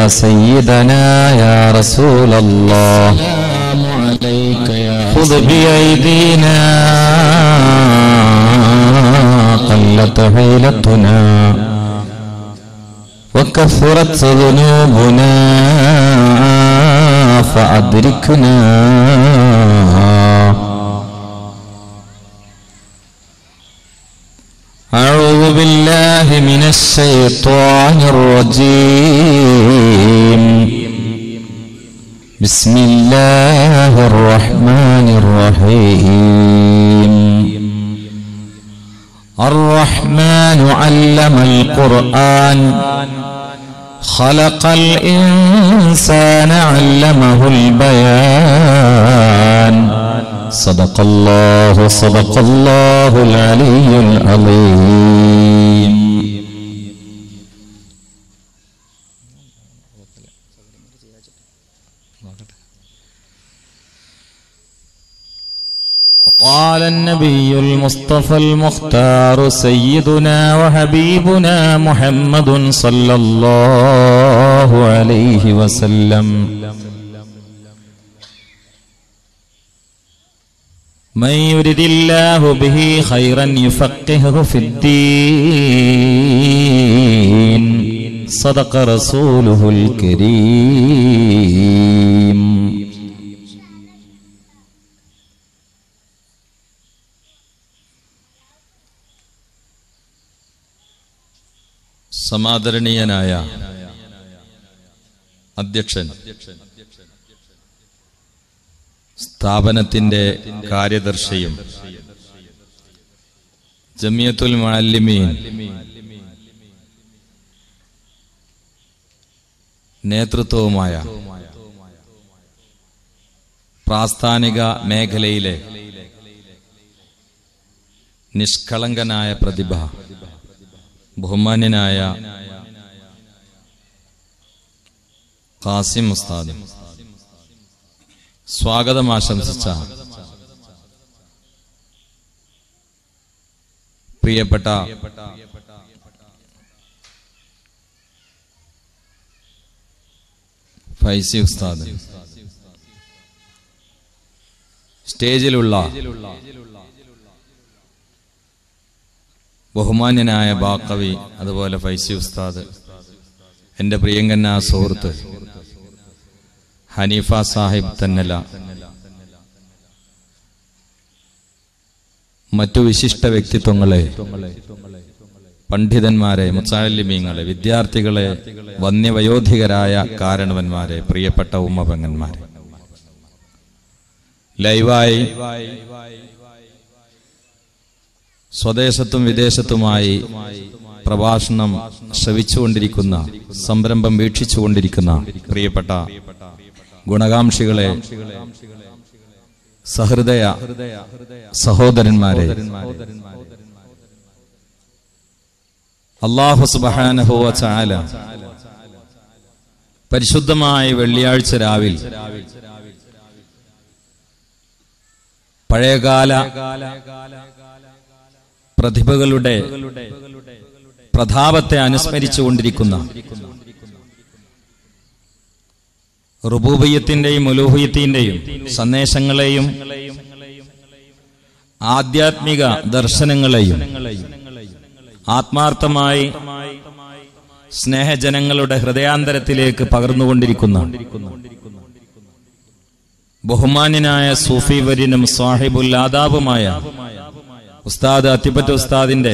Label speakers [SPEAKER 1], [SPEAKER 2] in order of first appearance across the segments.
[SPEAKER 1] سيدنا يا رسول الله
[SPEAKER 2] السلام عليك يا
[SPEAKER 1] خذ بأيدينا قلت حيلتنا وكثرت ذنوبنا فأدركنا أعوذ بالله من الشيطان الرجيم بسم الله الرحمن الرحيم الرحمن علم القرآن خلق الإنسان علمه البيان صدق الله صدق الله العلي العظيم وقال النبي المصطفى المختار سيدنا وحبيبنا محمد صلى الله عليه وسلم من يرد الله به خيرا يفقهه في الدين صدق رسوله الكريم
[SPEAKER 3] സമാദരണീയനായ അധ്യക്ഷൻ സ്ഥാപനത്തിന്റെ കാര്യദർശിയും ജമിയത്തുൽ മുഅല്ലിമീൻ നേതൃത്വവുമായ പ്രാസ്ഥാനിക മേഖലയിലെ നിഷ്കളങ്കനായ പ്രതിഭ ബഹുമാന്യനായ ഖാസിം ഉസ്താദ് സ്വാഗതം ആശംസിച്ച പ്രിയപ്പെട്ട ഫൈസി ഉസ്താദ് സ്റ്റേജിലുള്ള ബഹുമാന്യനായ ബാക്കവി അതുപോലെ ഫൈസി ഉസ്താദ് എൻ്റെ പ്രിയങ്കന്ന സുഹൃത്ത് ഹനീഫ സാഹിബ് തന്നല മറ്റു വിശിഷ്ട വ്യക്തിത്വങ്ങളെ പണ്ഡിതന്മാരെ മുച്ചാലിമീങ്ങളെ വിദ്യാർത്ഥികളെ വന്യവയോധികരായ കാരണവന്മാരെ പ്രിയപ്പെട്ട ഉമ്മപെങ്ങന്മാരെ ലൈവായി സ്വദേശത്തും വിദേശത്തുമായി പ്രഭാഷണം ശ്രവിച്ചുകൊണ്ടിരിക്കുന്ന സംരംഭം വീക്ഷിച്ചുകൊണ്ടിരിക്കുന്ന പ്രിയപ്പെട്ട ഗുണകാംക്ഷികളെ സഹൃദയ സഹോദരന്മാരെ അള്ളാഹു സുബാനഹുവ ചാല പരിശുദ്ധമായ വെള്ളിയാഴ്ച രാവിൽ പഴയകാല പ്രതിഭകളുടെ പ്രതാപത്തെ അനുസ്മരിച്ചുകൊണ്ടിരിക്കുന്ന റുബൂബയ്യത്തിന്റെയും ഉലൂഹയ്യത്തിന്റെയും സന്ദേശങ്ങളെയും ആധ്യാത്മിക ദർശനങ്ങളെയും ആത്മാർത്ഥമായി സ്നേഹജനങ്ങളുടെ ഹൃദയാന്തരത്തിലേക്ക് പകർന്നുകൊണ്ടിരിക്കുന്ന ബഹുമാന്യനായ സൂഫി വര്യനും സാഹിബുൽ ആദാബുമായ ഉസ്താദ് അത്തിപ്പറ്റ ഉസ്താദിന്റെ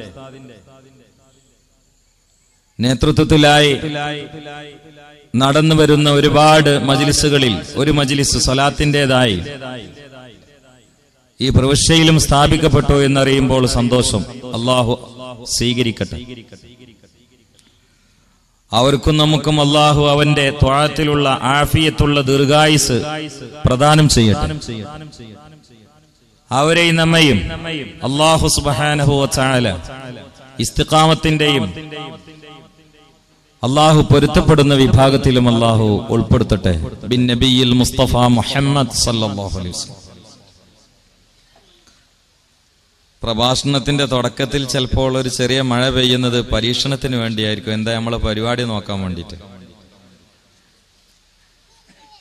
[SPEAKER 3] നേതൃത്വത്തിലായി നടന്നു വരുന്ന ഒരുപാട് മജിലിസുകളിൽ ഒരു മജിലിസ് സ്വലാത്തിൻ്റെതായി ഈ പ്രവിശ്യയിലും സ്ഥാപിക്കപ്പെട്ടു എന്നറിയുമ്പോൾ സന്തോഷം അള്ളാഹു സ്വീകരിക്കട്ടെ അവർക്കും നമുക്കും അള്ളാഹു അവന്റെ ത്വാഴത്തിലുള്ള ആഫിയത്തുള്ള ദീർഘായുസ് പ്രദാനം ചെയ്യട്ടെ അവരെയും നമ്മയും അള്ളാഹു സുബാനഹു ചാല ഇസ്തിഖാമത്തിന്റെയും അള്ളാഹു പൊരുത്തപ്പെടുന്ന വിഭാഗത്തിലും അള്ളാഹു ഉൾപ്പെടുത്തട്ടെ ബിൻ നബിയിൽ മുസ്തഫ മുഹമ്മദ് സല്ലല്ലാഹു അലൈഹി വസല്ലം പ്രഭാഷണത്തിന്റെ തുടക്കത്തിൽ ചിലപ്പോൾ ഒരു ചെറിയ മഴ പെയ്യുന്നത് പരീക്ഷണത്തിന് വേണ്ടിയായിരിക്കും എന്താ നമ്മളെ പരിപാടി നോക്കാൻ വേണ്ടിയിട്ട്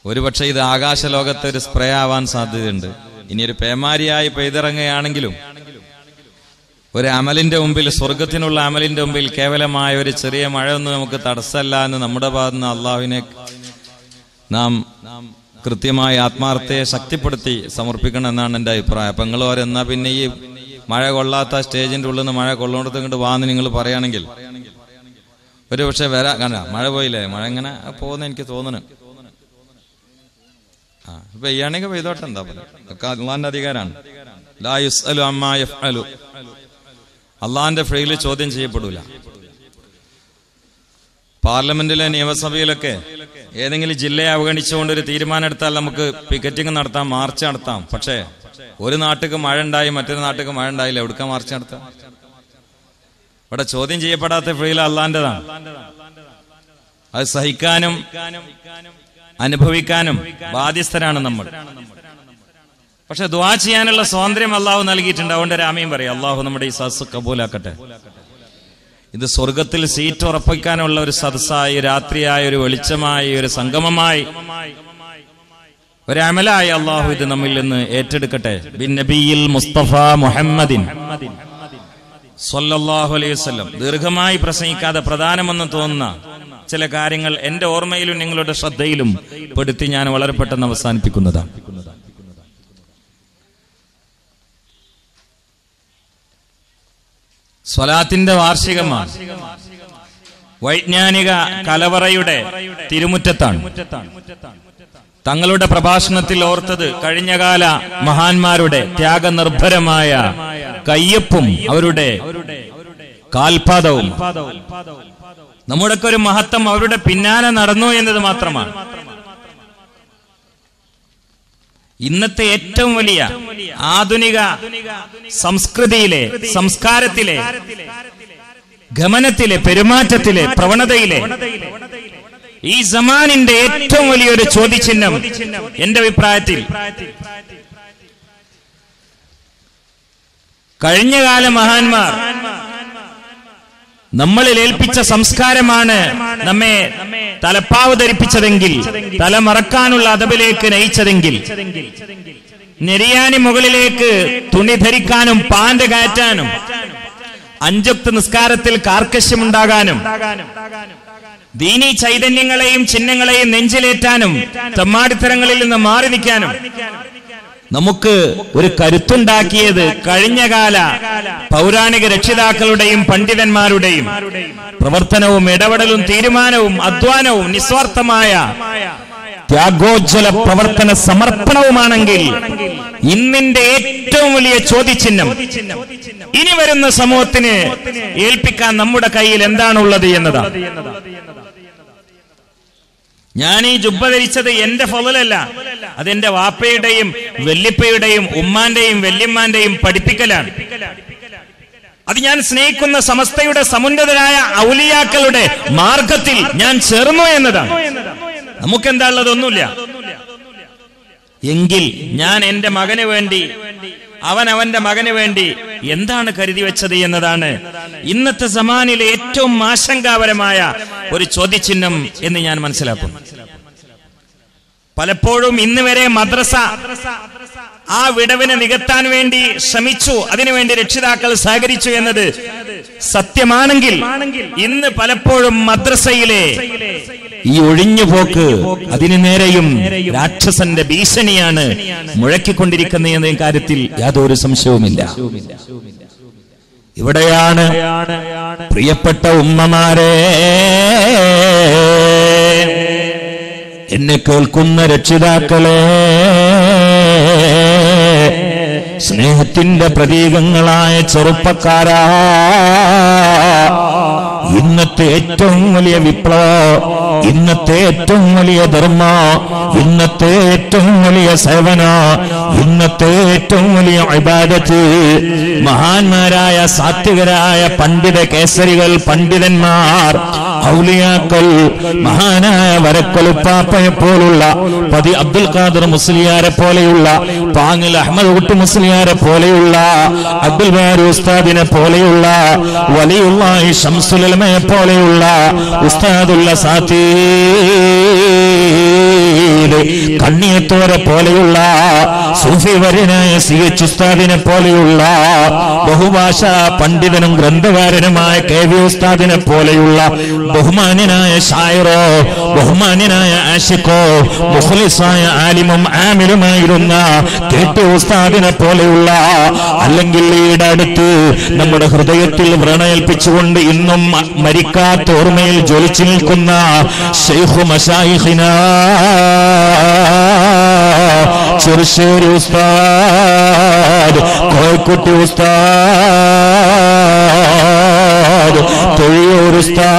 [SPEAKER 3] ഒരുപക്ഷെ ഇത് ആകാശലോകത്തെ ഒരു സ്പ്രേ ആവാൻ സാധ്യതയുണ്ട് ഇനി ഒരു പേമാരിയായി പെയ്തിറങ്ങുകയാണെങ്കിലും ഒരു അമലിന്റെ മുമ്പിൽ സ്വർഗത്തിനുള്ള അമലിന്റെ മുമ്പിൽ കേവലമായ ഒരു ചെറിയ മഴയൊന്നും നമുക്ക് തടസ്സമല്ല എന്ന് നമ്മുടെ ഭാഗത്ത് നിന്ന് അള്ളാഹുവിനെ നാം കൃത്യമായി ആത്മാർത്ഥയെ ശക്തിപ്പെടുത്തി സമർപ്പിക്കണം എന്നാണ് എൻ്റെ അഭിപ്രായം അപ്പൊ നിങ്ങൾ എന്നാ പിന്നെ ഈ മഴ കൊള്ളാത്ത സ്റ്റേജിന്റെ ഉള്ളിൽ നിന്ന് മഴ കൊള്ളോടത്ത് ഇങ്ങോട്ട് വാന്ന് നിങ്ങൾ പറയുകയാണെങ്കിൽ ഒരു പക്ഷെ വരാ കാണാ മഴ പോയില്ലേ മഴ ഇങ്ങനെ പോകുന്ന എനിക്ക് തോന്നുന്നു ആ പെയ്യാണെങ്കിൽ പെയ്തോട്ടെ എന്താ പോലെ ഒക്കെ അള്ളാന്റെ അധികാരമാണ് ലാ യുസ്അലു അമ്മാ യഫ്അലു അള്ളാന്റെ ഫെയില് ചോദ്യം ചെയ്യപ്പെടൂല പാർലമെന്റിലെ നിയമസഭയിലൊക്കെ ഏതെങ്കിലും ജില്ലയെ അവഗണിച്ചുകൊണ്ട് ഒരു തീരുമാനം എടുത്താൽ നമുക്ക് പിക്കറ്റിംഗ് നടത്താം മാർച്ച് നടത്താം പക്ഷേ ഒരു നാട്ടിക്ക് മഴ ഉണ്ടായി മറ്റൊരു നാട്ടിക്ക് മഴ ഉണ്ടായില്ല എവിടുക്ക മാർച്ച് നടത്താം ഇവിടെ ചോദ്യം ചെയ്യപ്പെടാത്ത ഫെയിൽ അള്ളാന്റെതാണ് അത് സഹിക്കാനും അനുഭവിക്കാനും ബാധ്യസ്ഥരാണ് നമ്മൾ പക്ഷെ ദ്വാ ചെയ്യാനുള്ള സ്വാതന്ത്ര്യം അള്ളാഹു നൽകിയിട്ടുണ്ട് അതുകൊണ്ട് രാമയും പറയും അള്ളാഹു നമ്മുടെ ഈ സദസ് കബൂലാക്കട്ടെ ഇത് സ്വർഗത്തിൽ സീറ്റ് ഉറപ്പിക്കാനുള്ള ഒരു സദസ്സായി രാത്രിയായ ഒരു വെളിച്ചമായി ഒരു സംഗമമായി ഒരു അമലായി അള്ളാഹു ഇത് നമ്മിൽ നിന്ന് ഏറ്റെടുക്കട്ടെ ബിൻ നബിയിൽ മുസ്തഫ മുഹമ്മദിൻ സല്ലല്ലാഹു അലൈഹി വസല്ലം ദീർഘമായി പ്രസംഗിക്കാതെ പ്രധാനമെന്ന് തോന്നുന്ന ചില കാര്യങ്ങൾ എന്റെ ഓർമ്മയിലും നിങ്ങളുടെ ശ്രദ്ധയിലും പെടുത്തി ഞാൻ വളരെ പെട്ടെന്ന് അവസാനിപ്പിക്കുന്നതാണ് സ്വലാത്തിന്റെ വാർഷികമാണ് വൈജ്ഞാനിക കലവറയുടെ തിരുമുറ്റത്താണ് തങ്ങളുടെ പ്രഭാഷണത്തിൽ ഓർത്തത് കഴിഞ്ഞകാല മഹാന്മാരുടെ ത്യാഗനിർഭരമായ കയ്യൊപ്പും അവരുടെ കാൽപാദവും നമ്മുടെയൊക്കെ ഒരു മഹത്വം അവരുടെ പിന്നാലെ നടന്നു എന്നത് മാത്രമാണ് ഇന്നത്തെ ഏറ്റവും വലിയ ആധുനിക സംസ്കൃതിയിലെ സംസ്കാരത്തിലെ ഗമനത്തിലെ പെരുമാറ്റത്തിലെ പ്രവണതയിലെ ഈ സമാനിന്റെ ഏറ്റവും വലിയൊരു ചോദ്യചിഹ്നം എന്റെ അഭിപ്രായത്തിൽ കഴിഞ്ഞകാല മഹാന്മാർ നമ്മളിൽ ഏൽപ്പിച്ച സംസ്കാരമാണ് നമ്മെ തലപ്പാവ് ധരിപ്പിച്ചതെങ്കിൽ തല മറക്കാനുള്ള അതബിലേക്ക് നയിച്ചതെങ്കിൽ നെരിയാനി മുകളിലേക്ക് തുണി ധരിക്കാനും പാൻറ് കയറ്റാനും അഞ്ചക്ത് നിസ്കാരത്തിൽ കാർക്കശ്യമുണ്ടാകാനും ദീനി ചൈതന്യങ്ങളെയും ചിഹ്നങ്ങളെയും നെഞ്ചിലേറ്റാനും തെമ്മാടിത്തരങ്ങളിൽ നിന്ന് മാറി നിൽക്കാനും നമുക്ക് ഒരു കരുത്തുണ്ടാക്കിയത് കഴിഞ്ഞകാല പൗരാണിക രക്ഷിതാക്കളുടെയും പണ്ഡിതന്മാരുടെയും പ്രവർത്തനവും ഇടപെടലും തീരുമാനവും അധ്വാനവും നിസ്വാർത്ഥമായ ത്യാഗോജ്വല പ്രവർത്തന സമർപ്പണവുമാണെങ്കിൽ ഇന്നിന്റെ ഏറ്റവും വലിയ ചോദ്യചിഹ്നം ഇനി വരുന്ന സമൂഹത്തിന് ഏൽപ്പിക്കാൻ നമ്മുടെ കയ്യിൽ എന്താണുള്ളത് എന്നതാണ് ഞാൻ ഈ ജുബ്ബ ധരിച്ചത് എന്റെ ഫലല്ല അതെന്റെ വാപ്പയുടെയും വെല്ലിപ്പയുടെയും ഉമ്മാന്റെയും വല്യമ്മാന്റെയും പഠിപ്പിക്കലാണ് അത് ഞാൻ സ്നേഹിക്കുന്ന സമസ്തയുടെ സമുന്നതരായ ഔലിയാക്കളുടെ മാർഗത്തിൽ ഞാൻ ചേർന്നു എന്നതാണ് നമുക്കെന്താ ഉള്ളതൊന്നുമില്ല എങ്കിൽ ഞാൻ എന്റെ മകന് വേണ്ടി അവൻ അവന്റെ മകന് വേണ്ടി എന്താണ് കരുതി വെച്ചത് എന്നതാണ് ഇന്നത്തെ സമാനിലെ ഏറ്റവും ആശങ്കാപരമായ ഒരു ചോദ്യചിഹ്നം എന്ന് ഞാൻ മനസ്സിലാക്കുന്നു പലപ്പോഴും ഇന്ന് വരെ മദ്രസ ആ വിടവിനെ നികത്താൻ വേണ്ടി ശ്രമിച്ചു അതിനുവേണ്ടി രക്ഷിതാക്കൾ സഹകരിച്ചു എന്നത് സത്യമാണെങ്കിൽ ഇന്ന് പലപ്പോഴും മദ്രസയിലെ ഈ ഒഴിഞ്ഞുപോക്ക് അതിനു നേരെയും രാക്ഷസന്റെ ഭീഷണിയാണ് മുഴക്കിക്കൊണ്ടിരിക്കുന്ന എന്ന കാര്യത്തിൽ യാതൊരു സംശയവുമില്ല ഇവിടെയാണ് പ്രിയപ്പെട്ട ഉമ്മമാരെ എന്നെ കേൾക്കുന്ന രക്ഷിതാക്കളെ സ്നേഹത്തിന്റെ പ്രതീകങ്ങളായ ചെറുപ്പക്കാരാ ഇന്നത്തെ ഏറ്റവും വലിയ വിപ്ലവം ഇന്നത്തെ ഏറ്റവും വലിയ ധർമ്മ ഇന്നത്തെ ഏറ്റവും വലിയ സേവന ഇന്നത്തെ ഏറ്റവും വലിയ ഇബാദത്ത് മഹാന്മാരായ സാത്വികരായ പണ്ഡിത കേസരികൾ പണ്ഡിതന്മാർ ഔലിയാക്കൾ മഹാനായ വരക്കൊലുപ്പാപ്പയെ പോലുള്ള പതി അബ്ദുൽ ഖാദർ മുസ്ലിയാരെ പോലെയുള്ള പാങ്ങിൽ അഹമ്മദ് കുട്ടി മുസ്ലിയാരെ പോലെയുള്ള അബ്ദുൽ ബാരി ഉസ്താദിനെ പോലെയുള്ള വലിയുള്ള ഷംസുലമയെ പോലെയുള്ള ഉസ്താദുള്ള സാത്തി
[SPEAKER 1] ജമിയത്തോരെ പോലെയുള്ള സൂഫി വര്യനായ സി എച്ച് ഉസ്താദിനെ പോലെയുള്ള ബഹുഭാഷാ പണ്ഡിതനും ഗ്രന്ഥകാരനുമായ കെ വി ഉസ്താദിനെ പോലെയുള്ള ബഹുമാന്യനായ ഷായറോ ബഹുമാന്യനായ ആഷിഖോ മുഖ്ലിസായ ആലിമും ആമിലുമായിരുന്ന കെ ടി ഉസ്താദിനെ പോലെയുള്ള അല്ലെങ്കിൽ ഈടെ അടുത്ത് നമ്മുടെ ഹൃദയത്തിൽ വ്രണയേൽപ്പിച്ചുകൊണ്ട് ഇന്നും മരിക്കാത്ത ഓർമ്മയിൽ ജ്വലിച്ചു നിൽക്കുന്ന ഷെയ്ഖു മഷായിഖിന ചെറുശ്ശേരി ഉസ്താദ് കോയക്കുട്ടി ഉസ്താദ് തൊഴിയൂർ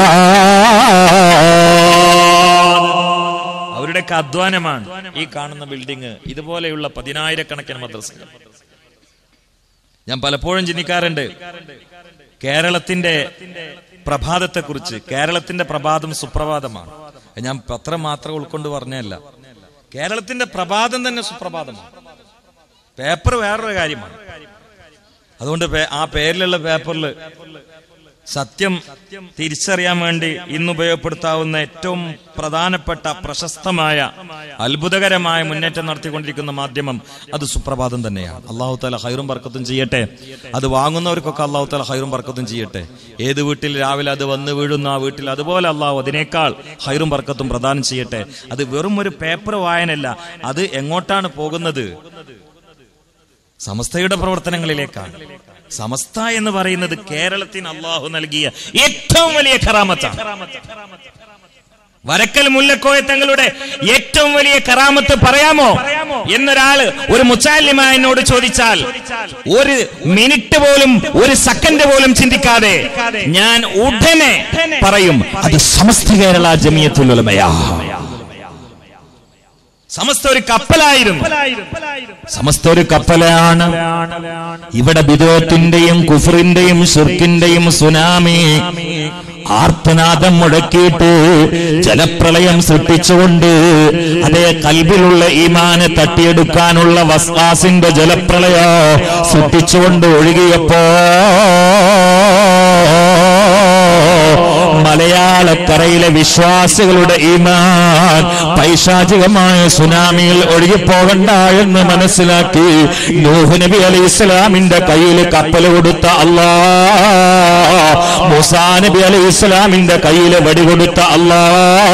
[SPEAKER 1] ഉസ്താദ്
[SPEAKER 3] അവരുടെയൊക്കെ അധ്വാനമാണ് ഈ കാണുന്ന ബിൽഡിംഗ് ഇതുപോലെയുള്ള പതിനായിരക്കണക്കിന് മദ്രസകൾ ഞാൻ പലപ്പോഴും ചിന്തിക്കാറുണ്ട് കേരളത്തിന്റെ പ്രഭാതത്തെക്കുറിച്ച് കേരളത്തിന്റെ പ്രഭാതം സുപ്രഭാതമാണ് ഞാൻ പത്രം മാത്രം ഉൾക്കൊണ്ട് പറഞ്ഞതല്ല കേരളത്തിന്റെ പ്രഭാതം തന്നെ സുപ്രഭാതമാണ് പേപ്പർ വേറൊരു കാര്യമാണ് അതുകൊണ്ട് പേ- ആ പേരിലുള്ള പേപ്പറിൽ സത്യം തിരിച്ചറിയാൻ വേണ്ടി ഇന്ന് ഉപയോഗപ്പെടുത്താവുന്ന ഏറ്റവും പ്രധാനപ്പെട്ട പ്രശസ്തമായ അത്ഭുതകരമായ മുന്നേറ്റം നടത്തിക്കൊണ്ടിരിക്കുന്ന മാധ്യമം അത് സുപ്രഭാതം തന്നെയാണ് അള്ളാഹു താല ഹൈറും ബർക്കത്തും ചെയ്യട്ടെ അത് വാങ്ങുന്നവർക്കൊക്കെ അള്ളാഹു താല ഹൈറും ബർക്കത്തും ചെയ്യട്ടെ ഏത് വീട്ടിൽ രാവിലെ അത് വന്ന് വീഴുന്ന ആ വീട്ടിൽ അതുപോലെ അള്ളാഹു അതിനേക്കാൾ ഹൈറും ബർക്കത്തും പ്രദാനം ചെയ്യട്ടെ അത് വെറും ഒരു പേപ്പർ വായനല്ല അത് എങ്ങോട്ടാണ് പോകുന്നത് സമസ്തയുടെ പ്രവർത്തനങ്ങളിലേക്കാണ് സമസ്ത എന്ന് പറയുന്നത് കേരളത്തിന് അള്ളാഹു നൽകിയ ഏറ്റവും വലിയ കറാമത്താണ് വരക്കൽ മുല്ലക്കോയ തങ്ങളുടെ ഏറ്റവും വലിയ കറാമത്ത് പറയാമോ എന്നൊരാള് ഒരു മുച്ചാലിമ എന്നോട് ചോദിച്ചാൽ ഒരു മിനിറ്റ് പോലും ഒരു സെക്കൻഡ് പോലും ചിന്തിക്കാതെ ഞാൻ ഉടനെ പറയും
[SPEAKER 1] അത് സമസ്ത കേരള ജമിയത്തുലമയാ
[SPEAKER 3] സമസ്ത ഒരു കപ്പലായിരുന്നു
[SPEAKER 1] സമസ്ത ഒരു കപ്പലാണ് ഇവിടെ ബിദോത്തിന്റെയും കുഫറിന്റെയും ഷിർക്കിന്റെയും സുനാമി ആർത്തനാദം മുടക്കിയിട്ട് ജലപ്രളയം സൃഷ്ടിച്ചുകൊണ്ട് അതേ കൽബിലുള്ള ഈമാനെ തട്ടിയെടുക്കാനുള്ള വസ്വാസിന്റെ ജലപ്രളയ സൃഷ്ടിച്ചുകൊണ്ട് ഒഴുകിയപ്പോ മലയാളക്കരയിലെ വിശ്വാസികളുടെ ഈമാൻ പൈശാചികമായ സുനാമിയിൽ ഒഴുകിപ്പോകണ്ട എന്ന് മനസ്സിലാക്കി നൂഹ് നബി അലൈഹി ഇസ്ലാമിന്റെ കയ്യിൽ കപ്പൽ കൊടുത്ത അല്ലാ മുസാ നബി അലൈഹി ഇസ്ലാമിന്റെ കയ്യിൽ വടി കൊടുത്ത അല്ലാ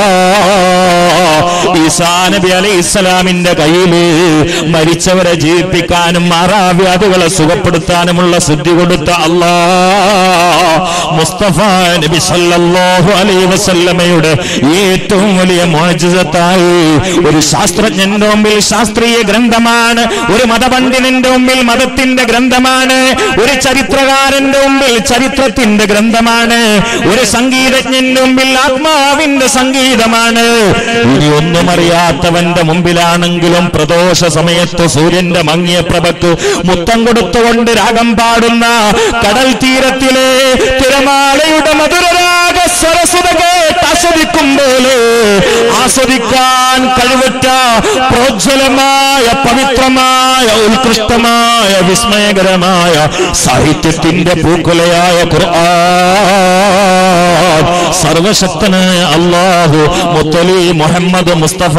[SPEAKER 1] ഈസാ നബി അലൈഹി ഇസ്ലാമിന്റെ കയ്യില് മരിച്ചവരെ ജീവിപ്പിക്കാനും മാറാവ്യാധികളെ സുഖപ്പെടുത്താനുമുള്ള സിദ്ധി കൊടുത്ത അല്ലാ മുസ്തഫ നബി സല്ലല്ലാഹു അലൈഹി വസല്ലമയുടെ ഏറ്റവും വലിയ മോചിതത്തായി ഒരു ശാസ്ത്രജ്ഞന്റെ മുമ്പിൽ ശാസ്ത്രീയ ഗ്രന്ഥമാണ് ഒരു മതപണ്ഡിതന്റെ മുമ്പിൽ മതത്തിന്റെ ഗ്രന്ഥമാണ് ഒരു ചരിത്രകാരന്റെ മുമ്പിൽ ചരിത്രത്തിന്റെ ഗ്രന്ഥമാണ് ഒരു സംഗീതജ്ഞന്റെ മുമ്പിൽ ആത്മാവിന്റെ സംഗീതമാണ് ഇനി ഒന്നും അറിയാത്തവന്റെ മുമ്പിലാണെങ്കിലും പ്രദോഷ സമയത്ത് സൂര്യന്റെ മങ്ങിയ പ്രഭക്ക് മുത്തം കൊടുത്തുകൊണ്ട് രാഗം പാടുന്ന കടൽ തീരത്തിലെ തിരമാലയുടെ മധുരരാഗ സരസ്വത കേട്ട് ആസ്വദിക്കുമ്പോൾ ആസ്വദിക്കാൻ കഴിവറ്റ പ്രോജ്വലമായ പവിത്രമായ ഉത്കൃഷ്ടമായ വിസ്മയകരമായ സാഹിത്യത്തിന്റെ പൂക്കുലയായ ഖുർആൻ സർവശക്തനായ അള്ളാഹു മുത്തലി മുഹമ്മദ് മുസ്തഫ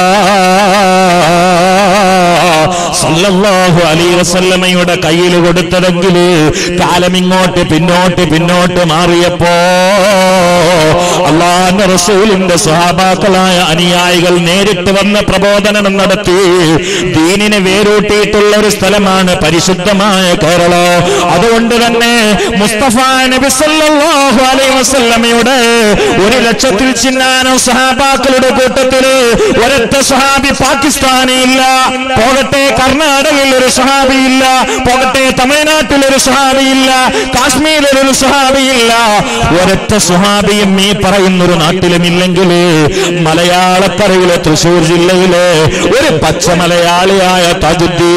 [SPEAKER 1] സല്ലല്ലാഹു അലൈഹി വസല്ലമയുടെ കയ്യിൽ കൊടുത്തതെങ്കിൽ കാലം ഇങ്ങോട്ട് പിന്നോട്ട് പിന്നോട്ട് മാറിയപ്പോ അള്ളാന്റെ റസൂലിന്റെ സ്വഹാബാക്കളായ അനുയായികൾ നേരിട്ട് വന്ന് പ്രബോധനം നടത്തി ദീനിനെ വേരൂട്ടിയിട്ടുള്ള ഒരു സ്ഥലമാണ് പരിശുദ്ധമായ കേരളം അതുകൊണ്ട് തന്നെ മുസ്തഫ നബി സല്ലല്ലാഹു അലൈഹി വസല്ലമയുടെ ഒരു ലക്ഷത്തിൽ ചിന്നാനം സഹാബാക്കളുടെ കൂട്ടത്തില് ഒരൊറ്റ സഹാബി പാകിസ്ഥാനി ഇല്ല പോകട്ടെ കർണാടകയിൽ ഒരു സഹാബി ഇല്ല പോകട്ടെ തമിഴ്നാട്ടിൽ ഒരു സഹാബി ഇല്ല കാശ്മീരിൽ ഒരു സഹാബി ഇല്ല ഒരൊറ്റ സുഹാബിയും ഈ പറയുന്നൊരു നാട്ടിലും ഇല്ലെങ്കിൽ മലയാളക്കരയിലെ തൃശൂർ ജില്ലയിലെ ഒരു പച്ച മലയാളിയായ തജുദ്ദീൻ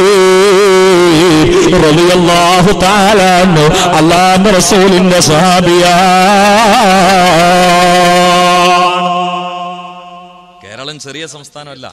[SPEAKER 1] റളിയല്ലാഹു തആല അൻഹു അല്ലാഹുവിന്റെ റസൂലിന്റെ സഹാബിയാ
[SPEAKER 3] കേരളം ചെറിയ സംസ്ഥാനമല്ല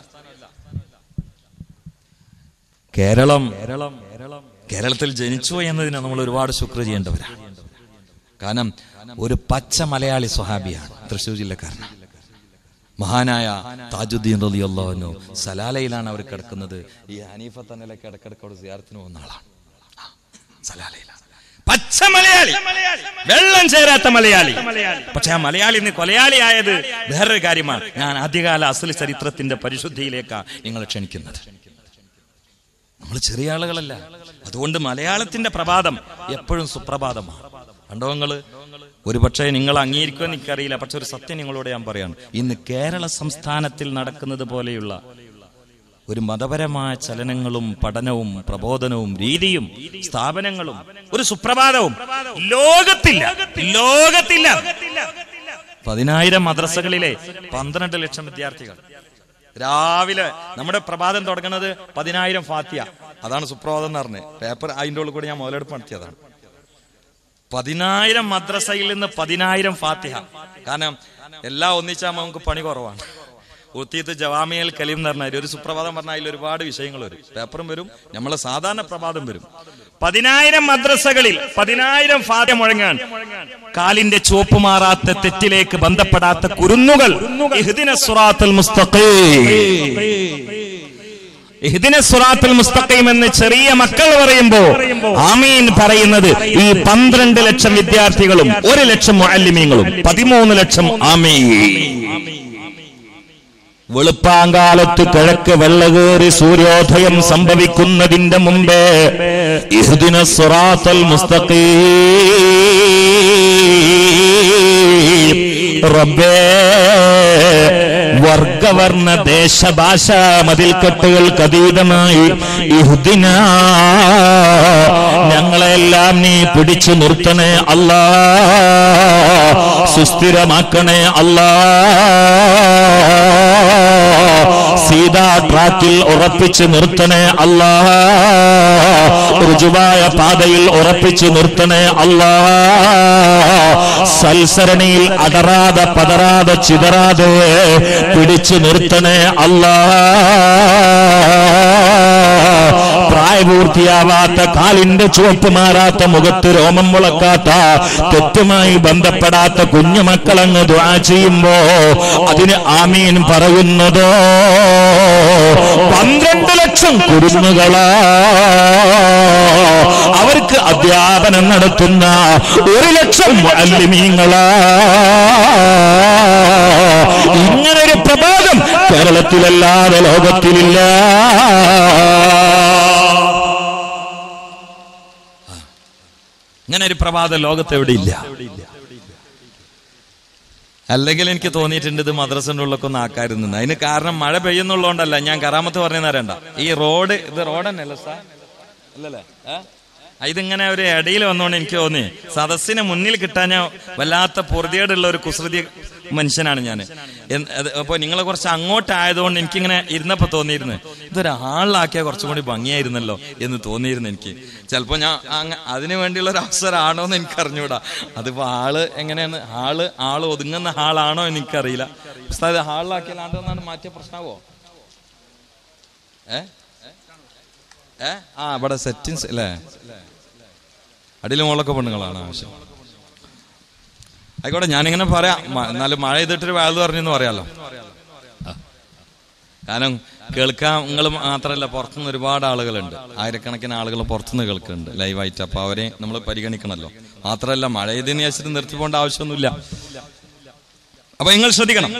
[SPEAKER 3] കേരളം കേരളത്തിൽ ജനിച്ചു എന്നതിന് നമ്മൾ ഒരുപാട് ശുക്ർ ചെയ്യേണ്ടവരാണ് കാരണം ഒരു പച്ച മലയാളി സ്വഹാബിയാണ് തൃശ്ശൂർ ജില്ലക്കാരനാണ് മഹാനായ താജുദ്ദീൻ റലി അള്ളാഹുനു സലാലയിലാണ് അവർ കിടക്കുന്നത് ഈ ഹനീഫ തന്നലൊക്കെ ഇടക്കിടക്ക് അവിടെ സിയാറത്തിന് പോകുന്ന ആളാണ് ആ, സലാലയിലാണ് പച്ച മലയാളി വെള്ളം ചേരാത്ത മലയാളി പക്ഷെ ആ മലയാളി ഇന്ന് കൊലയാളിയായത് വേറൊരു കാര്യമാണ് ഞാൻ ആദ്യകാല അസൽ ചരിത്രത്തിന്റെ പരിശുദ്ധിയിലേക്കാണ് നിങ്ങളെ ക്ഷണിക്കുന്നത് നമ്മൾ ചെറിയ ആളുകളല്ല അതുകൊണ്ട് മലയാളത്തിന്റെ പ്രഭാതം എപ്പോഴും സുപ്രഭാതമാണ് കണ്ടോ നിങ്ങള് ഒരു പക്ഷേ നിങ്ങൾ അംഗീകരിക്കുമെന്ന് എനിക്കറിയില്ല പക്ഷെ ഒരു സത്യം നിങ്ങളോട് ഞാൻ പറയാണ് ഇന്ന് കേരള സംസ്ഥാനത്തിൽ നടക്കുന്നത് പോലെയുള്ള ഒരു മതപരമായ ചലനങ്ങളും പഠനവും പ്രബോധനവും രീതിയും സ്ഥാപനങ്ങളും ഒരു സുപ്രഭാതവും ലോകത്തില്ല ലോകത്തില്ല പതിനായിരം മദ്രസകളിലെ പന്ത്രണ്ട് ലക്ഷം വിദ്യാർത്ഥികൾ രാവിലെ നമ്മുടെ പ്രഭാതം തുടങ്ങുന്നത് പതിനായിരം ഫാത്തിയ അതാണ് സുപ്രഭാതം എന്ന് പറഞ്ഞത് പേപ്പർ അതിൻ്റെ ഉള്ളിൽ കൂടി ഞാൻ മുതലെടുപ്പ് നടത്തിയതാണ് പതിനായിരം മദ്രസയിൽ നിന്ന് പതിനായിരം ഫാത്തിഹ കാരണം എല്ലാം ഒന്നിച്ചാകുമ്പോൾ നമുക്ക് പണി കുറവാണ് ഉത്തീത്ത് ജവാമിയൽ കലീം എന്ന് പറഞ്ഞാൽ ഒരു സുപ്രഭാതം പറഞ്ഞാൽ അതിൽ ഒരുപാട് വിഷയങ്ങൾ വരും പേപ്പറും വരും നമ്മളെ സാധാരണ പ്രഭാതം വരും പതിനായിരം മദ്രസകളിൽ പതിനായിരം ഫാത്തിഹ മുഴങ്ങാൻ കാലിന്റെ ചുവപ്പ് മാറാത്ത തെറ്റിലേക്ക് ബന്ധപ്പെടാത്ത കുരുന്നുകൾ ഇഹ്ദിന സുറാത്തുൽ മുസ്തഖീം ഇഹ്ദിന സുറാത്തുൽ മുസ്തഖീം എന്ന് ചെറിയ മക്കൾ പറയുമ്പോ ആമീൻ പറയുന്നത് ഈ പന്ത്രണ്ട് ലക്ഷം വിദ്യാർത്ഥികളും ഒരു ലക്ഷം മുഅല്ലിമീങ്ങളും പതിമൂന്ന് ലക്ഷം ആമീൻ വെളുപ്പാങ്കാലത്ത് കിഴക്ക് വെള്ളകേറി സൂര്യോദയം സംഭവിക്കുന്നതിന്റെ മുമ്പേ ഇഹ്ദിന സുറാത്തുൽ മുസ്തഖീം റബ്ബേ വർഗവർണ്ണ ദേശഭാഷ മതിൽക്കെട്ടുകൾക്ക് അതീതമായി ഇഹുദിന ഞങ്ങളെല്ലാം നീ പിടിച്ചു നിർത്തണേ അല്ലാ സുസ്ഥിരമാക്കണേ അല്ലാ സീതാ ട്രാക്കിൽ ഉറപ്പിച്ചു നിർത്തണേ അല്ലാ ഋജുവായ പാതയിൽ ഉറപ്പിച്ചു നിർത്തണേ അല്ലാ സൽസരണിയിൽ അടറാതെ പതറാതെ ചിതറാതെ പിടിച്ചു നിർത്തണേ അല്ലാ പ്രായപൂർത്തിയാവാത്ത കാലിന്റെ ചുവപ്പ് മാറാത്ത മുഖത്ത് രോമം മുളക്കാത്ത തെറ്റുമായി ബന്ധപ്പെടാത്ത കുഞ്ഞുമക്കളങ്ങ് ദ്വാ ചെയ്യുമ്പോ അതിന് ആമീൻ പറയുന്നതോ പന്ത്രണ്ട് ലക്ഷം കുരുന്നുകളാ അവർക്ക് അധ്യാപനം നടത്തുന്ന ഒരു ലക്ഷം മുഅല്ലിമീങ്ങളാ ഇങ്ങനൊരു പ്രഭാതം കേരളത്തിലല്ലാതെ ലോകത്തിലില്ല ഇങ്ങനെ ഒരു പ്രഭാതം ലോകത്ത് എവിടെയില്ല അല്ലെങ്കിൽ എനിക്ക് തോന്നിയിട്ടുണ്ട് ഇത് മദ്രസന്റെ ഉള്ളൊക്കെ ഒന്ന് ആക്കായിരുന്നു അതിന് കാരണം മഴ പെയ്യുന്നുള്ളതുകൊണ്ടല്ല ഞാൻ കറാമത്ത് പറഞ്ഞു തരണ്ട ഈ റോഡ് ഇത് റോഡ് തന്നെയല്ല സാർ അല്ലല്ലേ ഏ? ആ, ഇതിങ്ങനെ ഒരു ഇടയിൽ വന്നുകൊണ്ട് എനിക്ക് തോന്നി സദസ്സിന് മുന്നിൽ കിട്ടാൻ വല്ലാത്ത പൊറുതിയോടുള്ള ഒരു കുസൃതി മനുഷ്യനാണ് ഞാൻ അപ്പൊ നിങ്ങളെ കുറച്ച് അങ്ങോട്ടായതുകൊണ്ട് എനിക്കിങ്ങനെ ഇരുന്നപ്പോ തോന്നിയിരുന്നു ഇതൊരു ആളിലാക്കിയാൽ കുറച്ചും കൂടി ഭംഗിയായിരുന്നല്ലോ എന്ന് തോന്നിയിരുന്നു എനിക്ക് ചിലപ്പോ ഞാൻ അങ്ങ- അതിനു വേണ്ടിയുള്ള ഒരു അവസരമാണോ എന്ന് എനിക്ക് അറിഞ്ഞൂടാ അതിപ്പോ ആള് എങ്ങനെയാണ് ആള് ആള് ഒതുങ്ങുന്ന ആളാണോ എന്ന് എനിക്കറിയില്ല ഉസ്താദ് ഹാളിലാക്കിയാലാണ്ടോന്നാണ് മാറ്റിയ പ്രശ്നമാവോ ഏ ഏ ആ ഇവിടെ സെറ്റിങ്സ് അല്ലേ അടിയിലും മുകളൊക്കെ പെണ്ണുങ്ങളാണ് ആവശ്യം ആയിക്കോട്ടെ ഞാനിങ്ങനെ പറയാം മ- എന്നാലും മഴ ചെയ്തിട്ടൊരു വാഴ പറഞ്ഞെന്ന് പറയാലോ ആ. കാരണം കേൾക്കാൻ നിങ്ങൾ മാത്രമല്ല പുറത്തുനിന്ന് ഒരുപാട് ആളുകളുണ്ട് ആയിരക്കണക്കിന് ആളുകൾ പുറത്തുനിന്ന് കേൾക്കുന്നുണ്ട് ലൈവായിട്ട് അപ്പൊ അവരെ നമ്മൾ പരിഗണിക്കണമല്ലോ മാത്രമല്ല മഴ ചെയ്തതിന് ശേഷം നിർത്തി പോകേണ്ട ആവശ്യമൊന്നുമില്ല അപ്പൊ നിങ്ങൾ ശ്രദ്ധിക്കണം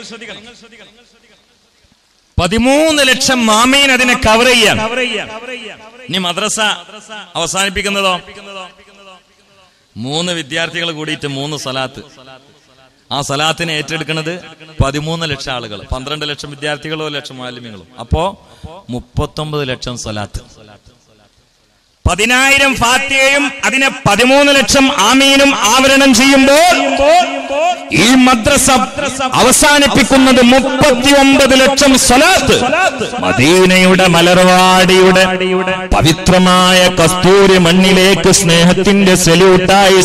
[SPEAKER 3] പതിമൂന്ന് ലക്ഷം മാമീൻ അതിനെ കവർ ചെയ്യാൻ ഇനി മദ്രസ അവസാനിപ്പിക്കുന്നതോ മൂന്ന് വിദ്യാർത്ഥികൾ കൂടിയിട്ട് മൂന്ന് സലാത്ത് ആ സലാത്തിനെ ഏറ്റെടുക്കുന്നത് പതിമൂന്ന് ലക്ഷം ആളുകൾ പന്ത്രണ്ട് ലക്ഷം വിദ്യാർത്ഥികളോ ലക്ഷം മാലിന്യങ്ങളും അപ്പോ മുപ്പത്തൊമ്പത് ലക്ഷം സലാത്ത് പതിനായിരം ഫാത്തിയയും അതിനെ പതിമൂന്ന് ലക്ഷം ആമീനും ആവരണം ചെയ്യുമ്പോൾ ഈ മദ്രസ അവസാനിപ്പിക്കുന്നത് മുപ്പത്തിയൊമ്പത് ലക്ഷം സ്വലാത്ത് മദീനയുടെ മലർവാടിയുടെ പവിത്രമായ കസ്തൂരി മണ്ണിലേക്ക് സ്നേഹത്തിന്റെ സല്യൂട്ടായി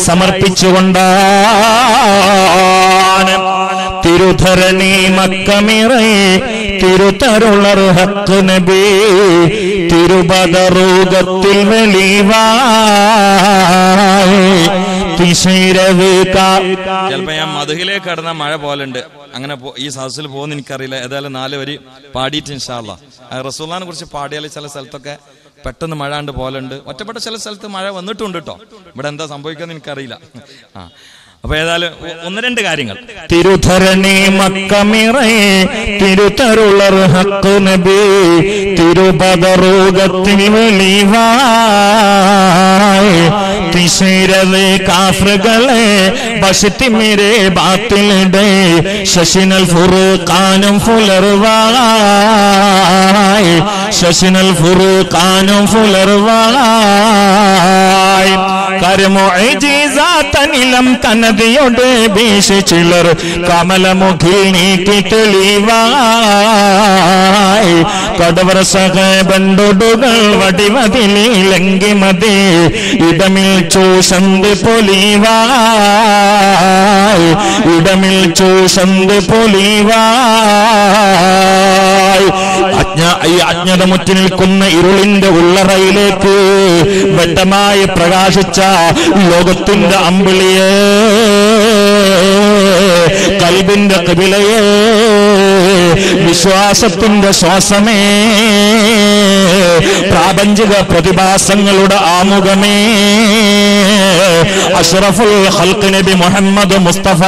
[SPEAKER 3] സമർപ്പിച്ചുകൊണ്ടാണ് തിരുധരണി മക്കമിറേ തിരുതരുളർ ഹക്ക് നബി തിരുപതറൂകത്തിൽ വെളിവായി
[SPEAKER 1] തിശൈരവ് കാ
[SPEAKER 3] ചിലപ്പോ ഞാൻ മധുഹിലേക്ക് കടന്ന മഴ പോലുണ്ട് അങ്ങനെ പോ- ഈ സദസ്സിൽ പോകുന്ന എനിക്കറിയില്ല ഏതായാലും നാല് വരി പാടിയിട്ട് ഇൻഷാല്ല റസൂല്ലാനെ കുറിച്ച് പാടിയാൽ ചില സ്ഥലത്തൊക്കെ പെട്ടെന്ന് മഴ ഉണ്ട് പോലുണ്ട് ഒറ്റപ്പെട്ട ചില സ്ഥലത്ത് മഴ വന്നിട്ടുണ്ട് കേട്ടോ ഇവിടെ എന്താ സംഭവിക്കാന്ന് എനിക്കറിയില്ല ആ അപ്പൊ ഏതായാലും ഒ- ഒന്ന് രണ്ട് കാര്യങ്ങൾ
[SPEAKER 1] തിരുധരണി മക്കമിറയെ തിരുതരുളർ ഹക്ക് നബി തിരുപതറൂകത്തിൽ വെളിവായ് തിശൈരത് കാഫറുകളെ ബശത്തിമിരെ ബാത്തിലിടെ ശശിനൽ ഫുറുഖാനും ഫുലർവായ് ശശിനൽ ഫുറുഖാനും ഫുലർവായ് കരമൊഴിജീസാത്തനിലം കനതയോട് ഭീഷിച്ചിലർ കമലമുഖിൽ നീക്കി തെളിവായി കടവർ സഹബണ്ടൊടുകൾ വടിമതിലി മതി ഇടമിൽ ചൂഷന്ത് പൊലിവായി ഇടമിൽ ചൂഷന്ത് പൊലിവായി അജ്ഞ ഈ അജ്ഞത മുറ്റി നിൽക്കുന്ന ഇരുളിന്റെ ഉള്ളറയിലേക്ക് വ്യക്തമായി പ്രകാശിച്ച ലോകത്തിന്റെ അമ്പിളിയെ കൽബിന്റെ കപിലയെ വിശ്വാസത്തിന്റെ ശ്വാസമേ പ്രാപഞ്ചിക പ്രതിഭാസങ്ങളുടെ ആമുഖമേ അഷ്റഫുൽ ഹൽക്ക് നബി മുഹമ്മദ് മുസ്തഫ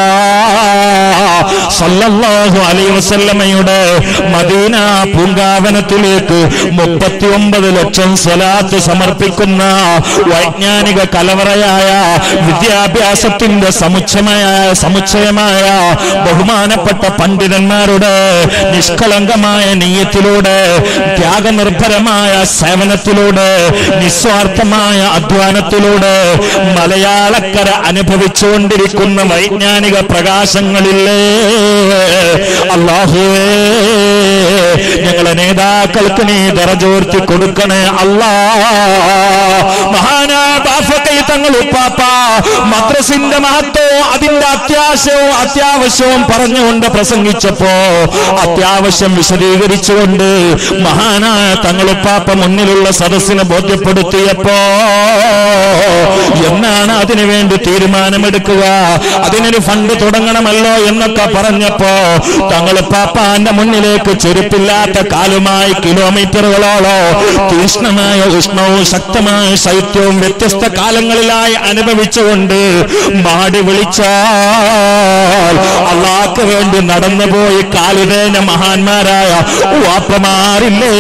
[SPEAKER 1] സല്ലല്ലാഹു അലൈഹി വസല്ലമയുടെ മദീന പൂങ്കാവനത്തിലേക്ക് മുപ്പത്തിയൊമ്പത് ലക്ഷം സ്വലാത്ത് സമർപ്പിക്കുന്ന വൈജ്ഞാനിക കലവറയായ വിദ്യാഭ്യാസത്തിന്റെ സമുച്ചയമായ സമുച്ചയമായ ബഹുമാനപ്പെട്ട പണ്ഡിതന്മാരുടെ നിഷ്കളങ്കമായ നീയത്തിലൂടെ ത്യാഗനിർഭരമായ സേവനത്തിലൂടെ നിസ്വാർത്ഥമായ അധ്വാനത്തിലൂടെ മലയാളക്കര അനുഭവിച്ചുകൊണ്ടിരിക്കുന്ന വൈജ്ഞാനിക പ്രകാശങ്ങളില്ലേ അള്ളാഹുവേ ഞങ്ങളെ നേതാക്കൾക്ക് നീ ദറജോർത്തി കൊടുക്കണേ അല്ലാ മഹാനാ ബാഫക്കൈ തങ്ങൾ ഉപ്പാപ്പ മദ്രസിന്റെ മഹത്വവും അതിന്റെ അത്യാവശ്യവും അത്യാവശ്യവും പറഞ്ഞുകൊണ്ട് പ്രസംഗിച്ചപ്പോ അത്യാവശ്യം വിശദീകരിച്ചുകൊണ്ട് മഹാനായ തങ്ങളുപ്പാപ്പ മുന്നിലുള്ള സദസ്സിനെ ബോധ്യപ്പെടുത്തിയപ്പോ എന്നാണ് അതിനു വേണ്ടി തീരുമാനമെടുക്കുക അതിനൊരു ഫണ്ട് തുടങ്ങണമല്ലോ എന്നൊക്കെ പറഞ്ഞപ്പോ തങ്ങളുപ്പാപ്പാന്റെ മുന്നിലേക്ക് ചെരുപ്പില്ലാത്ത കാലുമായി കിലോമീറ്ററുകളോളോ തീഷ്ണമായ ഉഷ്ണവും ശക്തമായ ശൈത്യവും വ്യത്യസ്ത കാലങ്ങളിലായി അനുഭവിച്ചുകൊണ്ട് മാടി വിളിച്ചാൽ അള്ളാക്ക് വേണ്ടി നടന്നുപോയി കാലുവേന മഹാന്മാരായ വാപ്പമാരില്ലേ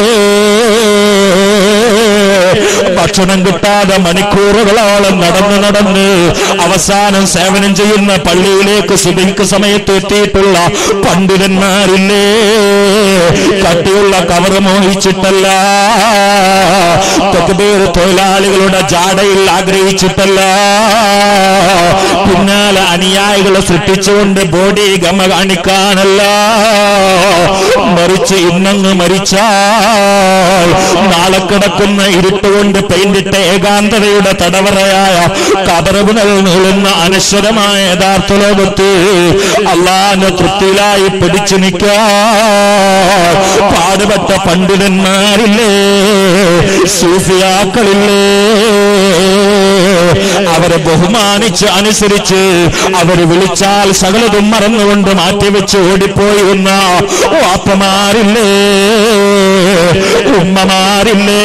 [SPEAKER 1] ഭക്ഷണം കിട്ടാതെ മണിക്കൂറുകളോളം നടന്ന് നടന്ന് അവസാനം സേവനം ചെയ്യുന്ന പള്ളിയിലേക്ക് സുബിക്ക് സമയത്ത് എത്തിയിട്ടുള്ള പണ്ഡിതന്മാരില്ലേ കട്ടിയുള്ള കവറ് മോഹിച്ചിട്ടല്ല തെക്കുപേർ തൊഴിലാളികളുടെ ജാടയിൽ ആഗ്രഹിച്ചിട്ടല്ല പിന്നാലെ അനുയായികളെ സൃഷ്ടിച്ചുകൊണ്ട് ബോഡി ഗമ കാണിക്കാനല്ല മറിച്ച് ഇന്നങ്ങ് മരിച്ചാൽ നാളെ കിടക്കുന്ന ഇരുട്ടുകൊണ്ട് പെയിന്റിട്ട ഏകാന്തതയുടെ തടവറയായ കബറവുകൾ നീളുന്ന അനശ്വരമായ യഥാർത്ഥ ലോകത്ത് അള്ളാന്റെ തൃപ്തിയിലായി പിടിച്ചു നിൽക്കാൻ പാടുപെട്ട പണ്ഡിതന്മാരില്ലേ സൂഫിയാക്കളില്ലേ അവരെ ബഹുമാനിച്ച് അനുസരിച്ച് അവർ വിളിച്ചാൽ സകലതും മറന്നുകൊണ്ട് മാറ്റിവെച്ച് ഓടിപ്പോയി എന്ന വാപ്പമാരില്ലേ ഉമ്മമാരില്ലേ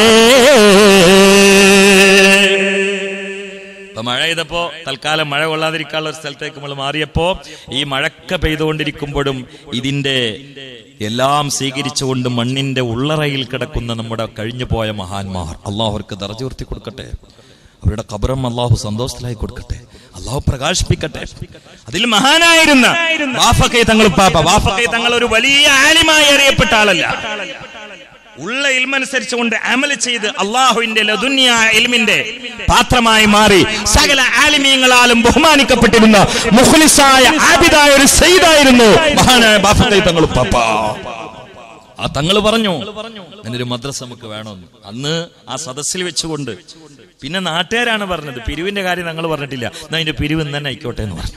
[SPEAKER 3] ഇപ്പൊ മഴ പെയ്തപ്പോ തൽക്കാലം മഴ കൊള്ളാതിരിക്കാനുള്ള ഒരു സ്ഥലത്തേക്ക് നമ്മൾ മാറിയപ്പോ ഈ മഴക്ക പെയ്തുകൊണ്ടിരിക്കുമ്പോഴും ഇതിന്റെ എല്ലാം സ്വീകരിച്ചുകൊണ്ട് മണ്ണിന്റെ ഉള്ളറയിൽ കിടക്കുന്ന നമ്മുടെ കഴിഞ്ഞുപോയ മഹാന്മാർ അള്ളാഹു അവർക്ക് ദർജൂർത്തി കൊടുക്കട്ടെ അവരുടെ കബറും അള്ളാഹു സന്തോഷത്തിലായി കൊടുക്കട്ടെ അള്ളാഹു പ്രകാശിപ്പിക്കട്ടെ അതിൽ മഹാനായിരുന്ന വാഫക്കൈ തങ്ങൾ പാപ്പ വാഫക്കൈ തങ്ങൾ ഒരു വലിയ ആലിമായി അറിയപ്പെട്ട ആളല്ല ഉള്ള ഇൽമനുസരിച്ചുകൊണ്ട് അമല് ചെയ്ത് അള്ളാഹുവിന്റെ ലതുന്യ ഇൽമിന്റെ പാത്രമായി മാറി സകല ആലിമീങ്ങളാലും ബഹുമാനിക്കപ്പെട്ടിരുന്ന മുഖ്ലിസായ ആബിദായ ഒരു സയ്യിദായിരുന്നു മഹാനായ ബാഫക്കൈ തങ്ങൾ പാപ്പ ആ തങ്ങൾ പറഞ്ഞു അങ്ങനൊരു മദ്രസ നമുക്ക് വേണമെന്ന് അന്ന് ആ സദസ്സിൽ വെച്ചുകൊണ്ട് പിന്നെ നാട്ടുകാരാണ് പറഞ്ഞത് പിരിവിന്റെ കാര്യം ഞങ്ങൾ പറഞ്ഞിട്ടില്ല എന്നാ അതിന്റെ പിരിവ് ഇന്ന് തന്നെ ആയിക്കോട്ടെ എന്ന് പറഞ്ഞു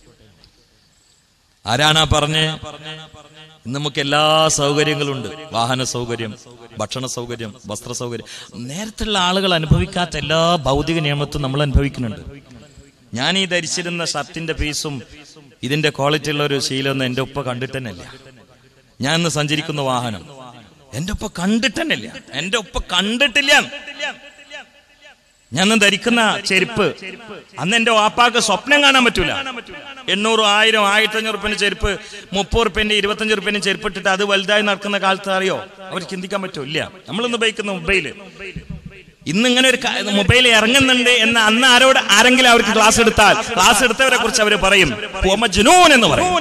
[SPEAKER 3] ആരാണാ പറഞ്ഞേ ഇന്ന് നമുക്ക് എല്ലാ സൗകര്യങ്ങളുണ്ട് വാഹന സൗകര്യം ഭക്ഷണ സൗകര്യം വസ്ത്ര സൗകര്യം നേരത്തുള്ള ആളുകൾ അനുഭവിക്കാത്ത എല്ലാ ഭൗതിക നിയമത്തും നമ്മൾ അനുഭവിക്കുന്നുണ്ട് ഞാൻ ഈ ധരിച്ചിരുന്ന ഷർട്ടിന്റെ പീസും ഇതിന്റെ ക്വാളിറ്റി ഉള്ള ഒരു ശീലമൊന്നും എന്റെ ഉപ്പ കണ്ടിട്ട് തന്നെയില്ല ഞാൻ ഇന്ന് സഞ്ചരിക്കുന്ന വാഹനം എന്റെ ഉപ്പ കണ്ടിട്ട് തന്നെയില്ല എന്റെ ഉപ്പ കണ്ടിട്ടില്ല ഞാൻ ഇന്ന് ധരിക്കുന്ന ചെരുപ്പ് അന്ന് എന്റെ വാപ്പാക്ക് സ്വപ്നം കാണാൻ പറ്റൂല എണ്ണൂറ് ആയിരം ആയിരത്തി അഞ്ഞൂറ് റുപ്യന്റെ ചെരുപ്പ് മുപ്പത് റുപ്യന്റെ ഇരുപത്തഞ്ച് റുപ്യന്റെ ചെരുപ്പ് ഇട്ടിട്ട് അത് വലുതായി നടക്കുന്ന കാലത്ത് അറിയോ അവർ ചിന്തിക്കാൻ പറ്റുമോ ഇല്ല നമ്മളിന്ന് ഉപയോഗിക്കുന്ന മൊബൈല് ഇന്ന് ഇങ്ങനെ ഒരു ക- മൊബൈൽ ഇറങ്ങുന്നുണ്ട് എന്ന് അന്ന് ആരോട് ആരെങ്കിലും അവർക്ക് ക്ലാസ് എടുത്താൽ ക്ലാസ് എടുത്തവരെ കുറിച്ച് അവർ പറയും "ഹുവ ജുനൂൻ" എന്ന് പറയും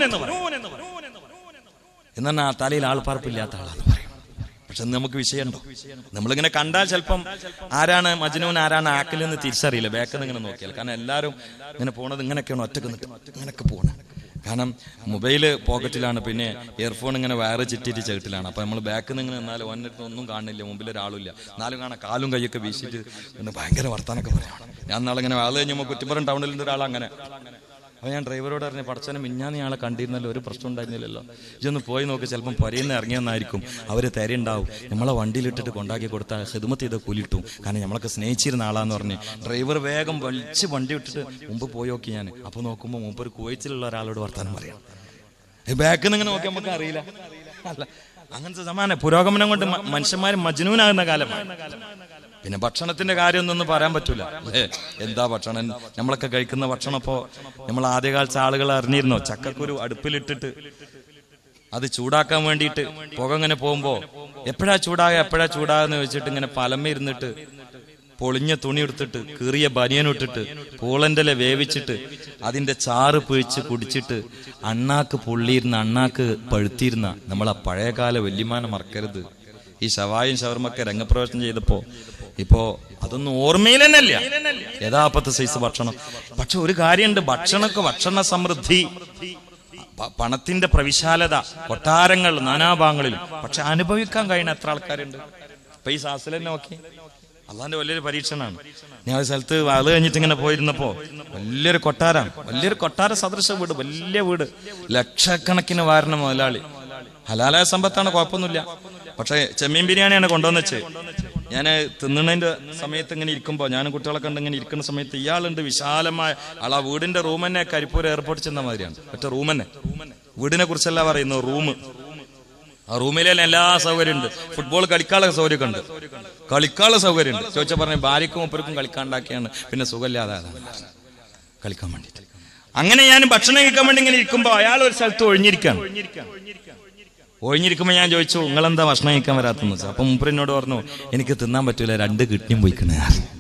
[SPEAKER 3] എന്നാ തലയിൽ ആൾപ്പാർപ്പില്ലാത്ത ആളാന്ന് പറയും പക്ഷെ ഇന്ന് നമുക്ക് വിഷയമുണ്ടോ നമ്മളിങ്ങനെ കണ്ടാൽ ചിലപ്പം ആരാണ് മജ്നൂൻ ആരാണ് ആക്കലെന്ന് തിരിച്ചറിയില്ല ബാക്കിൽ നിന്ന് ഇങ്ങനെ നോക്കിയാൽ കാരണം എല്ലാവരും ഇങ്ങനെ പോണത് ഇങ്ങനെയൊക്കെയാണ് ഒറ്റക്ക് നിന്നിട്ട് ഇങ്ങനെയൊക്കെ പോകണം കാരണം മൊബൈല് പോക്കറ്റിലാണ് പിന്നെ ഇയർഫോൺ ഇങ്ങനെ വയറ് ചുറ്റിട്ട് ചെകിട്ടിലാണ് അപ്പൊ നമ്മൾ ബാക്കിൽ നിന്ന് ഇങ്ങനെ നിന്നാൽ വന്നിട്ട് ഒന്നും കാണില്ല മുമ്പിൽ ഒരാളില്ല എന്നാലും കാണാം കാലും കൈയൊക്കെ വീശിയിട്ട് പിന്നെ ഭയങ്കര വർത്താനൊക്കെ പറയണം ഞാൻ നാളെ ഇങ്ങനെ വാള് കഴിഞ്ഞപ്പോൾ കുറ്റിപ്പുറം ടൗണിൽ ഒരാൾ അങ്ങനെ അപ്പൊ ഞാൻ ഡ്രൈവറോട് പറഞ്ഞു പഠിച്ചനെ മിഞ്ഞാന്ന് ഇയാളെ കണ്ടിരുന്നല്ലോ ഒരു പ്രശ്നം ഉണ്ടായിരുന്നില്ലല്ലോ ഇതൊന്ന് പോയി നോക്ക് ചിലപ്പം പൊരയിന്ന് ഇറങ്ങിയെന്നായിരിക്കും അവര് തരുണ്ടാവും നമ്മളെ വണ്ടിയിലിട്ടിട്ട് കൊണ്ടാക്കി കൊടുത്താൽ ഹിദ്മത്ത് ചെയ്ത കൂലിട്ടും കാരണം നമ്മളൊക്കെ സ്നേഹിച്ചിരുന്ന ആളാന്ന് പറഞ്ഞ് ഡ്രൈവർ വേഗം വലിച്ച് വണ്ടി വിട്ടിട്ട് മുമ്പ് പോയി നോക്കി ഞാൻ അപ്പൊ നോക്കുമ്പോൾ മുമ്പ് ഒരു കുവൈറ്റിലുള്ള ഒരാളോട് വർത്താനം പറയാം ബാക്കിൽ നിന്ന് ഇങ്ങനെ നോക്കി നമുക്ക് അറിയില്ല അല്ല അങ്ങനത്തെ സമാനം പുരോഗമനം കൊണ്ട് മ- മനുഷ്യന്മാർ മജ്നൂനാകുന്ന കാലമാണ് പിന്നെ ഭക്ഷണത്തിന്റെ കാര്യമൊന്നും പറയാൻ പറ്റൂല അല്ലേ എന്താ ഭക്ഷണം നമ്മളൊക്കെ കഴിക്കുന്ന ഭക്ഷണം ഇപ്പോ നമ്മൾ ആദ്യകാലത്തെ ആളുകൾ അറിഞ്ഞിരുന്നോ ചക്കക്കുരു അടുപ്പിലിട്ടിട്ട് അത് ചൂടാക്കാൻ വേണ്ടിയിട്ട് പുക ഇങ്ങനെ പോകുമ്പോ എപ്പോഴാ ചൂടാകുക എപ്പോഴാ ചൂടാകുന്ന വെച്ചിട്ട് ഇങ്ങനെ പലമ ഇരുന്നിട്ട് പൊളിഞ്ഞ തുണി എടുത്തിട്ട് കീറിയ ബനിയൻ ഇട്ടിട്ട് പൂളൻ്റെല വേവിച്ചിട്ട് അതിന്റെ ചാറ് പിഴിച്ച് കുടിച്ചിട്ട് അണ്ണാക്ക് പൊള്ളിയിരുന്ന അണ്ണാക്ക് പഴുത്തിരുന്ന നമ്മളെ പഴയകാല വല്യമാനെ മറക്കരുത് ഈ ഷവായും ഷവർമൊക്കെ രംഗപ്രവേശനം ചെയ്തപ്പോ ഇപ്പോ അതൊന്നും ഓർമ്മയിൽ തന്നെയല്ല യഥാപത്തെ സൈസ് ഭക്ഷണം പക്ഷെ ഒരു കാര്യമുണ്ട് ഭക്ഷണക്ക് ഭക്ഷണ സമൃദ്ധി പ- പണത്തിന്റെ പ്രവിശാലത കൊട്ടാരങ്ങൾ നാനാഭാഗങ്ങളിലും പക്ഷെ അനുഭവിക്കാൻ കഴിയുന്ന എത്ര ആൾക്കാരുണ്ട് ഇപ്പൊ ഈ സാസിൽ തന്നെ നോക്കി അള്ളാന്റെ വലിയൊരു പരീക്ഷണമാണ് ഞാൻ ഒരു സ്ഥലത്ത് അത് കഴിഞ്ഞിട്ട് ഇങ്ങനെ പോയിരുന്നപ്പോ വലിയൊരു കൊട്ടാരം വലിയൊരു കൊട്ടാര സദൃശ വീട് വലിയ വീട് ലക്ഷക്കണക്കിന് വാരണ മുതലാളി ഹലാലായ സമ്പത്താണ് കുഴപ്പമൊന്നുമില്ല പക്ഷെ ചെമ്മീൻ ബിരിയാണിയാണ് കൊണ്ടുവന്നച്ച് ഞാൻ തിന്നണതിന്റെ സമയത്ത് ഇങ്ങനെ ഇരിക്കുമ്പോൾ ഞാൻ കുട്ടികളെ കണ്ട് ഇങ്ങനെ ഇരിക്കുന്ന സമയത്ത് ഇയാളുണ്ട് വിശാലമായ ആൾ ആ വീടിന്റെ റൂം തന്നെ കരിപ്പൂർ എയർപോർട്ട് ചെന്ന മാതിരിയാണ് ഒറ്റ റൂം തന്നെ വീടിനെ കുറിച്ചല്ല പറയുന്നത് റൂം ആ റൂമിലെല്ലാം എല്ലാ സൗകര്യം ഉണ്ട് ഫുട്ബോൾ കളിക്കാനുള്ള സൗകര്യമൊക്കെ ഉണ്ട് കളിക്കാനുള്ള സൗകര്യം ഉണ്ട് ചോദിച്ചാൽ പറഞ്ഞ ഭാര്യക്കും ഒപ്പർക്കും കളിക്കാണ്ടാക്കിയാണ് പിന്നെ സുഖമില്ലാതെ അതാണ് കളിക്കാൻ വേണ്ടിയിട്ട് അങ്ങനെ ഞാൻ ഭക്ഷണം കഴിക്കാൻ വേണ്ടി ഇങ്ങനെ ഇരിക്കുമ്പോ അയാൾ ഒരു സ്ഥലത്ത് ഒഴിഞ്ഞിരിക്കാണ് ഒഴിഞ്ഞിരിക്കുമ്പോ ഞാൻ ചോദിച്ചു നിങ്ങളെന്താ ഭക്ഷണം കഴിക്കാൻ വരാത്തെന്ന് വെച്ചാൽ അപ്പൊ മുമ്പ് പറഞ്ഞു എനിക്ക് തിന്നാൻ പറ്റൂല രണ്ട് കിഡ്നിയും പോയിക്കണേ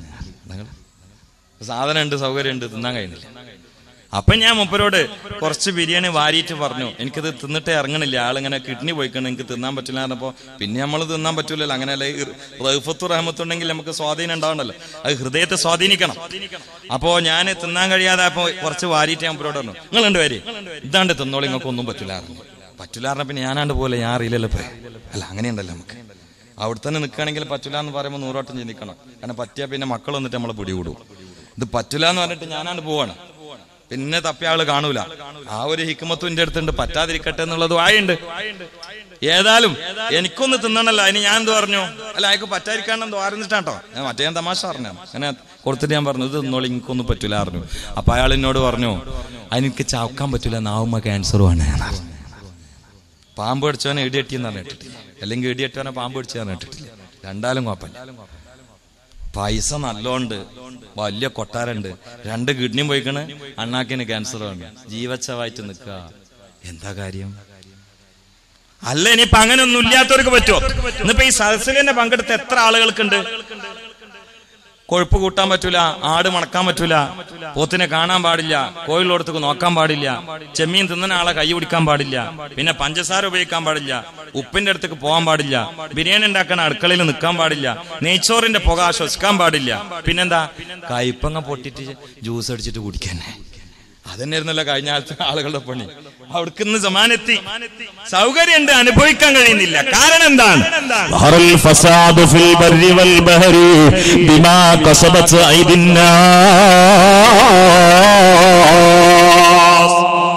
[SPEAKER 3] സാധനം ഉണ്ട് സൗകര്യം ഉണ്ട് തിന്നാൻ കഴിയുന്നില്ല അപ്പൊ ഞാൻ മുപ്പരോട് കുറച്ച് ബിരിയാണി വാരിയിട്ട് പറഞ്ഞു എനിക്കിത് തിന്നിട്ടേ ഇറങ്ങണില്ല ആളിങ്ങനെ കിഡ്നി പോയിക്കണം എനിക്ക് തിന്നാൻ പറ്റില്ല പറഞ്ഞപ്പോ പിന്നെ നമ്മൾ തിന്നാൻ പറ്റൂലല്ലോ അങ്ങനെയല്ല ഈ റഹ്ഫത്തു റഹ്മത്തുണ്ടെങ്കിൽ നമുക്ക് സ്വാധീനം ഉണ്ടാവണല്ലോ അത് ഹൃദയത്തെ സ്വാധീനിക്കണം അപ്പോ ഞാൻ തിന്നാൻ കഴിയാതെ അപ്പൊ കുറച്ച് വാരിയിട്ട് ഞാൻ മുപ്പരോട് പറഞ്ഞു നിങ്ങളുണ്ട് വരി ഇതാണ്ട് തിന്നോളി നിങ്ങൾക്ക് ഒന്നും പറ്റില്ല പറ്റില്ല പറഞ്ഞ പിന്നെ ഞാനാണ്ട് പോലെ ഞാൻ അറിയില്ലല്ലോ ഇപ്പൊ അല്ല അങ്ങനെയുണ്ടല്ലോ നമുക്ക് അവിടെ തന്നെ നിൽക്കുകയാണെങ്കിൽ പറ്റില്ല എന്ന് പറയുമ്പോൾ നൂറോട്ടം ചിന്തിക്കണം കാരണം പറ്റിയാൽ പിന്നെ മക്കൾ വന്നിട്ട് നമ്മളെ പിടികൂടും ഇത് പറ്റില്ല എന്ന് പറഞ്ഞിട്ട് ഞാനാണ്ട് പോവാണ് പിന്നെ തപ്പിയ ആള് കാണൂല ആ ഒരു ഹിക്കുമത്തും എന്റെ അടുത്തുണ്ട് പറ്റാതിരിക്കട്ടെ എന്നുള്ളത് വായുണ്ട് ഏതായാലും എനിക്കൊന്ന് തിന്നണല്ലോ അതിന് ഞാൻ എന്ത് പറഞ്ഞു അല്ല അയാൾക്ക് പറ്റാതിരിക്കാണ്ട് എന്തോ ആയിരുന്നിട്ടാട്ടോ ഞാൻ മറ്റേ ഞാൻ തമാശ പറഞ്ഞു അങ്ങനെ കൊടുത്തിട്ട് ഞാൻ പറഞ്ഞു ഇത് തിന്നോളി എനിക്കൊന്നും പറ്റൂല പറഞ്ഞു അപ്പൊ അയാൾ എന്നോട് പറഞ്ഞു അതിനെനിക്ക് ചാക്കാൻ പറ്റൂല നാവുമ്മ ക്യാൻസറുമാണ് ഞാൻ പറഞ്ഞു. പാമ്പ് കടിച്ചവനെ ഇടിയട്ടിയെന്ന് പറഞ്ഞിട്ടില്ല അല്ലെങ്കിൽ ഇടിയട്ടവനെ പാമ്പ് കടിച്ചെന്ന് പറഞ്ഞിട്ടില്ല രണ്ടാലും കുഴപ്പമില്ല പൈസ നല്ലോണ്ട് വലിയ കൊട്ടാരുണ്ട് രണ്ട് കിഡ്നിയും പോയിക്കണ് അണ്ണാക്കിന് ക്യാൻസർ ആണ് ജീവച്ചവായിട്ട് നിൽക്കുക എന്താ കാര്യം അല്ല ഇനിയിപ്പൊ അങ്ങനെയൊന്നും ഇല്ലാത്തവർക്ക് പറ്റുമോ ഇന്നിപ്പോ ഈ സദസ്സിൽ തന്നെ പങ്കെടുത്ത എത്ര ആളുകൾക്കുണ്ട് കൊഴുപ്പ് കൂട്ടാൻ പറ്റൂല ആട് മണക്കാൻ പറ്റൂല പോത്തിനെ കാണാൻ പാടില്ല കോയിലോടത്തേക്ക് നോക്കാൻ പാടില്ല ചെമ്മീൻ തിന്നുന്ന ആളെ കൈ പിടിക്കാൻ പാടില്ല പിന്നെ പഞ്ചസാര ഉപയോഗിക്കാൻ പാടില്ല ഉപ്പിന്റെ അടുത്തേക്ക് പോകാൻ പാടില്ല ബിരിയാണി ഉണ്ടാക്കണ അടുക്കളയിൽ നിൽക്കാൻ പാടില്ല നെയ്ച്ചോറിന്റെ പുക ശ്വസിക്കാൻ പാടില്ല പിന്നെന്താ കയ്പങ്ങ പൊട്ടിട്ട് ജ്യൂസ് അടിച്ചിട്ട് കുടിക്കാനെ അതന്നെയായിരുന്നല്ലോ കഴിഞ്ഞ കാലത്തെ ആളുകളുടെ പണി അവിടേക്ക് ഇന്ന് സമാനെത്തി സൗകര്യമുണ്ട് അനുഭവിക്കാൻ കഴിയുന്നില്ല കാരണം എന്താണ്
[SPEAKER 1] ظهر الفساد في البر والبحر بما كسبت أيدي الناس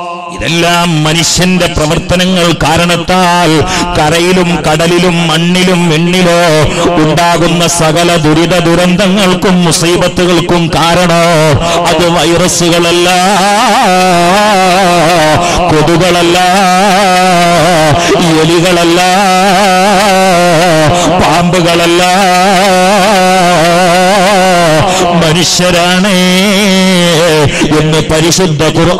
[SPEAKER 1] ഇതെല്ലാം മനുഷ്യന്റെ പ്രവർത്തനങ്ങൾ കാരണത്താൽ കരയിലും കടലിലും മണ്ണിലും വെണ്ണിലോ ഉണ്ടാകുന്ന സകല ദുരിത ദുരന്തങ്ങൾക്കും മുസീബത്തുകൾക്കും കാരണോ അത് വൈറസുകളല്ല കൊതുകളല്ല എലികളല്ല പാമ്പുകളല്ല മനുഷ്യരാണ് എന്ന് പരിശുദ്ധ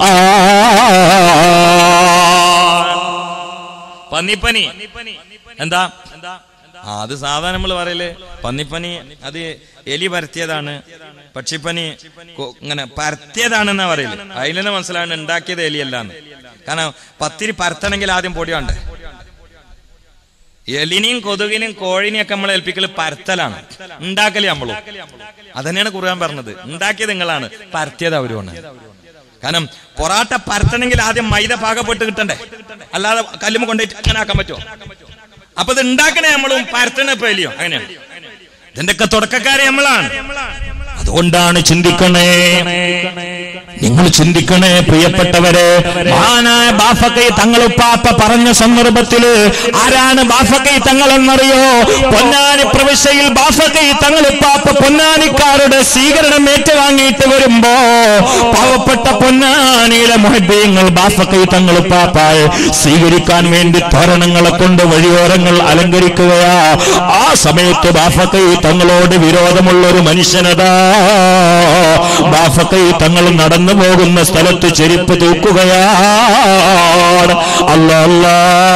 [SPEAKER 1] ഖുർആൻ
[SPEAKER 3] പന്നിപ്പനി എന്താ ആ അത് സാധാരണ നമ്മൾ പറയല് പന്നിപ്പനി അത് എലി പരത്തിയതാണ് പക്ഷിപ്പനി കൊ- ഇങ്ങനെ പരത്തിയതാണെന്നാ പറയല് അതിൽ തന്നെ മനസ്സിലാണ് ഉണ്ടാക്കിയത് എലിയല്ലാന്ന് കാരണം പത്തിരി പരത്തണമെങ്കിൽ ആദ്യം പൊടി വേണ്ടേ എലിനെയും കൊതുകിനെയും കോഴിനെയും ഒക്കെ നമ്മൾ ഏൽപ്പിക്കല് പരത്തലാണ് ഉണ്ടാക്കല് നമ്മളും അതന്നെയാണ് കുറുകാൻ പറഞ്ഞത് ഉണ്ടാക്കിയത് നിങ്ങളാണ് പരത്തിയത് അവരുമാണ് കാരണം പൊറാട്ട പരത്തണമെങ്കിൽ ആദ്യം മൈദ പാകപ്പെട്ട് കിട്ടണ്ടേ അല്ലാതെ കല്ലുമ്മ കൊണ്ടുപോയിട്ട് അങ്ങനെ ആക്കാൻ പറ്റുമോ അപ്പൊ ഇത് ഉണ്ടാക്കണേ നമ്മളും പരത്തണ ഇപ്പൊ എലിയോ അങ്ങനെയാണ് ഇതിന്റെയൊക്കെ തുടക്കക്കാരെ നമ്മളാണ്
[SPEAKER 1] അതുകൊണ്ടാണ് ചിന്തിക്കണേ നിങ്ങൾ ചിന്തിക്കണേ പ്രിയപ്പെട്ടവരെ മഹാനായ ബാഫക്കൈ തങ്ങളുപ്പാപ്പ പറഞ്ഞ സന്ദർഭത്തില് ആരാണ് ബാഫക്കൈ തങ്ങൾ എന്നറിയോ പൊന്നാനി പ്രവിശ്യയിൽ ബാഫക്കൈ തങ്ങളുപ്പാപ്പ പൊന്നാനിക്കാരുടെ സ്വീകരണം ഏറ്റുവാങ്ങിയിട്ട് വരുമ്പോ പാവപ്പെട്ട പൊന്നാനിയിലെ മുഹബീങ്ങൾ ബാഫക്കൈ തങ്ങളുപ്പാപ്പായെ സ്വീകരിക്കാൻ വേണ്ടി തോരണങ്ങളെ കൊണ്ട് വഴിയോരങ്ങൾ അലങ്കരിക്കുകയാ ആ സമയത്ത് ബാഫക്കൈ തങ്ങളോട് വിരോധമുള്ള ഒരു മനുഷ്യനതാ ബാഫക്കൈ തങ്ങൾ നടന്നു പോകുന്ന സ്ഥലത്ത് ചെരുപ്പ് തൂക്കുകയാണ് അല്ല അല്ല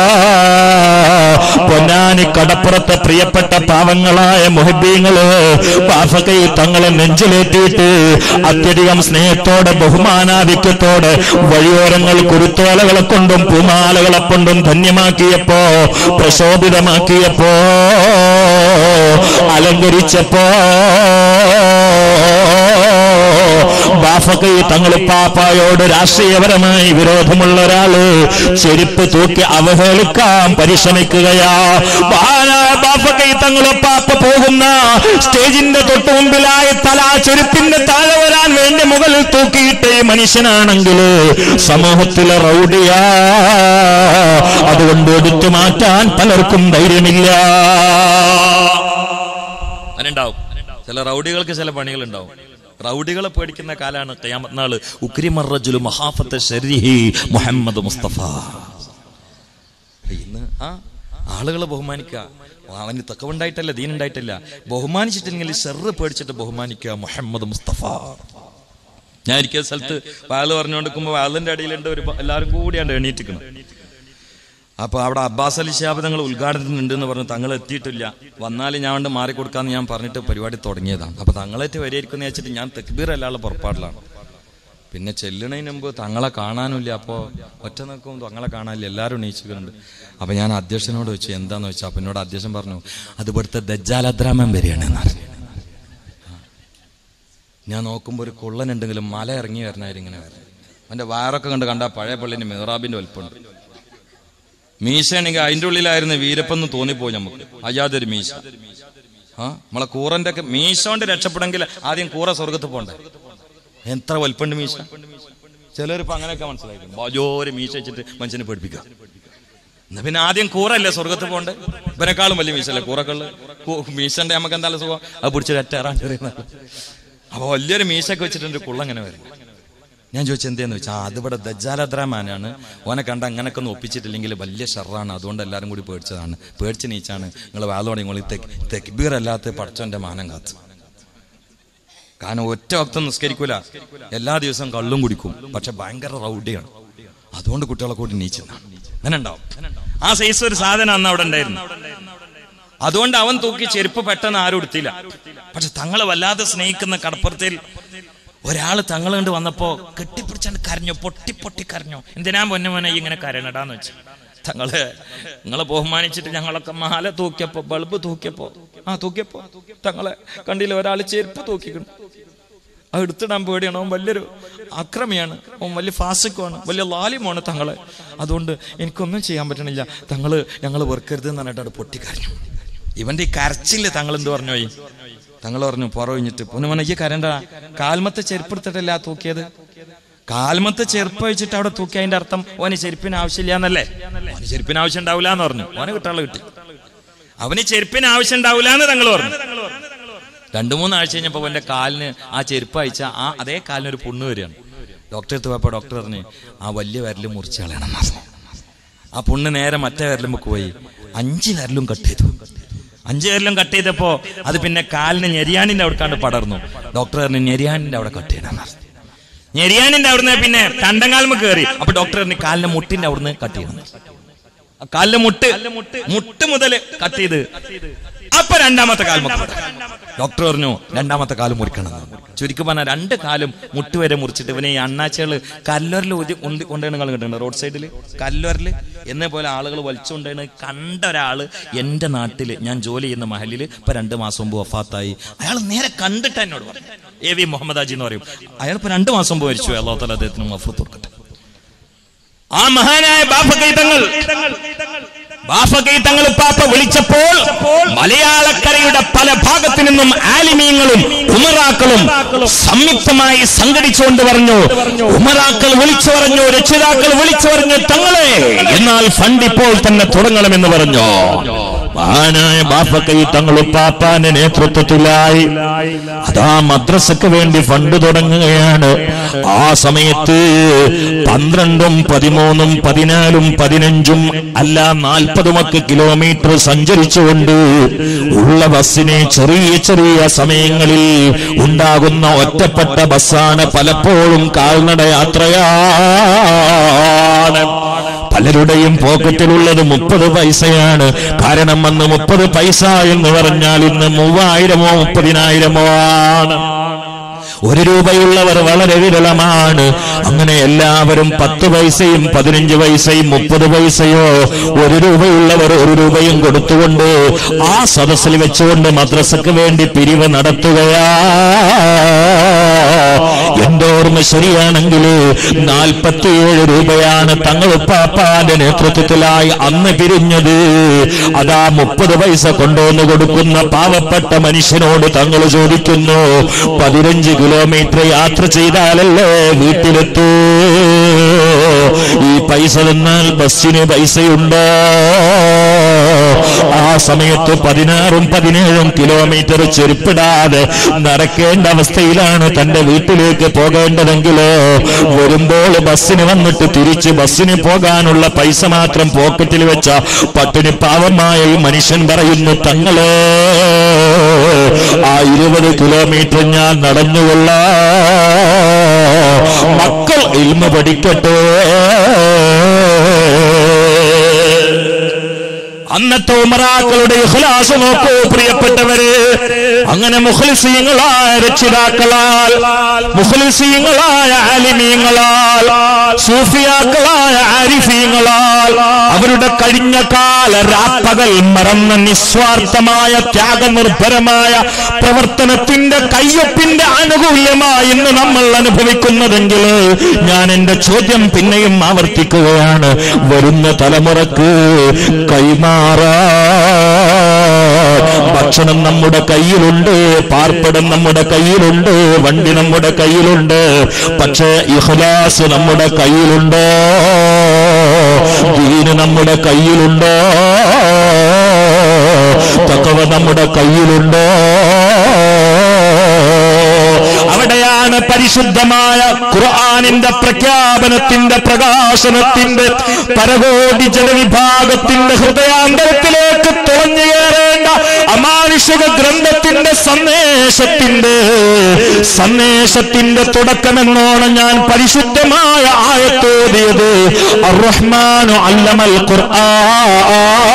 [SPEAKER 1] പൊന്നാനി കടപ്പുറത്തെ പ്രിയപ്പെട്ട പാവങ്ങളായ മുഹബീങ്ങള് ബാഫക്കൈ തങ്ങളെ നെഞ്ചിലേറ്റിയിട്ട് അത്യധികം സ്നേഹത്തോടെ ബഹുമാനാധിക്യത്തോടെ വഴിയോരങ്ങൾ കുരുത്തോലകളെ കൊണ്ടും പൂമാലകളെ കൊണ്ടും ധന്യമാക്കിയപ്പോ പ്രശോഭിതമാക്കിയപ്പോ അലങ്കരിച്ചപ്പോ ബാഫക്കൈ തങ്ങൾ പാപ്പായോട് രാഷ്ട്രീയപരമായി വിരോധമുള്ള ഒരാള് ചെരുപ്പ് തൂക്കി അവഹേളിക്കാൻ പരിശ്രമിക്കുകയാ മഹാനായ ബാഫക്കൈ തങ്ങൾ പാപ്പ പോകുന്ന സ്റ്റേജിന്റെ തൊട്ട് മുമ്പിലായി തല ചെരുപ്പിന്റെ താഴെ വരാൻ വേണ്ടി മുകളിൽ തൂക്കിയിട്ട് ഈ മനുഷ്യനാണെങ്കിൽ സമൂഹത്തിലെ റൗഡിയാ അതുകൊണ്ട് എടുത്തു മാറ്റാൻ പലർക്കും ധൈര്യമില്ല
[SPEAKER 3] അതിനുണ്ടാവും ചില റൗഡികൾക്ക് ചില പണികൾ ഉണ്ടാവും റൗഡികളെ പേടിക്കുന്ന കാലാണ് ഖിയാമത്ത് നാള് ഉക്രിമറജുലു മഹാഫത്തെ ശരീഹി മുഹമ്മദ് മുസ്തഫ ഇന്ന് ആ ആളുകളെ ബഹുമാനിക്കുക അവന് തക്കവുണ്ടായിട്ടല്ല ദീനുണ്ടായിട്ടില്ല ബഹുമാനിച്ചിട്ടില്ലെങ്കിൽ ഷെറ് പേടിച്ചിട്ട് ബഹുമാനിക്കുക മുഹമ്മദ് മുസ്തഫ ഞാൻ ഇരിക്കുന്ന സ്ഥലത്ത് വാള് പറഞ്ഞുകൊണ്ടിരിക്കുമ്പോൾ വാളിന്റെ അടിയിലുണ്ട് ഒരു എല്ലാവരും കൂടിയാണ്ട് എണീറ്റിക്കണം അപ്പൊ അവിടെ അബ്ബാസ് അലി ഷിഹാബ് തങ്ങൾ ഉദ്ഘാടനത്തിനുണ്ട് എന്ന് പറഞ്ഞു തങ്ങൾ എത്തിയിട്ടില്ല വന്നാൽ ഞാൻ കൊണ്ട് മാറിക്കൊടുക്കാന്ന് ഞാൻ പറഞ്ഞിട്ട് പരിപാടി തുടങ്ങിയതാണ് അപ്പൊ തങ്ങളേറ്റ് വരെയിരിക്കുന്ന വെച്ചിട്ട് ഞാൻ തെക്ബീർ അല്ലാതെ പുറപ്പാടിലാണ് പിന്നെ ചെല്ലണതിന് മുമ്പ് തങ്ങളെ കാണാനുമില്ല അപ്പോൾ ഒറ്റ നിൽക്കും തങ്ങളെ കാണാനില്ല എല്ലാവരും എണീച്ചിട്ടുണ്ട് അപ്പൊ ഞാൻ അധ്യക്ഷനോട് ചോദിച്ചു എന്താന്ന് വെച്ചാൽ അപ്പൊ എന്നോട് അധ്യക്ഷൻ പറഞ്ഞു അത് ഇവിടുത്തെ ദജ്ജാലദ്രാമൻ വരികയാണ് എന്ന് പറഞ്ഞു ഞാൻ നോക്കുമ്പോൾ ഒരു കുള്ളനുണ്ടെങ്കിലും മല ഇറങ്ങി വരണായിരുന്നു ഇങ്ങനെ വരണം അവന്റെ വയറൊക്കെ കണ്ട് കണ്ട പഴയ പള്ളിന്റെ മെഹ്റാബിന്റെ വലുപ്പമുണ്ട് മീശയാണെങ്കിൽ അതിന്റെ ഉള്ളിലായിരുന്നു വീരപ്പെന്ന് തോന്നിപ്പോയി നമുക്ക് അജാതൊരു മീശ ആ നമ്മളെ കൂറന്റെ ഒക്കെ മീശ കൊണ്ട് രക്ഷപ്പെടെങ്കിൽ ആദ്യം കൂറ സ്വർഗത്ത് പോണ്ടേ എത്ര വലുപ്പുണ്ട് മീശ ചിലരിപ്പോ അങ്ങനെയൊക്കെ മനസ്സിലാക്കും ബാജോര് മീശ വെച്ചിട്ട് മനുഷ്യനെ പേടിപ്പിക്കുക എന്നാ പിന്നെ ആദ്യം കൂറല്ലേ സ്വർഗത്ത് പോണ്ടേ ഇവനെക്കാളും വലിയ മീശല്ലേ കൂറക്കുള്ള മീശന്റെ നമുക്ക് എന്തായാലും സുഖം അത് പിടിച്ച് രറ്റാറാൻ അപ്പൊ വലിയൊരു മീശൊക്കെ വെച്ചിട്ടുണ്ട് കുള്ള അങ്ങനെ വരും ഞാൻ ചോദിച്ചു എന്തേന്ന് വെച്ചാൽ ആ അതിവിടെ ദജ്ജാലദ്രാമാനാണ് ഓനെ കണ്ട അങ്ങനൊക്കെ ഒന്ന് ഒപ്പിച്ചിട്ടില്ലെങ്കിൽ വലിയ ഷെറാണ് അതുകൊണ്ട് എല്ലാവരും കൂടി പേടിച്ചതാണ് പേടിച്ച് നീച്ചാണ് നിങ്ങൾ വാലോടെ നിങ്ങൾ തെക്ബീർ അല്ലാത്ത പടച്ചോന്റെ മാനം കാത്തു കാരണം ഒറ്റ വക്തം നിസ്കരിക്കൂല എല്ലാ ദിവസവും കള്ളും കുടിക്കും പക്ഷെ ഭയങ്കര റൗഡിയാണ് അതുകൊണ്ട് കുട്ടികളെ കൂടി നീച്ചതാണ് അങ്ങനെ ഉണ്ടാവും ആ സൈസ് ഒരു സാധനം അന്ന് അവിടെ ഉണ്ടായിരുന്നു അതുകൊണ്ട് അവൻ തൂക്കി ചെരുപ്പ് പെട്ടെന്ന് ആരും എടുത്തില്ല പക്ഷെ തങ്ങളെ വല്ലാതെ സ്നേഹിക്കുന്ന കടപ്പുറത്തിൽ ഒരാള് തങ്ങൾ കണ്ട് വന്നപ്പോ കെട്ടിപ്പിടിച്ചാണ്ട് കരഞ്ഞു പൊട്ടി പൊട്ടി കരഞ്ഞു എന്തിനാ പൊന്നുമോനെ ഈ ഇങ്ങനെ കരയണടാന്ന് വെച്ചു തങ്ങള് നിങ്ങളെ ബഹുമാനിച്ചിട്ട് ഞങ്ങളൊക്കെ മാല തൂക്കിയപ്പോ ബൾബ് തൂക്കിയപ്പോ ആ തൂക്കിയപ്പോ തങ്ങളെ കണ്ടില്ല ഒരാൾ ചെരുപ്പ് തൂക്കിക്കുന്നു അത് എടുത്തിടാൻ പേടിയാണ് അവൻ വലിയൊരു അക്രമിയാണ് അവൻ വലിയ ഫാസിക്കുമാണ് വലിയ ലാലിമാണ് തങ്ങളെ അതുകൊണ്ട് എനിക്കൊന്നും ചെയ്യാൻ പറ്റണില്ല തങ്ങള് ഞങ്ങൾ വെറുക്കരുത് എന്ന് പറഞ്ഞിട്ട് പൊട്ടിക്കരഞ്ഞു ഇവന്റെ ഈ കരച്ചില് തങ്ങൾ എന്ത് പറഞ്ഞു പോയി തങ്ങൾ പറഞ്ഞു പുറ കഴിഞ്ഞിട്ട് പൊന്നുമന ഈ കരണ്ട കാൽമത്തെ ചെരുപ്പെടുത്തിട്ടല്ല തൂക്കിയത് കാൽമത്തെ ചെരുപ്പ് വെച്ചിട്ട് അവിടെ തൂക്കി അതിന്റെ അർത്ഥം ഓന് ചെരുപ്പിന് ആവശ്യമില്ല എന്നല്ലേ ഓന് ചെരുപ്പിന് ആവശ്യം ഉണ്ടാവില്ല എന്ന് പറഞ്ഞു ഓന് കിട്ടാനുള്ള കിട്ടി അവന് ചെരുപ്പിന് ആവശ്യം ഉണ്ടാവില്ല എന്ന് തങ്ങൾ പറഞ്ഞു രണ്ടു മൂന്ന് ആഴ്ച കഴിഞ്ഞപ്പോ അവന്റെ കാലിന് ആ ചെരുപ്പ് അയച്ച ആ അതേ കാലിന് ഒരു പുണ്ണ് വരികയാണ് ഡോക്ടറെ അടുത്ത് പോയപ്പോ ഡോക്ടർ പറഞ്ഞു ആ വലിയ വിരല് മുറിച്ച് കളയണം എന്ന് പറഞ്ഞു. ആ പുണ്ണ് നേരെ മറ്റേ വിരലും പോയി അഞ്ച് വിരലും കട്ട് ചെയ്തു അഞ്ച് വിരലും കട്ട് ചെയ്തപ്പോ അത് പിന്നെ കാലിന് ഞെരിയാണിന്റെ അവിടെ കണ്ട് പടർന്നു ഡോക്ടർ പറഞ്ഞു ഞെരിയാണിന്റെ അവിടെ കട്ട് ചെയ്യണം എന്ന് പറഞ്ഞു. ഞെരിയാണിന്റെ അവിടുന്ന് പിന്നെ തണ്ടങ്കാൽമ കയറി അപ്പൊ ഡോക്ടർ പറഞ്ഞു കാലിന്റെ മുട്ടിന്റെ അവിടുന്ന് കട്ട് ചെയ്യണം ആ കാലിന്റെ മുട്ട് മുട്ട് മുതൽ കട്ട് ചെയ്ത് അപ്പൊ രണ്ടാമത്തെ കാൽ ഡോക്ടർ പറഞ്ഞു രണ്ടാമത്തെ കാല് മുറിക്കണം എന്ന്. ചുരുക്കി പറഞ്ഞാൽ രണ്ട് കാലും മുട്ട് വരെ മുറിച്ചിട്ട് ഇവനെ ഈ അണ്ണാച്ചകള് കല്ലോരിൽ ഉതി ഉന്തി കൊണ്ടുപോയി നിങ്ങൾ കണ്ടിട്ടുണ്ട് റോഡ് സൈഡിൽ കല്ലോരിൽ എന്നെ പോലെ ആളുകൾ വലിച്ചുകൊണ്ടാണ് കണ്ട ഒരാള് എന്റെ നാട്ടില് ഞാൻ ജോലി ചെയ്യുന്ന മഹലിൽ ഇപ്പൊ രണ്ട് മാസം മുമ്പ് വഫാത്തായി അയാൾ നേരെ കണ്ടിട്ട് എന്നോട് പറഞ്ഞു എ വി മുഹമ്മദ് ഹാജി എന്ന് പറയും അയാൾ ഇപ്പൊ രണ്ട് മാസം മുമ്പ് മരിച്ചു അള്ളാഹു താല അദ്ദേഹത്തിന് മഫത്ത് കൊടുക്കട്ടെ ആ മഹാനായ ബാഫകൈതങ്ങൾ ബാഫകൈതങ്ങൾ പാപ്പ വിളിച്ചപ്പോൾ മലയാളക്കരയുടെ പല ഭാഗത്തു നിന്നും ആലിമീങ്ങളും ഉമറാക്കളും സംയുക്തമായി സംഘടിച്ചുകൊണ്ട് പറഞ്ഞു ഉമറാക്കൾ വിളിച്ചു പറഞ്ഞു രക്ഷിതാക്കൾ വിളിച്ചു പറഞ്ഞു തങ്ങളെ എന്നാൽ ഫണ്ട് ഇപ്പോൾ തന്നെ തുടങ്ങണമെന്ന് പറഞ്ഞു മഹാനായ ബാഫക്കൈ തങ്ങളും പാപ്പാന്റെ നേതൃത്വത്തിലായി അതാ മദ്രസക്ക് വേണ്ടി ഫണ്ട് തുടങ്ങുകയാണ് ആ സമയത്ത് പന്ത്രണ്ടും പതിമൂന്നും പതിനാലും പതിനഞ്ചും അല്ല നാൽപ്പതുമൊക്കെ കിലോമീറ്റർ സഞ്ചരിച്ചുകൊണ്ട് ഉള്ള ബസ്സിനെ ചെറിയ ചെറിയ സമയങ്ങളിൽ ഉണ്ടാകുന്ന ഒറ്റപ്പെട്ട ബസ്സാണ് പലപ്പോഴും കാൽനട യാത്രയാണ് പലരുടെയും പോക്കറ്റിലുള്ളത് മുപ്പത് പൈസയാണ് കാരണം അന്ന് മുപ്പത് പൈസ എന്ന് പറഞ്ഞാൽ ഇന്ന് മൂവായിരമോ മുപ്പതിനായിരമോ ആണ് ഒരു രൂപയുള്ളവർ വളരെ വിരളമാണ് അങ്ങനെ എല്ലാവരും പത്ത് പൈസയും പതിനഞ്ച് പൈസയും മുപ്പത് പൈസയോ ഒരു രൂപയുള്ളവർ ഒരു രൂപയും കൊടുത്തുകൊണ്ട് ആ സദസ്സിൽ വെച്ചുകൊണ്ട് മദ്രസക്ക് വേണ്ടി പിരിവ് നടത്തുകയാ എന്റെ ഓർമ്മ ശരിയാണെങ്കിൽ നാൽപ്പത്തിയേഴ് രൂപയാണ് തങ്ങൾ ഉപ്പാപ്പാന്റെ നേതൃത്വത്തിലായി അന്ന് പിരിഞ്ഞത് അതാ മുപ്പത് പൈസ കൊണ്ടുവന്ന് കൊടുക്കുന്ന പാവപ്പെട്ട മനുഷ്യനോട് തങ്ങൾ ചോദിക്കുന്നു പതിനഞ്ച് കിലോമീറ്റർ യാത്ര ചെയ്താലല്ലേ വീട്ടിലെത്തൂ ഈ പൈസ തന്നാൽ ബസ്സിന് പൈസയുണ്ടോ ആ സമയത്ത് പതിനാറും പതിനേഴും കിലോമീറ്റർ ചെരുപ്പിടാതെ നടക്കേണ്ട അവസ്ഥയിലാണ് തന്റെ വീട്ടിലേക്ക് പോകേണ്ടതെങ്കിലോ വരുമ്പോൾ ബസ്സിന് വന്നിട്ട് തിരിച്ച് ബസ്സിന് പോകാനുള്ള പൈസ മാത്രം പോക്കറ്റിൽ വെച്ച പട്ടിണി പാവമായ ഈ മനുഷ്യൻ പറയുന്നു തങ്ങളെ ആ ഇരുപത് കിലോമീറ്റർ ഞാൻ നടന്നുകൊള്ള മക്കൾ ഇൽമ പഠിക്കട്ടെ അന്നത്തെ ഉമറാക്കളുടെ ഇഖ്ലാസ് നോക്കൂ പ്രിയപ്പെട്ടവര് അങ്ങനെ മുഖ്ലിസീങ്ങളായ രക്ഷിതാക്കളാൽ മുഖ്ലിസീങ്ങളായ ആലിമീങ്ങളാൽ സൂഫിയാക്കളായ ആരിഫീങ്ങളാൽ അവരുടെ കഴിഞ്ഞ കാല രാപ്പകൽ മറന്ന നിസ്വാർത്ഥമായ ത്യാഗനിർഭരമായ പ്രവർത്തനത്തിന്റെ കയ്യൊപ്പിന്റെ ആനുകൂല്യമായി ഇന്ന് നമ്മൾ അനുഭവിക്കുന്നതെങ്കിൽ ഞാൻ എന്റെ ചോദ്യം പിന്നെയും ആവർത്തിക്കുകയാണ് വരുന്ന തലമുറക്ക് കൈമാറാ ഭക്ഷണം നമ്മുടെ കയ്യിലുണ്ട് പാർപ്പിടം നമ്മുടെ കയ്യിലുണ്ട് വണ്ടി നമ്മുടെ കയ്യിലുണ്ട് പക്ഷേ ഇഖ്ലാസ് നമ്മുടെ കയ്യിലുണ്ടോ ദീന് നമ്മുടെ കയ്യിലുണ്ടോ തക്കവ നമ്മുടെ കയ്യിലുണ്ടോ അവിടെയാണ് പരിശുദ്ധമായ ഖുർആാനിന്റെ പ്രഖ്യാപനത്തിന്റെ പ്രകാശനത്തിന്റെ പരകോടി ജനവിഭാഗത്തിന്റെ ഹൃദയാന്തരത്തിലേക്ക് തുറഞ്ഞു കയറേണ്ട അമാനുഷിക ഗ്രന്ഥത്തിന്റെ സന്ദേശത്തിന്റെ സന്ദേശത്തിന്റെ തുടക്കമെന്നോണം ഞാൻ പരിശുദ്ധമായ ആയത്തോതിയത് അറഹ്മാനു അല്ലമൽ ഖുർആൻ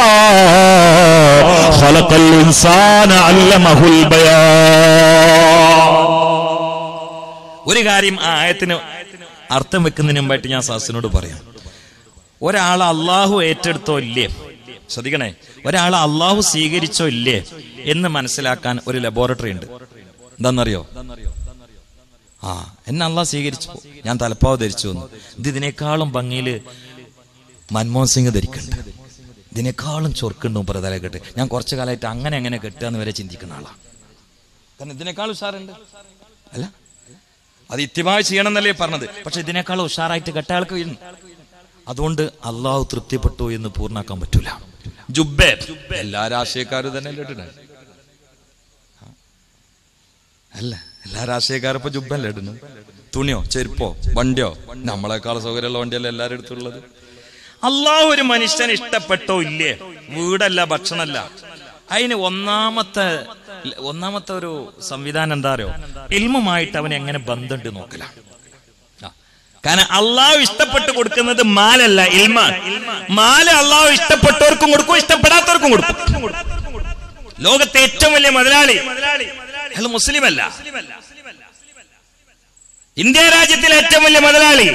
[SPEAKER 3] ഖലഖൽ ഇൻസാന അല്ലമഹുൽ ബയാൻ ഒരു കാര്യം ആ ആയത്തിന് അർത്ഥം വെക്കുന്നതിന് മുമ്പായിട്ട് ഞാൻ സാസിനോട് പറയാം ഒരാൾ അള്ളാഹു ഏറ്റെടുത്തോ ഇല്ലേ ശ്രദ്ധിക്കണേ ഒരാൾ അള്ളാഹു സ്വീകരിച്ചോ ഇല്ലേ എന്ന് മനസ്സിലാക്കാൻ ഒരു ലബോറട്ടറി ഉണ്ട് എന്താണെന്നറിയോ ആ എന്നെ അള്ളാഹ് സ്വീകരിച്ചു ഞാൻ തലപ്പാവ് ധരിച്ചു വന്നു ഇത് ഇതിനേക്കാളും ഭംഗിയിൽ മൻമോഹൻ സിംഗ് ധരിക്കുന്നുണ്ട് ഇതിനേക്കാളും ചൊർക്കുണ്ട് മുപ്പത് തല കെട്ട് ഞാൻ കുറച്ചു കാലമായിട്ട് അങ്ങനെ അങ്ങനെ കെട്ടുക എന്ന് വരെ ചിന്തിക്കുന്ന ആളാണ് കാരണം ഇതിനേക്കാളും ഉഷാറുണ്ട് അല്ല അത് ഇത്യമായി ചെയ്യണം എന്നല്ലേ പറഞ്ഞത് പക്ഷെ ഇതിനേക്കാൾ ഉഷാറായിട്ട് കെട്ടയാൾക്ക് വരുന്നു അതുകൊണ്ട് അള്ളാഹു തൃപ്തിപ്പെട്ടു എന്ന് പൂർണ്ണാക്കാൻ പറ്റൂല ജുബേ എല്ലാ രാഷ്ട്രീയക്കാരും തന്നെ ഇടണേ അല്ല എല്ലാ രാഷ്ട്രീയക്കാരും ഇപ്പൊ ജുബല്ലേ ഇടുന്നത് തുണിയോ ചെരുപ്പോ വണ്ടിയോ നമ്മളെക്കാൾ സൗകര്യമുള്ള വണ്ടിയല്ല എല്ലാവരും അടുത്തുള്ളത് അള്ളാഹു ഒരു മനുഷ്യനെ ഇഷ്ടപ്പെട്ടോ ഇല്ലേ വീടല്ല ഭക്ഷണമല്ല അതിന് ഒന്നാമത്തെ ഒന്നാമത്തെ ഒരു സംവിധാനം എന്താ അറിയോ ഇൽമുമായിട്ട് അവന് എങ്ങനെ ബന്ധമുണ്ട് നോക്കലാണ് ആ. കാരണം അള്ളാഹു ഇഷ്ടപ്പെട്ട് കൊടുക്കുന്നത് മാലല്ല ഇൽമാണ് മാല അള്ളാഹു ഇഷ്ടപ്പെട്ടവർക്കും കൊടുക്കും ഇഷ്ടപ്പെടാത്തവർക്കും കൊടുക്കും ലോകത്തെ ഏറ്റവും വലിയ മുതലാളി അയാൾ മുസ്ലിം അല്ല ഇന്ത്യ രാജ്യത്തിലെ ഏറ്റവും വലിയ മുതലാളി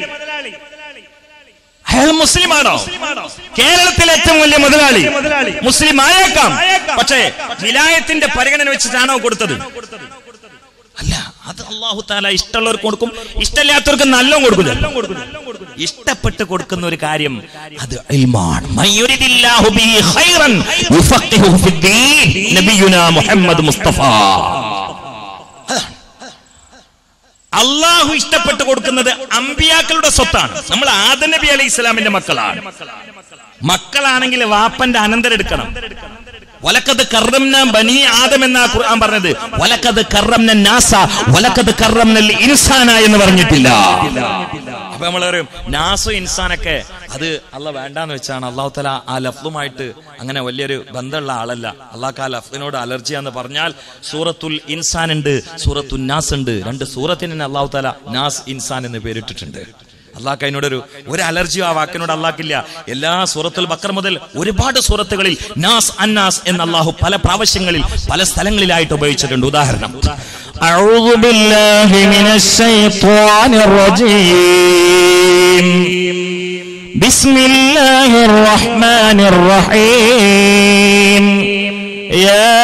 [SPEAKER 3] അയാൾ മുസ്ലിമാണോ കേരളത്തിലെ ഏറ്റവും വലിയ മുതലാളി മുസ്ലിം ആയേക്കാം പക്ഷേ വിലായത്തിന്റെ പരിഗണന വെച്ചിട്ടാണോ കൊടുത്തത് അല്ല അത് അള്ളാഹു താല ഇഷ്ടമുള്ളവർക്ക് കൊടുക്കും ഇഷ്ടമില്ലാത്തവർക്ക് നല്ല കൊടുക്കില്ല ഇഷ്ടപ്പെട്ട് കൊടുക്കുന്ന ഒരു കാര്യം അത് ഇൽമാണ് മയ്യുരിദില്ലാഹു ബിഹി ഖൈറൻ യുഫഖിഹു ഫിദ്ദീൻ നബിയുനാ മുഹമ്മദ് മുസ്തഫ അതാണ്. അള്ളാഹു ഇഷ്ടപ്പെട്ട് കൊടുക്കുന്നത് അമ്പിയാക്കളുടെ സ്വത്താണ് നമ്മൾ ആദം നബി അലൈഹി ഇസ്ലാമിന്റെ മക്കളാണ് മക്കളാണെങ്കിൽ വാപ്പന്റെ അനന്തരം എടുക്കണം വലക്കത് കർറംന ബനി ആദം എന്നാ ഖുർആൻ പറഞ്ഞത് വലക്കത് കർറംന നാസ വലക്കത് കർറംനൽ ഇൻസാന എന്ന് പറഞ്ഞിട്ടില്ല അപ്പൊ നമ്മൾ പറയും നാസു ഇൻസാനൊക്കെ അത് അല്ല വേണ്ടാന്ന് വെച്ചാണ് അള്ളാഹു തല ആ ലഫ്ലുമായിട്ട് അങ്ങനെ വലിയൊരു ബന്ധമുള്ള ആളല്ല അള്ളാഹ് ആ ലഫ്ലിനോട് അലർജിയാന്ന് പറഞ്ഞാൽ സൂറത്തുൽ ഇൻസാൻ ഉണ്ട് സൂറത്തുൽ നാസ് ഉണ്ട് രണ്ട് സൂറത്തിന് അള്ളാഹു തല നാസ് ഇൻസാൻ എന്ന് പേരിട്ടിട്ടുണ്ട് അള്ളാഹ് അതിനോടൊരു ഒരു അലർജിയോ ആ വാക്കിനോട് അള്ളാഹ്ക്കില്ല എല്ലാ സൂറത്തുൽ ബക്കർ മുതൽ ഒരുപാട് സൂറത്തുകളിൽ നാസ് അന്നാസ് എന്ന് അള്ളാഹു പല പ്രാവശ്യങ്ങളിൽ പല സ്ഥലങ്ങളിലായിട്ട് ഉപയോഗിച്ചിട്ടുണ്ട് ഉദാഹരണം
[SPEAKER 1] أعوذ بالله من الشيطان الرجيم بسم الله الرحمن الرحيم يا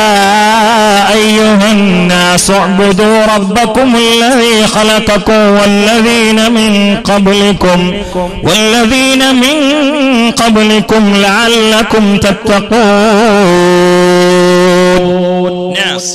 [SPEAKER 1] أيها الناس اعبدوا ربكم الذي خلقكم والذين من قبلكم والذين من قبلكم لعلكم تتقون
[SPEAKER 3] നാസ്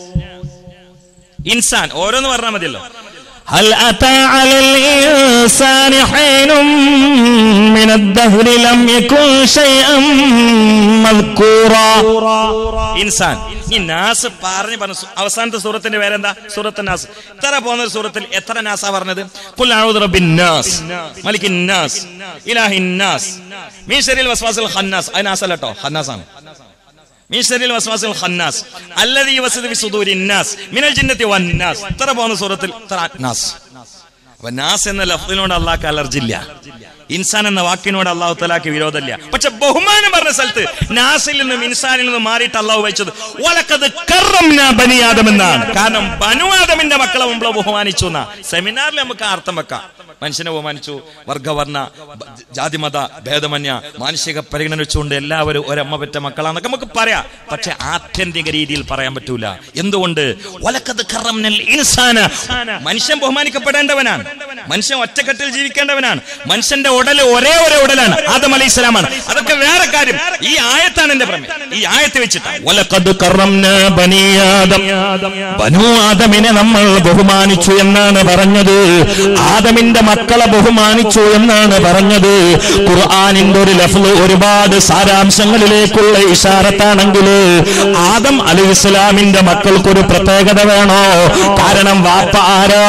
[SPEAKER 3] ഇൻസാൻ ഓരോന്ന് പറഞ്ഞാൽ മതിയല്ലോ
[SPEAKER 1] هل أتى على الإنسان حين من الدهر لم يكن شيئا مذكورا
[SPEAKER 3] ഇൻസാൻ ഈ നാസ് പറഞ്ഞു പറഞ്ഞു സു- അവസാനത്തെ സൂറത്തിന്റെ പേരെന്താ സൂറത്ത് നാസ് ഇത്ര പോകുന്ന ഒരു സൂറത്തിൽ എത്ര നാസാ പറഞ്ഞത് ഖുൽ അഊദു റബ്ബിൻ നാസ് മലിക്കിൻ നാസ് ഇലാഹിൻ നാസ് മീൻ ശരീൽ വസ്വാസിൽ ഖന്നാസ് അത് നാസല്ല കേട്ടോ ഖന്നാസാണ് മീൻ ശരീൽ വസ്വാസിൽ ഖന്നാസ് അല്ലദീ വസദ ഫി സുദൂരിൻ നാസ് മിനൽ ജിന്നത്തി വൻ നാസ് ഇത്ര പോകുന്ന സൂറത്തിൽ ഇത്ര നാസ് അപ്പൊ നാസ് എന്ന ലഫ്ദിനോട് അള്ളാഹ്ക്ക് അലർജി ഇല്ല ഇൻസാൻ എന്ന വാക്കിനോട് അള്ളാഹു തലാക്ക് വിരോധമില്ല പക്ഷെ ബഹുമാനം പറഞ്ഞ സ്ഥലത്ത് നാസിൽ നിന്നും ഇൻസാനിൽ നിന്നും മാറിയിട്ട് അള്ളാഹു വെച്ചത് ഒലക്കത് കറംന ബനിയാദം എന്നാണ് കാരണം ബനുവാദമിന്റെ മക്കളെ മുമ്പ് ബഹുമാനിച്ചു എന്നാ സെമിനാറിൽ നമുക്ക് ആ അർത്ഥം വെക്കാം മനുഷ്യനെ ബഹുമാനിച്ചു വർഗവർണ്ണ ബ- ജാതിമത ഭേദമന്യ മാനുഷിക പരിഗണന വെച്ചുകൊണ്ട് എല്ലാവരും ഒരമ്മ പെറ്റ മക്കളാന്നൊക്കെ നമുക്ക് പറയാം പക്ഷെ ആത്യന്തിക രീതിയിൽ പറയാൻ പറ്റൂല എന്തുകൊണ്ട് ഒലക്കത് കറംനൽ ഇൻസാന മനുഷ്യൻ ബഹുമാനിക്കപ്പെടേണ്ടവനാണ് മനുഷ്യൻ ഒറ്റക്കെട്ടിൽ ജീവിക്കേണ്ടവനാണ് മനുഷ്യന്റെ ഉടല് ഒരേ ഒരേ ഉടലാണ് ആദം അലൈഹി സ്വലാമാണ് അതൊക്കെ വേറെ കാര്യം ഈ ആയത്താണ് എന്റെ പ്രമേയം ഈ ആയത്ത് വെച്ചിട്ടാണ്
[SPEAKER 1] ولقد كرمنا بني آدم ബനു ആദമിനെ നമ്മൾ ബഹുമാനിച്ചു എന്നാണ് പറഞ്ഞത് ആദമിന്റെ മക്കളെ ബഹുമാനിച്ചു എന്നാണ് പറഞ്ഞത് ഖുർആാനിന്റെ ഒരു ലഫ്ല് ഒരുപാട് സാരാംശങ്ങളിലേക്കുള്ള ഇഷാറത്താണെങ്കിൽ ആദം അലി ഇസ്ലാമിന്റെ മക്കൾക്കൊരു പ്രത്യേകത വേണോ കാരണം വാപ്പ ആരാ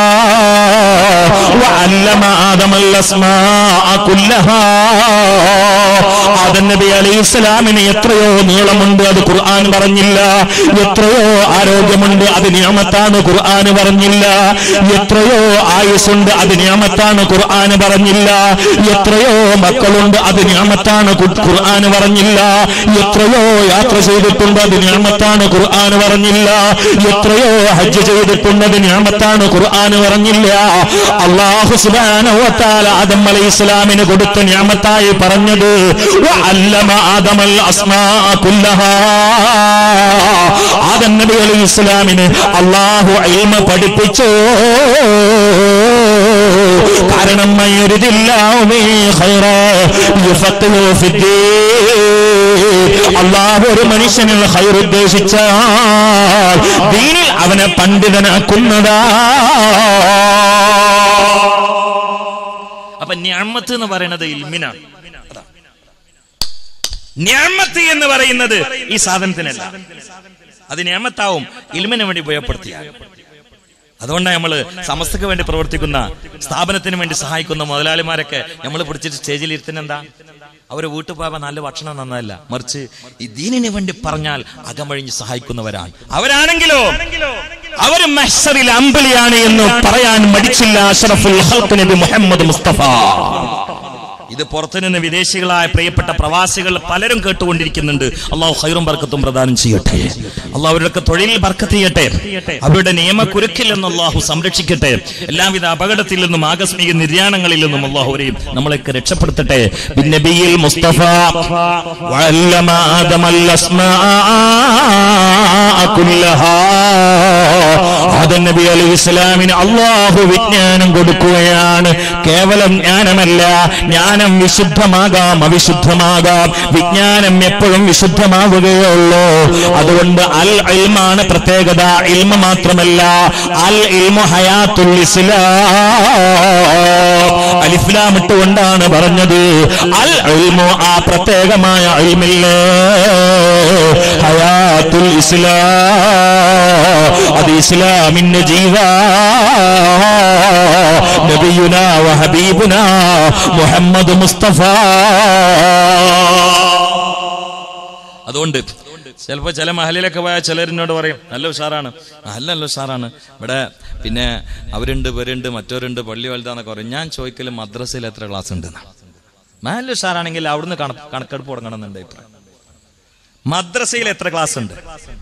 [SPEAKER 1] وعلم آدم الأسماء كلها ആദം നബി അലൈഹി ഇസ്ലാമിന് എത്രയോ നീളമുണ്ട് അത് ഖുർആൻ പറഞ്ഞില്ല എത്രയോ ആരോഗ്യമുണ്ട് അത് നിയമത്താണ് ഖുർആൻ പറഞ്ഞില്ല എത്രയോ ആയുസ്സുണ്ട് അത് നിയമത്താണ് ഖുർആൻ പറഞ്ഞില്ല എത്രയോ മക്കളുണ്ട് അത് നിയമത്താണ് ഖുർആൻ പറഞ്ഞില്ല എത്രയോ യാത്ര ചെയ്തിട്ടുണ്ട് അത് നിയമത്താണ് ഖുർആൻ പറഞ്ഞില്ല എത്രയോ ഹജ്ജ് ചെയ്തിട്ടുണ്ട് അത് നിയമത്താണ് ഖുർആൻ പറഞ്ഞില്ല അള്ളാഹു സുബ്ഹാനഹു വ തആല ആദം അലൈഹി ഇസ്ലാമിന് കൊടുത്ത നിയമത്തായി പറഞ്ഞത് വഅല്ലമ ആദമൽ അസ്മാഅ കുല്ലഹാ ആദം നബി അലൈഹി ഇസ്ലാമിന് അള്ളാഹു ഇൽമ പഠിപ്പിച്ചു കാരണം മയ്യുരിദില്ലാഹു ബിഹി ഖൈറ യുഫഖിഹു ഫിദ്ദീൻ അള്ളാഹു ഒരു മനുഷ്യനിൽ ഹൈർ ഉദ്ദേശിച്ചാൽ ദീനിൽ അവനെ പണ്ഡിതനാക്കുന്നതാ
[SPEAKER 4] അപ്പൊ ഞാമത്ത് എന്ന് പറയുന്നത് ഇൽമിനാണ് അതാ. ഞാമത്ത് എന്ന് പറയുന്നത് ഈ സാധനത്തിനല്ല അത് ഞാമത്താവും ഇൽമിന് വേണ്ടി ഉപയോഗപ്പെടുത്തിയാൽ അതുകൊണ്ടാണ് നമ്മൾ സമസ്തക്ക് വേണ്ടി പ്രവർത്തിക്കുന്ന സ്ഥാപനത്തിന് വേണ്ടി സഹായിക്കുന്ന മുതലാളിമാരൊക്കെ നമ്മൾ പിടിച്ചിട്ട് സ്റ്റേജിൽ ഇരുത്തുന്ന എന്താ അവര് വീട്ടിൽ പോയപ്പോ നല്ല ഭക്ഷണം നന്നല്ല മറിച്ച് ഈ ദീനിന് വേണ്ടി പറഞ്ഞാൽ അകമഴിഞ്ഞ് സഹായിക്കുന്നവരാണ് അവരാണെങ്കിലോ
[SPEAKER 1] അവർ മഹ്സറിൽ അമ്പിളിയാണ് എന്ന് പറയാൻ മടിച്ചില്ല അഷ്റഫുൽ ഖൽഖ് നബി മുഹമ്മദ് മുസ്തഫ
[SPEAKER 4] ഇത് പുറത്തുനിന്ന് വിദേശികളായ പ്രിയപ്പെട്ട പ്രവാസികൾ പലരും കേട്ടുകൊണ്ടിരിക്കുന്നുണ്ട് അള്ളാഹു ഹൈറും ബർക്കത്തും പ്രദാനം ചെയ്യട്ടെ അള്ളാഹു അവരുടെ തൊഴിലിൽ ബർക്കത്ത് ചെയ്യട്ടെ അവരുടെ നിയമക്കുരുക്കിൽ നിന്ന് അള്ളാഹു സംരക്ഷിക്കട്ടെ എല്ലാവിധ അപകടത്തിൽ നിന്നും ആകസ്മിക നിര്യാണങ്ങളിൽ നിന്നും അള്ളാഹുരെയും നമ്മളെയൊക്കെ രക്ഷപ്പെടുത്തട്ടെ
[SPEAKER 1] بالنبي المصطفى وعلم آدم الأسماء كلها ആദം നബി അലൈഹി ഇസ്ലാമിന് അള്ളാഹു വിജ്ഞാനം കൊടുക്കുകയാണ് കേവലം ജ്ഞാനമല്ല ജ്ഞാനം വിശുദ്ധമാകാം അവിശുദ്ധമാകാം വിജ്ഞാനം എപ്പോഴും വിശുദ്ധമാവുകയുള്ളൂ അതുകൊണ്ട് അൽ ഇൽമാണ് പ്രത്യേകത ഇൽമ മാത്രമല്ല അൽ ഇൽമു ഹയാത്തുൽ ഇസ്ലാം അലിഫ്ലാം ഇട്ടുകൊണ്ടാണ് പറഞ്ഞത് അൽ ഇൽമു ആ പ്രത്യേകമായ ഇൽമില്ലേ ഹയാത്തുൽ ഇസ്ലാം അത് ഇസ്ലാമിന്റെ ജീവ നബിയുന വഹബീബുന മുഹമ്മദ് മുസ്തഫ
[SPEAKER 4] അതുകൊണ്ട് ചിലപ്പോ ചില മഹലിലൊക്കെ പോയാൽ ചിലരിനോട് പറയും നല്ല ഉഷാറാണ് നല്ല നല്ല ഉഷാറാണ് ഇവിടെ പിന്നെ അവരുണ്ട് ഇവരുണ്ട് മറ്റവരുണ്ട് പള്ളി വലുതാന്നൊക്കെ പറയും ഞാൻ ചോദിക്കലും മദ്രസയിൽ എത്ര ക്ലാസ് ഉണ്ട് നല്ല ഉഷാറാണെങ്കിൽ അവിടുന്ന് കണ- കണക്കെടുപ്പ് തുടങ്ങണം എന്നുണ്ട് അഭിപ്രായം മദ്രസയിൽ എത്ര ക്ലാസ് ഉണ്ട്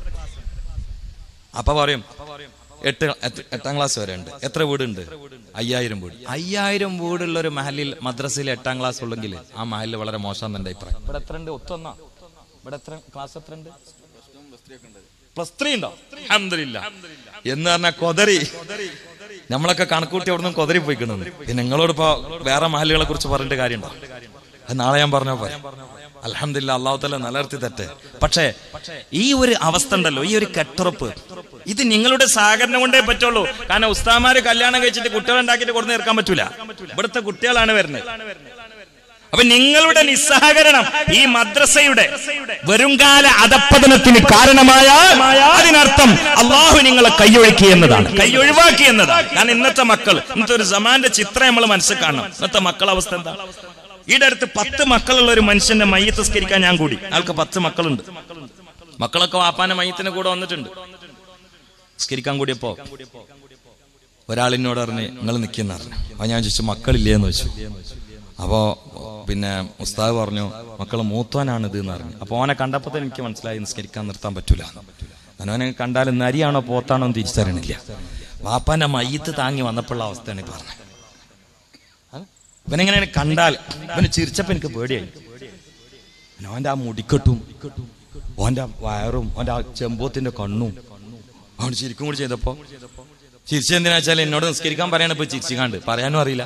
[SPEAKER 4] അപ്പൊ പറയും എട്ട് എട്ട്- എട്ടാം ക്ലാസ് വരെ ഉണ്ട് എത്ര വീടുണ്ട് അയ്യായിരം വീട് അയ്യായിരം വീടുള്ള ഒരു മഹലിൽ മദ്രസയിൽ എട്ടാം ക്ലാസ് ഉള്ളെങ്കിൽ ആ മഹലിൽ വളരെ മോശം എന്റെ അഭിപ്രായം ഇവിടെ എത്ര ഉണ്ട് ഒത്തൊന്നാ ഇവിടെ എത്ര ക്ലാസ് എത്ര ഉണ്ട് പ്ലസ് ത്രീ ഉണ്ടോ അൽഹംദുലില്ല എന്ന് പറഞ്ഞാൽ കൊതറി നമ്മളൊക്കെ കണക്കൂട്ടി അവിടുന്ന് കൊതറി പോയിക്കണെന്ന് പിന്നെ നിങ്ങളോട് ഇപ്പൊ വേറെ മഹലുകളെ കുറിച്ച് പറഞ്ഞിട്ട് കാര്യമുണ്ടോ അത് നാളെ ഞാൻ പറഞ്ഞോ പോരെ അലഹമില്ല അള്ളാഹുത്തല്ല നിലനിർത്തി തെറ്റ് പക്ഷേ ഈ ഒരു അവസ്ഥ ഉണ്ടല്ലോ ഈ ഒരു കെട്ടുറപ്പ് ഇത് നിങ്ങളുടെ സഹകരണം കൊണ്ടേ പറ്റുള്ളൂ കാരണം ഉസ്താമാര് കല്യാണം കഴിച്ചിട്ട് കുട്ടികളെ ഉണ്ടാക്കിയിട്ട് കൊടുത്ത് തീർക്കാൻ പറ്റൂല ഇവിടുത്തെ കുട്ടികളാണ് വരുന്നത് അപ്പൊ നിങ്ങളുടെ നിസ്സഹകരണം ഈ മദ്രസയുടെ വരുംകാല
[SPEAKER 1] അധപ്പതനത്തിന് കാരണമായ അതിനർത്ഥം അള്ളാഹു നിങ്ങളെ കൈയൊഴുക്കി എന്നതാണ്
[SPEAKER 4] കൈയൊഴിവാക്കി എന്നതാണ് കാരണം ഇന്നത്തെ മക്കൾ ഇന്നത്തെ ഒരു സമാന്റെ ചിത്രം നമ്മൾ മനസ്സിൽ കാണണം ഇന്നത്തെ മക്കളെ അവസ്ഥ എന്താ ഈടെ അടുത്ത് പത്ത് മക്കളുള്ള ഒരു മനുഷ്യന്റെ മയ്യത്ത് സ്കരിക്കാൻ ഞാൻ കൂടി ആൾക്ക് പത്ത് മക്കളുണ്ട് മക്കളൊക്കെ വാപ്പാന്റെ മയ്യത്തിന് കൂടെ വന്നിട്ടുണ്ട് സ്കരിക്കാൻ കൂടിയപ്പോ ഒരാളിനോട് പറഞ്ഞ് നിങ്ങൾ നിൽക്കുന്ന പറഞ്ഞു അപ്പൊ ഞാൻ ചോദിച്ചു മക്കളില്ലേ എന്ന് വെച്ചു അപ്പോ പിന്നെ ഉസ്താദ് പറഞ്ഞു മക്കൾ മൂത്തോനാണ് ഇത് എന്ന് പറഞ്ഞു അപ്പൊ ഓനെ കണ്ടപ്പോ തന്നെ എനിക്ക് മനസ്സിലായി നിസ്കരിക്കാൻ നിർത്താൻ പറ്റൂല ഞാൻ ഓനെ കണ്ടാൽ നരിയാണോ പോത്താണോ എന്ന് തിരിച്ചറിയണില്ല വാപ്പാന്റെ മയ്യത്ത് താങ്ങി വന്നപ്പോഴുള്ള അവസ്ഥയാണ് ഈ പറഞ്ഞത് ഇവനെങ്ങനെ കണ്ടാൽ ഇവന് ചിരിച്ചപ്പോ എനിക്ക് പേടിയായി പിന്നെ ഓന്റെ ആ മുടിക്കെട്ടും ഓന്റെ ആ വയറും ഓന്റെ ആ ചെമ്പോത്തിന്റെ കണ്ണും അവൻ ചിരിക്കും കൂടി ചെയ്തപ്പോ ചിരിച്ചെന്തിനാ വെച്ചാൽ എന്നോട് നിസ്കരിക്കാൻ പറയാണ് ഇപ്പൊ ചിരിച്ചിക്കാണ്ട് പറയാനും അറിയില്ല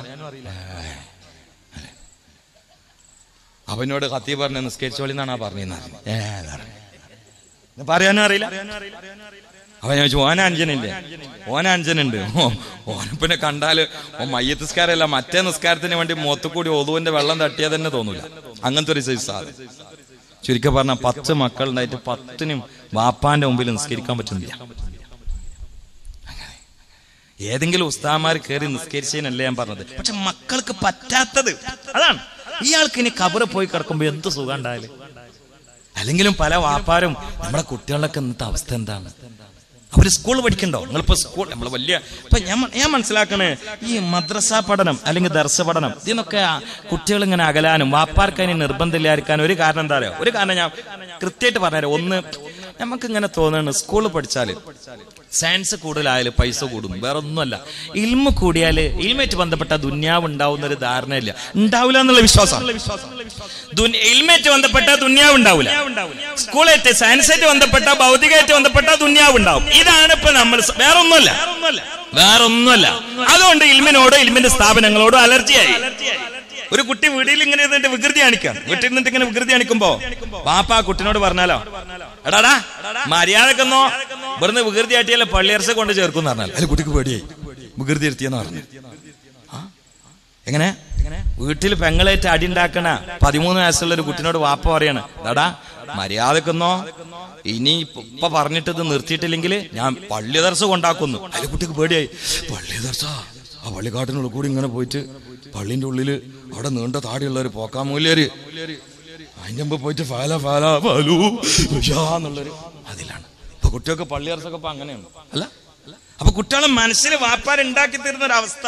[SPEAKER 4] അവനോട് കത്തി പറഞ്ഞ നിസ്കരിച്ചോളി എന്നാണ് പറഞ്ഞിരുന്നത് ഏ പറഞ്ഞു പറയാനും അറിയില്ല അവൻ ഞാൻ ചോദിച്ചു ഓന അഞ്ചനില്ലേ ഓന അഞ്ചനുണ്ട് ഓ ഓന പിന്നെ കണ്ടാല് ഓ മയ്യത്ത് നിസ്കാരമല്ല മറ്റേ നിസ്കാരത്തിന് വേണ്ടി മുഖത്തു കൂടി ഒതുവിന്റെ വെള്ളം തട്ടിയാൽ തന്നെ തോന്നൂല അങ്ങനത്തെ ഒരു സൈസ് സാധനം ചുരുക്കി പറഞ്ഞ പത്ത് മക്കളുണ്ടായിട്ട് പത്തിനും വാപ്പാന്റെ മുമ്പിൽ നിസ്കരിക്കാൻ പറ്റുന്നില്ല അങ്ങനെ. ഏതെങ്കിലും ഉസ്താമാർ കയറി നിസ്കരിച്ചതിനല്ല ഞാൻ പറഞ്ഞത് പക്ഷെ മക്കൾക്ക് പറ്റാത്തത് അതാണ് ഇയാൾക്ക് ഇനി കബറ് പോയി കിടക്കുമ്പോ എന്ത് സുഖം ഉണ്ടായാലും അല്ലെങ്കിലും പല വാപ്പാരും നമ്മുടെ കുട്ടികളുടെ ഇന്നത്തെ അവസ്ഥ എന്താണ് അവര് സ്കൂൾ പഠിക്കണ്ടോ നിങ്ങളിപ്പോ സ്കൂൾ നമ്മൾ വലിയ ഇപ്പൊ ഞാൻ മ- ഞാൻ മനസ്സിലാക്കണേ ഈ മദ്രസ പഠനം അല്ലെങ്കിൽ ദർശ പഠനം ഇതിനൊക്കെ കുട്ടികൾ ഇങ്ങനെ അകലാനും വാപ്പാർക്ക് അതിന് നിർബന്ധമില്ലായിരിക്കാനും ഒരു കാരണം എന്താ പറയുക ഒരു കാരണം ഞാൻ കൃത്യമായിട്ട് പറഞ്ഞുതരാം ഒന്ന് നമുക്ക് ഇങ്ങനെ തോന്നുന്നു സ്കൂളിൽ പഠിച്ചാല് സയൻസ് കൂടുതലായാലും പൈസ കൂടും വേറെ ഒന്നുമല്ല ഇൽമ കൂടിയാല് ഇൽമയായിട്ട് ബന്ധപ്പെട്ട ദുന്യാവ് ഉണ്ടാവുന്ന ഒരു ധാരണയില്ല ഉണ്ടാവില്ല എന്നുള്ള വിശ്വാസം ഇൽമയായിട്ട് ബന്ധപ്പെട്ട ദുന്യാവ് ഉണ്ടാവില്ല സ്കൂളായിട്ട് സയൻസായിട്ട് ബന്ധപ്പെട്ട ഭൗതികമായിട്ട് ബന്ധപ്പെട്ട ദുന്യാവ് ഉണ്ടാവും ഇതാണ് ഇപ്പൊ നമ്മൾ സ- വേറെ ഒന്നുമല്ല വേറെ ഒന്നുമല്ല അതുകൊണ്ട് ഇൽമിനോട് ഇൽമിന്റെ സ്ഥാപനങ്ങളോട് അലർജിയായി ഒരു കുട്ടി വീടിൽ ഇങ്ങനെ ഇരുന്നിട്ട് വികൃതി കാണിക്കാം വീട്ടിൽ നിന്നിട്ട് ഇങ്ങനെ വികൃതി കാണിക്കുമ്പോ പാപ്പ ആ കുട്ടിനോട് പറഞ്ഞാലോ എടാടാ മര്യാദക്കെന്നോ ഇവിടുന്ന് വികൃതി ആട്ടിയല്ലേ പള്ളിയർച്ച കൊണ്ട് ചേർക്കും പറഞ്ഞാൽ അല്ല കുട്ടിക്ക് പേടിയായി വികൃതി ഇരുത്തിയെന്ന് പറഞ്ഞു ആ? എങ്ങനെ വീട്ടിൽ പെങ്ങളേറ്റ് അടി ഉണ്ടാക്കണ പതിമൂന്ന് വയസ്സുള്ള ഒരു കുട്ടിനോട് വാപ്പ പറയാണ് എടാ മര്യാദക്കെന്നോ ഇനി ഇപ്പ- ഇപ്പൊ പറഞ്ഞിട്ട് ഇത് നിർത്തിയിട്ടില്ലെങ്കിൽ ഞാൻ പള്ളി ദർശ കൊണ്ടാക്കുന്നു അതിൽ കുട്ടിക്ക് പേടിയായി പള്ളി ദർശ ആ പള്ളിക്കാട്ടിനുള്ളിൽ കൂടി ഇങ്ങനെ പോയിട്ട് പള്ളിന്റെ ഉള്ളില് അവിടെ നീണ്ട താടിയുള്ള ഒരു പോക്കാമൂല്യര് അതിന്റെ മുമ്പ് പോയിട്ട് ഫാല ഫാല ഫാലു ഉയ്യാ എന്നുള്ളൊരു അതിലാണ് ഇപ്പൊ കുട്ടികൾക്ക് പള്ളി ദർശൊക്കെ ഇപ്പൊ അങ്ങനെയാണ് അല്ല അപ്പൊ കുട്ടികളെ മനസ്സിൽ വാപ്പാരുണ്ടാക്കി തരുന്ന ഒരു അവസ്ഥ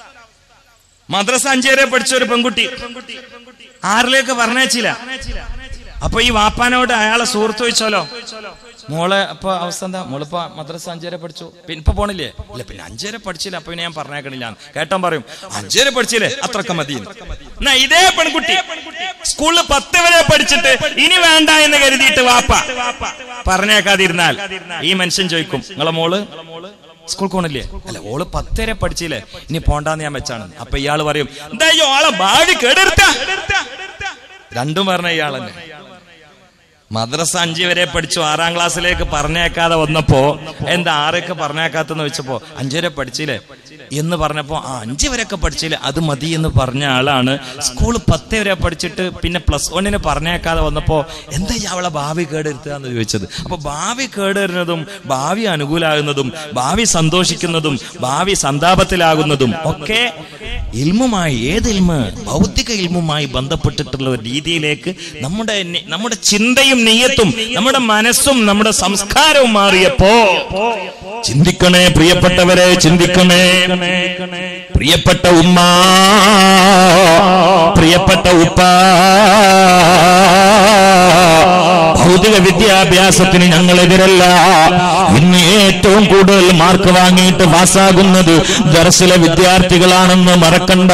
[SPEAKER 4] മദ്രസ അഞ്ചേരെ പഠിച്ച ഒരു പെൺകുട്ടി ആറിലേക്ക് പറഞ്ഞേച്ചില്ല അപ്പൊ ഈ വാപ്പാനോട് അയാളെ സുഹൃത്ത് ചോദിച്ചാലോ മോളെ അപ്പൊ അവസ്ഥ എന്താ മോളിപ്പോ മദ്രസ അഞ്ചേരെ പഠിച്ചു പിന്നെ ഇപ്പൊ പോണില്ലേ ഇല്ല പിന്നെ അഞ്ചേരെ പഠിച്ചില്ല അപ്പൊ പിന്നെ ഞാൻ പറഞ്ഞേക്കണില്ല കേട്ടോ പറയും അഞ്ചേരെ പഠിച്ചില്ലേ അത്രക്ക മതി എന്നാ ഇതേ പെൺകുട്ടി സ്കൂളിൽ പത്ത് വരെ പഠിച്ചിട്ട് ഇനി വേണ്ട എന്ന് കരുതിയിട്ട് വാപ്പ പറഞ്ഞേക്കാതിരുന്നാൽ ഈ മനുഷ്യൻ ചോദിക്കും നിങ്ങളെ മോള് സ്കൂൾ പോണില്ലേ അല്ല ഓള് പത്തേരെ പഠിച്ചില്ലേ ഇനി പോണ്ടാന്ന് ഞാൻ വെച്ചാണ് അപ്പൊ ഇയാള് പറയും എന്താ ഈ ഓളെ ഭാവി കേടെടുത്ത രണ്ടും പറഞ്ഞ ഇയാളെന്നെ മദ്രസ അഞ്ചു വരെ പഠിച്ചു ആറാം ക്ലാസ്സിലേക്ക് പറഞ്ഞേക്കാതെ വന്നപ്പോ എന്താ ആറൊക്കെ പറഞ്ഞേക്കാത്തെന്ന് വെച്ചപ്പോ അഞ്ചു വരെ പഠിച്ചില്ലേ എന്ന് പറഞ്ഞപ്പോ ആ അഞ്ചു വരെയൊക്കെ പഠിച്ചില്ലേ അത് മതി എന്ന് പറഞ്ഞ ആളാണ് സ്കൂൾ പത്ത് വരെ പഠിച്ചിട്ട് പിന്നെ പ്ലസ് വണ്ണിന് പറഞ്ഞേക്കാതെ വന്നപ്പോ എന്താ ഈ അവളെ ഭാവി കേടെടുത്തുക എന്ന് ചോദിച്ചത് അപ്പൊ ഭാവി കേടുവരുന്നതും ഭാവി അനുകൂലാകുന്നതും ഭാവി സന്തോഷിക്കുന്നതും ഭാവി സന്താപത്തിലാകുന്നതും ഒക്കെ ഇൽമുമായി ഏത് ഇൽമ് ഭൗതിക ഇൽമുമായി ബന്ധപ്പെട്ടിട്ടുള്ള ഒരു രീതിയിലേക്ക് നമ്മുടെ നി- നമ്മുടെ ചിന്തയും നെയ്യത്തും നമ്മുടെ മനസ്സും നമ്മുടെ സംസ്കാരവും മാറിയപ്പോ
[SPEAKER 1] ചിന്തിക്കണേ പ്രിയപ്പെട്ടവരെ ചിന്തിക്കണേ പ്രിയപ്പെട്ട ഉമ്മ പ്രിയപ്പെട്ട ഉപ്പ ഭൗതിക വിദ്യാഭ്യാസത്തിന് ഞങ്ങളെതിരല്ല ഇന്ന് ഏറ്റവും കൂടുതൽ മാർക്ക് വാങ്ങിയിട്ട് പാസ്സാകുന്നത് ദർശിലെ വിദ്യാർത്ഥികളാണെന്ന് മറക്കണ്ട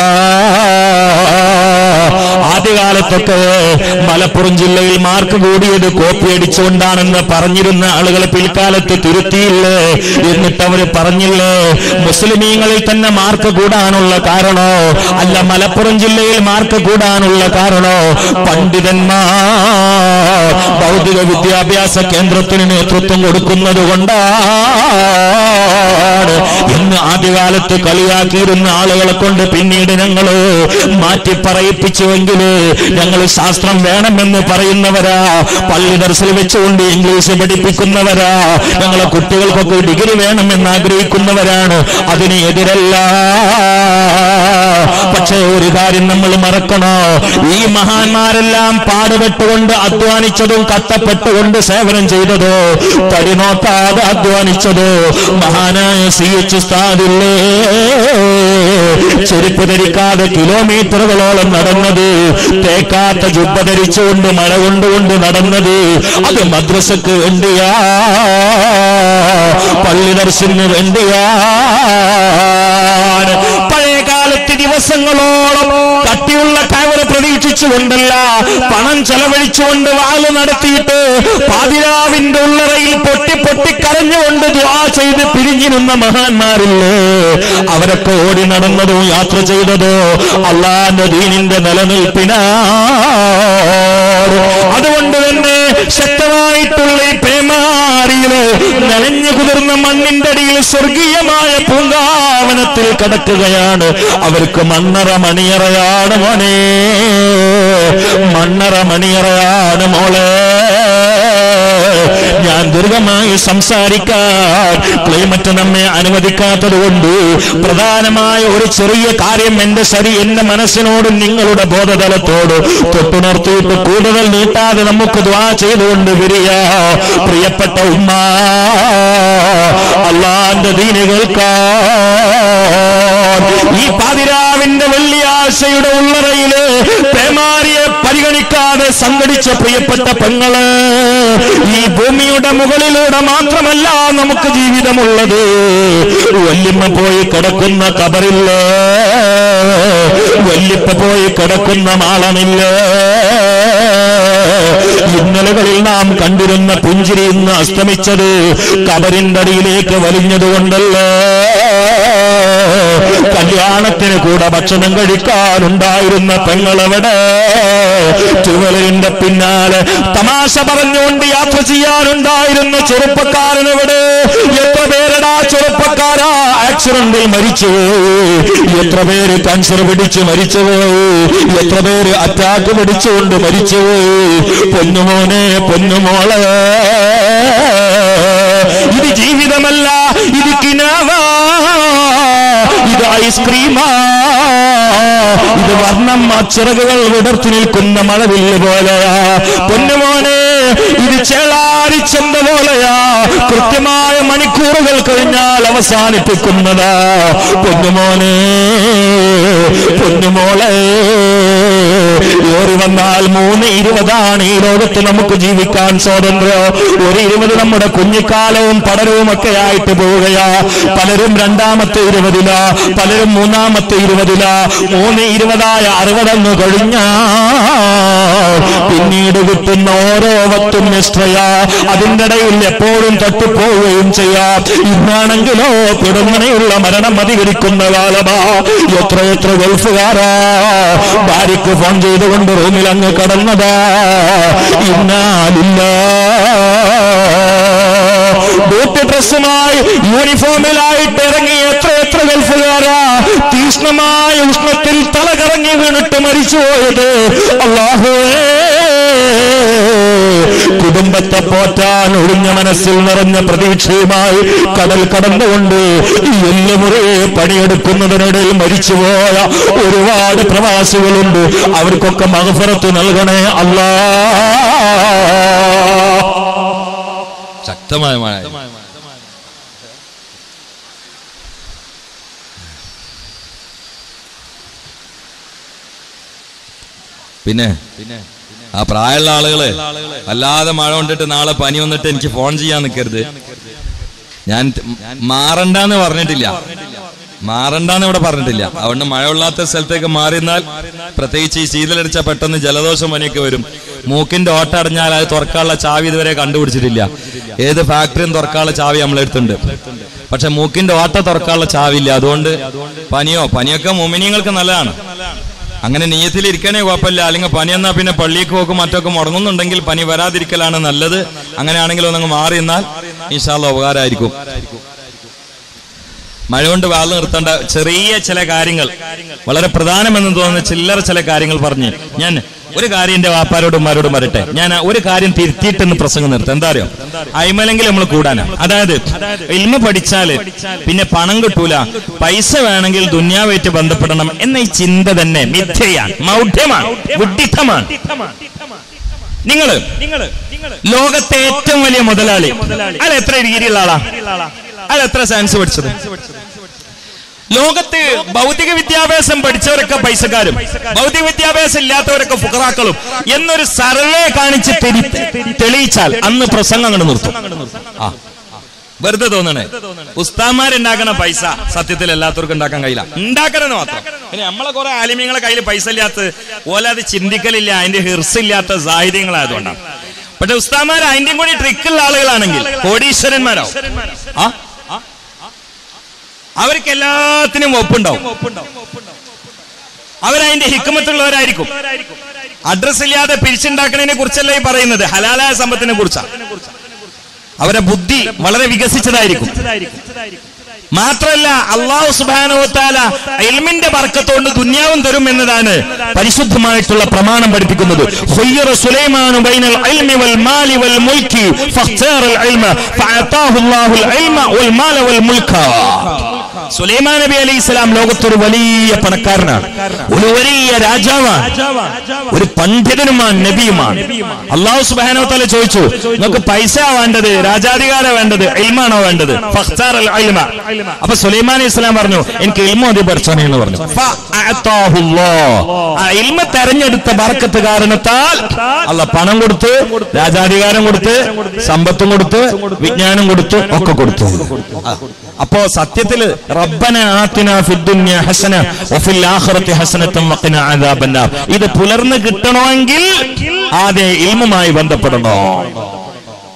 [SPEAKER 1] ആദ്യകാലത്തൊക്കെ മലപ്പുറം ജില്ലയിൽ മാർക്ക് കൂടിയത് കോപ്പി അടിച്ചുകൊണ്ടാണെന്ന് പറഞ്ഞിരുന്ന ആളുകളെ പിൽക്കാലത്ത് തിരുത്തിയില്ലേ എന്നിട്ട് അവര് പറഞ്ഞില്ലേ മുസ്ലിമീങ്ങളിൽ തന്നെ മാർക്ക് കൂടാനുള്ള കാരണോ അല്ല മലപ്പുറം ജില്ലയിൽ മാർക്ക് കൂടാനുള്ള കാരണോ പണ്ഡിതന്മാർ ഭൗതിക വിദ്യാഭ്യാസ കേന്ദ്രത്തിന് നേതൃത്വം കൊടുക്കുന്നത് കൊണ്ടാണ് എന്ന് ആദ്യകാലത്ത് കളിയാക്കിയിരുന്ന ആളുകളെ കൊണ്ട് പിന്നീട് ഞങ്ങള് മാറ്റി പറയിപ്പിച്ചുവെങ്കില് ഞങ്ങൾ ശാസ്ത്രം വേണമെന്ന് പറയുന്നവരാ പള്ളി ദർശൽ വെച്ചുകൊണ്ട് ഇംഗ്ലീഷ് പഠിപ്പിക്കുന്നവരാ ഞങ്ങളെ കുട്ടികൾക്കൊക്കെ ഡിഗ്രി വേണമെന്ന് ആഗ്രഹിക്കുന്നവരാണ് അതിന് എതിരല്ല പക്ഷേ ഒരു കാര്യം നമ്മൾ മറക്കണോ ഈ മഹാന്മാരെല്ലാം പാടുപെട്ടുകൊണ്ട് അധ്വാനിച്ചതും കഷ്ടപ്പെട്ടുകൊണ്ട് സേവനം ചെയ്തതോ തടി നോക്കാതെ അധ്വാനിച്ചതോ മഹാനായ സി എച്ച് സ്ഥാനില്ലേ ചെരുപ്പ് ധരിക്കാതെ കിലോമീറ്ററുകളോളം നടന്നത് തേക്കാത്ത ജുബ്ബ ധരിച്ചുകൊണ്ട് മഴ കൊണ്ടുകൊണ്ട് നടന്നത് അത് മദ്രസക്ക് വേണ്ടിയാ പള്ളി ദർശന് വേണ്ടിയാണ് പഴയ കാലത്ത് ദിവസങ്ങളോളം കട്ടിയുള്ള കയവറ പ്രതീക്ഷിച്ചുകൊണ്ടല്ല പണം ചെലവഴിച്ചുകൊണ്ട് വാല് നടത്തിയിട്ട് പാതിരാവിന്റെ ഉള്ളറയിൽ പൊട്ടി പൊട്ടി കരഞ്ഞുകൊണ്ട് ദ്വാ ചെയ്ത് പിരിഞ്ഞിരുന്ന മഹാന്മാരില്ലേ അവരൊക്കെ ഓടി നടന്നതോ യാത്ര ചെയ്തതോ അള്ളാന്റെ ദീനിന്റെ നിലനിൽപ്പിനാ അതുകൊണ്ട് തന്നെ ശക്തമായിട്ടുള്ള ഈ പേമാരിയില് നനഞ്ഞു കുതിർന്ന മണ്ണിന്റെ അടിയിൽ സ്വർഗീയമായ പൂങ്കാവനത്തിൽ കിടക്കുകയാണ് അവർക്ക് മണ്ണറ മണിയറയാണ് മോനെ മണ്ണറ മണിയറയാണ് മോളെ ഞാൻ ദീർഘമായി സംസാരിക്കാൻ ക്ലൈമറ്റ് നമ്മെ അനുവദിക്കാത്തത് കൊണ്ട് പ്രധാനമായ ഒരു ചെറിയ കാര്യം എന്റെ ശരി എന്റെ മനസ്സിനോടും നിങ്ങളുടെ ബോധതലത്തോട് തൊട്ടുണർത്തിയിട്ട് കൂടുതൽ നീട്ടാതെ നമുക്ക് ദ്വാ ചെയ്തുകൊണ്ട് വരിക പ്രിയപ്പെട്ട ഉമ്മ അള്ളാന്റെ ദീനുകൾക്കാ ഈ പാതിരാവിന്റെ വെള്ളിയാഴ്ചയുടെ ഉള്ളറയില് പേമാരിയെ പരിഗണിക്കാതെ സംഘടിച്ച പ്രിയപ്പെട്ട പെങ്ങള് ഈ ഭൂമിയുടെ മുകളിലൂടെ മാത്രമല്ല നമുക്ക് ജീവിതമുള്ളത് വല്യമ്മ പോയി കിടക്കുന്ന കബറില്ലേ വല്യപ്പ പോയി കിടക്കുന്ന മാളമില്ലേ ഇന്നലകളിൽ നാം കണ്ടിരുന്ന പുഞ്ചിരി ഇന്ന് അസ്തമിച്ചത് കബറിന്റെ അടിയിലേക്ക് വലിഞ്ഞതുകൊണ്ടല്ലേ കല്യാണത്തിന് കൂടെ ഭക്ഷണം കഴിക്കാനുണ്ടായിരുന്ന പെങ്ങളെവിടെ ചുവലിന്റെ പിന്നാലെ തമാശ പറഞ്ഞുകൊണ്ട് യാത്ര ചെയ്യാനുണ്ടായിരുന്ന ചെറുപ്പക്കാരനെവിടെ എത്ര പേരടാ ചെറുപ്പക്കാരാ ആക്സിഡന്റിൽ മരിച്ചുപോയി എത്ര പേര് ക്യാൻസർ പിടിച്ച് മരിച്ചുപോയി എത്ര പേര് അറ്റാക്ക് പിടിച്ചുകൊണ്ട് മരിച്ചുപോയി പൊന്നുമോനെ പൊന്നുമോളെ ഇത് ജീവിതമല്ല ഇത് കിനാവാ ഇത് ഐസ്ക്രീമാ ഇത് വർണ്ണം ചിറകുകൾ വിടർത്തി നിൽക്കുന്ന മഴവില്ല് പോലെയാ പൊന്നുമോനെ ഇത് ചേളാരിച്ചെന്ത പോലെയാ കൃത്യമായ മണിക്കൂറുകൾ കഴിഞ്ഞാൽ അവസാനിപ്പിക്കുന്നതാ പൊന്നുമോനെ പൊന്നുമോളെ ഏറി വന്നാൽ മൂന്ന് ഇരുപതാണ് ഈ ലോകത്ത് നമുക്ക് ജീവിക്കാൻ സ്വാതന്ത്ര്യം ഒരു ഇരുപത് നമ്മുടെ കുഞ്ഞിക്കാലവും പഠനവും ഒക്കെ ആയിട്ട് പോവുകയാ പലരും രണ്ടാമത്തെ ഇരുപതിലാ പലരും മൂന്നാമത്തെ ഇരുപതിലാ മൂന്ന് ഇരുപതായ അറുപതെന്ന് കഴിഞ്ഞാ പിന്നീട് കിട്ടുന്ന ഓരോ വത്തും നിഷ്ഠയാ അതിന്റെ ഇടയിൽ എപ്പോഴും തട്ടിപ്പോവുകയും ചെയ്യാം ഇന്നാണെങ്കിലോ പിടുങ്ങനെയുള്ള മരണം അധികരിക്കുന്ന കാലമാ എത്ര എത്ര ഗൾഫുകാരാ ഭാര്യയ്ക്ക് ഫോൺ ചെയ്തുകൊണ്ട് റൂമിൽ അങ്ങ് കടന്നതാ ഇന്നാലില്ല ബൂട്ട് ഡ്രസ്സുമായി യൂണിഫോമിലായിട്ട് ഇറങ്ങി എത്ര എത്ര ഗൾഫുകാരാ തീഷ്ണമായ ഉഷ്ണത്തിൽ തല കറങ്ങി വീണിട്ട് മരിച്ചുപോയത് അള്ളാഹുവേ കുടുംബത്തെ പോറ്റാൻ ഒഴിഞ്ഞ മനസ്സിൽ നിറഞ്ഞ പ്രതീക്ഷയുമായി കടൽ കടന്നുകൊണ്ട് ഈ എല്ലുമുറിയെ പണിയെടുക്കുന്നതിനിടയിൽ മരിച്ചുപോയ ഒരുപാട് പ്രവാസികളുണ്ട് അവർക്കൊക്കെ മകഫറത്ത് നൽകണേ അല്ലാ
[SPEAKER 4] ശക്തമായ മഴ പിന്നെ ആ പ്രായമുള്ള ആളുകള് അല്ലാതെ മഴ കൊണ്ടിട്ട് നാളെ പനി വന്നിട്ട് എനിക്ക് ഫോൺ ചെയ്യാൻ നിൽക്കരുത് ഞാൻ ത- മാറണ്ടെന്ന് പറഞ്ഞിട്ടില്ല മാറണ്ടെന്ന് ഇവിടെ പറഞ്ഞിട്ടില്ല അതുകൊണ്ട് മഴ കൊള്ളാത്ത സ്ഥലത്തേക്ക് മാറിന്നാൽ പ്രത്യേകിച്ച് ഈ ശീതലടിച്ച പെട്ടെന്ന് ജലദോഷം പനിയൊക്കെ വരും മൂക്കിന്റെ ഓട്ട അടഞ്ഞാൽ അത് തുറക്കാനുള്ള ചാവി ഇതുവരെ കണ്ടുപിടിച്ചിട്ടില്ല ഏത് ഫാക്ടറിയും തുറക്കാനുള്ള ചാവി നമ്മളെടുത്തുണ്ട് പക്ഷെ മൂക്കിന്റെ ഓട്ട തുറക്കാനുള്ള ചാവി ഇല്ല അതുകൊണ്ട് പനിയോ പനിയൊക്കെ മുമിനിയങ്ങൾക്ക് നല്ലതാണ് അങ്ങനെ നീയത്തിൽ ഇരിക്കണേ കുഴപ്പമില്ല അല്ലെങ്കിൽ പനി എന്നാ പിന്നെ പള്ളിക്ക് പോക്കും മറ്റൊക്കെ മുടങ്ങുന്നുണ്ടെങ്കിൽ പനി വരാതിരിക്കലാണ് നല്ലത് അങ്ങനെയാണെങ്കിൽ ഒന്നങ്ങ് മാറി എന്നാൽ ഈശാള്ള ഉപകാരമായിരിക്കും മഴ കൊണ്ട് വാൾ നിർത്തേണ്ട ചെറിയ ചില കാര്യങ്ങൾ വളരെ പ്രധാനമെന്ന് തോന്നുന്ന ചില്ലറ ചില കാര്യങ്ങൾ പറഞ്ഞ് ഞാൻ ഒരു കാര്യം എന്റെ വാപ്പാരോടും ഉമ്മാരോടും വരട്ടെ ഞാൻ ഒരു കാര്യം തിരുത്തിയിട്ടെന്ന് പ്രസംഗം നിർത്താം എന്താ അറിയോ അയിമലെങ്കിൽ നമ്മൾ കൂടാനാ അതായത് ഇൽമ പഠിച്ചാല് പിന്നെ പണം കിട്ടൂല പൈസ വേണമെങ്കിൽ ദുന്യാവായിട്ട് ബന്ധപ്പെടണം എന്ന ഈ ചിന്ത തന്നെ മിഥ്യയാണ് മൗഢ്യമാണ് വിഡിത്തമാണ് നിങ്ങള് ലോകത്തെ ഏറ്റവും വലിയ മുതലാളി അയാൾ എത്ര ഡിഗ്രിയുള്ള ആളാ അയാൾ എത്ര സയൻസ് പഠിച്ചത് ലോകത്ത് ഭൗതിക വിദ്യാഭ്യാസം പഠിച്ചവരൊക്കെ പൈസക്കാരും ഭൗതിക വിദ്യാഭ്യാസം ഇല്ലാത്തവരൊക്കെ ഫുക്കറാക്കളും എന്നൊരു സർവേ കാണിച്ച് തെരി- തെളിയിച്ചാൽ അന്ന് പ്രസംഗം അങ്ങോട്ട് നിർത്തും ആ വെറുതെ തോന്നണേ ഉസ്താന്മാരുണ്ടാക്കണ പൈസ സത്യത്തിൽ എല്ലാത്തവർക്കും ഉണ്ടാക്കാൻ കഴിയില്ല ഉണ്ടാക്കണമെന്ന് മാത്രം പിന്നെ നമ്മളെ കുറെ ആലിമ്യങ്ങളെ കയ്യിൽ പൈസ ഇല്ലാത്ത ഓല അത് ചിന്തിക്കലില്ല അതിന്റെ ഹിർസില്ലാത്ത സാഹചര്യങ്ങളായതുകൊണ്ടാണ് പക്ഷെ ഉസ്താന്മാർ അതിന്റെയും കൂടി ട്രിക്കുള്ള ആളുകളാണെങ്കിൽ കോടീശ്വരന്മാരാവും ആ അവർക്ക് എല്ലാത്തിനും ഒപ്പുണ്ടാവും അവരതിന്റെ ഹിക്കുമത്തുള്ളവരായിരിക്കും അഡ്രസ് ഇല്ലാതെ പിരിച്ചുണ്ടാക്കുന്നതിനെ കുറിച്ചല്ല ഈ പറയുന്നത് ഹലാലായ സമ്പത്തിനെ കുറിച്ചാണ് അവരെ ബുദ്ധി വളരെ വികസിച്ചതായിരിക്കും മാത്രല്ല അള്ളാഹു സുബാനോത്താല ഇൽമിന്റെ വർക്കത്തോണ്ട് ദുന്യാവും തരും എന്നതാണ് പരിശുദ്ധമായിട്ടുള്ള പ്രമാണം പഠിപ്പിക്കുന്നത് ഖുയ്യറ സുലൈമാനു ബൈനൽ ഇൽമി വൽ മാലി വൽ മുൽക്കി ഫഖ്താറ അൽ ഇൽമ ഫഅതാഹു അല്ലാഹുൽ ഇൽമ വൽ മാല വൽ മുൽക സുലൈമാൻ നബി അലൈഹി ഇസ്ലാം ലോകത്തൊരു വലിയ പണക്കാരനാണ് ഒരു വലിയ രാജാവാണ് ഒരു പണ്ഡിതനുമാണ് നബിയുമാണ് അള്ളാഹു സുബാനോ തല ചോദിച്ചു നിങ്ങൾക്ക് പൈസ വേണ്ടത് രാജാധികാര വേണ്ടത് ഇൽമാണോ വേണ്ടത് ഫഖ്താർ അൽ ഇൽമ അപ്പൊ സുലൈമാൻ അലൈഹി ഇസ്ലാം പറഞ്ഞു എനിക്ക് ഇൽമ മതി പഠിച്ചോനെ എന്ന് പറഞ്ഞു ഫഅഅതാഹു അല്ലാഹ്. ആ ഇൽമ തെരഞ്ഞെടുത്ത ബർക്കത്ത് കാരണത്താൽ അല്ല പണം കൊടുത്ത് രാജാധികാരം കൊടുത്ത് സമ്പത്തും കൊടുത്ത് വിജ്ഞാനം കൊടുത്ത് ഒക്കെ കൊടുത്തു ആ. അപ്പോ സത്യത്തില് റബ്ബന ആത്തിന ഫിദ്ദുന്യ ഹസന വഫിൽ ആഖിറതി ഹസനത്തൻ വഖിന അദാബന്നാർ ഇത് പുലർന്ന് കിട്ടണമെങ്കിൽ ആദ്യം ഇൽമുമായി ബന്ധപ്പെടണോ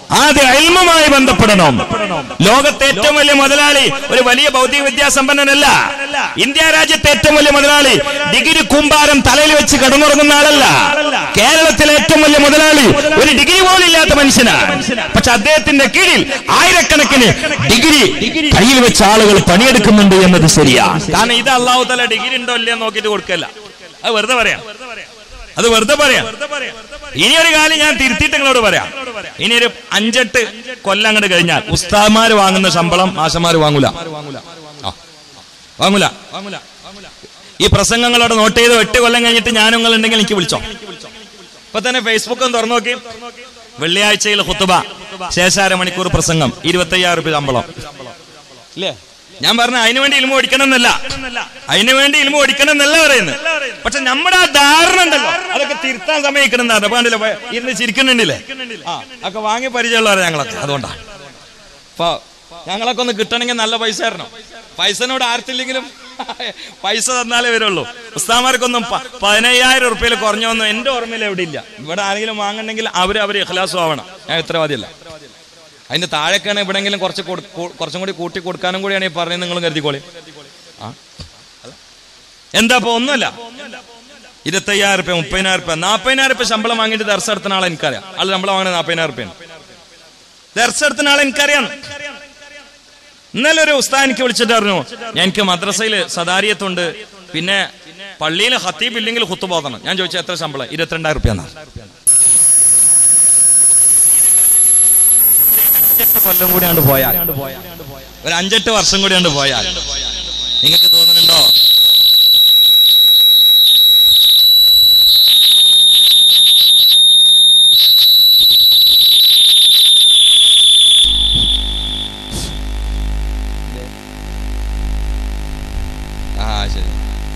[SPEAKER 1] ആദ്യം അൽമുമായി ബന്ധപ്പെടണം ലോകത്തെ ഏറ്റവും വലിയ മുതലാളി ഒരു വലിയ ഭൗതിക വിദ്യാസമ്പന്നനല്ല ഇന്ത്യ രാജ്യത്തെ ഏറ്റവും വലിയ മുതലാളി ഡിഗ്രി കൂമ്പാരം തലയിൽ വെച്ച് കിടന്നുറങ്ങുന്ന ആളല്ല കേരളത്തിലെ ഏറ്റവും വലിയ മുതലാളി ഒരു ഡിഗ്രി പോലും ഇല്ലാത്ത മനുഷ്യനാണ് പക്ഷെ അദ്ദേഹത്തിന്റെ കീഴിൽ ആയിരക്കണക്കിന് ഡിഗ്രി കയ്യിൽ വെച്ച ആളുകൾ പണിയെടുക്കുന്നുണ്ട് എന്നത് ശരിയാണ് കാരണം ഇത് അള്ളാഹു തല ഡിഗ്രി ഉണ്ടോ ഇല്ലയോ നോക്കിയിട്ട് കൊടുക്കല്ല അത് വെറുതെ പറയാം അത് വെറുതെ പറയാം ഇനി ഒരു കാര്യം ഞാൻ തിരുത്തിയിട്ട് നിങ്ങളോട് പറയാം ഇനി ഒരു അഞ്ചെട്ട് കൊല്ലം അങ്ങോട്ട് കഴിഞ്ഞാൽ ഉസ്താദ്മാര് വാങ്ങുന്ന ശമ്പളം മാഷന്മാര് വാങ്ങൂല ആ, വാങ്ങൂല ഈ പ്രസംഗങ്ങളോട് നോട്ട് ചെയ്ത് എട്ട് കൊല്ലം കഴിഞ്ഞിട്ട് ഞാൻ നിങ്ങളുണ്ടെങ്കിൽ എനിക്ക് വിളിച്ചോ ഇപ്പൊ തന്നെ ഫേസ്ബുക്ക് ഒന്ന് തുറന്നു നോക്കി വെള്ളിയാഴ്ചയിൽ ഹുത്തുബ ശേഷാര മണിക്കൂർ പ്രസംഗം ഇരുപത്തയ്യായിരം രൂപ ശമ്പളം ഇല്ലേ ഞാൻ പറഞ്ഞ അതിനു വേണ്ടി ഇൽമ ഓടിക്കണം എന്നല്ല അതിനു വേണ്ടി ഇൽമ ഓടിക്കണം എന്നല്ല പറയുന്നത് പക്ഷെ നമ്മുടെ ആ ധാരണ ഉണ്ടല്ലോ അതൊക്കെ തിരുത്താൻ സമയിക്കണം എന്നാണ് അപ്പൊ കണ്ടില്ലേ പ- ഇരുന്ന് ചിരിക്കുന്നുണ്ടില്ലേ ആ ഒക്കെ വാങ്ങി പരിചയമുള്ളവരാ ഞങ്ങളൊക്കെ അതുകൊണ്ടാണ് അപ്പൊ ഞങ്ങളൊക്കെ ഒന്ന് കിട്ടണമെങ്കിൽ നല്ല പൈസ തരണം പൈസനോട് ആർത്തില്ലെങ്കിലും പൈസ തന്നാലേ വരുള്ളൂ ഉസ്താമാർക്കൊന്നും പ- പതിനയ്യായിരം ഉറുപ്പ്യയിൽ കുറഞ്ഞൊന്നും എന്റെ ഓർമ്മയിൽ എവിടെ ഇല്ല ഇവിടെ ആരെങ്കിലും വാങ്ങണമെങ്കിൽ അവർ അവർ ഇഖ്ലാസും ആവണം ഞാൻ ഉത്തരവാദിയല്ല അതിന്റെ താഴേക്കാണ് എവിടെങ്കിലും കുറച്ച് കൊടു- കൂ- കുറച്ചും കൂടി കൂട്ടി കൊടുക്കാനും കൂടിയാണ് ഈ പറഞ്ഞത് നിങ്ങൾ കരുതിക്കോളി ആ അല്ല. എന്താ ഇപ്പൊ ഒന്നുമല്ല ഇരുപത്തയ്യായിരം റുപ്യ മുപ്പതിനായിരം റുപ്യ നാപ്പതിനായിരം റുപ്യ ശമ്പളം വാങ്ങിയിട്ട് ദർശ എടുത്തുന്ന ആളെ എനിക്കറിയാം ആള് ശമ്പളം വാങ്ങുന്നത് നാപ്പതിനായിരം റുപ്യാണ് ദർശ എടുത്തുന്ന ആളെ എനിക്കറിയാം ഇന്നലെ ഒരു ഉസ്താദ് എനിക്ക് വിളിച്ചിട്ട് പറഞ്ഞു ഞാൻ എനിക്ക് മദ്രസയിൽ സദാരിയത്തുണ്ട് പിന്നെ പള്ളിയിൽ ഹത്തീബ് ഇല്ലെങ്കിൽ ഹുത്തു പോകണം ഞാൻ ചോദിച്ചു എത്ര ശമ്പളം ഇരുപത്തിരണ്ടായിരം റുപ്യ എന്നാ അഞ്ചെട്ട് കൊല്ലം കൂടി ആണ്ട് പോയാൽ ഒരു അഞ്ചെട്ട് വർഷം കൂടി ആണ്ട് പോയാൽ നിങ്ങൾക്ക് തോന്നുന്നുണ്ടോ ആ ശരി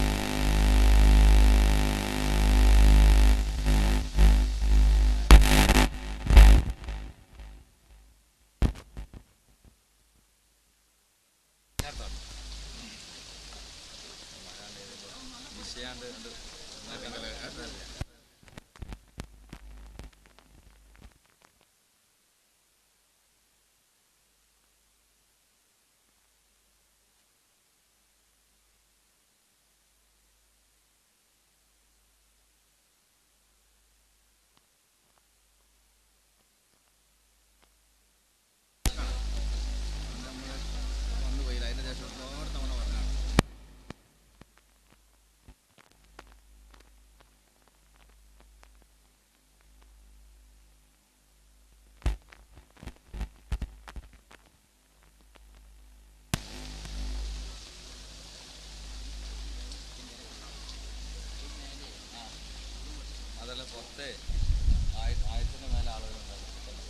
[SPEAKER 1] അതല്ല പുറത്തെ ആയിരത്തിന് മേലെ ആളുകളുണ്ടാവും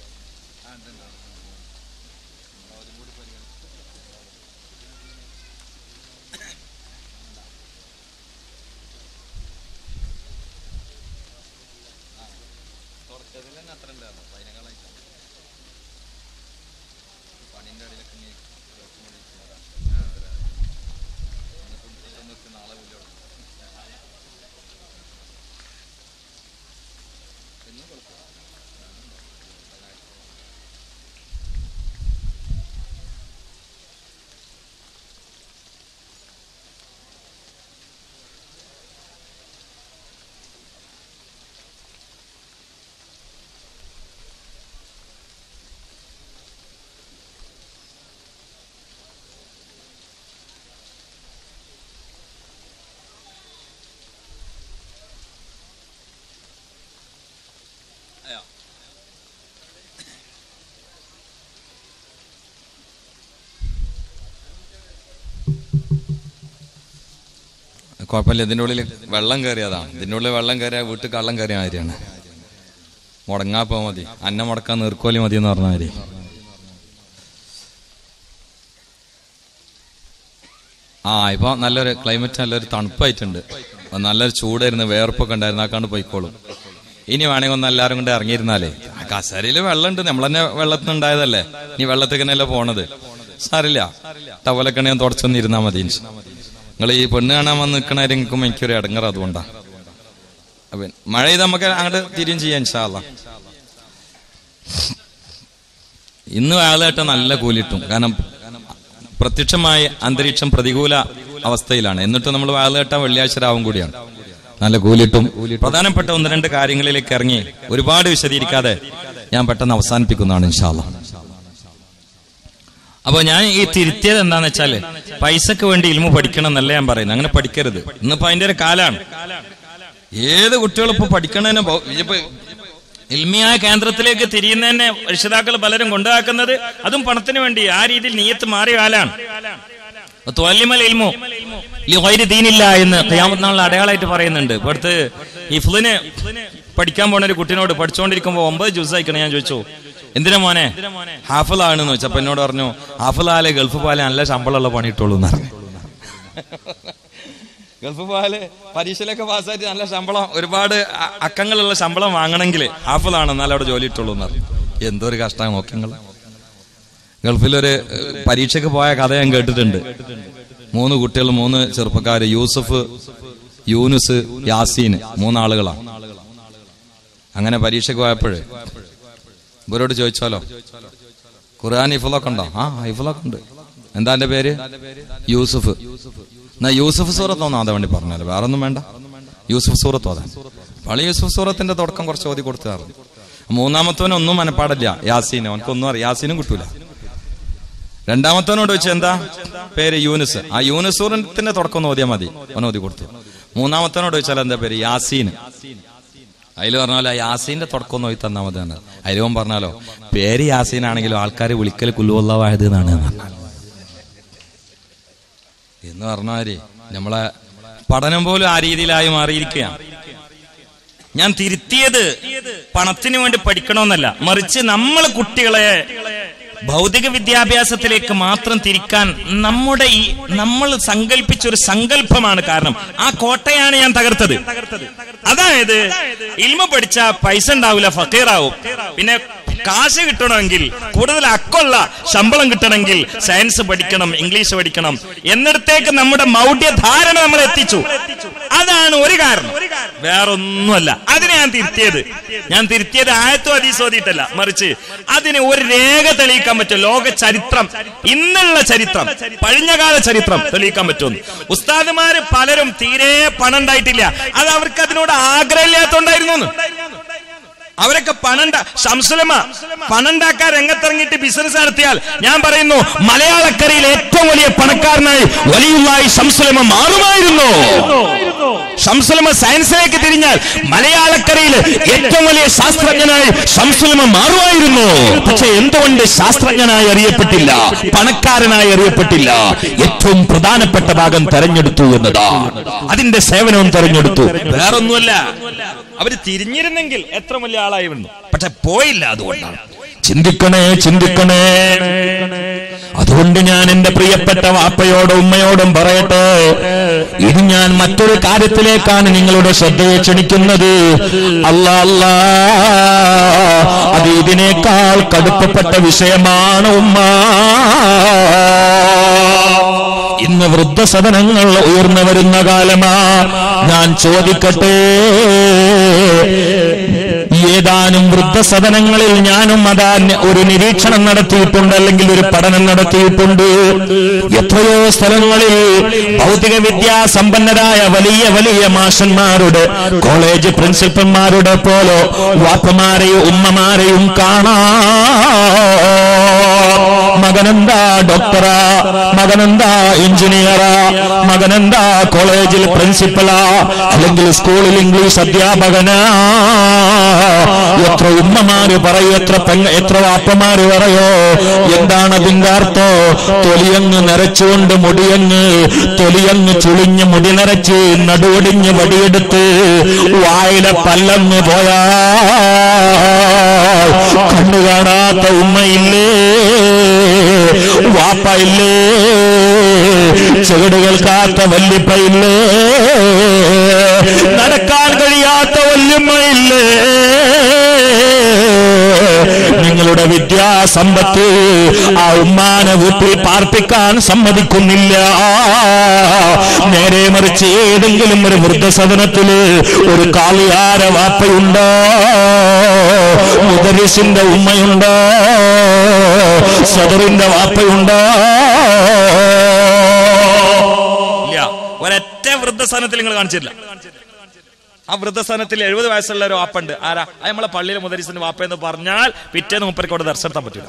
[SPEAKER 1] തുടക്കത്തിൽ തന്നെ അത്ര ഉണ്ടായിരുന്നു പതിനേക്കാളായിട്ട് പണിന്റെ അടിയിലൊക്കെ ഇനി കുറച്ചും കൂടി ഇരിക്കുന്നതാ. ഇന്നിപ്പം ഇതൊന്നും നിർത്തി നാളെ കൂലി കൊടുക്കും. ഇന്നും കൊടുക്കും. Ja. കുഴപ്പമില്ല ഇതിൻ്റെ ഉള്ളിൽ വെള്ളം കയറിയതാണ് ഇതിൻ്റെ ഉള്ളിൽ വെള്ളം കയറിയ വീട്ടിൽ കള്ളം കയറിയ കാര്യമാണ് മുടങ്ങാ പോ മതി അന്ന മുടക്കാൻ നീർക്കോലി മതി എന്ന് പറഞ്ഞ മാതിരി ആ ഇപ്പൊ നല്ലൊരു ക്ലൈമറ്റ് നല്ലൊരു തണുപ്പായിട്ടുണ്ട് അപ്പൊ നല്ലൊരു ചൂടായിരുന്നു വേർപ്പൊക്കെ ഉണ്ടായിരുന്നു ആക്കാണ്ട് പോയിക്കോളും ഇനി വേണമെങ്കിൽ ഒന്ന് എല്ലാവരും കൊണ്ട് ഇറങ്ങിയിരുന്നാലേ കസേരയിൽ വെള്ളമുണ്ട് നമ്മൾ തന്നെ വെള്ളത്തിൽ ഉണ്ടായതല്ലേ ഇനി വെള്ളത്തേക്ക് തന്നെയല്ലേ പോണത് സാരില്ല ടവലൊക്കെ ഞാൻ തുടച്ചൊന്ന് ഇരുന്നാ മതി നിങ്ങൾ ഈ പെണ്ണ് കാണാൻ വന്ന് നിൽക്കണായിരിക്കും എനിക്കൊരു ഇടങ്ങറ അതുകൊണ്ടാ അപ്പൊ മഴ ഇത് നമുക്ക് അങ്ങോട്ട് തിരിയും ചെയ്യാം ഇൻഷാല്ല
[SPEAKER 3] ഇന്ന് വാളേട്ട നല്ല കൂലിട്ടും കാരണം പ്രത്യക്ഷമായ അന്തരീക്ഷം പ്രതികൂല അവസ്ഥയിലാണ് എന്നിട്ട് നമ്മൾ വാളേട്ട വെള്ളിയാഴ്ച രാവും കൂടിയാണ് നല്ല കൂലിട്ടും പ്രധാനപ്പെട്ട ഒന്ന് രണ്ട് കാര്യങ്ങളിലേക്ക് ഇറങ്ങി ഒരുപാട് വിശദീകരിക്കാതെ ഞാൻ പെട്ടെന്ന് അവസാനിപ്പിക്കുന്നതാണ് ഇൻഷാല്ല അപ്പൊ ഞാൻ ഈ തിരുത്തിയത് എന്താന്ന് വെച്ചാല് പൈസക്ക് വേണ്ടി ഇൽമു പഠിക്കണം എന്നല്ല ഞാൻ പറയുന്നത് അങ്ങനെ പഠിക്കരുത് ഇന്നിപ്പോ അതിന്റെ ഒരു കാലാണ് ഏത് കുട്ടികളും ഇപ്പൊ പഠിക്കണതിന് ബോ- ഇപ്പൊ ഇൽമിയായ കേന്ദ്രത്തിലേക്ക് തിരിയുന്നതന്നെ രക്ഷിതാക്കൾ പലരും കൊണ്ടുപോക്കുന്നത് അതും പണത്തിന് വേണ്ടി ആ രീതിയിൽ നീയത്ത് മാറിയ കാലാണ് തോല്യമൽ ഇൽമു ലിഹൈരി ദീനില്ല എന്ന് ഖിയാമത്ത് നാളിൽ അടയാളമായിട്ട് പറയുന്നുണ്ട് ഇപ്പൊ അടുത്ത് ഇഫ്ലിന് പഠിക്കാൻ പോണ ഒരു കുട്ടിനോട് പഠിച്ചുകൊണ്ടിരിക്കുമ്പോ ഒമ്പത് ജ്യൂസ് അയക്കണം ഞാൻ ചോദിച്ചു എന്തിനാ മോനെ ഹാഫിലാണെന്ന് വെച്ചപ്പോ എന്നോട് പറഞ്ഞു ഹാഫിലാലെ ഗൾഫ് പാലെ നല്ല ശമ്പളമുള്ള പണി ഇട്ടുള്ളൂ എന്ന് പറഞ്ഞു ഗൾഫ് പാല് പരീക്ഷയിലൊക്കെ പാസ്സായിട്ട് നല്ല ശമ്പളം ഒരുപാട് അ- അക്കങ്ങളുള്ള ശമ്പളം വാങ്ങണമെങ്കിൽ ഹാഫിലാണ് എന്നാലും അവിടെ ജോലി ഇട്ടുള്ളൂ എന്ന് പറഞ്ഞു എന്തോ ഒരു കഷ്ടമാണ് നോക്കങ്ങൾ ഗൾഫിലൊരു ഏഹ്, പരീക്ഷയ്ക്ക് പോയ കഥ ഞാൻ കേട്ടിട്ടുണ്ട് മൂന്ന് കുട്ടികൾ മൂന്ന് ചെറുപ്പക്കാര് യൂസഫ് യൂനുസ് യാസീൻ മൂന്നാളുകളാണ് അങ്ങനെ പരീക്ഷയ്ക്ക് പോയപ്പോഴേ ഇവരോട് ചോദിച്ചാലോ ഖുർആൻ ഇഫുലൊക്കെ ഉണ്ടോ ആ ഇഫുലൊക്കെ ഉണ്ട് എന്താ എന്റെ പേര് യൂസുഫ് എന്നാ യൂസുഫ് സൂറത്ത് ഒന്ന് അതാ വേണ്ടി പറഞ്ഞാലോ വേറെ ഒന്നും വേണ്ട യൂസുഫ് സൂറത്ത് അതാ പള്ളി യൂസുഫ് സൂറത്തിന്റെ തുടക്കം കുറച്ച് ഓതി കൊടുത്തായിരുന്നു മൂന്നാമത്തവന് ഒന്നും മനപ്പാടില്ല യാസീന് അവനക്കൊന്നും അറിയാം യാസീനും കിട്ടൂല രണ്ടാമത്തവനോട് ചോദിച്ചു എന്താ പേര് യൂനുസ് ആ യൂനുസൂറത്തിന്റെ തുടക്കം ഒന്ന് ഓതിയാൽ മതി അവൻ ഓതി കൊടുത്തു മൂന്നാമത്തവനോട് ചോദിച്ചാൽ എന്താ പേര് യാസീന് അതിൽ പറഞ്ഞാലോ ആ യാസീന്റെ തുടക്കം ഒന്ന് ഓതി തന്നാൽ മതി എന്നാണ് അതിലും പറഞ്ഞാലോ പേര് യാസീൻ ആണെങ്കിലും ആൾക്കാർ വിളിക്കൽ കുല്ലുവല്ലാവായത് എന്നാണ് എന്ന് പറഞ്ഞാൽ. എന്ന് പറഞ്ഞാല് നമ്മളെ പഠനം പോലും ആ രീതിയിലായി മാറിയിരിക്കുകയാണ് ഞാൻ തിരുത്തിയത് പണത്തിന് വേണ്ടി പഠിക്കണമെന്നല്ല മറിച്ച് നമ്മൾ കുട്ടികളെ ഭൗതിക വിദ്യാഭ്യാസത്തിലേക്ക് മാത്രം തിരിക്കാൻ നമ്മുടെ ഈ നമ്മൾ സങ്കല്പിച്ച ഒരു സങ്കല്പമാണ് കാരണം ആ കോട്ടയാണ് ഞാൻ തകർത്തത് അതായത് ഇൽമ പഠിച്ച പൈസ ഉണ്ടാവില്ല ഫക്കീറാവും പിന്നെ കാശ് കിട്ടണമെങ്കിൽ കൂടുതൽ അക്കൊള്ള ശമ്പളം കിട്ടണമെങ്കിൽ സയൻസ് പഠിക്കണം ഇംഗ്ലീഷ് പഠിക്കണം എന്നിടത്തേക്ക് നമ്മുടെ മൗഢ്യധാരണ നമ്മൾ എത്തിച്ചു അതാണ് ഒരു കാരണം വേറൊന്നുമല്ല അതിനെ ഞാൻ തിരുത്തിയത് ഞാൻ തിരുത്തിയത് ആയത്തോ അതീസോദിയിട്ടല്ല മറിച്ച് അതിന് ഒരു രേഖ തെളിയിക്കാൻ പറ്റും ലോക ചരിത്രം ഇന്നുള്ള ചരിത്രം പഴഞ്ഞകാല ചരിത്രം തെളിയിക്കാൻ പറ്റുമെന്ന് ഉസ്താദുമാര് പലരും തീരെ പണം ഉണ്ടായിട്ടില്ല അത് അവർക്ക് അതിനോട് ആഗ്രഹമില്ലാത്തോണ്ടായിരുന്നു എന്ന്. അവരൊക്കെ പണണ്ട ശംസുലമ പണണ്ടാക്കാൻ രംഗത്തിറങ്ങിയിട്ട് ബിസിനസ് നടത്തിയാൽ ഞാൻ പറയുന്നു മലയാളക്കരയിൽ ഏറ്റവും വലിയ പണക്കാരനായി വലിയുള്ളായി ശംസുലമ മാറുമായിരുന്നു ശംസുലമ സയൻസിലേക്ക് തിരിഞ്ഞാൽ മലയാളക്കരയിൽ ഏറ്റവും വലിയ ശാസ്ത്രജ്ഞനായി ശംസുലമ മാറുമായിരുന്നു പക്ഷെ എന്തുകൊണ്ട് ശാസ്ത്രജ്ഞനായി അറിയപ്പെട്ടില്ല പണക്കാരനായി അറിയപ്പെട്ടില്ല ഏറ്റവും പ്രധാനപ്പെട്ട ഭാഗം തെരഞ്ഞെടുത്തു എന്നതാണ് അതിന്റെ സേവനവും തെരഞ്ഞെടുത്തു വേറൊന്നുമല്ല അവര് തിരിഞ്ഞിരുന്നെങ്കിൽ എത്ര വലിയ ആളായിരുന്നു പക്ഷെ പോയില്ല അതുകൊണ്ടാണ് ചിന്തിക്കണേ ചിന്തിക്കണേ അതുകൊണ്ട് ഞാൻ എന്റെ പ്രിയപ്പെട്ട വാപ്പയോടും ഉമ്മയോടും പറയട്ടെ ഇനി ഞാൻ മറ്റൊരു കാര്യത്തിലേക്കാണ് നിങ്ങളുടെ ശ്രദ്ധയെ ക്ഷണിക്കുന്നത് അല്ലാ അല്ലാ അത് ഇതിനേക്കാൾ കടുപ്പപ്പെട്ട വിഷയമാണ് ഉമ്മ ഇന്ന് വൃദ്ധസദനങ്ങൾ ഉയർന്നു വരുന്ന കാലമാ ഞാൻ ചോദിക്കട്ടെ ഏതാനും വൃദ്ധസദനങ്ങളിൽ ഞാനും അതാ ഒരു നിരീക്ഷണം നടത്തിയിട്ടുണ്ട് അല്ലെങ്കിൽ ഒരു പഠനം നടത്തിയിട്ടുണ്ട് എത്രയോ സ്ഥലങ്ങളിൽ ഭൗതിക വിദ്യാ സമ്പന്നരായ വലിയ വലിയ മാഷന്മാരുടെ കോളേജ് പ്രിൻസിപ്പൽമാരുടെ പോലെ വാപ്പമാരെയും ഉമ്മമാരെയും കാണാം മകനെന്താ ഡോക്ടറാ മകനെന്താ എഞ്ചിനീയറാ മകനെന്താ കോളേജിൽ പ്രിൻസിപ്പലാ അല്ലെങ്കിൽ സ്കൂളിൽ ഇംഗ്ലീഷ് അധ്യാപകനാ എത്ര ഉമ്മമാര് പറയും എത്ര പെങ്ങ എത്ര വാപ്പമാര് പറയോ എന്താണ് അതിന്റെ അർത്ഥോ തൊലിയങ്ങ് നിറച്ചുകൊണ്ട് മുടിയങ്ങ് തൊലിയങ്ങ് ചുളിഞ്ഞ് മുടി നിറച്ച് നടുവൊടിഞ്ഞ് വടിയെടുത്ത് വായിലെ പല്ലങ്ങ് പോയാ കണ്ണു കാണാത്ത ഉമ്മയില്ലേ വാപ്പയില്ലേ ചെകിട് കേൾക്കാത്ത വല്ലിപ്പയില്ലേ നടക്കാൻ കഴിയാത്ത വല്യമ്മയില്ലേ നിങ്ങളുടെ വിദ്യാസമ്പത്ത് ആ ഉമ്മാനെ വീട്ടിൽ പാർപ്പിക്കാൻ സമ്മതിക്കുന്നില്ല നേരെ മറിച്ച് ഏതെങ്കിലും ഒരു വൃദ്ധസദനത്തില് ഒരു കാളിയാര വാപ്പയുണ്ടോ
[SPEAKER 1] മുദരിസിന്റെ ഉമ്മയുണ്ടോ സദറിന്റെ വാപ്പയുണ്ടോ
[SPEAKER 4] ഇല്ല ഒരൊറ്റ വൃദ്ധസ്ഥാനത്തിൽ നിങ്ങൾ കാണിച്ചില്ല ആ വൃദ്ധസ്ഥാനത്തിൽ എഴുപത് വയസ്സുള്ള ഒരു വാപ്പുണ്ട് ആരാ അത് നമ്മളെ പള്ളിയിലെ മുദരിസിന്റെ വാപ്പ എന്ന് പറഞ്ഞാൽ പിറ്റേന്ന് മുപ്പർക്ക് അവിടെ ദർശനത്താൻ പറ്റൂല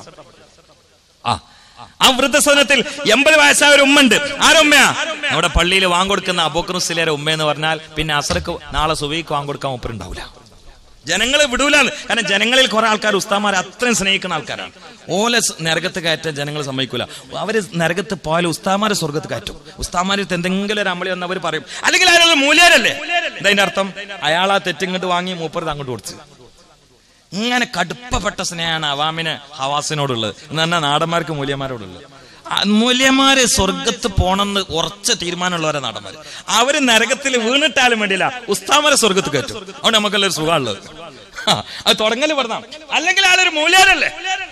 [SPEAKER 4] ആ ആ വൃദ്ധസ്ഥാനത്തിൽ എൺപത് വയസ്സായ ഒരു ഉമ്മ ഉണ്ട് ആരുമ്മയാ നമ്മുടെ പള്ളിയിൽ വാങ്ങിക്കൊടുക്കുന്ന അബോക്രുസിലേരെ ഉമ്മ എന്ന് പറഞ്ഞാൽ പിന്നെ അസർക്ക് നാളെ സുബൈക്ക് വാങ്ങിക്കൊടുക്കാൻ മുപ്പരുണ്ടാവില്ല ജനങ്ങളെ വിടൂലാന്ന് കാരണം ജനങ്ങളിൽ കുറെ ആൾക്കാർ ഉസ്താമാരെ അത്രയും സ്നേഹിക്കുന്ന ആൾക്കാരാണ് ഓല സ് നരകത്ത് കയറ്റാൻ ജനങ്ങൾ സമ്മതിക്കൂല അവര് നരകത്ത് പോയാൽ ഉസ്താമാരെ സ്വർഗത്ത് കയറ്റും ഉസ്താമാരത്ത് എന്തെങ്കിലും ഒരു അമളി വന്ന് അവർ പറയും അല്ലെങ്കിൽ അയാൾ മൂല്യരല്ലേ ഇതതിന്റെ അർത്ഥം അയാൾ ആ തെറ്റിങ്ങോട്ട് വാങ്ങി മൂപ്പരത് അങ്ങോട്ട് കൊടുത്തു ഇങ്ങനെ കടുപ്പപ്പെട്ട സ്നേഹമാണ് അവാമിന് ഹവാസിനോടുള്ളത് എന്ന് പറഞ്ഞാൽ നാടന്മാർക്ക് മൂല്യന്മാരോടുള്ളത് ആ മൂല്യന്മാര് സ്വർഗത്ത് പോണെന്ന് ഉറച്ച തീരുമാനമുള്ളവരെ നാടന്മാര് അവര് നരകത്തിൽ വീണിട്ടാലും വേണ്ടിയില്ല ഉസ്താമരെ സ്വർഗത്ത് കയറ്റും അതുകൊണ്ട് നമുക്കെല്ലാം സുഖമുള്ളത് ആ, അത് തുടങ്ങല് പറഞ്ഞ അല്ലെങ്കിൽ ആളൊരു മൂല്യരല്ലേ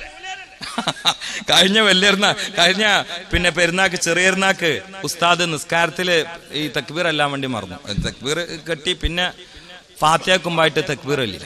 [SPEAKER 4] കഴിഞ്ഞ വലിയർന്ന കഴിഞ്ഞ പിന്നെ പെരുന്നാക്ക് ചെറിയ പെരുന്നാക്ക് ഉസ്താദ് നിസ്കാരത്തില് ഈ തക്ബീർ എല്ലാം വേണ്ടി മറന്നു തക്ബീർ കെട്ടി പിന്നെ ഫാത്തിയാക്കുമ്പായിട്ട് തക്ബീർ അല്ലില്ല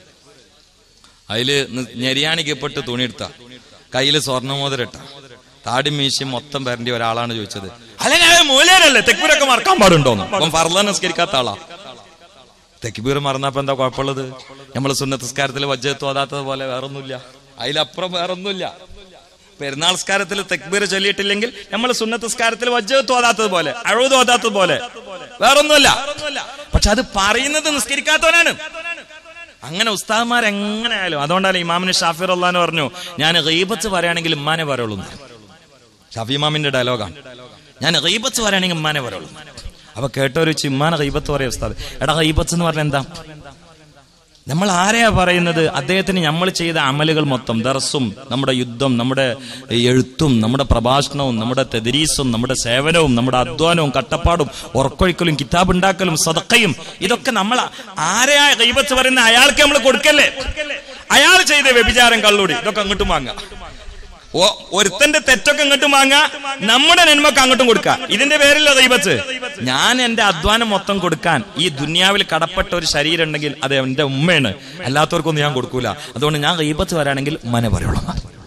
[SPEAKER 4] അതില് നി- ഞെരിയാണിക്കപ്പെട്ട് തുണിയെടുത്ത കയ്യില് സ്വർണ്ണമോതിരിട്ട താടി മീശയും മൊത്തം വരേണ്ട ഒരാളാണ് ചോദിച്ചത് അല്ലെങ്കിൽ അയാൾ മൂലരല്ലേ തെക്ബീറൊക്കെ മറക്കാൻ പാടുണ്ടോന്ന് അപ്പം ഫർദ നിസ്കരിക്കാത്ത ആളാ തെക്ബീർ മറന്നപ്പോ എന്താ കുഴപ്പമുള്ളത് നമ്മൾ സുന്നത്തസ്കാരത്തിൽ വജ്ജത്ത് തോതാത്തത് പോലെ വേറൊന്നുമില്ല അതിലപ്പുറം വേറൊന്നുമില്ല പെരുന്നാൾസ്കാരത്തിൽ തെക്ബീർ ചൊല്ലിയിട്ടില്ലെങ്കിൽ നമ്മൾ സുന്നത്തസ്കാരത്തിൽ വജ്ജത്ത് തോതാത്തത് പോലെ അഴുവ് തോതാത്തത് പോലെ വേറൊന്നുമില്ല പക്ഷെ അത് പറയുന്നത് നിസ്കരിക്കാത്തവനാണ് അങ്ങനെ ഉസ്താദ്മാർ എങ്ങനെ ആയാലും അതുകൊണ്ടാണ് ഇമാമിന് ഷാഫിർ അള്ളഹാന്ന് പറഞ്ഞു ഞാൻ ഗീബത്ത് പറയുകയാണെങ്കിൽ ഉമ്മാനെ പറയുള്ളൂ എന്ന്. ഷാഫി ഇമാമിന്റെ ഡയലോഗാണ് ഞാൻ ഗീബത്ത് പറയുകയാണെങ്കിൽ ഉമ്മാനെ പറയുള്ളൂ അപ്പൊ കേട്ടൊരു ചിമ്മാനെ ഗീബത്ത് പറയാം ഉസ്താദ് എടാ ഗീബത്ത് എന്ന് പറഞ്ഞാൽ എന്താ നമ്മൾ ആരെയാ പറയുന്നത് അദ്ദേഹത്തിന് നമ്മൾ ചെയ്ത അമലുകൾ മൊത്തം ദർസും നമ്മുടെ യുദ്ധം നമ്മുടെ എഴുത്തും നമ്മുടെ പ്രഭാഷണവും നമ്മുടെ തെദരീസും നമ്മുടെ സേവനവും നമ്മുടെ അധ്വാനവും കട്ടപ്പാടും ഉറക്കൊഴിക്കലും കിതാബ് ഉണ്ടാക്കലും സദക്കയും ഇതൊക്കെ നമ്മൾ ആരെയാ കൈവച്ച് പറയുന്ന അയാൾക്ക് നമ്മൾ കൊടുക്കല്ലേ അയാൾ ചെയ്ത വ്യഭിചാരം കള്ളൂടി ഇതൊക്കെ അങ്ങോട്ടും വാങ്ങാം ഓ ഒരുത്തന്റെ തെറ്റൊക്കെ ഇങ്ങോട്ടും വാങ്ങാ നമ്മുടെ നന്മക്ക് അങ്ങോട്ടും കൊടുക്ക ഇതിന്റെ പേരില്ല ദൈവത്ത് ഞാൻ എന്റെ അധ്വാനം മൊത്തം കൊടുക്കാൻ ഈ ദുനിയാവിൽ കടപ്പെട്ട ഒരു ശരീരം ഉണ്ടെങ്കിൽ അത് എന്റെ ഉമ്മയാണ് അല്ലാത്തവർക്കൊന്നും ഞാൻ കൊടുക്കൂല അതുകൊണ്ട് ഞാൻ ഗൈബത്ത് വരാണെങ്കിൽ ഉമ്മനെ പറയുള്ളൂ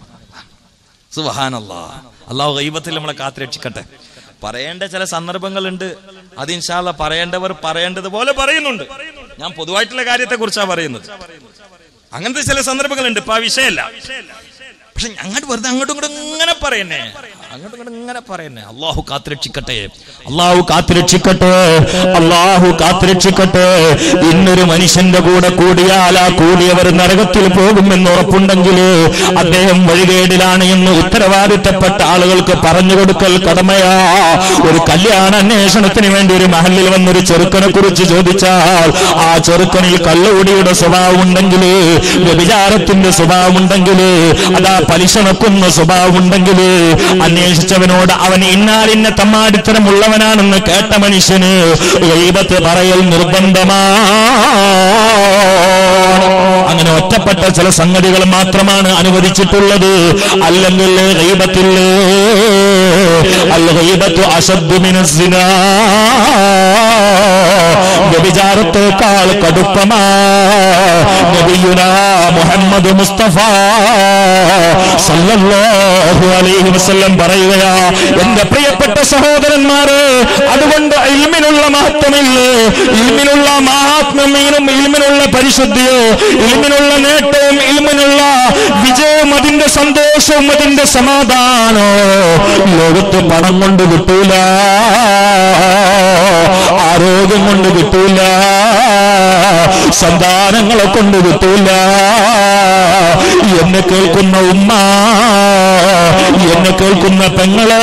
[SPEAKER 4] സുഹാനല്ലാ അള്ളാഹു ഗൈബത്തിൽ നമ്മളെ കാത്തുരക്ഷിക്കട്ടെ പറയേണ്ട ചില സന്ദർഭങ്ങളുണ്ട് അത് ഇൻഷാല്ല പറയേണ്ടവർ പറയേണ്ടതുപോലെ പറയുന്നുണ്ട് ഞാൻ പൊതുവായിട്ടുള്ള കാര്യത്തെ കുറിച്ചാണ് പറയുന്നത് അങ്ങനത്തെ ചില സന്ദർഭങ്ങളുണ്ട് ഇപ്പൊ ആ വിഷയമല്ല പക്ഷെ അങ്ങോട്ട് വെറുതെ അങ്ങോട്ടും ഇങ്ങോട്ടും ഇങ്ങനെ പറയുന്നേ അങ്ങോട്ടും ഇങ്ങോട്ടും ഇങ്ങനെ പറയുന്നേ അള്ളാഹു കാത്തുരക്ഷിക്കട്ടെ
[SPEAKER 1] അള്ളാഹു കാത്തുരക്ഷിക്കട്ടെ അള്ളാഹു കാത്തുരക്ഷിക്കട്ടെ ഇന്നൊരു മനുഷ്യന്റെ കൂടെ കൂടിയാൽ ആ കൂടിയവർ നരകത്തിൽ പോകുമെന്ന് ഉറപ്പുണ്ടെങ്കിൽ അദ്ദേഹം വഴികേടിലാണ് എന്ന് ഉത്തരവാദിത്തപ്പെട്ട ആളുകൾക്ക് പറഞ്ഞു കൊടുക്കൽ കടമയാ ഒരു കല്യാണ അന്വേഷണത്തിന് വേണ്ടി ഒരു മഹലിൽ വന്നൊരു ചെറുക്കനെ കുറിച്ച് ചോദിച്ചാൽ ആ ചെറുക്കനിൽ കള്ളുകൂടിയുടെ സ്വഭാവം ഉണ്ടെങ്കിൽ വ്യഭിചാരത്തിന്റെ സ്വഭാവം ഉണ്ടെങ്കിൽ അതാ പലിശ വെക്കുന്ന സ്വഭാവം ഉണ്ടെങ്കിൽ അന്വേഷിച്ചവനോട് അവൻ ഇന്നാലിന്ന തമ്മാടിത്തരമുള്ളവനാണെന്ന് കേട്ട മനുഷ്യന് ദൈവത്തെ പറയൽ നിർബന്ധമാ അങ്ങനെ ഒറ്റപ്പെട്ട ചില സംഗതികൾ മാത്രമാണ് അനുവദിച്ചിട്ടുള്ളത് അല്ലെങ്കിൽ ഗൈബത്തിൽ അൽ ഗൈബത്തു അശദ്ദു മിനസ്സിനാ വ്യഭിചാരത്തേക്കാൾ കടുപ്പമാ നബിയുന മുഹമ്മദ് മുസ്തഫ സല്ലല്ലാഹു അലൈഹി വസല്ലം പറയുകയാ എന്റെ പ്രിയപ്പെട്ട സഹോദരന്മാരെ അതുകൊണ്ട് ഇൽമിനുള്ള മഹത്വമില്ലേ ഇൽമിനുള്ള മഹാത്മ്യമീനും ഇൽമിനുള്ള പരിശുദ്ധിയോ ഇൽമിനുള്ള നേട്ടവും ഇൽമിനുള്ള വിജയവും അതിന്റെ സന്തോഷവും അതിന്റെ സമാധാനോ ലോകത്ത് പണം കൊണ്ട് കിട്ടൂല ആരോഗ്യം കൊണ്ട് കിട്ടൂല സന്താനങ്ങളെ കൊണ്ട് കിട്ടൂല എന്നെ കേൾക്കുന്ന ഉമ്മ എന്നെ കേൾക്കുന്ന പെങ്ങളെ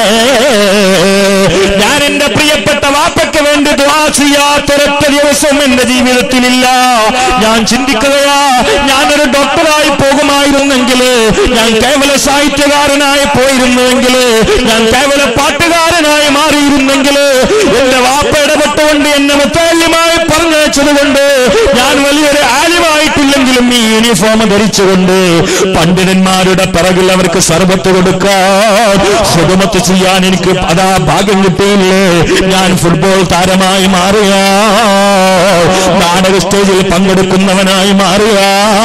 [SPEAKER 1] ഞാൻ എന്റെ പ്രിയപ്പെട്ട വാപ്പയ്ക്ക് വേണ്ടി ദുആ ചെയ്യാത്തൊരൊറ്റ ദിവസം എന്റെ ജീവിതത്തിലില്ല ഞാൻ ചിന്തിക്കുകയാ ഞാനൊരു ഡോക്ടറായി പോകുമായിരുന്നെങ്കിൽ ഞാൻ കേവല സാഹിത്യകാരനായി പോയിരുന്നുവെങ്കിൽ ഞാൻ കേവല പാട്ടുകാരനായി മാറിയിരുന്നെങ്കിൽ എന്റെ വാപ്പ ഇടപെട്ടുകൊണ്ട് എന്നെ മുത്താല്യമായി പറഞ്ഞയച്ചതുകൊണ്ട് ഞാൻ വലിയൊരു ആലിമായിട്ടില്ലെങ്കിലും ഈ യൂണിഫോം ധരിച്ചുകൊണ്ട് പണ്ഡിതന്മാരുടെ പിറകിൽ അവർക്ക് സർബത്ത് കൊടുക്കാൻ സുഗമത്ത് ചെയ്യാൻ എനിക്ക് അതാ ഭാഗ്യം കിട്ടിയില്ലേ ഞാൻ ഫുട്ബോൾ താരമായി മാറുക നാടക സ്റ്റേജിൽ പങ്കെടുക്കുന്നവനായി മാറുക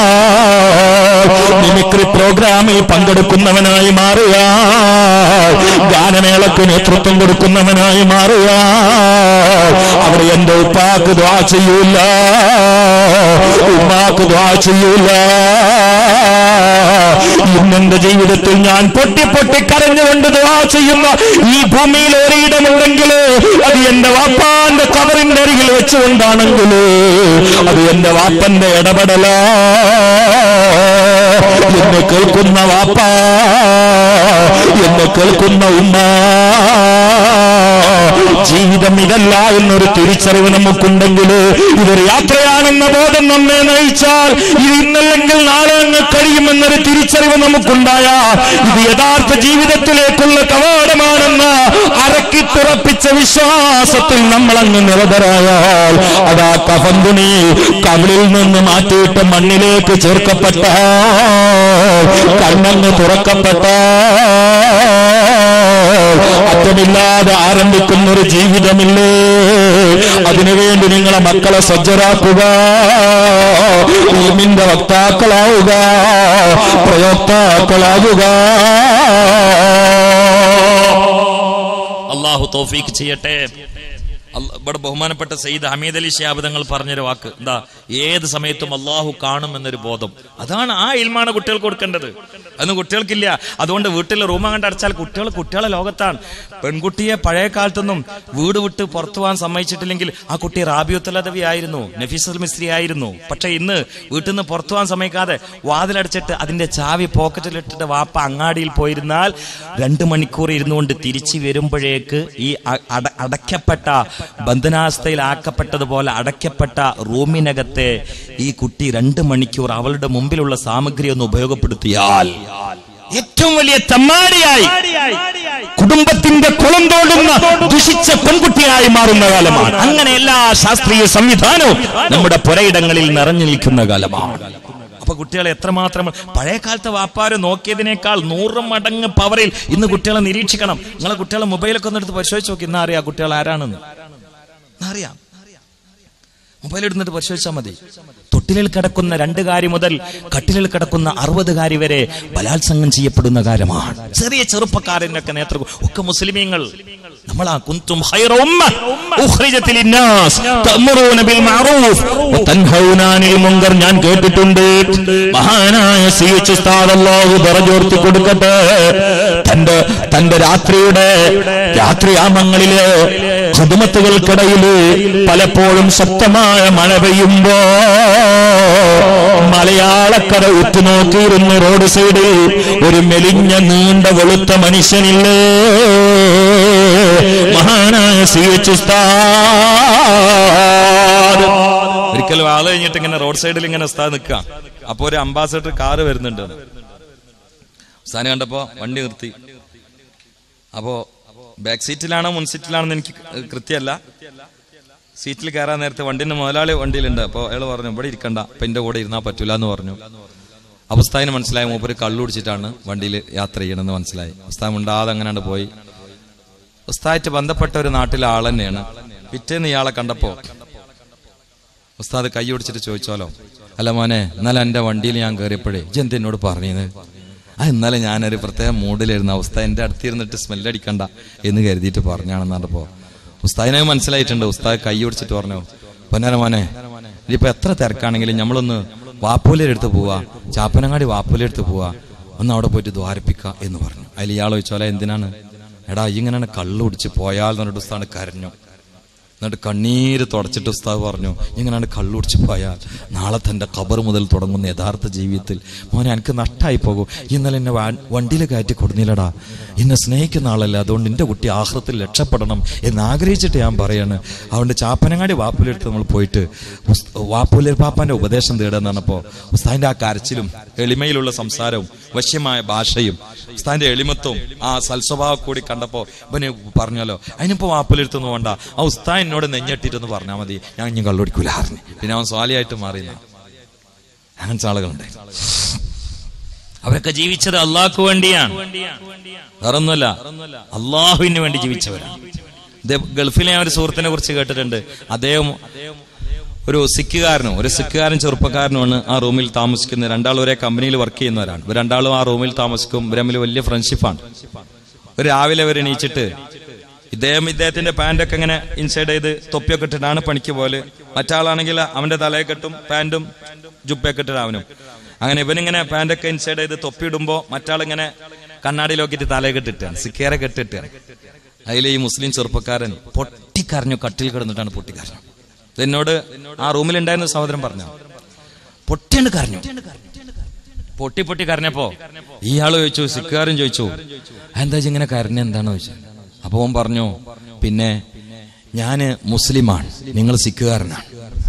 [SPEAKER 1] മിമിക്രി പ്രോഗ്രാമിൽ പങ്കെടുക്കുന്നവനായി മാറുക ഗാനമേളക്ക് നേതൃത്വം കൊടുക്കുന്നവനായി മാറുക അവിടെ എന്റെ ഉപ്പാക്ക് ദ്വാ ചെയ്യൂല ഉമ്മാക്ക് ദ്വാ ചെയ്യൂല ഇന്നെന്റെ ജീവിതത്തിൽ ഞാൻ പൊട്ടി പൊട്ടി കരഞ്ഞുകൊണ്ട് ദ്വാ ചെയ്യുന്ന ഈ ഭൂമിയിൽ ഒരിടമുണ്ടെങ്കിൽ അത് എന്റെ വാപ്പാന്റെ കവറിന്റെ അരികിൽ വെച്ചുകൊണ്ടാണെങ്കിൽ അത് എന്റെ വാപ്പന്റെ ഇടപെടല എന്നെ കേൾക്കുന്ന വാപ്പ എന്നെ കേൾക്കുന്ന ഉമ്മ ജീവിതം ഇതല്ല എന്നൊരു തിരിച്ചറിവ് നമുക്കുണ്ടെങ്കിൽ ഇതൊരു യാത്രയാണെന്ന ബോധം നമ്മെ നയിച്ചാൽ ഇത് ഇന്നല്ലെങ്കിൽ നാളെ അങ്ങ് കഴിയുമെന്നൊരു തിരിച്ചറിവ് നമുക്കുണ്ടായ ഇത് യഥാർത്ഥ ജീവിതത്തിലേക്കുള്ള കവാടമാണെന്ന അരക്കി തുറപ്പിച്ച വിശ്വാസത്തിൽ നമ്മൾ അങ്ങ് നിരതരായാൽ അതാ കഫന്തുണി കവിളിൽ നിന്ന് മാറ്റിയിട്ട് മണ്ണിലേക്ക് ചേർക്കപ്പെട്ട കണ്ണങ്ങ് തുറക്കപ്പെട്ട അറ്റമില്ലാതെ ആരംഭിക്കുന്ന ഒരു ജീവിതമില്ലേ അതിനുവേണ്ടി നിങ്ങളെ മക്കളെ സജ്ജരാക്കുക ഇൽമിന്റെ വക്താക്കളാവുക പ്രയോക്താക്കളാവുക
[SPEAKER 3] അള്ളാഹു തോഫീക്ക് ചെയ്യട്ടെ അല്ല- ഇവിടെ ബഹുമാനപ്പെട്ട സയ്യിദ് ഹമീദ് അലി ശാബദങ്ങൾ പറഞ്ഞൊരു വാക്ക് എന്താ ഏത് സമയത്തും അള്ളാഹു കാണും എന്നൊരു ബോധം അതാണ് ആ ഇൽമാണ് കുട്ടികൾക്ക് കൊടുക്കേണ്ടത് അതൊന്നും കുട്ടികൾക്കില്ല അതുകൊണ്ട് വീട്ടിൽ റൂം കണ്ട് അടച്ചാൽ കുട്ടികൾ കുട്ടികളെ ലോകത്താണ് പെൺകുട്ടിയെ പഴയ കാലത്തൊന്നും വീട് വിട്ട് പുറത്തു പോകാൻ സമ്മതിച്ചിട്ടില്ലെങ്കിൽ ആ കുട്ടി റാബിയുത്തലദവി ആയിരുന്നു നഫീസുൽ മിസ്രി ആയിരുന്നു പക്ഷെ ഇന്ന് വീട്ടിൽ നിന്ന് പുറത്തു പോകാൻ സമ്മതിക്കാതെ വാതിലടച്ചിട്ട് അതിന്റെ ചാവി പോക്കറ്റിലിട്ടിട്ട് വാപ്പ അങ്ങാടിയിൽ പോയിരുന്നാൽ രണ്ട് മണിക്കൂർ ഇരുന്നുകൊണ്ട് തിരിച്ചു വരുമ്പോഴേക്ക് ഈ അ- അട- അടയ്ക്കപ്പെട്ട ബന്ധനാവസ്ഥയിലാക്കപ്പെട്ടതുപോലെ അടയ്ക്കപ്പെട്ട റൂമിനകത്തെ ഈ കുട്ടി രണ്ട് മണിക്കൂർ അവളുടെ മുമ്പിലുള്ള സാമഗ്രി ഒന്ന് ഉപയോഗപ്പെടുത്തിയാൽ ഏറ്റവും വലിയ തമ്മാടിയായി കുടുംബത്തിന്റെ കുളം തോടുന്ന ദുഷിച്ച പെൺകുട്ടിയായി മാറുന്ന കാലമാണ് അങ്ങനെ എല്ലാ ശാസ്ത്രീയ സംവിധാനവും നമ്മുടെ പുരയിടങ്ങളിൽ നിറഞ്ഞു നിൽക്കുന്ന കാലമാണ് അപ്പൊ കുട്ടികളെ എത്രമാത്രം പഴയ കാലത്തെ വാപ്പാര് നോക്കിയതിനേക്കാൾ നൂറ് മടങ്ങ് പവറിൽ ഇന്ന് കുട്ടികളെ നിരീക്ഷിക്കണം നിങ്ങളെ കുട്ടികളെ മൊബൈലൊക്കെ ഒന്ന് എടുത്ത് പരിശോധിച്ച് നോക്കി ഇന്ന് അറിയാം കുട്ടികൾ ആരാണെന്ന് ഇന്ന് അറിയാം മൊബൈൽ എടുത്തിട്ട് പരിശോധിച്ചാൽ മതി തൊട്ടിലിൽ കിടക്കുന്ന രണ്ട് കാരി മുതൽ കട്ടിലിൽ കിടക്കുന്ന അറുപത് കാരി വരെ ബലാത്സംഗം ചെയ്യപ്പെടുന്ന കാര്യമാണ് ചെറിയ ചെറുപ്പക്കാരനൊക്കെ നേതൃത്വം ഒക്കെ മുസ്ലിമീങ്ങൾ നമ്മളാ കുന്തും ഖൈറ ഉമ്മ ഉഖ്രിജത്തിൽ ഇന്നാസ് തഅ്മുറൂന ബിൽ മഅറൂഫ് വതൻഹൗന അനിൽ മുൻകർ ഞാൻ കേട്ടിട്ടുണ്ട് മഹാനായ സി എച്ച് ഉസ്താദ് അല്ലാഹു ദറജോർത്തി കൊടുക്കട്ടെ തന്റെ തന്റെ രാത്രിയുടെ രാത്രിയാമങ്ങളില് ഖുദുമത്തുകൾക്കിടയില് പലപ്പോഴും ശക്തമായ മഴ പെയ്യുമ്പോ മലയാളക്കര ഉറ്റുനോക്കിയിരുന്നു റോഡ് സൈഡിൽ ഒരു മെലിഞ്ഞ നീണ്ട വെളുത്ത മനുഷ്യനില്ലേ മഹാനായ സി എച്ച് ഉസ്താദ് ഒരിക്കലും ആള് കഴിഞ്ഞിട്ട് ഇങ്ങനെ റോഡ് സൈഡിൽ ഇങ്ങനെ ഉസ്താദ് നിൽക്കാം അപ്പൊ ഒരു അംബാസഡർ കാറ് വരുന്നുണ്ട് ഉസ്താദിനെ കണ്ടപ്പോ വണ്ടി നിർത്തി അപ്പോ ബാക്ക് സീറ്റിലാണോ മുൻ സീറ്റിലാണെന്ന് എനിക്ക് കൃത്യമല്ല സീറ്റിൽ കയറാൻ നേരത്തെ വണ്ടിന്റെ മുതലാളി വണ്ടിയിലുണ്ട് അപ്പോൾ അയാൾ പറഞ്ഞു ഇവിടെ ഇരിക്കണ്ട അപ്പൊ എന്റെ കൂടെ ഇരുന്നാൽ പറ്റൂല എന്ന് പറഞ്ഞു അപ്പൊ ഉസ്താദിന് മനസ്സിലായി മൂപ്പര് കള്ളു കുടിച്ചിട്ടാണ് വണ്ടിയിൽ യാത്ര ചെയ്യണമെന്ന് മനസ്സിലായി ഉസ്താദ് ഉണ്ടാതെ അങ്ങനെയാണ് പോയി ഉസ്താദായിട്ട് ബന്ധപ്പെട്ട ഒരു നാട്ടിലെ ആൾ തന്നെയാണ് പിറ്റേന്ന് ഇയാളെ കണ്ടപ്പോ ഉസ്താദ് കൈ പിടിച്ചിട്ട് ചോദിച്ചോലോ അല്ല മോനെ ഇന്നലെ എന്റെ വണ്ടിയിൽ ഞാൻ കയറിയപ്പോഴേ ഇജ്ജ് എന്ത് എന്നോട് പറഞ്ഞത് ആ ഇന്നലെ ഞാനൊരു പ്രത്യേക മൂഡിലായിരുന്നു അവസ്ഥ എന്റെ അടുത്തിരുന്നിട്ട് സ്മെല്ലടിക്കണ്ട എന്ന് കരുതിയിട്ട് പറഞ്ഞാണെന്ന് പറഞ്ഞപ്പോ ഉസ്താദിനെ മനസ്സിലായിട്ടുണ്ട് ഉസ്താദ് കൈ പിടിച്ചിട്ട് പറഞ്ഞു പൊന്നാര മോനെ ഇതിപ്പോ എത്ര തിരക്കാണെങ്കിലും നമ്മളൊന്ന് വാപ്പൂലടുത്ത് പോവാ ചാപ്പനങ്ങാടി വാപ്പൂലടുത്ത് പോവാ ഒന്ന് അവിടെ പോയിട്ട് ദ്വാരപ്പിക്ക എന്ന് പറഞ്ഞു അതിൽ ഇയാൾ ചോദിച്ചോലെ എന്തിനാണ് എടാ ഈ ഇങ്ങനെയാണ് കള്ളു കുടിച്ച് പോയാൽ എന്ന് പറഞ്ഞിട്ട് ഉസ്താദ് കരഞ്ഞു എന്നിട്ട് കണ്ണീര് തുടച്ചിട്ട് ഉസ്താദ് പറഞ്ഞു ഇങ്ങനെയാണ് കള്ളുടിച്ച് പോയാൽ നാളെ തന്റെ ഖബർ മുതൽ തുടങ്ങുന്ന യഥാർത്ഥ ജീവിതത്തിൽ മോനെ എനിക്ക് നഷ്ടമായി പോകും ഇന്നലെ എന്നെ വാ- വണ്ടിയിൽ കയറ്റി കൊടുന്നില്ലടാ എന്നെ സ്നേഹിക്കുന്ന ആളല്ല അതുകൊണ്ട് എൻ്റെ കുട്ടി ആഹ്റത്തിൽ രക്ഷപ്പെടണം എന്ന് ആഗ്രഹിച്ചിട്ട് ഞാൻ പറയാണ് അതുകൊണ്ട് ചാപ്പനങ്ങാടി വാപ്പുലെടുത്ത് നമ്മൾ പോയിട്ട് ഉസ്- വാപ്പുലർ പാപ്പാന്റെ ഉപദേശം തേടാന്ന് പറഞ്ഞപ്പോ ഉസ്താദിന്റെ ആ കരച്ചിലും എളിമയിലുള്ള സംസാരവും വശ്യമായ ഭാഷയും ഉസ്താദിന്റെ എളിമത്വവും ആ സൽസ്വഭാവം കൂടി കണ്ടപ്പോ ഇവന് പറഞ്ഞല്ലോ അതിനിപ്പോ വാപ്പലെടുത്തൊന്നും വേണ്ട ആ ഉസ്താദ് എന്നോട് നെഞ്ഞെട്ടിട്ടൊന്ന് പറഞ്ഞാൽ മതി ഞാൻ ഇനി കള്ളുടിക്കൂല പറഞ്ഞു പിന്നെ അവൻ സ്വാലിയായിട്ട് മാറിയെന്ന അങ്ങനത്തെ ആളുകളുണ്ട് അവരൊക്കെ ജീവിച്ചത് അള്ളാഹ്ക്ക് വേണ്ടിയാണ് വേറൊന്നുമല്ല അള്ളാഹുവിന് വേണ്ടി ജീവിച്ചവരാണ് ഇത് ഗൾഫിലെ ഞാൻ ഒരു സുഹൃത്തിനെ കുറിച്ച് കേട്ടിട്ടുണ്ട് അദ്ദേഹം ഒരു സിക്കുകാരനും ഒരു സിക്കുകാരൻ ചെറുപ്പക്കാരനുമാണ് ആ റൂമിൽ താമസിക്കുന്നത് രണ്ടാളും ഒരേ കമ്പനിയിൽ വർക്ക് ചെയ്യുന്നവരാണ് ഇവർ രണ്ടാളും ആ റൂമിൽ താമസിക്കും ഇവർ തമ്മിൽ വലിയ ഫ്രണ്ട്ഷിപ്പാണ് ഒരു രാവിലെ അവർ എണീച്ചിട്ട് ഇദ്ദേഹം ഇദ്ദേഹത്തിന്റെ പാന്റൊക്കെ ഇങ്ങനെ ഇൻസൈഡ് ചെയ്ത് തൊപ്പിയൊക്കെ ഇട്ടിട്ടാണ് പണിക്ക് പോലെ മറ്റാളാണെങ്കിൽ അവന്റെ തലയെ കെട്ടും പാന്റും ജുപ്പൊക്കെ ഇട്ടിട്ട് അവനും അങ്ങനെ ഇവനിങ്ങനെ പാന്റൊക്കെ ഇൻസൈഡ് ചെയ്ത് തൊപ്പി ഇടുമ്പോ മറ്റാളിങ്ങനെ കണ്ണാടി നോക്കിയിട്ട് തലയെ കെട്ടിട്ടാണ് സിക്കേറെ കെട്ടിട്ടാണ് അതിൽ ഈ മുസ്ലിം ചെറുപ്പക്കാരൻ പൊട്ടിക്കരഞ്ഞു കട്ടിൽ കിടന്നിട്ടാണ് പൊട്ടിക്കരഞ്ഞു ഇത് എന്നോട് ആ റൂമിലുണ്ടായിരുന്ന സഹോദരൻ പറഞ്ഞു പൊട്ടിയാണ് കരഞ്ഞു പൊട്ടി പൊട്ടി കരഞ്ഞപ്പോ ഇയാള് ചോദിച്ചു സിക്കാരൻ ചോദിച്ചു എന്താ ഇജ്ജ് ഇങ്ങനെ കരഞ്ഞ എന്താണെന്ന് ചോദിച്ചു അപ്പൊ അവൻ പറഞ്ഞു പിന്നെ ഞാന് മുസ്ലിമാണ് നിങ്ങൾ സിക്കുകാരനാണ്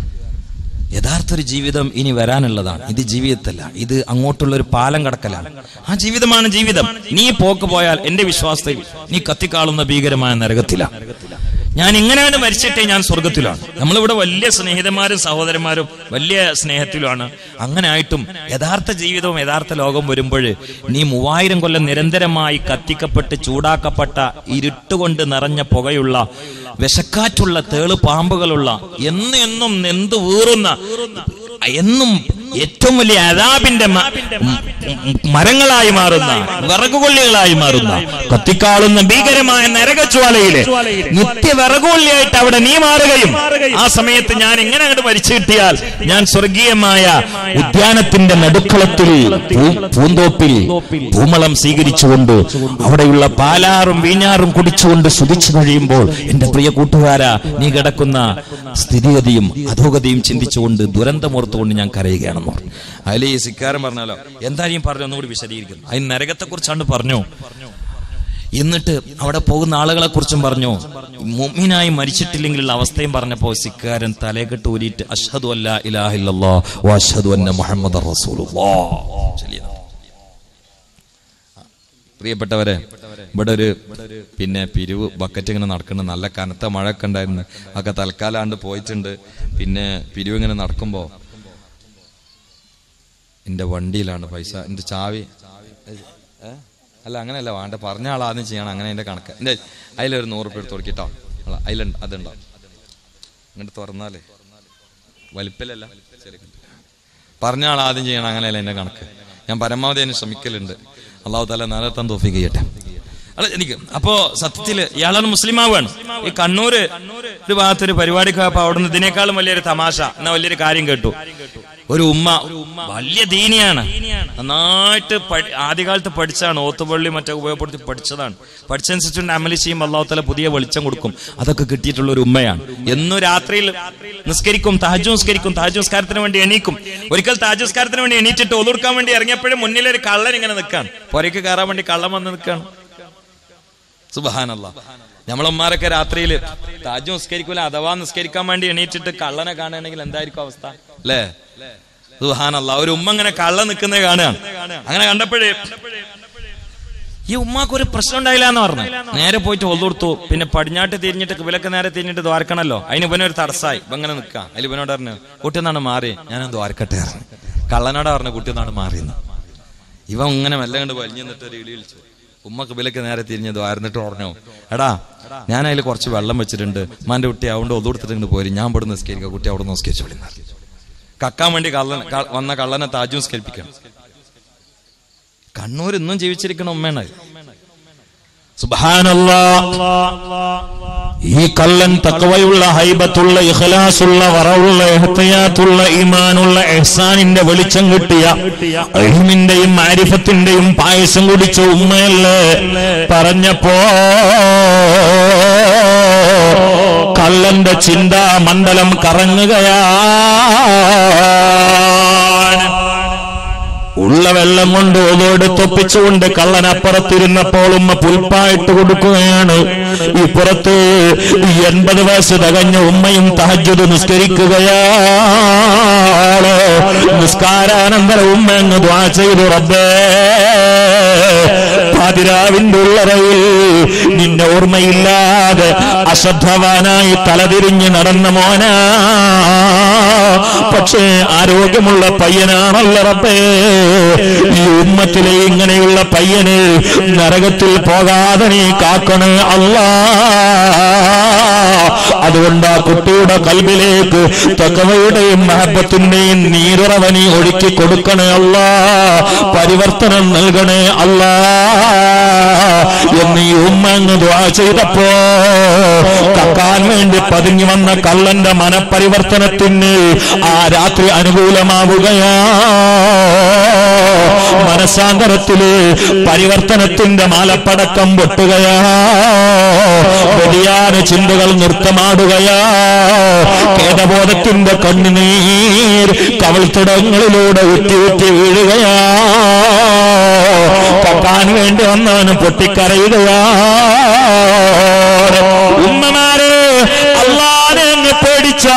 [SPEAKER 3] യഥാർത്ഥ ഒരു ജീവിതം ഇനി വരാനുള്ളതാണ് ഇത് ജീവിതത്തല്ല ഇത് അങ്ങോട്ടുള്ള ഒരു പാലം കടക്കലാണ് ആ ജീവിതമാണ് ജീവിതം നീ പോക്ക് പോയാൽ എന്റെ വിശ്വാസത്തിൽ നീ കത്തിക്കാളുന്ന ഭീകരമായ നരകത്തിലാണ് ഞാൻ ഇങ്ങനെയാണ് മരിച്ചിട്ടേ ഞാൻ സ്വർഗത്തിലാണ് നമ്മളിവിടെ വലിയ സ്നേഹിതന്മാരും സഹോദരന്മാരും വലിയ സ്നേഹത്തിലുമാണ് അങ്ങനെ ആയിട്ടും യഥാർത്ഥ ജീവിതവും യഥാർത്ഥ ലോകം വരുമ്പോൾ നീ മൂവായിരം കൊല്ലം നിരന്തരമായി കത്തിക്കപ്പെട്ട് ചൂടാക്കപ്പെട്ട ഇരുട്ടുകൊണ്ട് നിറഞ്ഞ പുകയുള്ള വിശക്കാറ്റുള്ള തേള് പാമ്പുകളുള്ള എന്നും എന്നും നെന്ത് വീറുന്ന എന്നും ഏറ്റവും വലിയ അതാബിന്റെ മ- ഉം, ഉം, മരങ്ങളായി മാറുന്ന വിറകുകൊള്ളികളായി മാറുന്ന കത്തിക്കാളുന്ന ഭീകരമായ നരകജ്വാലയിലെ നിത്യ വിറകുകൊള്ളിയായിട്ട് അവിടെ നീ മാറുകയും ആ സമയത്ത് ഞാൻ എങ്ങനെ അങ്ങോട്ട് മരിച്ചു കിട്ടിയാൽ ഞാൻ സ്വർഗീയമായ ഉദ്യാനത്തിന്റെ നടുക്കളത്തിൽ പൂ- പൂന്തോപ്പിൽ പൂമളം സ്വീകരിച്ചുകൊണ്ട് അവിടെയുള്ള പാലാറും വീഞ്ഞാറും കുടിച്ചുകൊണ്ട് സുതിച്ചു കഴിയുമ്പോൾ എന്റെ പ്രിയ കൂട്ടുകാരാ നീ കിടക്കുന്ന സ്ഥിതിഗതിയും അധോഗതിയും ചിന്തിച്ചുകൊണ്ട് ദുരന്തമോർത്തുകൊണ്ട് ഞാൻ കരയുകയാണെന്ന് പറഞ്ഞു അതിൽ ഈ സിക്കാരൻ പറഞ്ഞാലോ എന്തായാലും പറഞ്ഞു ഒന്നുകൂടി വിശദീകരിക്കുന്നു അതിന് നരകത്തെ കുറിച്ചാണ് പറഞ്ഞു എന്നിട്ട് അവിടെ പോകുന്ന ആളുകളെ കുറിച്ചും പറഞ്ഞു മുമ്മിനായി മരിച്ചിട്ടില്ലെങ്കിലുള്ള അവസ്ഥയും പറഞ്ഞപ്പോ സിക്കാരൻ തലയെക്കെട്ട് ഊരിയിട്ട് അഷ്ഹദു അല്ലാ ഇലാഹില്ലല്ലാ വ അഷ്ഹദു അന്ന മുഹമ്മദ് റസൂലുള്ളാഹ് ചൊല്ലിയത്. പ്രിയപ്പെട്ടവരെ ഇവിടെ ഒരു പിന്നെ പിരിവ് ബക്കറ്റ് ഇങ്ങനെ നടക്കുന്നുണ്ട് നല്ല കനത്ത മഴ ഒക്കെ ഉണ്ടായിരുന്നു ഒക്കെ തൽക്കാലാണ്ട് പോയിട്ടുണ്ട് പിന്നെ പിരിവ് ഇങ്ങനെ നടക്കുമ്പോ എന്റെ വണ്ടിയിലാണ് പൈസ എന്റെ ചാവി ഏ? അല്ല അങ്ങനെയല്ല വേണ്ട പറഞ്ഞ ആൾ ആദ്യം ചെയ്യണം അങ്ങനെ എന്റെ കണക്ക് എന്റെ അതിലൊരു നൂറ് റുപ്യ എടുത്ത് കൊടുക്കിട്ടോ അല്ല അതിലുണ്ട് അതുണ്ടോ ഇങ്ങോട്ട് തുറന്നാലേ വലിപ്പിലല്ല ചെറിയ പറഞ്ഞ ആൾ ആദ്യം ചെയ്യണം അങ്ങനെയല്ല എന്റെ കണക്ക് ഞാൻ പരമാവധി അതിന് ശ്രമിക്കലുണ്ട് അള്ളാഹു താല നിലനിർത്താൻ തോഫിക്ക് ചെയ്യട്ടെ അല്ല എനിക്ക് അപ്പോ സത്യത്തില് ഇയാളാണ് മുസ്ലിം ആവുകയാണ് ഈ കണ്ണൂര് ഒരു ഭാഗത്തൊരു പരിപാടിക്ക് പോയപ്പോ അവിടുന്ന് ഇതിനേക്കാളും വലിയൊരു തമാശ എന്നാ വലിയൊരു കാര്യം കേട്ടു ഒരു ഉമ്മ വലിയ ദീനിയാണ് നന്നായിട്ട് പഠി- ആദ്യകാലത്ത് പഠിച്ചാണ് ഓത്തുപള്ളി മറ്റേ ഉപയോഗപ്പെടുത്തി പഠിച്ചതാണ് പഠിച്ചനുസരിച്ചുകൊണ്ട് അമലി ചെയ്യുമ്പോൾ അള്ളാഹുത്തല പുതിയ വെളിച്ചം കൊടുക്കും അതൊക്കെ കിട്ടിയിട്ടുള്ള ഒരു ഉമ്മയാണ് എന്നും രാത്രിയിൽ നിസ്കരിക്കും താജു നിസ്കരിക്കും താജു നിസ്കാരത്തിന് വേണ്ടി എണീക്കും ഒരിക്കൽ താജു നിസ്കാരത്തിന് വേണ്ടി എണീറ്റിട്ട് ഒതുർക്കാൻ വേണ്ടി ഇറങ്ങിയപ്പോഴും മുന്നിലൊരു കള്ളൻ ഇങ്ങനെ നിൽക്കാണ് പുറയ്ക്ക് കയറാൻ വേണ്ടി കള്ളൻ വന്ന് നിൽക്കാണ് സുബഹാനല്ല നമ്മളമ്മമാരൊക്കെ രാത്രിയിൽ താജ് നിസ്കരിക്കൂല അഥവാ നിസ്കരിക്കാൻ വേണ്ടി എണീറ്റിട്ട് കള്ളനെ കാണുകയാണെങ്കിൽ എന്തായിരിക്കും അവസ്ഥ അല്ലേ സുഹാനല്ല ഒരു ഉമ്മ ഇങ്ങനെ കള്ള നിൽക്കുന്നത് കാണുകയാണ് അങ്ങനെ കണ്ടപ്പോഴേ ഈ ഉമ്മാക്ക് ഒരു പ്രശ്നം ഉണ്ടായില്ല എന്ന് പറഞ്ഞു നേരെ പോയിട്ട് ഒതുർത്തു പിന്നെ പടിഞ്ഞാട്ട് തിരിഞ്ഞിട്ട് ഇവലൊക്കെ നേരെ തിരിഞ്ഞിട്ട് ദ്വാരക്കണല്ലോ അതിന് ഇവനൊരു തടസ്സായി ഇവ ഇങ്ങനെ നിൽക്കാം അതിൽ ഇവനോട് പറഞ്ഞു കുട്ടിന്നാണ് മാറി ഞാനൊന്ന് ദ്വാരക്കട്ടെ പറഞ്ഞു കള്ളനോടാ പറഞ്ഞു കുട്ടിന്നാണ് മാറിയെന്ന് ഇവ ഇങ്ങനെ മെല്ലെ കണ്ട് വലിഞ്ഞു നിന്നിട്ട് ഒരു ഇളി വിളിച്ചു ഉമ്മക്ക് ഇവലൊക്കെ നേരെ തിരിഞ്ഞ് ദ്വാരന്നിട്ട് പറഞ്ഞു എടാ ഞാൻ അതിൽ കുറച്ച് വെള്ളം വെച്ചിട്ടുണ്ട് മാന്റെ കുട്ടി അതുകൊണ്ട് ഒതുകൊടുത്തിട്ട് ഇങ്ങോട്ട് പോരി ഞാൻ ഇവിടെ നിസ്കരിക്കാം കുട്ടി അവിടെ നിസ്കരിച്ചു വിടുന്ന കക്കാൻ വേണ്ടി കള്ളൻ ക- വന്ന കള്ളനെ താജു നിസ്കരിപ്പിക്കണം കണ്ണൂർ ഇന്നും ജീവിച്ചിരിക്കണ ഉമ്മയാണ് അത്.
[SPEAKER 1] സുബ്ഹാനല്ലാ ഈ കള്ളൻ തക്കവയുള്ള ഹൈബത്തുള്ള ഇഖലാസുള്ള വറവുള്ള എഹ്തയാത്തുള്ള ഈമാനുള്ള എഹ്സാനിന്റെ വെളിച്ചം കിട്ടിയ അഹിമിന്റെയും ആരിഫത്തിന്റെയും പായസം കുടിച്ച ഉമ്മയല്ലേ പറഞ്ഞപ്പോ കള്ളന്റെ ചിന്താ മണ്ഡലം കറങ്ങുകയാണ് ഉള്ള വെള്ളം കൊണ്ട് ഒതെടുത്തൊപ്പിച്ചുകൊണ്ട് കള്ളൻ അപ്പുറത്തിരുന്നപ്പോൾ ഉമ്മ പുൽപ്പായിട്ട് കൊടുക്കുകയാണ് ഇപ്പുറത്ത് എൺപത് വയസ്സ് തകഞ്ഞ ഉമ്മയും തഹജ്ജുദ് നിസ്കരിക്കുകയാണ് നിസ്കാരാനന്തര ഉമ്മ അങ്ങ് ദ്വാ ചെയ്തു റബ്ബേ പാതിരാവിന്റെ ഉള്ളറയിൽ നിന്നെ ഓർമ്മയില്ലാതെ അശ്രദ്ധവാനായി തലതിരിഞ്ഞ് നടന്ന മോനാ പക്ഷേ ആരോഗ്യമുള്ള പയ്യനാണല്ല റബ്ബേ ഈ ഉമ്മത്തിലെ ഇങ്ങനെയുള്ള പയ്യന് നരകത്തിൽ പോകാതെ നീ കാക്കണേ അല്ലാ അതുകൊണ്ട് ആ കുട്ടിയുടെ കൽബിലേക്ക് തക്കവയുടെയും മഹബത്തിന്റെയും നീരുറവ നീ ഒഴുക്കി കൊടുക്കണേ അല്ല പരിവർത്തനം നൽകണേ അല്ല എന്ന് ഈ ഉമ്മ അങ്ങ് ദ്വാ ചെയ്തപ്പോ കക്കാൻ വേണ്ടി പതുങ്ങി വന്ന കള്ളന്റെ മനപരിവർത്തനത്തിന് ആ രാത്രി അനുകൂലമാവുകയാ മനസാന്തരത്തില് പരിവർത്തനത്തിന്റെ മാലപ്പടക്കം പൊട്ടുകയാ വ്യതിയാന ചിന്തകൾ നൃത്തമാടുകയാ ഖേദബോധത്തിന്റെ കണ്ണുനീർ കവൾത്തിടങ്ങളിലൂടെ ഉറ്റി ഉറ്റി വീഴുകയാ കക്കാൻ വേണ്ടി വന്നവന് പൊട്ടിക്കരയുകയാ ഉമ്മമാരെ അള്ളാനെ അങ്ങ് പേടിച്ചാ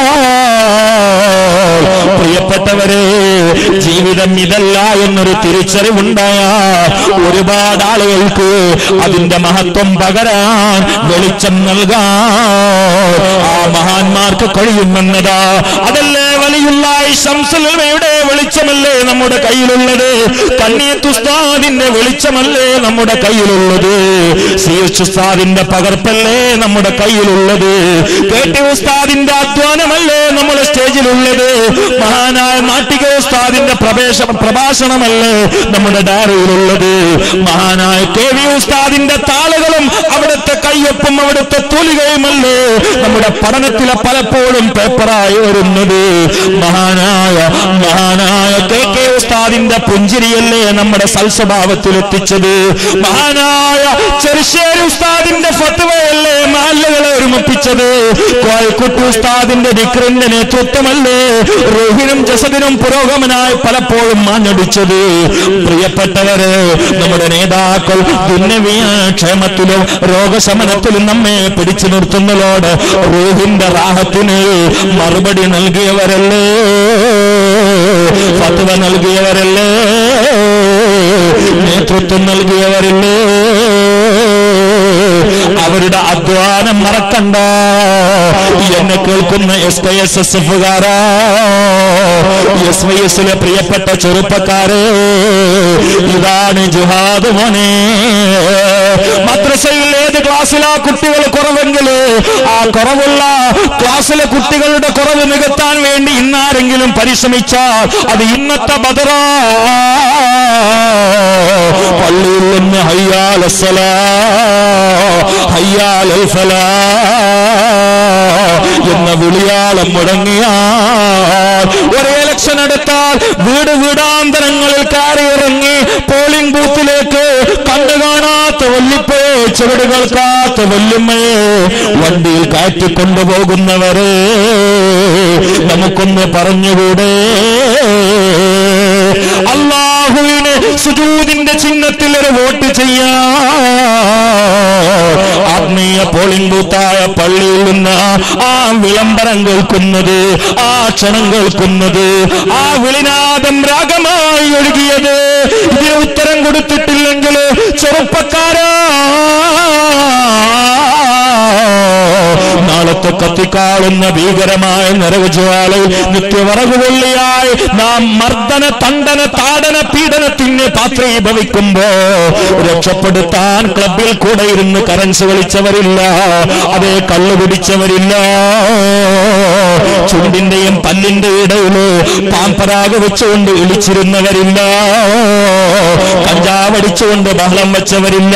[SPEAKER 1] പ്രിയപ്പെട്ടവരെ ജീവിതം ഇതല്ല എന്നൊരു തിരിച്ചറിവുണ്ടായ ഒരുപാട് ആളുകൾക്ക് അതിന്റെ മഹത്വം പകരാൻ വെളിച്ചം നൽകാൻ ആ മഹാന്മാർക്ക് കഴിയുമെന്നതാ അതല്ലേ വലിയുള്ളായി ശംസലയുടെ വെളിച്ചമല്ലേ നമ്മുടെ കയ്യിലുള്ളത് കണ്ണീത്തുസ്താദിന്റെ വെളിച്ചമല്ലേ നമ്മുടെ കയ്യിലുള്ളത് സീർച്ച് ഉസ്താദിന്റെ പകർപ്പല്ലേ നമ്മുടെ കയ്യിലുള്ളത് കേട്ടി ഉസ്താദിന്റെ അധ്വാനമല്ലേ നമ്മുടെ സ്റ്റേജിലുള്ളത് മഹാനായ നാട്ടിക ഉസ്താദിന്റെ പ്രവേശ പ്രഭാഷണമല്ലേ നമ്മുടെ ഡയറിയിലുള്ളത് മഹാനായ കെ വി ഉസ്താദിന്റെ താളുകളും അവിടുത്തെ കയ്യൊപ്പും അവിടുത്തെ തൂലികയുമല്ലേ നമ്മുടെ പഠനത്തിലെ പലപ്പോഴും പേപ്പറായി വരുന്നത് മഹാനായ മഹാനായ കെ കെ ഉസ്താദിന്റെ പുഞ്ചിരിയല്ലേ നമ്മുടെ സൽസ്വഭാവത്തിൽ എത്തിച്ചത് മഹാനായ ചെറുശ്ശേരി ഉസ്താദിന്റെ ഫത്വയല്ലേ മാലകളെ ഒരുമിപ്പിച്ചത് കോയക്കുട്ടി ഉസ്താദിന്റെ ദിക്റിന്റെ നേതൃത്വമല്ലേ റൂഹിനും ജസദിനും പുരോഗമനായി പലപ്പോഴും മാഞ്ഞടിച്ചത് പ്രിയപ്പെട്ടവര് നമ്മുടെ നേതാക്കൾ ദുന്നവിയ ക്ഷേമത്തിലും രോഗശമനത്തിലും നമ്മെ പിടിച്ചു നിർത്തുന്നതോട് റൂഹിന്റെ റാഹത്തിന് മറുപടി നൽകിയവരല്ലേ ഫത്വ നൽകിയവരല്ലേ നേതൃത്വം നൽകിയവരല്ലേ അവരുടെ അധ്വാനം മറക്കണ്ട എന്നെ കേൾക്കുന്ന എസ് കെ എസ് എസ് എഫുകാരാ എസ് വൈ എസിലെ പ്രിയപ്പെട്ട ചെറുപ്പക്കാരെ ഇതാണ് ജുഹാദ് മോനെ മദ്രസയിൽ ഏത് ക്ലാസ്സിലാ കുട്ടികൾ കുറവെങ്കിൽ ആ കുറവുള്ള ക്ലാസ്സിലെ കുട്ടികളുടെ കുറവ് നികത്താൻ വേണ്ടി ഇന്നാരെങ്കിലും പരിശ്രമിച്ചാൽ അത് ഇന്നത്തെ ബദറാ പള്ളിയിൽ നിന്ന് ഹയ്യാലസലാ ഹയ്യാലൽ ഫലാ എന്ന വിളിയാളം മുടങ്ങിയാൽ ഒരു ഇലക്ഷൻ എടുത്താൽ വീട് വീടാന്തരങ്ങളിൽ കയറിയിറങ്ങി പോളിംഗ് ബൂത്തിലേക്ക് കണ്ടു കാണാത്ത വല്ലിപ്പേ ചുവട് കേൾക്കാത്ത വല്യമ്മയെ വണ്ടിയിൽ കാറ്റിക്കൊണ്ടുപോകുന്നവരെ നമുക്കൊന്ന് പറഞ്ഞുകൂടെ അള്ളാഹുവിന് സുജൂദിന്റെ ചിഹ്നത്തിൽ ഒരു വോട്ട് ചെയ്യാ ആത്മീയ പോളിംഗ് ബൂത്തായ പള്ളിയിൽ നിന്ന് ആ വിളംബരം കേൾക്കുന്നത് ആ ക്ഷണം കേൾക്കുന്നത് ആ വിളിനാദം രാഗമായി ഒഴുകിയത് ഇതിന് ഉത്തരം കൊടുത്തിട്ടില്ലെങ്കിൽ ചെറുപ്പക്കാരാ നാളത്തെ കത്തിക്കാളുന്ന ഭീകരമായ നരകജ്വാലയിൽ നിത്യവറകുകൊള്ളിയായി നാം മർദ്ദന തണ്ടന താടന പീഡനത്തിന് പാത്രീഭവിക്കുമ്പോ രക്ഷപ്പെടുത്താൻ ക്ലബിൽ കൂടെ ഇരുന്ന് കറൻസ് കളിച്ചവരില്ല അതേ കള്ളു കുടിച്ചവരില്ല ചുണ്ടിന്റെയും പല്ലിന്റെ ഇടയില് പാമ്പരാഗ് വെച്ചുകൊണ്ട് ഇളിച്ചിരുന്നവരില്ല കഞ്ചാവടിച്ചുകൊണ്ട് ബഹളം വെച്ചവരില്ല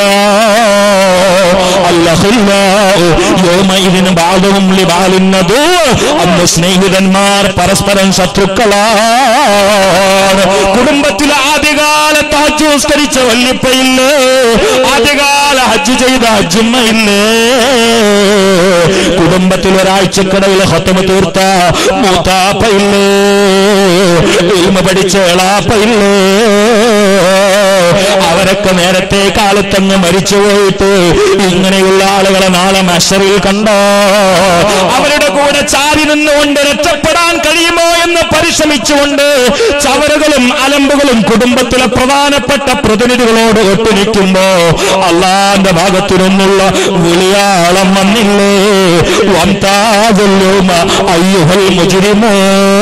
[SPEAKER 1] യോമയിന് ബാധവും ലിബാലിന്നതു അന്ന് സ്നേഹിതന്മാർ പരസ്പരം ശത്രുക്കളാണ് കുടുംബത്തിൽ ആദ്യകാലത്ത് ഹജ്ജ് സംസ്കരിച്ച വല്യപ്പയില്ലേ ആദ്യകാല ഹജ്ജ് ചെയ്ത ഹജ്ജുമ്മയില്ലേ കുടുംബത്തിൽ ഒരാഴ്ചക്കിടയിൽ ഹത്തമ തീർത്ത മൂത്താപ്പയില്ലേ ഇൽമ പഠിച്ച എളാപ്പയില്ലേ അവരെ അവരൊക്കെ നേരത്തെ കാലത്തങ്ങ് മരിച്ചുപോയിട്ട് ഇങ്ങനെയുള്ള ആളുകളെ നാളെ മഷറിൽ കണ്ടോ അവരുടെ കൂടെ ചാരി നിന്നുകൊണ്ട് രക്ഷപ്പെടാൻ കഴിയുമോ എന്ന് പരിശ്രമിച്ചുകൊണ്ട് ചവറുകളും അലമ്പുകളും കുടുംബത്തിലെ പ്രധാനപ്പെട്ട പ്രതിനിധികളോട് ഒട്ടുനിൽക്കുമ്പോ അള്ളാന്റെ ഭാഗത്തു നിന്നുള്ള വിളിയാളം വന്നില്ലേ വന്താതുല്ലുമ അയ്യുഹൽ മുജിരിമോ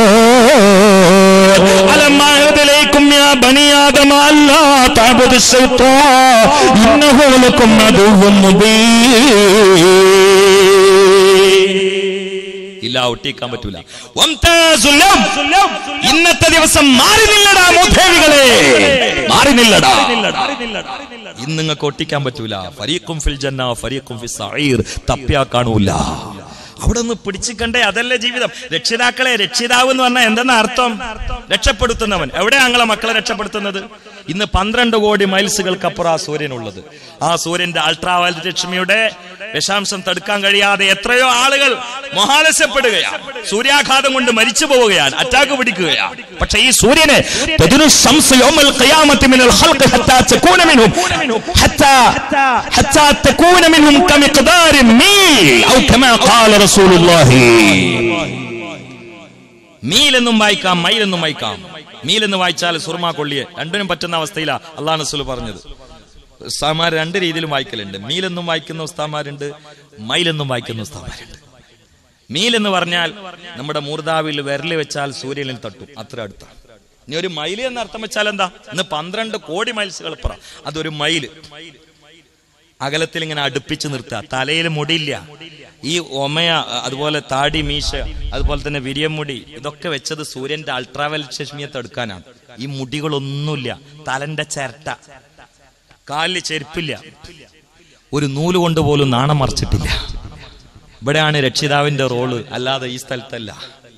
[SPEAKER 1] അലമായതിലേക്കും യാ ബനിയാദമ അല്ലാ തഅബുദു ശൈത്താൻ ഇന്നഹു ലക്കും അദുവ്വുൻ മുബീൻ
[SPEAKER 4] ഇല്ല ഒട്ടിക്കാൻ പറ്റൂല വംതാസുൽ യൗം. ഇന്നത്തെ ദിവസം മാറി നില്ലടാ മുഖേവികളെ
[SPEAKER 1] മാറി നില്ലടാ
[SPEAKER 4] ഇന്ന് നിങ്ങൾക്ക് ഒട്ടിക്കാൻ പറ്റൂല ഫരീഖും ഫിൽ ജന്ന ഫരീഖും ഫിൽ സഈർ തപ്പിയാ കാണൂല അവിടെ നിന്ന് പിടിച്ചിക്കണ്ടേ അതല്ലേ ജീവിതം രക്ഷിതാക്കളെ രക്ഷിതാവ് എന്ന് പറഞ്ഞാൽ എന്തെന്ന അർത്ഥം രക്ഷപ്പെടുത്തുന്നവൻ എവിടെ ഞങ്ങളെ മക്കളെ രക്ഷപ്പെടുത്തുന്നത് ഇന്ന് പന്ത്രണ്ട് കോടി മൈൽസുകൾക്കപ്പുറം ആ സൂര്യനുള്ളത് ആ സൂര്യന്റെ അൾട്രാവയലറ്റ് രശ്മിയുടെ വിഷാംശം തടുക്കാൻ കഴിയാതെ എത്രയോ ആളുകൾ മഹാലസ്യപ്പെടുകയാണ് സൂര്യാഘാതം കൊണ്ട് മരിച്ചു പോവുകയാണ് അറ്റാക്ക് പിടിക്കുകയാണ്
[SPEAKER 1] പക്ഷേ ഈ സൂര്യനെ تدنو الشمس يوم القيامة من الخلق حتى تكون منهم حتى حتى تكون منهم كمقدار ميل أو كما قال رسول الله
[SPEAKER 4] മീലെന്നും വായിക്കാം മൈലെന്നും വായിക്കാം മീലെന്ന് വായിച്ചാൽ സുർമ കൊള്ളിയെ രണ്ടിനും പറ്റുന്ന അവസ്ഥയിലാ അള്ളാഹ് നസുൽ പറഞ്ഞത് ഉസ്താമാർ രണ്ട് രീതിയിലും വായിക്കലുണ്ട് മീലെന്നും വായിക്കുന്ന ഉസ്താമാരുണ്ട് മൈലെന്നും വായിക്കുന്ന ഉസ്താമാരുണ്ട് മീൽ എന്ന് പറഞ്ഞാൽ നമ്മുടെ മൂർദാവിൽ വിരല് വെച്ചാൽ സൂര്യനിൽ തട്ടും അത്ര അടുത്താണ് ഇനി ഒരു മൈല് എന്ന അർത്ഥം വെച്ചാൽ എന്താ ഇന്ന് പന്ത്രണ്ട് കോടി മൈൽസുകൾ പുറം അതൊരു മൈല് അകലത്തിൽ ഇങ്ങനെ അടുപ്പിച്ച് നിർത്തുക തലയിൽ മുടിയില്ല ഈ ഒമയ അതുപോലെ താടി മീശ അതുപോലെ തന്നെ വിരിയമുടി ഇതൊക്കെ വെച്ചത് സൂര്യന്റെ അൾട്രാവയലറ്റ് രശ്മിയെ തടുക്കാനാണ് ഈ മുടികളൊന്നുമില്ല തലന്റെ ചിരട്ട കാലിൽ ചെരുപ്പില്ല ഒരു നൂല് കൊണ്ട് പോലും നാണം മറച്ചിട്ടില്ല ഇവിടെയാണ് രക്ഷിതാവിന്റെ റോള് അല്ലാതെ ഈ സ്ഥലത്തല്ല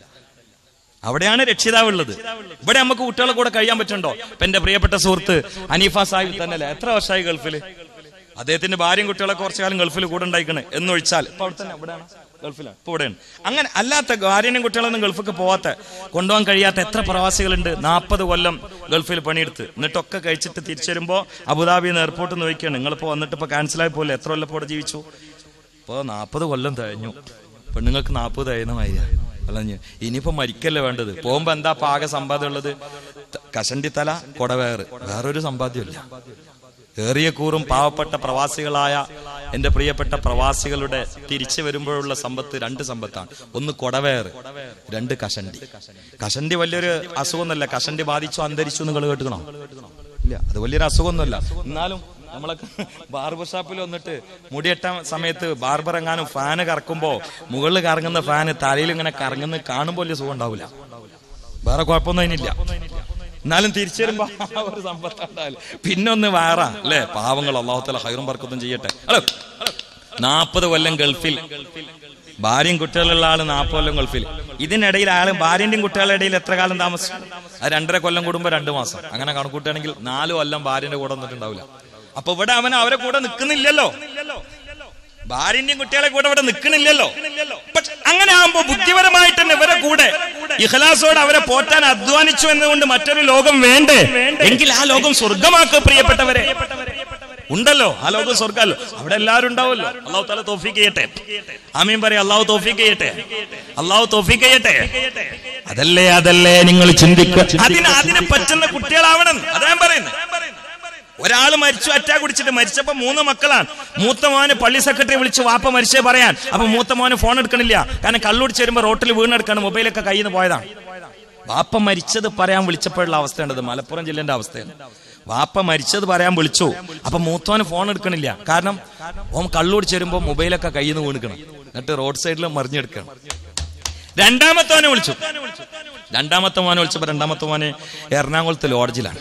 [SPEAKER 4] അവിടെയാണ് രക്ഷിതാവ് ഉള്ളത് ഇവിടെ നമുക്ക് കുട്ടികളെ കൂടെ കഴിയാൻ പറ്റുണ്ടോ ഇപ്പൊ എന്റെ പ്രിയപ്പെട്ട സുഹൃത്ത് അനീഫ സാഹിബ് തന്നെയല്ലേ എത്ര വർഷമായി ഗൾഫില് അദ്ദേഹത്തിന്റെ ഭാര്യയും കുട്ടികളെ കുറച്ചു കാലം ഗൾഫിൽ കൂടെ ഉണ്ടായിക്കണേ എന്നൊഴിച്ചാൽ ഇപ്പൊ അവിടെ തന്നെ എവിടെയാണ് ഗൾഫിലാണ് ഇപ്പൊ ഇവിടെയാണ് അങ്ങനെ അല്ലാത്ത ഭാര്യനും കുട്ടികളൊന്നും ഗൾഫിക്ക് പോവാത്ത കൊണ്ടുപോകാൻ കഴിയാത്ത എത്ര പ്രവാസികളുണ്ട് നാൽപ്പത് കൊല്ലം ഗൾഫിൽ പണിയെടുത്ത് എന്നിട്ടൊക്കെ കഴിച്ചിട്ട് തിരിച്ചു വരുമ്പോ അബുദാബിന്ന് എയർപോർട്ടിൽ നിന്ന് നോക്കിയാണ് നിങ്ങളിപ്പോ വന്നിട്ട് ഇപ്പൊ ക്യാൻസലായി പോലെ എത്ര കൊല്ലം ഇപ്പൊ ഇവിടെ ജീവിച്ചു ഇപ്പൊ നാൽപ്പത് കൊല്ലം കഴിഞ്ഞു പെണ്ണുങ്ങൾക്ക് നാൽപ്പത് കഴിയുന്നമായി അല്ല ഇനിയിപ്പോ മരിക്കല്ലേ വേണ്ടത് പോകുമ്പോ എന്താ പാക സമ്പാദ്യം ഉള്ളത് ത- കഷണ്ടിത്തല കൊടവേറ് വേറൊരു സമ്പാദ്യമില്ല ഏറിയ കൂറും പാവപ്പെട്ട പ്രവാസികളായ എന്റെ പ്രിയപ്പെട്ട പ്രവാസികളുടെ തിരിച്ചു വരുമ്പോഴുള്ള സമ്പത്ത് രണ്ട് സമ്പത്താണ് ഒന്ന് കൊടവേറ് രണ്ട് കഷണ്ടി കഷണ്ടി വലിയൊരു അസുഖമൊന്നുമല്ല കഷണ്ടി ബാധിച്ചു അന്തരിച്ചു നിങ്ങൾ കേട്ടുക്കണോ ഇല്ല അത് വലിയൊരു അസുഖമൊന്നുമല്ല എന്നാലും നമ്മളൊക്കെ ബാർബർ ഷാപ്പിൽ വന്നിട്ട് മുടിയെട്ടാൻ സമയത്ത് ബാർബർ എങ്ങാനും ഫാന് കറക്കുമ്പോ മുകളിൽ കറങ്ങുന്ന ഫാന് തലയിൽ ഇങ്ങനെ കറങ്ങുന്ന കാണുമ്പോൾ വലിയ സുഖം ഉണ്ടാവില്ല വേറെ കുഴപ്പമൊന്നും അതിനില്ല എന്നാലും തിരിച്ചു വരുമ്പോ ആ ഒരു സമ്പത്തുണ്ടാവില്ല പിന്നെ ഒന്ന് വേറെ അല്ലേ പാവങ്ങൾ അള്ളാഹുത്തല ഹൈറും ബർക്കത്തും ചെയ്യട്ടെ ഹലോ നാൽപ്പത് കൊല്ലം ഗൾഫിൽ ഭാര്യയും കുട്ടികളുള്ള ആള് നാൽപ്പത് കൊല്ലം ഗൾഫിൽ ഇതിനിടയിൽ ആള് ഭാര്യന്റെയും കുട്ടികളുടെ ഇടയിൽ എത്ര കാലം താമസിച്ചു അത് രണ്ടര കൊല്ലം കൂടുമ്പോ രണ്ട് മാസം അങ്ങനെ കണക്കൂട്ടുകയാണെങ്കിൽ നാല് കൊല്ലം ഭാര്യന്റെ കൂടെ വന്നിട്ടുണ്ടാവില്ല അപ്പൊ ഇവിടെ അവൻ അവരെ കൂടെ നിൽക്കുന്നില്ലല്ലോ ഭാര്യന്റെയും കുട്ടികളെ കൂടെ ഇവിടെ നിൽക്കണില്ലല്ലോ പക്ഷെ അങ്ങനെ ആകുമ്പോ ബുദ്ധിപരമായിട്ട് തന്നെ ഇവരെ കൂടെ ഇഖലാസോടെ അവരെ പോറ്റാൻ അധ്വാനിച്ചു എന്നതുകൊണ്ട് മറ്റൊരു ലോകം വേണ്ടേ എങ്കിൽ ആ ലോകം സ്വർഗമാക്കുക പ്രിയപ്പെട്ടവരെ ഉണ്ടല്ലോ ആ ലോകം സ്വർഗമല്ലോ അവിടെ എല്ലാവരും ഉണ്ടാവുമല്ലോ അള്ളാഹു തല തോഫിക്ക് ചെയ്യട്ടെ ആമീൻ പറയാം അള്ളാഹു തോഫിക്ക് ചെയ്യട്ടെ അള്ളാഹു തോഫിക്ക് ചെയ്യട്ടെ
[SPEAKER 1] അതല്ലേ അതല്ലേ നിങ്ങൾ ചിന്തിക്കുക
[SPEAKER 4] അതിന് അതിന് പറ്റുന്ന കുട്ടികളാവണം അതാ ഞാൻ പറയുന്നത് ഒരാൾ മരിച്ചു അറ്റാ കുടിച്ചിട്ട് മരിച്ചപ്പോ മൂന്ന് മക്കളാണ് മൂത്ത മോന് പള്ളി സെക്രട്ടറി വിളിച്ച് വാപ്പ മരിച്ചേ പറയാൻ അപ്പൊ മൂത്ത മോന് ഫോൺ എടുക്കണില്ല കാരണം കള്ളുടിച്ച് വരുമ്പോ റോട്ടിൽ വീണെടുക്കാണ് മൊബൈലൊക്കെ കയ്യിൽ നിന്ന് പോയതാണ് വാപ്പ മരിച്ചത് പറയാൻ വിളിച്ചപ്പോഴുള്ള അവസ്ഥയാണത് മലപ്പുറം ജില്ലേന്റെ അവസ്ഥയാണ് വാപ്പ മരിച്ചത് പറയാൻ വിളിച്ചു അപ്പൊ മൂത്തോന് ഫോൺ എടുക്കണില്ല കാരണം ഓൻ കള്ളുടിച്ച് വരുമ്പോ മൊബൈലൊക്കെ കയ്യിൽ നിന്ന് വീണിക്കണം എന്നിട്ട് റോഡ് സൈഡിൽ മറിഞ്ഞെടുക്കണം രണ്ടാമത്തോനെ വിളിച്ചു രണ്ടാമത്തെ മോനെ വിളിച്ചപ്പോ രണ്ടാമത്തെ മോനെ എറണാകുളത്ത് ലോഡ്ജിലാണ്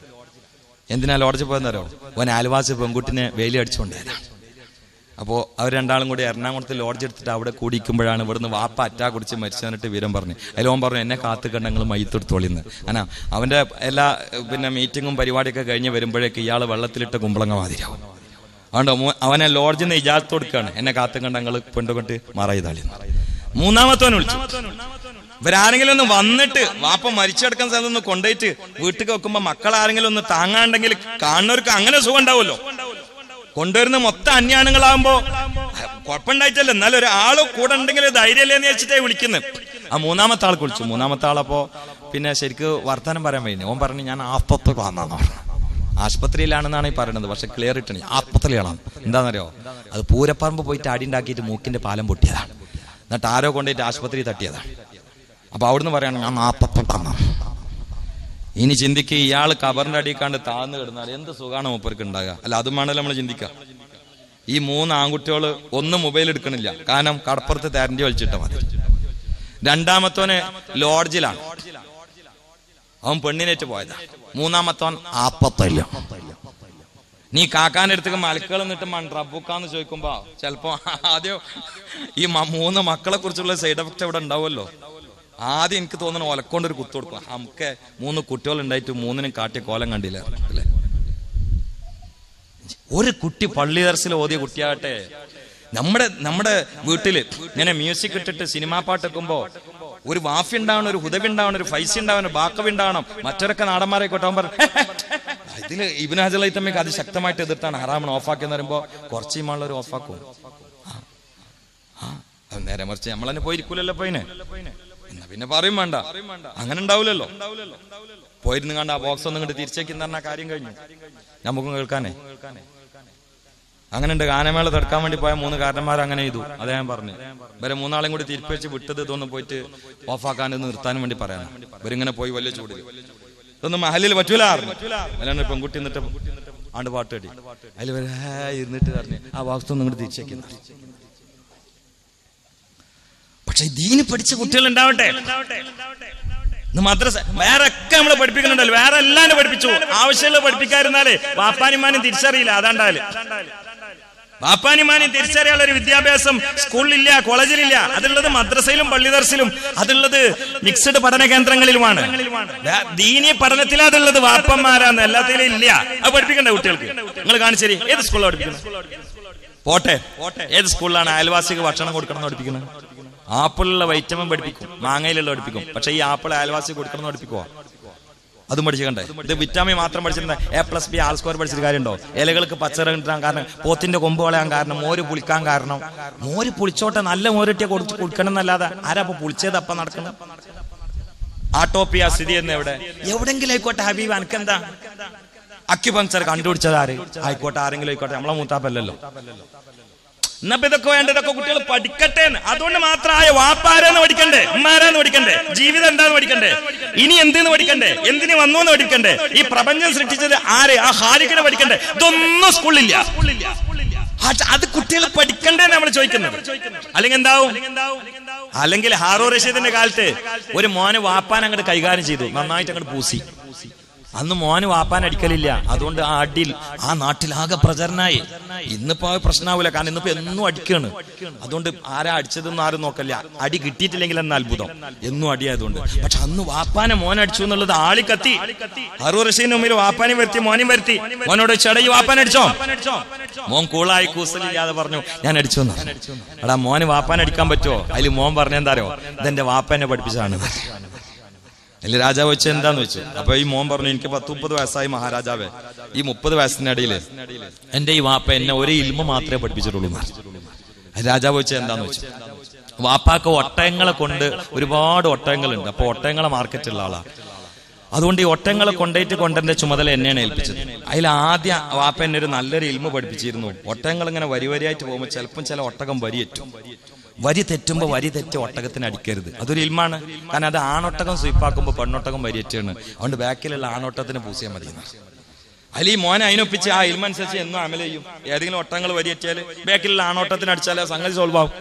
[SPEAKER 4] എന്തിനാ ലോഡ്ജിൽ പോയെന്നറിയോ ഓൻ ആലുവാസി പെൺകുട്ടിനെ വേലി അടിച്ചുകൊണ്ടേതാണ് അപ്പോ അവർ രണ്ടാളും കൂടി എറണാകുളത്ത് ലോഡ്ജ് എടുത്തിട്ട് അവിടെ കൂടിക്കുമ്പോഴാണ് ഇവിടുന്ന് വാപ്പ അറ്റാ കുടിച്ച് മരിച്ചു എന്നിട്ട് വീരം പറഞ്ഞു അതിൽ ഓൻ പറഞ്ഞു എന്നെ കാത്തു കണ്ട നിങ്ങൾ മയ്യത്തെടുത്തോളിന്ന് അങ്ങനെ അവന്റെ എല്ലാ ഏഹ്, പിന്നെ മീറ്റിങ്ങും പരിപാടിയൊക്കെ കഴിഞ്ഞ് വരുമ്പോഴേക്ക് ഇയാൾ വെള്ളത്തിലിട്ട കുമ്പളങ്ങ മാതിരിയാവും അതുകൊണ്ട് മോ- അവനെ ലോഡ്ജിൽ നിന്ന് ഇജാത്ത് കൊടുക്കുകയാണ് എന്നെ കാത്തു കണ്ട നിങ്ങൾ പെണ്ടുകൊണ്ട് മാറായി താളി മൂന്നാമത്തോനെ വിളിച്ചു ഇവരാരെങ്കിലും ഒന്ന് വന്നിട്ട് വാപ്പ മരിച്ചെടുക്കുന്ന സ്ഥലത്ത് ഒന്ന് കൊണ്ടുപോയിട്ട് വീട്ടിൽ വെക്കുമ്പോ മക്കൾ ആരെങ്കിലും ഒന്ന് താങ്ങാണ്ടെങ്കിൽ കാണുന്നവർക്ക് അങ്ങനെ സുഖം ഉണ്ടാവുമല്ലോ കൊണ്ടുവരുന്ന മൊത്തം അന്യാണുങ്ങളാകുമ്പോ കുഴപ്പമുണ്ടായിട്ടല്ല എന്നാലും ഒരാള് കൂടെ ഉണ്ടെങ്കിൽ ധൈര്യമല്ലേന്ന് വെച്ചിട്ടേ വിളിക്കുന്നത് ആ മൂന്നാമത്തെ ആൾക്ക് വിളിച്ചു മൂന്നാമത്തെ ആളപ്പോ പിന്നെ ശരിക്ക് വർത്തമാനം പറയാൻ വൈകുന്നു ഓൻ പറഞ്ഞു ഞാൻ ആസ്പത്രി വന്നാന്ന് പറഞ്ഞു ആശുപത്രിയിലാണെന്നാണ് ഈ പറയുന്നത് പക്ഷെ ക്ലിയർ ഇട്ടണി ആസ്പത്രികളാണ് എന്താണെന്നറിയോ അത് പൂരപ്പറമ്പ് പോയിട്ട് അടി ഉണ്ടാക്കിയിട്ട് മൂക്കിന്റെ പാലം പൊട്ടിയതാണ് എന്നിട്ട് ആരോ കൊണ്ടുപോയിട്ട് ആശുപത്രി തട്ടിയതാണ് അപ്പൊ അവിടുന്ന് പറയണം ഞാൻ നാപ്പത്തി തന്നു ഇനി ചിന്തിക്ക് ഇയാൾ കബറിന്റെ അടിയിൽ കണ്ട് താഴ്ന്നു കിടന്നാൽ എന്ത് സുഖമാണ് മൂപ്പർക്ക് ഉണ്ടാകുക അല്ല അതും വേണമല്ലോ നമ്മൾ ചിന്തിക്കുക ഈ മൂന്ന് ആൺകുട്ടികൾ ഒന്നും മൊബൈൽ എടുക്കണില്ല കാരണം കടപ്പുറത്ത് തെരണ്ടി വലിച്ചിട്ട മതി രണ്ടാമത്തോന് ലോഡ്ജിലാണ് അവൻ പെണ്ണിനേറ്റ് പോയതാ മൂന്നാമത്തോൻ ആപ്പത്തല്ല നീ കാക്കാന്റെ അടുത്തേക്ക് മലക്കുകൾ നിന്നിട്ട് മൺറബുക്കാന്ന് ചോദിക്കുമ്പോ ചിലപ്പോ ആദ്യം ഈ മ- മൂന്ന് മക്കളെ കുറിച്ചുള്ള സൈഡ് എഫക്ട് ഇവിടെ ഉണ്ടാവുമല്ലോ ആദ്യം എനിക്ക് തോന്നുന്നു ഒലക്കൊണ്ട് ഒരു കുത്തു കൊടുക്കും നമുക്ക് മൂന്ന് കുട്ടികൾ ഉണ്ടായിട്ട് മൂന്നിനും കാട്ടിയ കോലം കണ്ടില്ല അല്ലേ ഒരു കുട്ടി പള്ളി ദർശനം ഓതിയ കുട്ടിയാകട്ടെ നമ്മുടെ നമ്മുടെ വീട്ടില് ഇങ്ങനെ മ്യൂസിക് ഇട്ടിട്ട് സിനിമാ പാട്ട് വെക്കുമ്പോ ഒരു വാഫി ഉണ്ടാവണം ഒരു ഹുദവി ഉണ്ടാവണം ഒരു ഫൈസി ഉണ്ടാവണം ഒരു ബാക്കവി ഉണ്ടാവണം മറ്റൊരൊക്കെ നാടന്മാരെ കൊട്ടാൻ പറഞ്ഞു ഇതില് ഇബിൻ ഹജലൈത്തമ്മയ്ക്ക് അത് ശക്തമായിട്ട് എതിർത്താണ് ഹറാമൺ ഓഫാക്കി എന്ന് പറയുമ്പോ കുറച്ച് ഇമാളുള്ള ഒരു ഓഫാക്കും ആ. ആ. അത് നേരെ മറിച്ച് നമ്മൾ തന്നെ പോയിരിക്കൂലല്ലോ പോയിന് എന്നാ പിന്നെ പറയും വേണ്ട അങ്ങനെ ഉണ്ടാവില്ലല്ലോ പോയിരുന്നു കണ്ട ആ ബോക്സ് ഒന്നും കണ്ട് തിരിച്ചേക്കുന്ന പറഞ്ഞ കാര്യം കഴിഞ്ഞു നമുക്കും കേൾക്കാനേ അങ്ങനെ ഉണ്ട് ഗാനമേള തടുക്കാൻ വേണ്ടി പോയ മൂന്ന് കാരണന്മാർ അങ്ങനെ ചെയ്തു അതേ ഞാൻ പറഞ്ഞു ഇവരെ മൂന്നാളെയും കൂടി തിരിപ്പിച്ച് വിട്ടത് ഇതൊന്ന് പോയിട്ട് ഓഫാക്കാൻ ഇത് നിർത്താനും വേണ്ടി പറയാനാ ഇവരിങ്ങനെ പോയി വലിയ ചൂടിൽ ഇതൊന്നും മഹലിൽ പറ്റൂല അല്ലാണ്ട് പെൺകുട്ടി എന്നിട്ട് ആണ്ട് പാട്ട് കടി അതിൽ ഇവര് ഹേ ഇരുന്നിട്ട് പറഞ്ഞു ആ ബോക്സ് ഒന്നും കൂടി തിരിച്ചേക്കുന്ന പക്ഷെ ദീന് പഠിച്ച കുട്ടികൾ ഉണ്ടാവട്ടെ ഇന്ന് മദ്രസ വേറെ ഒക്കെ നമ്മൾ പഠിപ്പിക്കുന്നുണ്ടല്ലോ വേറെ എല്ലാം പഠിപ്പിച്ചു ആവശ്യമുള്ള പഠിപ്പിക്കാതിരുന്നാലേ വാപ്പാനിമാനും തിരിച്ചറിയില്ല അതാണ്ടാല് വാപ്പാനിമാനും തിരിച്ചറിയാനുള്ള ഒരു വിദ്യാഭ്യാസം സ്കൂളിലില്ല കോളേജിലില്ല അതുള്ളത് മദ്രസയിലും പള്ളിദർസിലും അതുള്ളത് മിക്സഡ് പഠന കേന്ദ്രങ്ങളിലുമാണ് ദാ- ദീനീ പഠനത്തിലാ അതുള്ളത് വാപ്പന്മാരാന്ന് എല്ലാത്തിലും ഇല്ല അത് പഠിപ്പിക്കണ്ടേ കുട്ടികൾക്ക് നിങ്ങൾ കാണിച്ചേരി ഏത് സ്കൂളിലാണ് പഠിപ്പിക്കുന്നത് പോട്ടെ ഏത് സ്കൂളിലാണ് അയൽവാസിക്ക് ഭക്ഷണം കൊടുക്കണം എന്ന് പഠിപ്പിക്കുന്നത് ആപ്പിളിലുള്ള വൈറ്റമിൻ പഠിപ്പിക്കും മാങ്ങയിലുള്ള പഠിപ്പിക്കും പക്ഷെ ഈ ആപ്പിൾ അയൽവാസി കൊടുക്കണം എന്ന് പഠിപ്പിക്കുവോ അതും പഠിച്ചിട്ടുണ്ടേ ഇത് വിറ്റാമിൻ മാത്രം പഠിച്ചിട്ടുണ്ട് എ പ്ലസ് ബി ആൾ സ്കോർ പഠിച്ചിട്ട് കാര്യമുണ്ടോ ഇലകൾക്ക് പച്ചറ കിട്ടാൻ കാരണം പോത്തിന്റെ കൊമ്പ് കളയാൻ കാരണം മോര് പുളിക്കാൻ കാരണം മോര് പുളിച്ചോട്ടെ നല്ല മോരിട്ടിയെ കൊടുത്ത് കുടിക്കണം എന്നല്ലാതെ ആരാ അപ്പൊ പുളിച്ചത് അപ്പൊ നടക്കണം ആട്ടോപ്പിയ സ്ഥിതി എന്ന് എവിടെ എവിടെങ്കിലും ആയിക്കോട്ടെ ഹബീബ് അനക്കെന്താ അക്യുപങ്ചർ കണ്ടുപിടിച്ചത് ആര് ആയിക്കോട്ടെ ആരെങ്കിലും ആയിക്കോട്ടെ നമ്മളെ മൂത്താപ്പല്ലല്ലോ എന്നപ്പോ ഇതൊക്കെ വേണ്ട ഇതൊക്കെ കുട്ടികൾ പഠിക്കട്ടെ എന്ന്. അതുകൊണ്ട് മാത്രമായ വാപ്പാരെന്ന് പഠിക്കണ്ടേ ഉമ്മാരെന്ന് പഠിക്കണ്ടേ ജീവിതം എന്താന്ന് പഠിക്കണ്ടേ ഇനി എന്തെന്ന് പഠിക്കണ്ടേ എന്തിന് വന്നു എന്ന് പഠിക്കണ്ടേ ഈ പ്രപഞ്ചം സൃഷ്ടിച്ചത് ആര് ആ ഹാരിക്കിനെ പഠിക്കണ്ടേ ഇതൊന്നും സ്കൂളിലില്ല ആ, അത് കുട്ടികൾ പഠിക്കണ്ടേ നമ്മൾ ചോദിക്കുന്നത് അല്ലെങ്കിൽ എന്താവും അല്ലെങ്കിൽ ഹാറോ റഷീദിന്റെ കാലത്ത് ഒരു മോന് വാപ്പാൻ അങ്ങോട്ട് കൈകാര്യം ചെയ്തു നന്നായിട്ട് അങ്ങോട്ട് പൂസി അന്ന് മോന് വാപ്പാൻ അടിക്കലില്ല അതുകൊണ്ട് ആ അടിയിൽ ആ നാട്ടിലാകെ പ്രചരണായി ഇന്നിപ്പോ അത് പ്രശ്നമാവില്ല കാരണം ഇന്നിപ്പോ എന്നും അടിക്കാണ് അതുകൊണ്ട് ആരാ അടിച്ചതെന്നും ആരും നോക്കല്ല അടി കിട്ടിയിട്ടില്ലെങ്കിൽ എന്ന അത്ഭുതം എന്നും അടിയായതുകൊണ്ട് പക്ഷെ അന്ന് വാപ്പാനെ മോൻ അടിച്ചു എന്നുള്ളത് ആളി കത്തി അറു റഷീദിന് മുമ്പിൽ വാപ്പാനെ വരുത്തി മോനും വരുത്തി മോനോട് ചടയി വാപ്പാൻ അടിച്ചോ മോൻ കൂളായി കൂസലില്ലാതെ പറഞ്ഞു ഞാൻ അടിച്ചു എന്ന് എടാ മോന് വാപ്പാൻ അടിക്കാൻ പറ്റുമോ അതിൽ മോൻ പറഞ്ഞ എന്താരോ ഇതെന്റെ വാപ്പാനെ പഠിപ്പിച്ചതാണ് അതിൽ രാജാവ് വെച്ച് എന്താന്ന് വെച്ചു അപ്പൊ ഈ മോൻ പറഞ്ഞു എനിക്ക് പത്ത് മുപ്പത് വയസ്സായി മഹാരാജാവേ ഈ മുപ്പത് വയസ്സിനിടയിൽ എന്റെ ഈ വാപ്പ എന്നെ ഒരു ഇൽമ മാത്രമേ പഠിപ്പിച്ചിട്ടുള്ളൂ എന്ന് പറഞ്ഞു. അതിൽ രാജാവ് വെച്ച് എന്താന്ന് വെച്ചു വാപ്പാക്ക് ഒട്ടയങ്ങളെ കൊണ്ട് ഒരുപാട് ഒട്ടയങ്ങളുണ്ട് അപ്പൊ ഒട്ടയങ്ങളെ മാർക്കറ്റുള്ള ആളാ അതുകൊണ്ട് ഈ ഒട്ടയങ്ങളെ കൊണ്ടേറ്റ് കൊണ്ടതിന്റെ ചുമതല എന്നെയാണ് ഏൽപ്പിച്ചത് അതിൽ ആദ്യം വാപ്പ എന്നെ ഒരു നല്ലൊരു ഇൽമ പഠിപ്പിച്ചിരുന്നു ഒട്ടയങ്ങൾ ഇങ്ങനെ വരി വരിയായിട്ട് പോകുമ്പോൾ ചിലപ്പം ചില ഒട്ടകം വരിയേറ്റും വരി തെറ്റുമ്പോ വരി തെറ്റ് ഒട്ടകത്തിന് അടിക്കരുത് അതൊരു ഇൽമാണ് കാരണം അത് ആണൊട്ടകം സ്വീപ്പാക്കുമ്പോൾ പെണ്ണൊട്ടകം വരിയേറ്റാണ് അതുകൊണ്ട് ബാക്കിലുള്ള ആണൊട്ടത്തിന് പൂസിയാൽ മതി അതിൽ ഈ മോനെ അതിനൊപ്പിച്ച് ആ ഇൽമനുസരിച്ച് എന്നും അമല ചെയ്യും ഏതെങ്കിലും ഒട്ടങ്ങൾ വരിയേറ്റാൽ ബാക്കിലുള്ള ആണോട്ടത്തിന് അടിച്ചാൽ സംഗതി സോൾവ് ആവും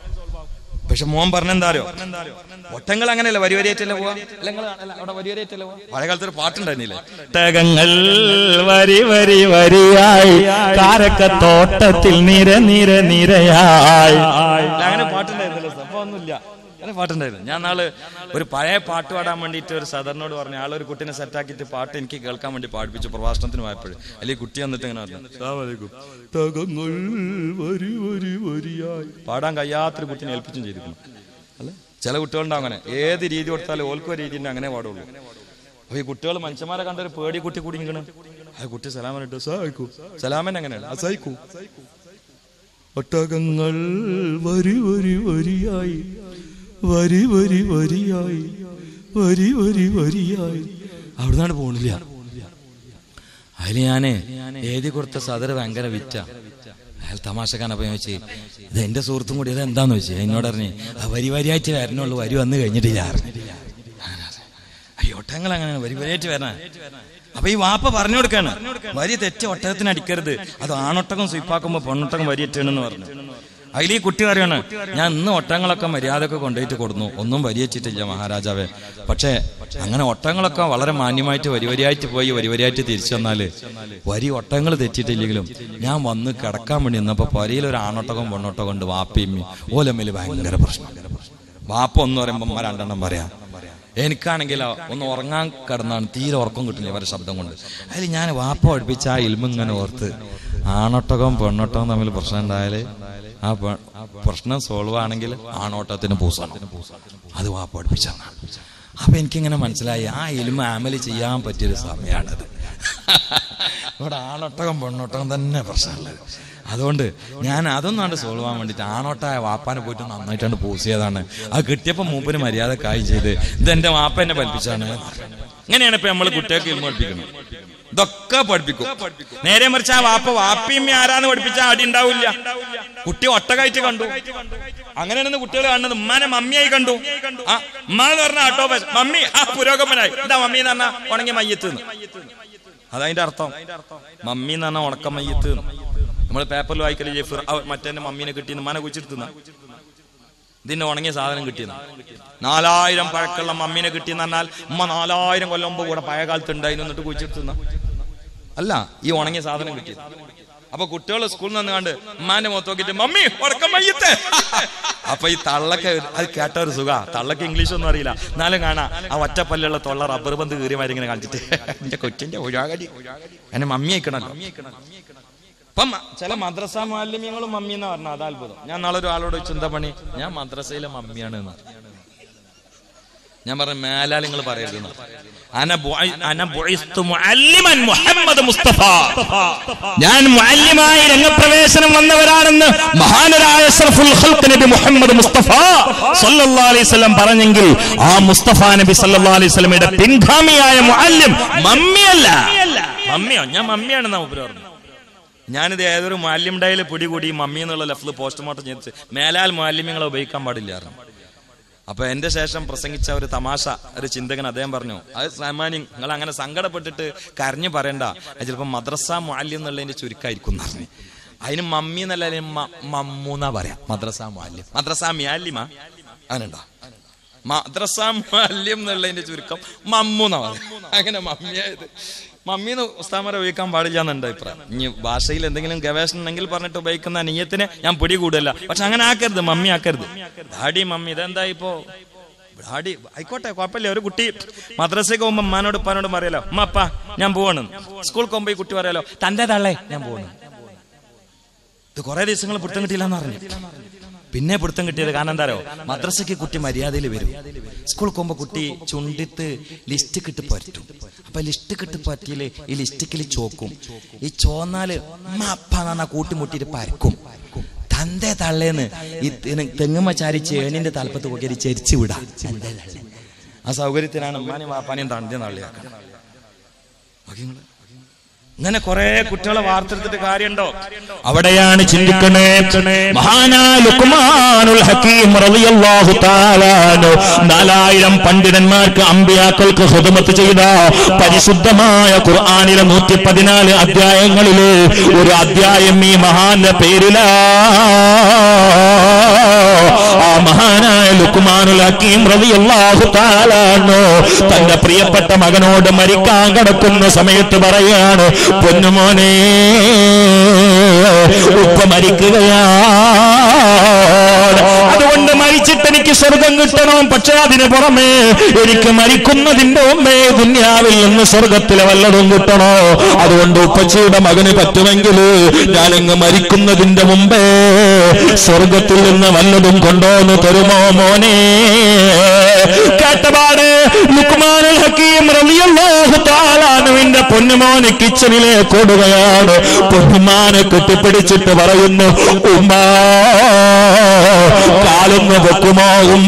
[SPEAKER 4] പക്ഷെ മോൻ പറഞ്ഞെന്താ അറിയോ ഒട്ടങ്ങൾ അങ്ങനെയല്ല വരി വരിയേറ്റല്ലേ പോവാ അല്ല നിങ്ങള് അല്ല, അവിടെ വരി വരിയേറ്റല്ലേ പോവാ പഴയ കാലത്ത് ഒരു പാട്ടുണ്ടായിരുന്നില്ലേ
[SPEAKER 1] തകങ്ങൾ വരി വരി വരിയായി കാരക്കത്തോട്ടത്തിൽ നിര നിര നിരയായി
[SPEAKER 4] ഇല്ല, അങ്ങനെ പാട്ടുണ്ടായിരുന്നല്ലോ സംഭവം ഒന്നുമില്ല അങ്ങനെ പാട്ടുണ്ടായിരുന്നു ഞാൻ നാള് ഒരു പഴയ പാട്ട് പാടാൻ വേണ്ടിയിട്ട് ഒരു സദറിനോട് പറഞ്ഞു ആളൊരു കുട്ടീനെ സെറ്റാക്കിയിട്ട് പാട്ട് എനിക്ക് കേൾക്കാൻ വേണ്ടി പാടിപ്പിച്ചു പ്രഭാഷണത്തിന് പോയപ്പോഴും അല്ലെങ്കിൽ കുട്ടി വന്നിട്ട് ഇങ്ങനെ പറഞ്ഞു "അസ്സലാമു അലൈക്കും. തകങ്ങൾ വരി വരി വരിയായി പാടാൻ കഴിയാത്തൊരു കുട്ടീനെ ഏൽപ്പിച്ചും ചെയ്തിരിക്കുന്നു അല്ലെ ചില കുട്ടികളുണ്ടാവും അങ്ങനെ ഏത് രീതി കൊടുത്താലും ഓൽക്കും ഒരു രീതി അങ്ങനെ പാടുള്ളൂ അപ്പൊ ഈ കുട്ടികൾ മനുഷ്യന്മാരെ കണ്ടൊരു പേടി കുട്ടി കൂടി നിൽക്കണം ആ കുട്ടി സലാമനിട്ട് സഹായിക്കൂ സലാമൻ അങ്ങനെയാണ് അസഹിക്കൂ ഒട്ടകങ്ങൾ വരി വരി വരിയായി വരി വരി വരിയായി വരി വരി വരിയായി അവിടുന്നാണ് പോണില്ല അതിൽ ഞാന് എഴുതി കൊടുത്ത സദർ ഭയങ്കര വിറ്റ അയാൾ തമാശക്കാനപ്പോ ഞാൻ വെച്ച് ഇത് എന്റെ സുഹൃത്തും കൂടി ഇത് എന്താന്ന് വെച്ച് എന്നോട് പറഞ്ഞ് ആ വരി വരിയായിട്ട് വരണുള്ളൂ വരി വന്ന് കഴിഞ്ഞിട്ടില്ല പറഞ്ഞു അയ്യോ ഒട്ടകങ്ങൾ അങ്ങനെയാണ് വരി വരിയായിട്ട് വരണ അപ്പൊ ഈ വാപ്പ പറഞ്ഞു കൊടുക്കാണ് വരി തെറ്റ ഒട്ടകത്തിന് അടിക്കരുത് അത് ആണൊട്ടകം സ്വീപ്പാക്കുമ്പോ പെണ്ണൊട്ടകം വരിയറ്റാണെന്ന് പറഞ്ഞു അതിൽ ഈ കുട്ടി പറയാണ് ഞാൻ ഇന്ന് ഒട്ടകങ്ങളൊക്കെ മര്യാദയൊക്കെ കൊണ്ടുപോയിട്ട് കൊടുന്നു ഒന്നും വരിയറ്റിട്ടില്ല മഹാരാജാവേ പക്ഷേ അങ്ങനെ ഒട്ടകങ്ങളൊക്കെ വളരെ മാന്യമായിട്ട് വരി വരിയായിട്ട് പോയി വരി വരിയായിട്ട് തിരിച്ചു വന്നാല് വരി ഒട്ടകങ്ങൾ തെറ്റിയിട്ടില്ലെങ്കിലും ഞാൻ വന്ന് കിടക്കാൻ വേണ്ടി നിന്നപ്പോ പൊരയിൽ ഒരു ആണൊട്ടകം പെണ്ണൊട്ടകം ഉണ്ട് വാപ്പയും ഓലമ്മിൽ ഭയങ്കര പ്രശ്നം വാപ്പ ഒന്ന് പറയുമ്പോ ഉമ്മ രണ്ടെണ്ണം പറയാം എനിക്കാണെങ്കിലോ ഒന്ന് ഉറങ്ങാൻ കിടന്നാണ് തീരെ ഉറക്കം കിട്ടില്ല ഇവരുടെ ശബ്ദം കൊണ്ട് അതിൽ ഞാൻ വാപ്പ പഠിപ്പിച്ച ആ ഇൽമ ഇങ്ങനെ ഓർത്ത് ആണൊട്ടകവും പെണ്ണൊട്ടകവും തമ്മിൽ പ്രശ്നം ഉണ്ടായാല് ആ പെ- പ്രശ്നം സോൾവ് ആണെങ്കിൽ ആണോട്ടത്തിന് പൂസണം അത് വാപ്പ പഠിപ്പിച്ചാണ് അപ്പൊ എനിക്കിങ്ങനെ മനസ്സിലായി ആ ഇൽമ അമല് ചെയ്യാൻ പറ്റിയൊരു സമയമാണത് ഇവിടെ ആണൊട്ടകം പെണ്ണൊട്ടകം തന്നെ പ്രശ്നമുള്ളത് അതുകൊണ്ട് ഞാൻ അതൊന്നാണ്ട് സോൾവ് ആവാൻ വേണ്ടിയിട്ട് ആണോട്ടായ വാപ്പാനെ പോയിട്ട് നന്നായിട്ടാണ് പോസ് ചെയ്തതാണ് അത് കിട്ടിയപ്പോ മൂപ്പന് മര്യാദ കായി ചെയ്ത് ഇത് എന്റെ വാപ്പ എന്നെ പഠിപ്പിച്ചാണ് ഇങ്ങനെയാണ് ഇപ്പൊ നമ്മൾ കുട്ടികൾക്ക് ഇൽമ പഠിപ്പിക്കുന്നത് ഇതൊക്കെ പഠിപ്പിക്കും നേരെ മറിച്ച് ആ വാപ്പ വാപ്പിയും ആരാന്ന് പഠിപ്പിച്ച അടി ഉണ്ടാവില്ല കുട്ടി ഒട്ടകായിട്ട് കണ്ടു അങ്ങനെയാണ് കുട്ടികൾ കാണുന്നത് ഉമ്മാനെ മമ്മിയായി കണ്ടു ആ ഉമ്മ എന്ന് പറഞ്ഞ ആട്ടോ ബസ് മമ്മി ആ പുരോഗമനായി ഇതാ മമ്മി എന്ന് പറഞ്ഞാ ഉണങ്ങിയ മയ്യത്ത് എന്ന്. അതതിന്റെ അർത്ഥം മമ്മി എന്ന് പറഞ്ഞാൽ ഉണക്ക മയ്യത്ത് നമ്മൾ പേപ്പറിൽ വായിക്കല് ഫിർ മറ്റേ മമ്മീനെ കിട്ടിയെന്ന് മന കുച്ചിരുത്തുന്ന ഇതിന്റെ ഉണങ്ങിയ സാധനം കിട്ടിയെന്ന് നാലായിരം പഴക്കമുള്ള മമ്മീനെ കിട്ടിയെന്ന് പറഞ്ഞാൽ ഉമ്മ നാലായിരം കൊല്ലം മുമ്പ് കൂടെ പഴയ കാലത്ത് ഉണ്ടായിരുന്നു എന്നിട്ട് കുഴിച്ചിരുത്തുന്ന അല്ല ഈ ഉണങ്ങിയ സാധനം കിട്ടിയത് അപ്പൊ കുട്ടികൾ സ്കൂളിൽ നിന്ന് കണ്ട് ഉമ്മാന്റെ മുഖത്ത് നോക്കിയിട്ട് മമ്മി ഉറക്കം മയ്യത്ത് അപ്പൊ ഈ തള്ളക്ക് അത് കേട്ട ഒരു സുഖ തള്ളക്ക് ഇംഗ്ലീഷ് ഒന്നും അറിയില്ല എന്നാലും കാണാ ആ ഒറ്റപ്പല്ലുള്ള തൊള്ള റബ്ബർ ബന്ധ് കീറിയമാരി ഇങ്ങനെ കാണിച്ചിട്ട് എന്റെ കൊച്ചിന്റെ ഒഴാകടി എന്നെ മമ്മി അയക്കണല്ലോ ഇപ്പം ചില മദ്രസ മാലിന്യങ്ങളും മമ്മി എന്ന് പറഞ്ഞ അത് അത്ഭുതം ഞാൻ നാളെ ഒരു ആളോട് ചോദിച്ചു എന്താ പണി ഞാൻ മദ്രസയിലെ മമ്മിയാണ് എന്ന് പറഞ്ഞു. ഞാൻ പറഞ്ഞു മേലാൽ നിങ്ങൾ പറയരുത് എന്ന് പറഞ്ഞു. അന ബുഐ- അന ബുഇസ്തു മുഅല്ലിമൻ മുഹമ്മദ് മുസ്തഫ
[SPEAKER 1] ഞാൻ മുഅല്ലിമായി രംഗപ്രവേശനം വന്നവരാണെന്ന് മഹാനരായ അഷ്റഫുൽ ഖൽഖ് നബി മുഹമ്മദ് മുസ്തഫ സല്ലല്ലാഹു അലൈഹി വസല്ലം പറഞ്ഞെങ്കിൽ ആ മുസ്തഫ നബി സല്ലല്ലാഹു അലൈഹി വസല്ലമയുടെ പിൻഗാമിയായ മുഅല്ലിം മമ്മിയല്ല
[SPEAKER 4] മമ്മിയോ ഞാൻ മമ്മിയാണെന്നാ ഉപരി പറഞ്ഞു ഞാനിത് ഏതൊരു മാലിന്യം ഡയല് പിടികൂടി മമ്മി എന്നുള്ള ലഫ്ല് പോസ്റ്റ്മോർട്ടം ചെയ്ത് മേലാൽ മാലിന്യങ്ങളെ ഉപയോഗിക്കാൻ പാടില്ല പറഞ്ഞു അപ്പൊ എന്റെ ശേഷം പ്രസംഗിച്ച ഒരു തമാശ ഒരു ചിന്തകൻ അദ്ദേഹം പറഞ്ഞു അത് സാമാന്യം നിങ്ങൾ അങ്ങനെ സങ്കടപ്പെട്ടിട്ട് കരഞ്ഞു പറയണ്ട അത് ചിലപ്പോ മദ്രസ മാല്യം എന്നുള്ളതിന്റെ ചുരുക്കായിരിക്കും എന്ന് പറഞ്ഞു അതിന് മമ്മി എന്നല്ല അതിന് മ- മമ്മു എന്നാ പറയാ മദ്രസ മാല്യം മദ്രസ മ്യാലിമ അങ്ങനെയുണ്ടോ മദ്രസ മാല്യം എന്നുള്ളതിന്റെ ചുരുക്കം മമ്മു എന്നാ പറയാ അങ്ങനെ മമ്മിയായത് മമ്മീന്ന് ഉസ്താമരെ ഉപയോഗിക്കാൻ പാടില്ല എന്നുണ്ട് അഭിപ്രായം ഇനി ഭാഷയിൽ എന്തെങ്കിലും ഗവേഷണം ഉണ്ടെങ്കിൽ പറഞ്ഞിട്ട് ഉപയോഗിക്കുന്ന നീയത്തിനെ ഞാൻ പിടികൂടല്ല പക്ഷെ അങ്ങനെ ആക്കരുത് മമ്മി ആക്കരുത് ഡാഡി മമ്മി ഇതെന്താ ഇപ്പോ ഡാഡി ആയിക്കോട്ടെ കുഴപ്പമില്ല ഒരു കുട്ടി മദ്രസയ്ക്ക് പോകുമ്പോ ഉമ്മാനോട് ഉപ്പാനോട് പറയാലോ ഉമ്മ അപ്പ ഞാൻ പോവാണ് സ്കൂളിൽ പോകുമ്പോ ഈ കുട്ടി പറയാലോ തന്റെ തള്ളേ ഞാൻ പോവാണ് ഇത് കുറെ ദിവസങ്ങൾ പിടുത്തം കിട്ടിയില്ലെന്ന് പറഞ്ഞു പിന്നെ പിടുത്തം കിട്ടിയത് കാരണം എന്താരോ മദ്രസയ്ക്ക് കുട്ടി മര്യാദയിൽ വരും സ്കൂളിൽ പോകുമ്പോ കുട്ടി ചുണ്ടിത്ത് ലിസ്റ്റ് കിട്ട് പറ്റും അപ്പൊ ലിസ്റ്റ് കിട്ട് പറ്റിയില് ഈ ലിസ്റ്റിക്കിൽ ചോക്കും ഈ ചോന്നാല് ഉമ്മ അപ്പ എന്നാ കൂട്ടിമുട്ടിയിട്ട് പരക്കും തന്റെ തള്ളേന്ന് ഈ തെങ്ങുമ്മ ചാരി ചേണിന്റെ തലപ്പത്ത് പോക്കി ചെരിച്ചു വിടാം തന്റെ തള്ളേ. ആ സൗകര്യത്തിനാണ് ഉമ്മാനെയും വാപ്പാനെയും തണ്ടി നള്ളിയാക്കുന്നത് ബാക്കി നിങ്ങള് ഇങ്ങനെ കുറെ കുട്ടികളെ വാർത്തെടുത്തിട്ട് കാര്യമുണ്ടോ
[SPEAKER 1] അവിടെയാണ് ചിന്തിക്കണേ മഹാനായ ലുക്മാനുൽ ഹക്കീം റളിയല്ലാഹു തആല അൻഹു നാലായിരം പണ്ഡിതന്മാർക്ക് അമ്പിയാക്കൾക്ക് ഖുദ്മത്ത് ചെയ്ത പരിശുദ്ധമായ ഖുർആനിലെ നൂറ്റി പതിനാല് അധ്യായങ്ങളില് ഒരു അധ്യായം ഈ മഹാന്റെ പേരിലാ ആ മഹാനായ ലുക്മാനുൽ ഹക്കീം റളിയല്ലാഹു തആല അൻഹു തന്റെ പ്രിയപ്പെട്ട മകനോട് മരിക്കാൻ കിടക്കുന്ന സമയത്ത് പറയാണ് പൊന്നുമോനെ ഉപ്പ മരിക്കുകയാണ് അതുകൊണ്ട് മരിച്ചിട്ട് എനിക്ക് സ്വർഗം കിട്ടണം പക്ഷെ അതിന് പുറമെ എനിക്ക് മരിക്കുന്നതിന്റെ മുമ്പേ ദുന്യാവിൽ നിന്ന് സ്വർഗത്തിലെ വല്ലതും കിട്ടണോ അതുകൊണ്ട് ഉപ്പച്ചിയുടെ മകന് പറ്റുമെങ്കിൽ ഞാനങ്ങ് മരിക്കുന്നതിന്റെ മുമ്പേ സ്വർഗത്തിൽ നിന്ന് വല്ലതും കൊണ്ടോന്ന് തരുമോ മോനെ കേട്ടപാട് ലുക്മാനുൽ ഹക്കീം റളിയല്ലാഹു തആലാനുവിന്റെ പൊന്നുമോന് കിച്ചണിലേക്ക് ഓടുകയാണ് പൊന്നുമാനെ കെട്ടിപ്പിടിച്ചിട്ട് പറയുന്നു ഉമ്മ കാലൊന്ന് വെക്കുമോ ഉമ്മ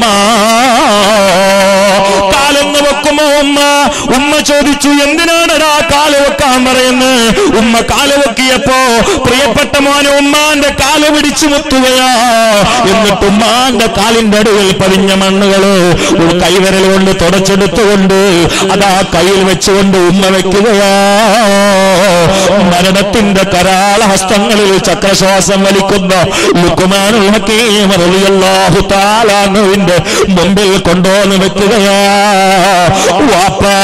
[SPEAKER 1] കാലൊന്ന് വെക്കുമോ ഉമ്മ ഉമ്മ ചോദിച്ചു എന്തിനാണടാ കാല് വെക്കാൻ പറയുന്നത് ഉമ്മ കാല് വെക്കിയപ്പോ പ്രിയപ്പെട്ട മോനെ ഉമ്മാന്റെ കാല് പിടിച്ചു മുത്തുകയാ എന്നിട്ട് ഉമ്മാന്റെ കാലിന്റെ അടിയിൽ പതിഞ്ഞ മണ്ണുകള് ഒരു കൈവിരൽ കൊണ്ട് തുടച്ചെടുത്തുകൊണ്ട് അതാ കയ്യിൽ വെച്ചുകൊണ്ട് ഉമ്മ വെക്കുകയാ മരണത്തിന്റെ കരാള ഹസ്തങ്ങളിൽ ചക്രശ്വാസം വലിക്കുന്ന ലുക്കുമാനുൽ ഹക്കീം റളിയല്ലാഹു തആലാനുവിന്റെ മുമ്പിൽ കൊണ്ടുവന്ന് വെക്കുകയാ വാപ്പാ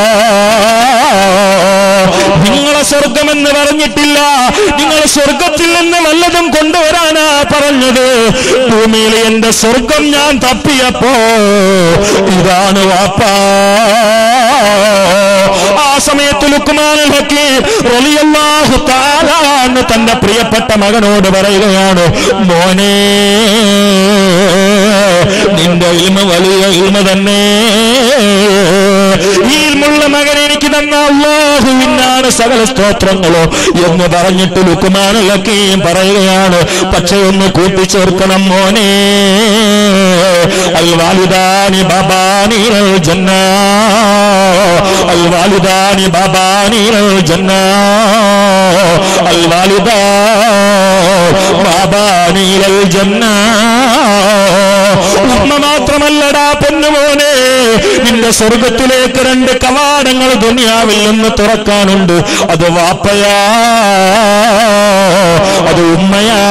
[SPEAKER 1] നിങ്ങളെ സ്വർഗമെന്ന് പറഞ്ഞിട്ടില്ല നിങ്ങളെ സ്വർഗത്തിൽ നിന്ന് വല്ലതും കൊണ്ടുവരാനാ പറഞ്ഞത് ഭൂമിയിൽ എന്റെ സ്വർഗം ഞാൻ തപ്പിയപ്പോ ഇതാണ് വാപ്പാ ആ സമയത്ത് ലുക്മാനുൽ ഹക്കീം റളിയല്ലാഹു തആലാന്ന് തന്റെ പ്രിയപ്പെട്ട മകനോട് പറയുകയാണ് മോനെ നിന്റെ ഇൽമ വലിയ ഇൽമ തന്നെ ഈ ഇൽമുള്ള മകൻ എനിക്ക് തന്ന അള്ളാഹുവിനാണ് സകല സ്തോത്രങ്ങളോ എന്ന് പറഞ്ഞിട്ട് ലുക്കുമാനുൽ ഹക്കീം പറയുകയാണ് പക്ഷെ ഒന്ന് കൂട്ടിച്ചേർക്കണം മോനെ അൽ വാലിദാനി ബാബാനി ജന്ന അൽ വാലിദാനി ബാബാനി ജന്ന അൽ വാലിദാ ബാബാനി ജന്ന ഉമ്മ മാത്രമല്ലടാ പൊന്നുമോനെ നിന്റെ സ്വർഗത്തിലേക്ക് രണ്ട് കവാടങ്ങൾ ദുനിയാവിൽ നിന്ന് തുറക്കാനുണ്ട് അത് വാപ്പയാ അത് ഉമ്മയാ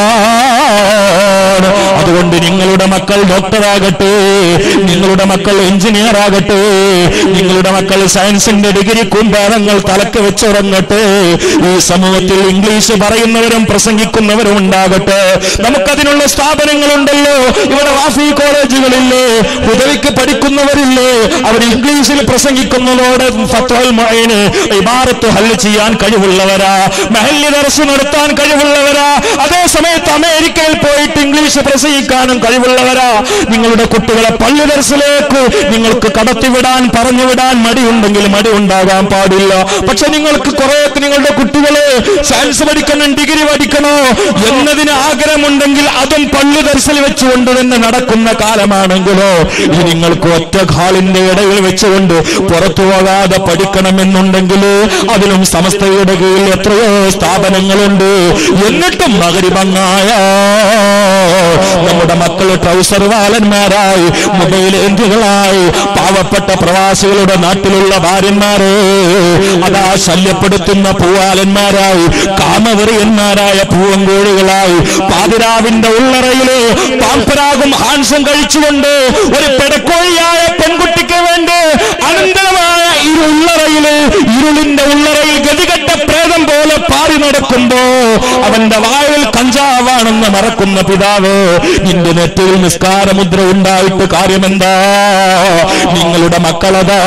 [SPEAKER 1] അതുകൊണ്ട് നിങ്ങളുടെ മക്കൾ ഡോക്ടറാകട്ടെ നിങ്ങളുടെ മക്കൾ എഞ്ചിനീയർ ആകട്ടെ നിങ്ങളുടെ മക്കൾ സയൻസിന്റെ ഡിഗ്രി കുമ്പാരങ്ങൾ തലക്ക് വെച്ചുറങ്ങട്ടെ ഈ സമൂഹത്തിൽ ഇംഗ്ലീഷ് പറയുന്നവരും പ്രസംഗിക്കുന്നവരും ഉണ്ടാകട്ടെ നമുക്കതിനുള്ള സ്ഥാപനങ്ങളുണ്ടല്ലോ ഇവിടെ വാഫി കോളേജുകളില്ലേ ഉദവിക്ക് പഠിക്കുന്നവരില്ലേ അവർ ഇംഗ്ലീഷിൽ പ്രസംഗിക്കുന്നതോടെ ഫത്വൽ മൊയ്ന് ഇബാറത്ത് ഹല്ല് ചെയ്യാൻ കഴിവുള്ളവരാ മെഹല്ലി ദർസ് നടത്താൻ കഴിവുള്ളവരാ അതേ സമയത്ത് അമേരിക്കയിൽ പോയിട്ട് ഇംഗ്ലീഷ് പ്രസംഗിക്കാനും കഴിവുള്ളവരാ നിങ്ങളുടെ കുട്ടികളെ പള്ളി ദർസിലേക്ക് നിങ്ങൾക്ക് കടത്തിവിടാൻ പറഞ്ഞുവിടാൻ മടിയുണ്ടെങ്കിൽ മടി ഉണ്ടാകാൻ പാടില്ല പക്ഷെ നിങ്ങൾക്ക് കുറെ നിങ്ങളുടെ കുട്ടികളെ സയൻസ് പഠിക്കണം ഡിഗ്രി പഠിക്കണോ എന്നതിന് ആഗ്രഹമുണ്ടെങ്കിൽ അതും പള്ളി ദർശനം വെച്ചുകൊണ്ട് തന്നെ നടക്കുന്ന കാലമാണെങ്കിലോ ഈ നിങ്ങൾക്ക് ഒറ്റ ഹാളിന്റെ ഇടയിൽ വെച്ചുകൊണ്ട് പുറത്തു പോകാതെ പഠിക്കണമെന്നുണ്ടെങ്കിൽ അതിനും സമസ്തയുടെ കീഴിൽ എത്രയോ സ്ഥാപനങ്ങളുണ്ട് എന്നിട്ടും മകരിഭങ്ങായ നമ്മുടെ മക്കൾ ട്രൗസർ വാലന്മാരായി മൊബൈലേന്തികളായി പാവപ്പെട്ട പ്രവാസികളുടെ നാട്ടിലുള്ള ഭാര്യന്മാരെ അതാ ശല്യപ്പെടുത്തുന്ന പൂവാലന്മാരായി കാമവെറിയന്മാരായ പൂവങ്കോഴികളായി പാതിരാവിന്റെ ഉള്ളറയില് പാമ്പരാകും ഹാൻസം കഴിച്ചുകൊണ്ട് ഒരു പെടക്കോഴിയായ പെൺകുട്ടിക്ക് വേണ്ടി അനന്തരമായ ഇരുള്ളറയില് ഇരുളിന്റെ ഉള്ളറയിൽ ഗതികെട്ട പ്രേതം പോലെ പാറി നടക്കുമ്പോ അവന്റെ വായിൽ കഞ്ചാവാണെന്ന് മറക്കുന്ന പിതാവ് നിന്റെ നെറ്റിയിൽ നിസ്കാരമുദ്ര ഉണ്ടായിട്ട് കാര്യമെന്താ നിങ്ങളുടെ മക്കളതാ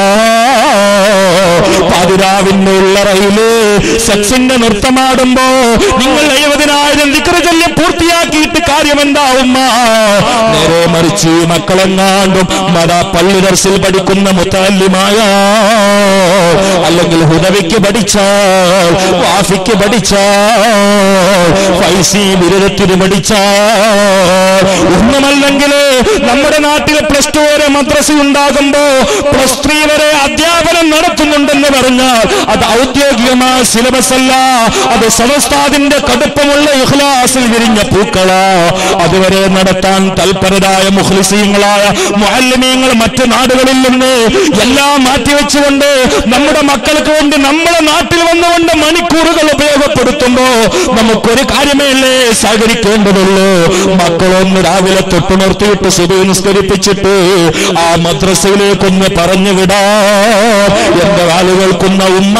[SPEAKER 1] പാതിരാവിന്റെ ഉള്ളറയില് സെക്സിന്റെ നൃത്തമാടുമ്പോ നിങ്ങൾ എഴുപതിനായിരം വിക്രചല്യ പൂർത്തിയാക്കിയിട്ട് കാര്യമെന്താവുമ്മ നേരെ മറിച്ച് ഈ മക്കളെങ്ങാണ്ടും മത പള്ളി ദർസിൽ പഠിക്കുന്ന മുത്താല്യമായ അല്ലെങ്കിൽ ഹുദവിക്ക് പഠിച്ചാൽ വാഫിക്ക് പഠിച്ചാൽ ഫൈസി ബിരുദത്തിന് പഠിച്ചാൽ ഒന്നുമല്ലെങ്കിൽ നമ്മുടെ നാട്ടിൽ പ്ലസ് ടു വരെ മദ്രസ ഉണ്ടാകുമ്പോ പ്ലസ് ത്രീ വരെ അധ്യാപനം നടത്തുന്നുണ്ടെന്ന് പറഞ്ഞാൽ അത് ഔദ്യോഗികമായ സിലബസ് അല്ല അത് സമസ്താദിന്റെ കടുപ്പമുള്ള ഇഖ്ലാസിൽ വിരിഞ്ഞ പൂക്കളാ അതുവരെ നടത്താൻ തൽപരരായ മുഖ്ലിസീങ്ങളായ മുഅല്ലിമീങ്ങൾ മറ്റു നാടുകളിൽ നിന്ന് എല്ലാം മാറ്റിവെച്ചുകൊണ്ട് നമ്മുടെ മക്കൾക്ക് വേണ്ടി നമ്മുടെ നാട്ടിൽ വന്നുകൊണ്ട് മണിക്കൂറുകൾ ഉപയോഗപ്പെടുത്തുമ്പോ നമുക്കൊരു കാര്യമേല്ലേ സഹകരിക്കേണ്ടതുള്ളൂ മക്കളൊന്ന് രാവിലെ തൊട്ടുണർത്തിയിട്ട് സുബി നിസ്കരിപ്പിച്ചിട്ട് ആ മദ്രസയിലേക്കൊന്ന് പറഞ്ഞു വിടാ എന്റെ വാലുകൾക്കുന്ന ഉമ്മ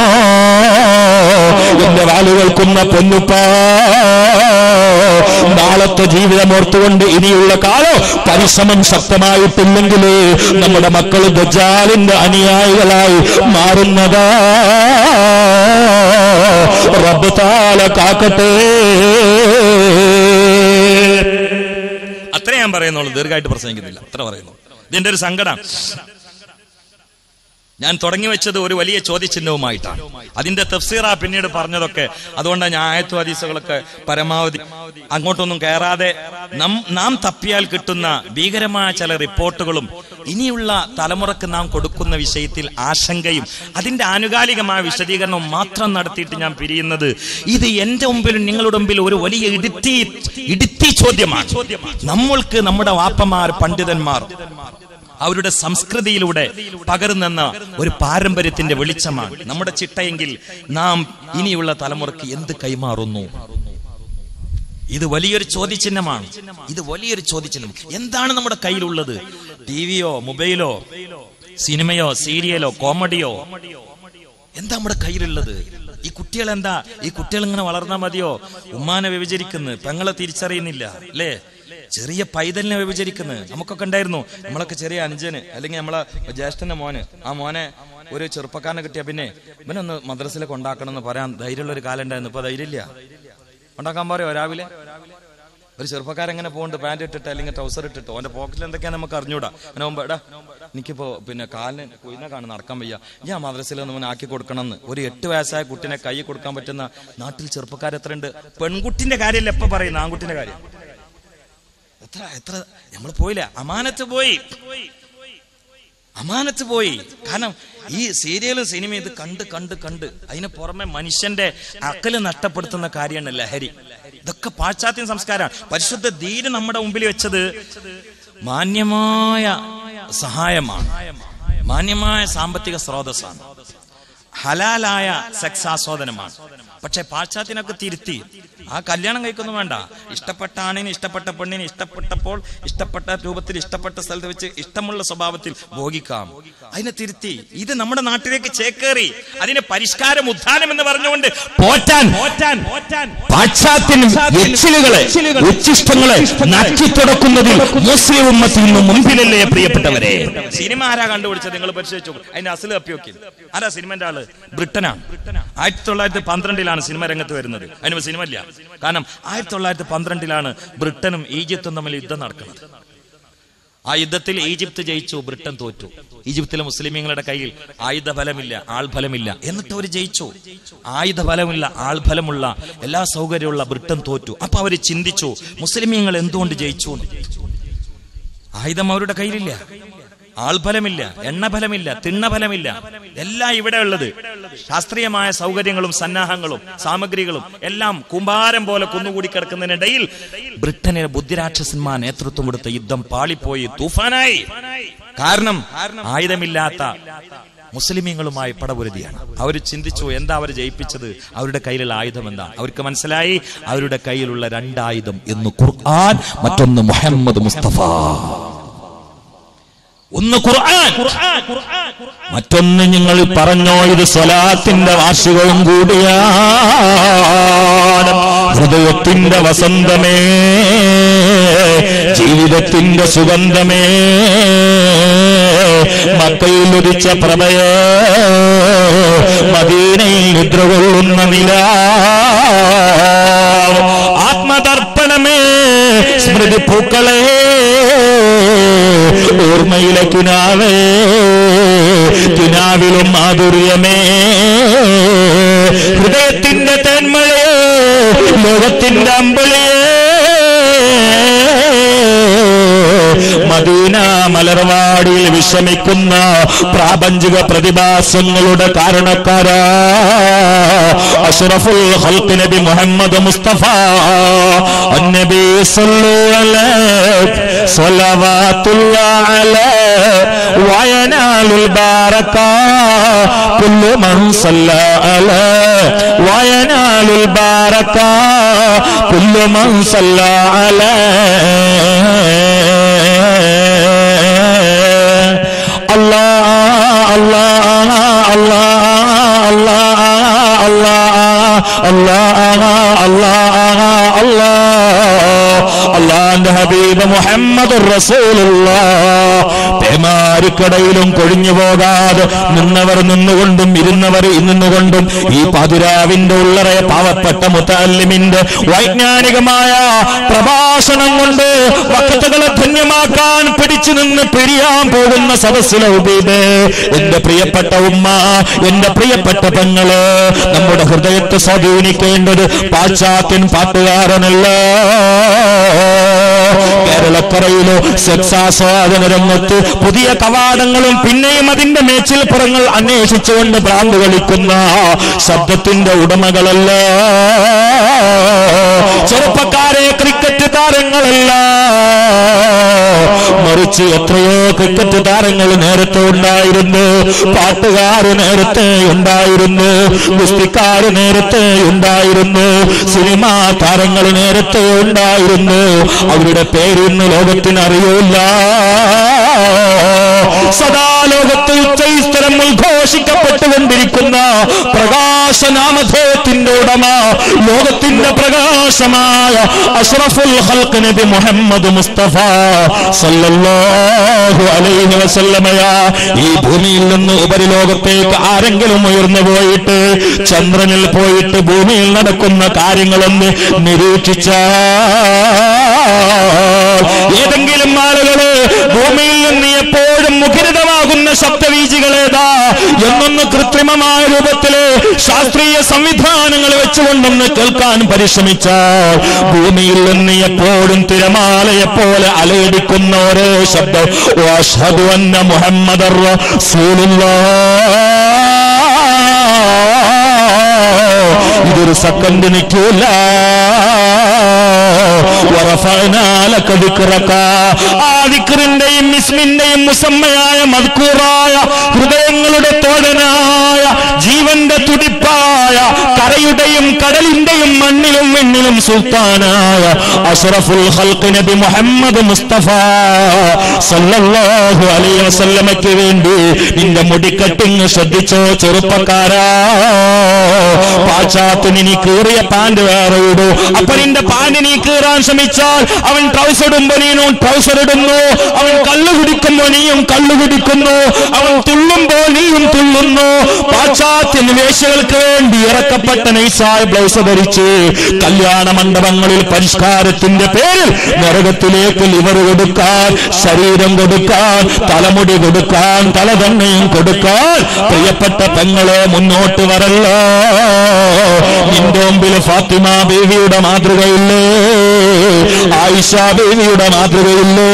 [SPEAKER 1] എന്റെ വാലുകൾക്കുന്ന പൊന്നുപ്പ നാളത്തെ ജീവിതം ഓർത്തുകൊണ്ട് ഇനിയുള്ള കാലം പരിശ്രമം ശക്തമായിട്ടില്ലെങ്കിൽ നമ്മുടെ മക്കൾ ദജാലിന്റെ അനുയായികളായി മാറുന്നതാ റബ്ബ് താല കാക്കട്ടെ
[SPEAKER 4] അത്രേ ഞാൻ പറയുന്നുള്ളൂ ദീർഘമായിട്ട് പ്രസംഗിക്കുന്നില്ല അത്ര പറയുന്നു ഇതിന്റെ ഒരു സങ്കടം ഞാൻ തുടങ്ങി വെച്ചത് ഒരു വലിയ ചോദ്യചിഹ്നവുമായിട്ടാണ് അതിന്റെ തഫ്സീറ പിന്നീട് പറഞ്ഞതൊക്കെ അതുകൊണ്ടാണ് ഞാൻ ആയത്തു ഹദീസുകളൊക്കെ പരമാവധി അങ്ങോട്ടൊന്നും കയറാതെ നം- നാം തപ്പിയാൽ കിട്ടുന്ന ഭീകരമായ ചില റിപ്പോർട്ടുകളും ഇനിയുള്ള തലമുറക്ക് നാം കൊടുക്കുന്ന വിഷയത്തിൽ ആശങ്കയും അതിന്റെ ആനുകാലികമായ വിശദീകരണവും മാത്രം നടത്തിയിട്ട് ഞാൻ പിരിയുന്നത് ഇത് എന്റെ മുമ്പിലും നിങ്ങളുടെ മുമ്പിൽ ഒരു വലിയ ഇടുത്തി ഇടുത്തി ചോദ്യമാണ് നമ്മൾക്ക് നമ്മുടെ വാപ്പമാർ പണ്ഡിതന്മാർ അവരുടെ സംസ്കൃതിയിലൂടെ പകർന്നെന്ന ഒരു പാരമ്പര്യത്തിന്റെ വെളിച്ചമാണ് നമ്മുടെ ചിട്ടയെങ്കിൽ നാം ഇനിയുള്ള തലമുറയ്ക്ക് എന്ത് കൈമാറുന്നു ഇത് വലിയൊരു ചോദ്യചിഹ്നമാണ് ഇത് വലിയൊരു ചോദ്യചിഹ്നം എന്താണ് നമ്മുടെ കയ്യിലുള്ളത് ടിവിയോ മൊബൈലോ സിനിമയോ സീരിയലോ കോമഡിയോ എന്താ നമ്മുടെ കയ്യിലുള്ളത് ഈ കുട്ടികൾ എന്താ ഈ കുട്ടികൾ ഇങ്ങനെ വളർന്നാൽ മതിയോ ഉമ്മാനെ വ്യഭിചരിക്കുന്നു പെങ്ങളെ തിരിച്ചറിയുന്നില്ല അല്ലേ ചെറിയ പൈതലിനെ വ്യഭിചരിക്കുന്നത് നമുക്കൊക്കെ ഉണ്ടായിരുന്നു നമ്മളൊക്കെ ചെറിയ അനുജന് അല്ലെങ്കിൽ നമ്മളെ ജ്യേഷ്ഠന്റെ മോന് ആ മോനെ ഒരു ചെറുപ്പക്കാരനെ കിട്ടിയ പിന്നെ ഇവനൊന്ന് മദ്രസയിലേക്ക് കൊണ്ടാക്കണം എന്ന് പറയാൻ ധൈര്യമുള്ള ഒരു കാലം ഉണ്ടായിരുന്നു ഇപ്പൊ ധൈര്യമില്ല ഉണ്ടാക്കാൻ പറയോ രാവിലെ ഒരു ചെറുപ്പക്കാരൻ എങ്ങനെ പോകുന്നുണ്ട് പാന്റ് ഇട്ടിട്ട് അല്ലെങ്കിൽ ട്രൗസർ ഇട്ടിട്ട് അവന്റെ പോക്കറ്റിൽ എന്തൊക്കെയാ നമുക്ക് അറിഞ്ഞൂടാ അങ്ങനെ മുമ്പ് എടാ എനിക്കിപ്പോ പിന്നെ കാലിന് കുയിനെ കാണും നടക്കാൻ വയ്യ ഞാൻ മദ്രസയിൽ ഒന്ന് ആക്കി കൊടുക്കണം എന്ന് ഒരു എട്ട് വയസ്സായ കുട്ടിനെ കൈ കൊടുക്കാൻ പറ്റുന്ന നാട്ടിൽ ചെറുപ്പക്കാർ എത്ര ഉണ്ട് പെൺകുട്ടിന്റെ കാര്യമല്ല എപ്പോ പറയുന്നത് ആൺകുട്ടിന്റെ കാര്യം എത്ര എത്ര നമ്മൾ പോയില്ല അമാനത്ത് പോയി അമാനത്ത് പോയി കാരണം ഈ സീരിയലും സിനിമയും ഇത് കണ്ട് കണ്ട് കണ്ട് അതിന് പുറമെ മനുഷ്യന്റെ അക്കല് നഷ്ടപ്പെടുത്തുന്ന കാര്യമാണ് ലഹരി ഇതൊക്കെ പാശ്ചാത്യ സംസ്കാരമാണ് പരിശുദ്ധ ദീന് നമ്മുടെ മുമ്പിൽ വെച്ചത് മാന്യമായ സഹായമാണ് മാന്യമായ സാമ്പത്തിക സ്രോതസ്സാണ് ഹലാലായ സെക്സ് ആസ്വാദനമാണ് പക്ഷെ പാശ്ചാത്യനൊക്കെ തിരുത്തി ആ കല്യാണം കഴിക്കൊന്നും വേണ്ട ഇഷ്ടപ്പെട്ട ആണിന് ഇഷ്ടപ്പെട്ട പെണ്ണിന് ഇഷ്ടപ്പെട്ടപ്പോൾ ഇഷ്ടപ്പെട്ട രൂപത്തിൽ ഇഷ്ടപ്പെട്ട സ്ഥലത്ത് വെച്ച് ഇഷ്ടമുള്ള സ്വഭാവത്തിൽ ഭോഗിക്കാം അതിനെ തിരുത്തി ഇത് നമ്മുടെ നാട്ടിലേക്ക് ചേക്കേറി അതിന് പരിഷ്കാരം ഉദ്ധാനം എന്ന് പറഞ്ഞുകൊണ്ട്
[SPEAKER 1] പോറ്റാൻ പാശ്ചാത്യൻ എച്ചിലുകളെ ഉച്ചിഷ്ടങ്ങളെ നക്കി തുടക്കുന്നതിൽ മുസ്ലിം ഉമ്മത്തിൽ നിന്ന് മുൻപിലല്ലേ പ്രിയപ്പെട്ടവരെ
[SPEAKER 4] സിനിമ ആരാ കണ്ടുപിടിച്ചത് നിങ്ങൾ പരിശോധിച്ചു അതിന്റെ അസല് തപ്പി നോക്കി ആരാ സിനിമന്റെ ആള് ബ്രിട്ടനാണ് ആയിരത്തി തൊള്ളായിരത്തി പന്ത്രണ്ടിലാണ് സിനിമ രംഗത്ത് വരുന്നത് അതിന് സിനിമ ഇല്ല കാരണം ആയിരത്തി തൊള്ളായിരത്തി പന്ത്രണ്ടിലാണ് ബ്രിട്ടനും ഈജിപ്തും തമ്മിൽ യുദ്ധം നടക്കുന്നത് ആ യുദ്ധത്തിൽ ഈജിപ്ത് ജയിച്ചു ബ്രിട്ടൻ തോറ്റു ഈജിപ്തിലെ മുസ്ലിമീങ്ങളുടെ കയ്യിൽ ആയുധബലമില്ല ആൾഫലമില്ല എന്നിട്ട് അവർ ജയിച്ചു ആയുധബലമില്ല ആൾഫലമുള്ള എല്ലാ സൗകര്യമുള്ള ബ്രിട്ടൻ തോറ്റു അപ്പൊ അവര് ചിന്തിച്ചു മുസ്ലിമീങ്ങൾ എന്തുകൊണ്ട് ജയിച്ചു എന്ന്. ആയുധം അവരുടെ കയ്യിലില്ല ആൾഫലമില്ല എണ്ണഫലമില്ല തിണ്ണഫലമില്ല എല്ലാം ഇവിടെ ഉള്ളത് ശാസ്ത്രീയമായ സൗകര്യങ്ങളും സന്നാഹങ്ങളും സാമഗ്രികളും എല്ലാം കുമ്പാരം പോലെ കുന്നുകൂടി കിടക്കുന്നതിനിടയിൽ ബ്രിട്ടനിലെ ബുദ്ധിരാക്ഷസന്മാർ നേതൃത്വം കൊടുത്ത യുദ്ധം പാളിപ്പോയി തൂഫാനായി കാരണം ആയുധമില്ലാത്ത മുസ്ലിമീങ്ങളുമായി പടപുരതിയാണ് അവർ ചിന്തിച്ചു എന്താ അവർ ജയിപ്പിച്ചത് അവരുടെ കയ്യിലുള്ള ആയുധം എന്താ അവർക്ക് മനസ്സിലായി അവരുടെ കയ്യിലുള്ള രണ്ടായുധം എന്ന് ഖുർആൻ മറ്റൊന്ന് മുഹമ്മദ് മുസ്തഫ
[SPEAKER 1] ഒന്ന് ഖുർആൻ മറ്റൊന്ന് നിങ്ങൾ പറഞ്ഞോ ഇത് സ്വലാത്തിന്റെ വാർഷികവും കൂടിയാണ് ഹൃദയത്തിന്റെ വസന്തമേ ജീവിതത്തിന്റെ സുഗന്ധമേ മക്കയിൽ ഉദിച്ച പ്രഭയേ മദീനയിൽ നിദ്ര കൊള്ളുന്ന നില ആത്മതർപ്പണമേ സ്മൃതി പൂക്കളേ ഓർമ്മയിലെ കിനാവേ കിനാവിലും മാധുര്യമേ ഹൃദയത്തിന്റെ തന്മഴയേ ലോകത്തിന്റെ അമ്പളിയേ മദീന മലർവാടിയിൽ വിഷമിക്കുന്ന പ്രാപഞ്ചിക പ്രതിഭാസങ്ങളുടെ കാരണക്കാരാ അഷ്റഫുൽ ഖൽഖ് നബി മുഹമ്മദ് മുസ്തഫ النبي صلوا عليه صلوات الله عليه وينال البركة كل من صلى عليه وينال البركة كل من صلى عليه الله الله الله الله الله الله الله الله അള്ളാന്റെ ഹബീബ് മുഹമ്മദ് റസൂലുള്ള പേമാരിക്കടയിലും കൊഴിഞ്ഞു പോകാതെ നിന്നവർ നിന്നുകൊണ്ടും ഇരുന്നവർ നിന്നുകൊണ്ടും ഈ പതിരാവിന്റെ ഉള്ളറയ പാവപ്പെട്ട മുത്തല്ലിമിന്റെ വൈജ്ഞാനികമായ പ്രഭാഷണം കൊണ്ട് വക്കത്തുകളെ ധന്യമാക്കാൻ പിടിച്ചു നിന്ന് പിരിയാൻ പോകുന്ന സദസ്സിലെ ഉപീത് എന്റെ പ്രിയപ്പെട്ട ഉമ്മ എന്റെ പ്രിയപ്പെട്ട പെങ്ങള് നമ്മുടെ ഹൃദയത്തെ സ്വാധീനിക്കേണ്ടത് പാശ്ചാത്യൻ പാട്ടുകാരനല്ല കേരളക്കരയിലോ സെക്സാസ്വാദന രംഗത്ത് പുതിയ കവാടങ്ങളും പിന്നെയും അതിന്റെ മേച്ചിൽ പുറങ്ങൾ അന്വേഷിച്ചുകൊണ്ട് ഭ്രാന്ത് കളിക്കുന്ന ശബ്ദത്തിന്റെ ഉടമകളല്ല ചെറുപ്പക്കാരെ ക്രിക്കറ്റ് താരങ്ങളല്ല മറിച്ച് എത്രയോ ക്രിക്കറ്റ് താരങ്ങൾ നേരത്തെ ഉണ്ടായിരുന്നു പാട്ടുകാര് നേരത്തെ ഉണ്ടായിരുന്നു ഗുസ്തിക്കാര് നേരത്തെ ഉണ്ടായിരുന്നു സിനിമാ താരങ്ങൾ നേരത്തെ ഉണ്ടായിരുന്നു അവരുടെ പേര് ഇന്ന് ലോകത്തിന് അറിയില്ല സദാ ലോകത്ത് ഉച്ചസ്ഥലം ഉദ്ഘോഷിക്കപ്പെട്ടുകൊണ്ടിരിക്കുന്ന പ്രകാശനാമധേയത്തിന്റെ ഉടമ ലോകത്തിന്റെ പ്രകാശമായ അഷ്റഫുൽ ഹൽക്ക് നബി മുഹമ്മദ് മുസ്തഫ സല്ലല്ലാഹു അലൈഹി വസല്ലമയ ഈ ഭൂമിയിൽ നിന്ന് ഉപരിലോകത്തേക്ക് ആരെങ്കിലും ഉയർന്നു പോയിട്ട് ചന്ദ്രനിൽ പോയിട്ട് ഭൂമിയിൽ നടക്കുന്ന കാര്യങ്ങളൊന്ന് നിരീക്ഷിച്ച ഏതെങ്കിലും ആളുകള് ഭൂമിയിൽ നിന്ന് എപ്പോഴും മുഖരിതമാകുന്ന ശബ്ദവീചികളേതാ എന്നൊന്ന് കൃത്രിമമായ രൂപത്തില് ശാസ്ത്രീയ സംവിധാനങ്ങൾ വെച്ചുകൊണ്ടൊന്ന് കേൾക്കാൻ പരിശ്രമിച്ചാൽ ഭൂമിയിൽ നിന്ന് എപ്പോഴും തിരമാലയെ പോലെ അലയടിക്കുന്ന ഒരേ ശബ്ദം അഷ്ഹദു അന്ന മുഹമ്മദ് ഇതൊരു സെക്കൻഡ് നിൽക്കൂല വറഫഅനാലക ദിക്റക. ആ ദിക്റിന്റെയും ഇസ്മിന്റെയും മുസമ്മയായ മദ്കൂറായ ഹൃദയങ്ങളുടെ തോഴനായ ജീവന്റെ തുടിപ്പായ കരയുടെയും കടലിന്റെയും മണ്ണിലും വെണ്ണിലും സുൽത്താനായ അഷ്റഫുൽ ഖൽഖ് നബി മുഹമ്മദ് മുസ്തഫ സല്ലല്ലാഹു അലൈഹി വസല്ലമയ്ക്ക് വേണ്ടി നിന്റെ മുടിക്കട്ടിങ് ശ്രദ്ധിച്ചോ ചെറുപ്പക്കാരാ പാശ്ചാത്യന് നീ കീറിയ പാന്റ് വേറെ ഇടൂ അപ്പൊ നിന്റെ പാന്റ് നീ കീറാൻ ശ്രമിച്ചാൽ അവൻ ട്രൗസർ ഇടുമ്പോ നീനും ട്രൗസർ ഇടുന്നു അവൻ കള്ളു കുടിക്കുമ്പോ നീയും കള്ളു കുടിക്കുന്നു അവൻ തുള്ളുമ്പോൾ നീയും തുള്ളുന്നു പാശ്ചാത്യ നിവേശകൾക്ക് വേണ്ടി ഇറക്കപ്പെട്ട നൈസായ ബ്ലൗസ് ധരിച്ച് കല്യാണ മണ്ഡപങ്ങളിൽ പരിഷ്കാരത്തിന്റെ പേരിൽ നരകത്തിലേക്ക് ലിവർ കൊടുക്കാൻ ശരീരം കൊടുക്കാൻ തലമുടി കൊടുക്കാൻ തല തന്നെയും കൊടുക്കാൻ പ്രിയപ്പെട്ട പെങ്ങളെ മുന്നോട്ട് വരല്ലോ നിന്റെ മുമ്പിൽ ഫാത്തിമ ബേബിയുടെ മാതൃകയില്ലേ ആയിഷ ബേബിയുടെ മാതൃകയില്ലേ